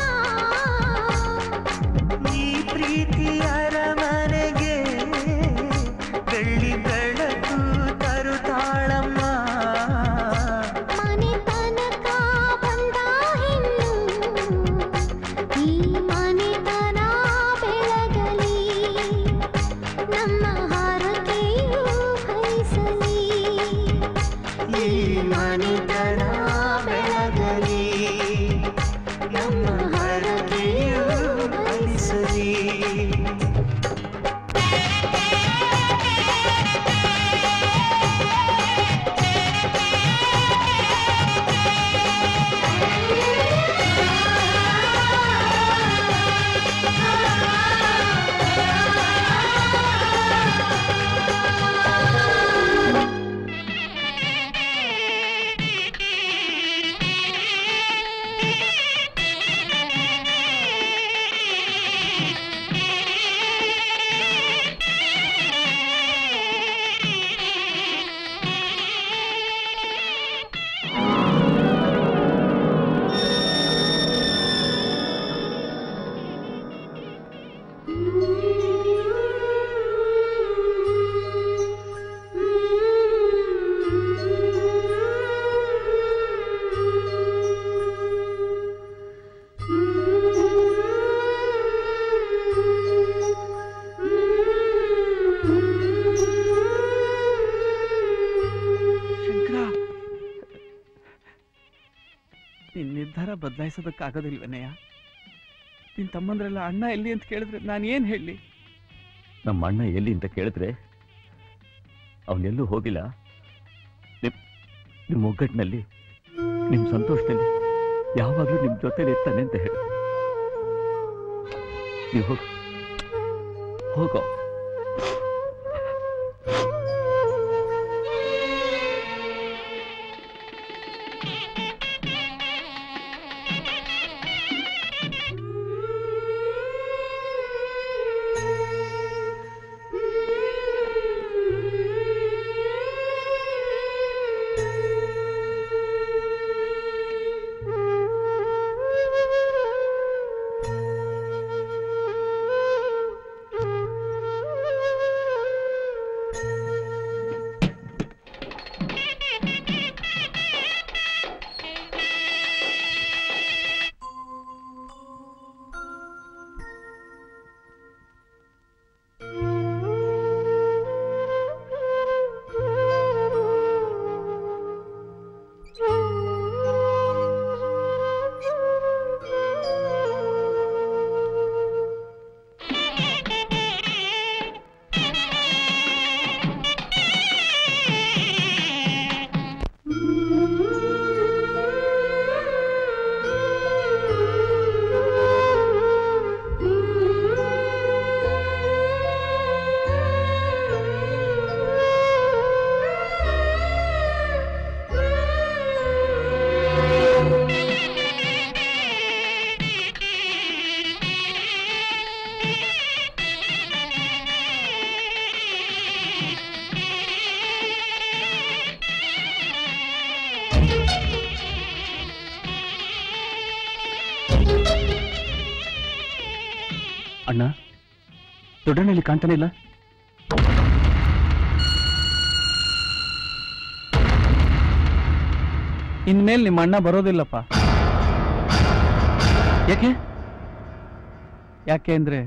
ಈ ಪ್ರೀತಿ ಅರಮನೆಗೆ ಬೆಳ್ಳಿ ಬೆಳಕು ತರುತ್ತಾಳಮ್ಮ ಮನೆ ತನಕ ಬಂದ ಹೆಣ್ಣು ಈ ಮನೆತನ ಬೆಳಗಲಿ ನಮ್ಮ ಹಾರಕೆಯು ಹರಿಸಲಿ ಈ ಮನೆತನ ಬೆಳಗಲಿ ನಮ್ಮ ಹರಕೆಯು ಹರಿಸಲಿ ಶಂಕರ ನಿನ್ ನಿರ್ಧಾರ ಬದಲಾಯಿಸೋದಕ್ಕಾಗೋದಿಲ್ವೇನಯ್ಯ ನಿನ್ ತಮ್ಮಂದ್ರೆಲ್ಲ ಅಣ್ಣ ಎಲ್ಲಿ ಅಂತ ಕೇಳಿದ್ರೆ ನಾನು ಏನ್ ಹೇಳಿ ನಮ್ಮ ಅಣ್ಣ ಎಲ್ಲಿ ಅಂತ ಕೇಳಿದ್ರೆ ಅವನೆಲ್ಲೂ ಹೋಗಿಲ್ಲ ನಿಮ್ ನಿಮ್ಮ ಒಗ್ಗಟ್ಟಿನಲ್ಲಿ ನಿಮ್ಮ ಸಂತೋಷದಲ್ಲಿ ಯಾವಾಗಲೂ ನಿಮ್ಮ ಜೊತೆಲಿ ಇರ್ತಾನೆ ಅಂತ ಹೇಳಿ ನೀವು ಹೋಗು ಹೋಗೋ Thank you. ಅಣ್ಣ ದೊಡ್ಡಣ್ಣಲ್ಲಿ ಕಾಣ್ತಾನೆ ಇಲ್ಲ ಇನ್ಮೇಲೆ ನಿಮ್ಮ ಅಣ್ಣ ಬರೋದಿಲ್ಲಪ್ಪ ಯಾಕೆ ಯಾಕೆ ಅಂದ್ರೆ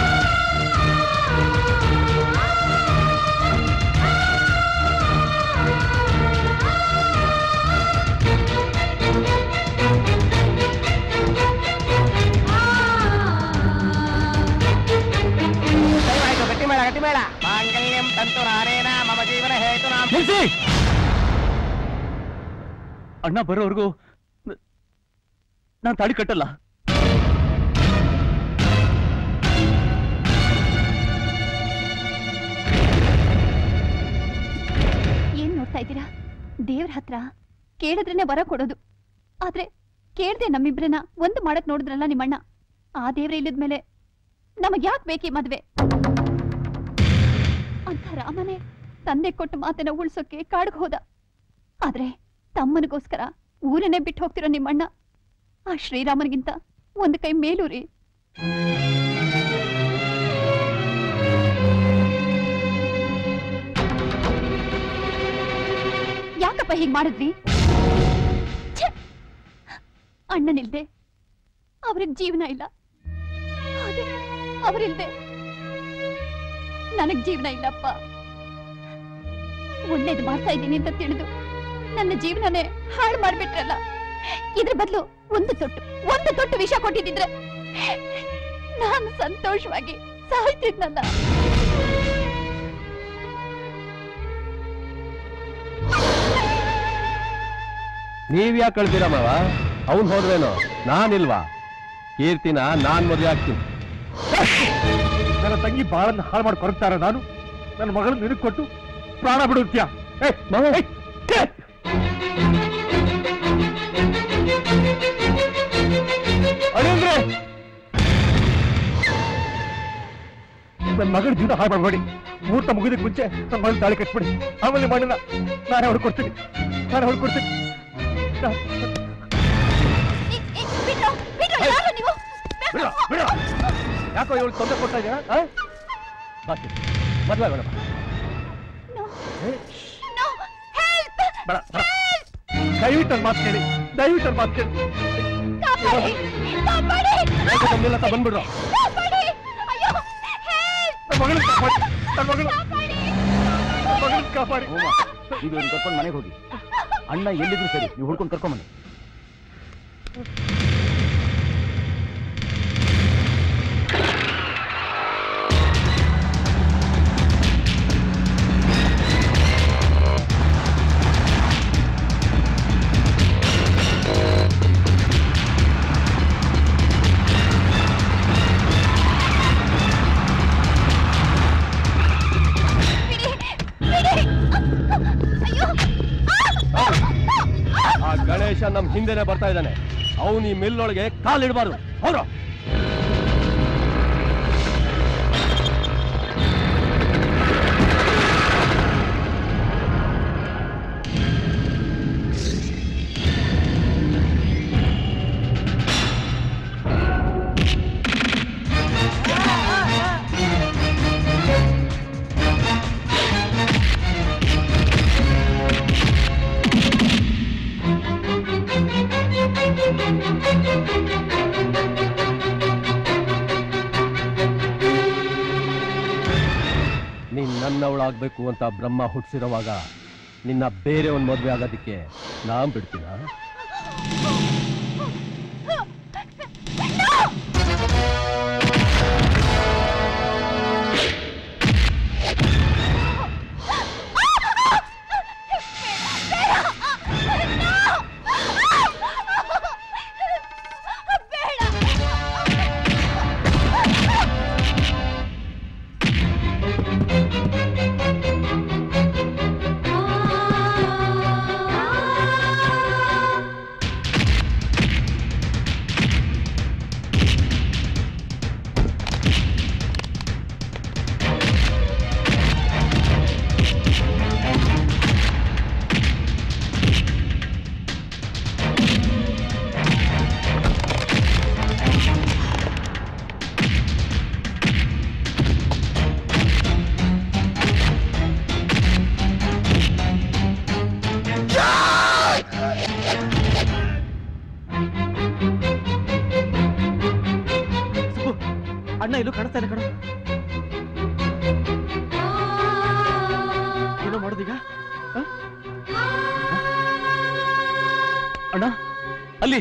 ದಯವಾಯ್ತು ಗಟ್ಟಿ ಮೇಳ ಗಟ್ಟಿ ಮೇಳ ಮಾಂಗಲ್ಯಂ ತಂತು ನಾನೇನ ಮಮ ಜೀವನ ಹೇತು ನಾಮ ನಿಲ್ಸಿ ಅಣ್ಣ ಬರೋವರೆಗೂ ನಾನು ತಾಳಿ ಕಟ್ಟಲ್ಲ ಏನ್ ನೋಡ್ತಾ ಇದ್ದೀರಾ ದೇವ್ರ ಹತ್ರ ಕೇಳಿದ್ರೇನೆ ವರ ಕೊಡೋದು ಆದ್ರೆ ಕೇಳ್ದೆ ನಮ್ಮಿಬ್ರನ್ನ ಒಂದು ಮಾಡಕ್ ನೋಡಿದ್ರಲ್ಲ ನಿಮ್ಮಣ್ಣ ಆ ದೇವ್ರ ಇಲ್ಲದ್ಮೇಲೆ ನಮಗ್ ಯಾಕೆ ಬೇಕಿ ಮದ್ವೆ ಅಂತ ರಾಮನೇ ತಂದೆ ಕೊಟ್ಟ ಮಾತನ್ನ ಉಳ್ಸೋಕೆ ಕಾಡ್ಗ್ ಹೋದ ಆದ್ರೆ ತಮ್ಮನಿಗೋಸ್ಕರ ಊರನ್ನೇ ಬಿಟ್ಟು ಹೋಗ್ತಿರೋ ನಿಮ್ಮಣ್ಣ ಆ ಶ್ರೀರಾಮನಿಗಿಂತ ಒಂದು ಕೈ ಮೇಲೂರಿ ಯಾಕಪ್ಪ ಹೀಗ್ ಮಾಡಿದ್ರಿ ಛೆ! ಅಣ್ಣನಿಲ್ದೆ ಅವ್ರಿಗೆ ಜೀವನ ಇಲ್ಲ ಹಾಗೆ ಅವರಿಲ್ದೆ ನನಗ್ ಜೀವನ ಇಲ್ಲಪ್ಪ ಒಳ್ಳೇದು ಮಾಡ್ತಾ ಇದ್ದೀನಿ ಅಂತ ತಿಳಿದು ನನ್ನ ಜೀವನನೇ ಹಾಳು ಮಾಡ್ಬಿಟ್ರಲ್ಲ ಇದ್ರ ಬದಲು ಒಂದು ತೊಟ್ಟು ಒಂದು ತೊಟ್ಟು ವಿಷ ಕೊಟ್ಟಿದ್ರೆ ನಾನು ಸಂತೋಷವಾಗಿ ಸಾಯ್ತಿದ್ನಲ್ಲ ನೀವ್ ಯಾಕೆ ಕಳ್ತೀರ ಮಾವ ಅವ್ನ್ ಹೋದ್ರೇನು ನಾನಿಲ್ವಾ ಕೀರ್ತಿನ ನಾನ್ ಮದುವೆ ಆಗ್ತೀನಿ ನನ್ನ ತಂಗಿ ಬಾಳನ್ನ ಹಾಳು ಮಾಡಿ ಕೊರಗ್ತಾರ ನಾನು ನನ್ನ ಮಗಳನ್ನ ನಿನಗೆ ಕೊಟ್ಟು ಪ್ರಾಣ ಬಿಡುತ್ತೀಯ ಅಳಿಯಂದ್ರೆ ನನ್ನ ಮಗಳ ಜೀವನ ಹಾಳು ಮಾಡಬೇಡಿ ಮುಹೂರ್ತ ಮುಗಿದಕ್ಕೆ ಮುಂಚೆ ನನ್ನ ಮಗಳ ತಾಳಿ ಕಟ್ಬಿಡಿ ಆಮೇಲೆ ಮಣ್ಣನ್ನ ನಾನೇ ಹೊಡ್ಕೊಡ್ತೀನಿ ನಾನೇ ಹೊಡ್ಕೊಡ್ತೀನಿ ಬಿಡು, ಬಿಡು. ಯಾಕೋ ಇವಳು ತೊಂದರೆ ಕೊಡ್ತಾ ಇದೀಯಾ ಆ? ಬಾಕಿ ಮದ್ವೆ ಬೇಡ ಬಾ. ಏ, ಬೇಡ, ಬೇಡ. ದಯವಿಟ್ಟು ನನ್ನ ಮಾತು ಕೇಳಿ ದಯವಿಟ್ಟು ನನ್ನ ಮಾತು ಕೇಳಿ ಯಾಕೆ ತಮ್ಮಿಲ್ಲ ಅಂತ ಬಂದ್ಬಿಡ್ರು ನನ್ನ ಮಗಳನ್ನ ಕಾಪಾಡಿ ನನ್ನ ಮಗಳು ನನ್ನ ಮಗಳನ್ನ ಕಾಪಾಡಿ ಇದು ಕರ್ಕೊಂಡು ಮನೆಗೆ ಹೋಗಿ ಅಣ್ಣ ಎಲ್ಲಿದ್ರು ಸರಿ ನೀವು ಹುಡ್ಕೊಂಡು ಕರ್ಕೊಂಬನ್ನಿ ಆ ಗಣೇಶ ನಮ್ ಹಿಂದೆನೆ ಬರ್ತಾ ಇದ್ದಾನೆ ಅವನು ಈ ಮಿಲ್ಲೊಳಗೆ ಕಾಲಿಡಬಾರ್ದು ಹೋಗ್ರು ನೀನ್ ನನ್ನವಳಾಗ್ಬೇಕು ಅಂತ ಬ್ರಹ್ಮ ಹುಟ್ಟಿಸಿರುವಾಗ ನಿನ್ನ ಬೇರೆ ಒಂದು ಮದ್ವೆ ಆಗೋದಕ್ಕೆ ನಾನ್ ಬಿಡ್ತೀನ ಆ ಎಲ್ಲೂ ಕಾಣಿಸ್ತಾ ಇಲ್ಲ ಕಣ ಏನೋ ಮಾಡೋದೀಗ ಆ? ಅಣ್ಣ ಅಲ್ಲಿ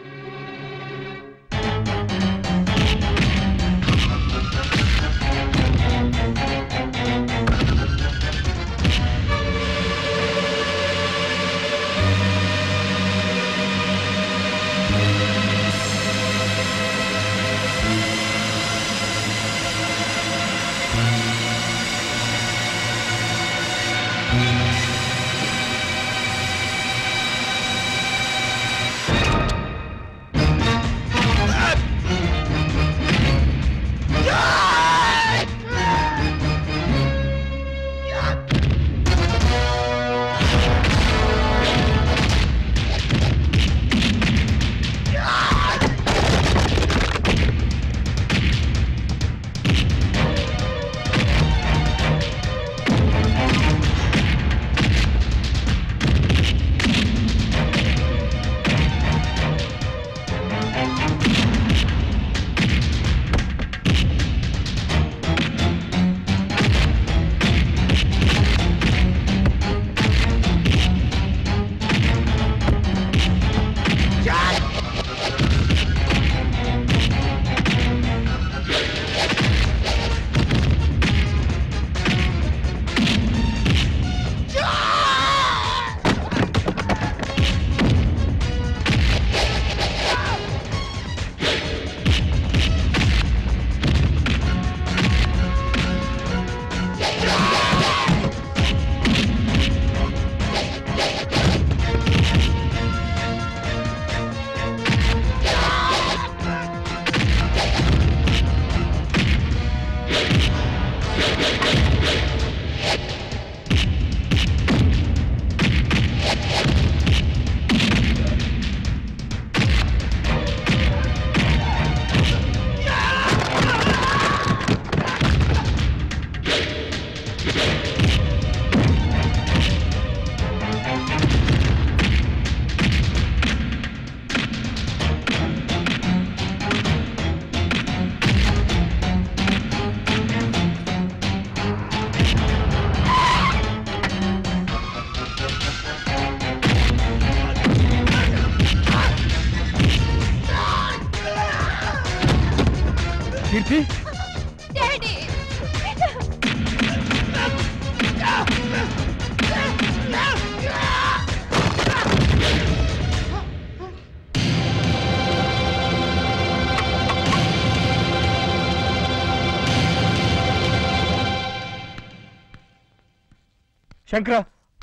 ಕೀರ್ತಿ ಶಂಕರ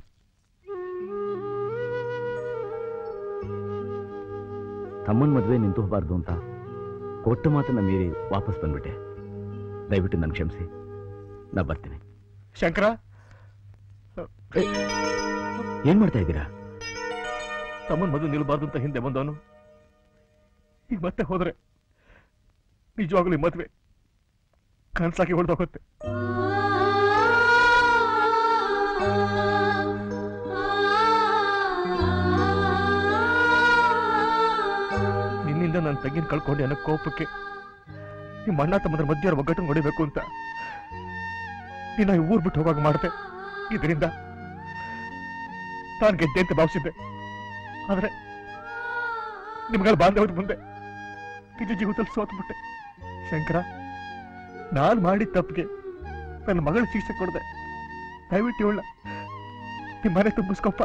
ತಮ್ಮನ ಮದುವೆ ನಿಂತು ಹೋಗಬಾರ್ದು ಅಂತ ಕೊಟ್ಟ ಮಾತನ್ನ ಮೀರಿ ವಾಪಸ್ ಬಂದ್ಬಿಟ್ಟೆ ದಯವಿಟ್ಟು ನನ್ ಕ್ಷಮಿಸಿ ನಾ ಬರ್ತೀನಿ ಶಂಕರ ಏನ್ ಮಾಡ್ತಾ ಇದ್ದೀರಾ ತಮ್ಮನ್ ಮದುವೆ ನಿಲ್ಬಾರ್ದು ಅಂತ ಹಿಂದೆ ಬಂದವನು ಈಗ ಮತ್ತೆ ಹೋದ್ರೆ ನಿಜವಾಗ್ಲೂ ಈ ಮದುವೆ ಕನ್ಸಾಗಿ ಹೊಡೆದೋಗುತ್ತೆ ನಿನ್ನಿಂದ ನನ್ನ ತಂಗಿನ ಕಳ್ಕೊಂಡೆ ಅನ್ನೋ ಕೋಪಕ್ಕೆ ನಿಮ್ಮ ಅಣ್ಣ ತಮ್ಮದ್ರ ಮಧ್ಯ ಒಗ್ಗಟ್ಟು ಹೊಡಿಬೇಕು ಅಂತ ನಿನ್ನ ಈ ಊರ್ ಬಿಟ್ಟು ಹೋಗಾಗ ಮಾಡ್ದೆ ಇದರಿಂದ ನಾನು ಗೆದ್ದೆ ಅಂತ ಭಾವಿಸಿದ್ದೆ ಆದ್ರೆ ನಿಮ್ಗಳ ಬಾಂಧವ್ರ ಮುಂದೆ ನಿಜ ಜೀವಿತದಲ್ಲಿ ಸೋತ್ಬಿಟ್ಟೆ ಶಂಕರ ನಾನು ಮಾಡಿದ ತಪ್ಪಿಗೆ ನನ್ನ ಮಗಳ ಶಿಕ್ಷೆ ಕೊಡದೆ ದಯವಿಟ್ಟು ಇವಳ ನಿಮ್ಮ ಮನೆ ತುಂಬಿಸ್ಕೊಪ್ಪ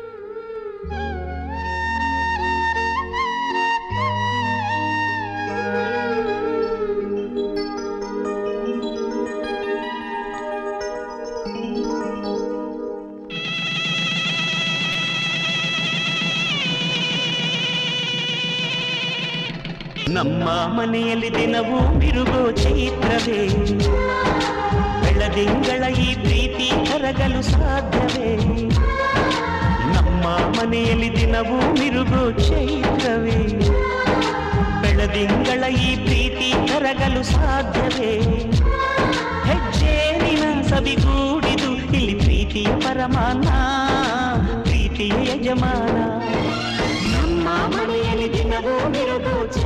ನಮ್ಮ ಮನೆಯಲ್ಲಿ ದಿನವೂ ಬಿರುಗೋ ಚೈತ್ರವೇ ಬೆಳದಿಂಗಳ ಈ ಪ್ರೀತಿ ಕರಗಲು ಸಾಧ್ಯವೇ ನಮ್ಮ ಮನೆಯಲ್ಲಿ ದಿನವೂ ಮಿರುಗೋ ಚೈತ್ರವೇ ಬೆಳದಿಂಗಳ ಈ ಪ್ರೀತಿ ಕರಗಲು ಸಾಧ್ಯವೇ ಹೆಜ್ಜೇನಿನ ಸವಿಗೂಡಿದು ಇಲ್ಲಿ ಪ್ರೀತಿಯ ಪರಮಾನ ಪ್ರೀತಿಯ ಯಜಮಾನ ನಮ್ಮ ಮನೆಯಲ್ಲಿ ದಿನವೂ ಮಿರುಗೋ ಚೈತ್ರ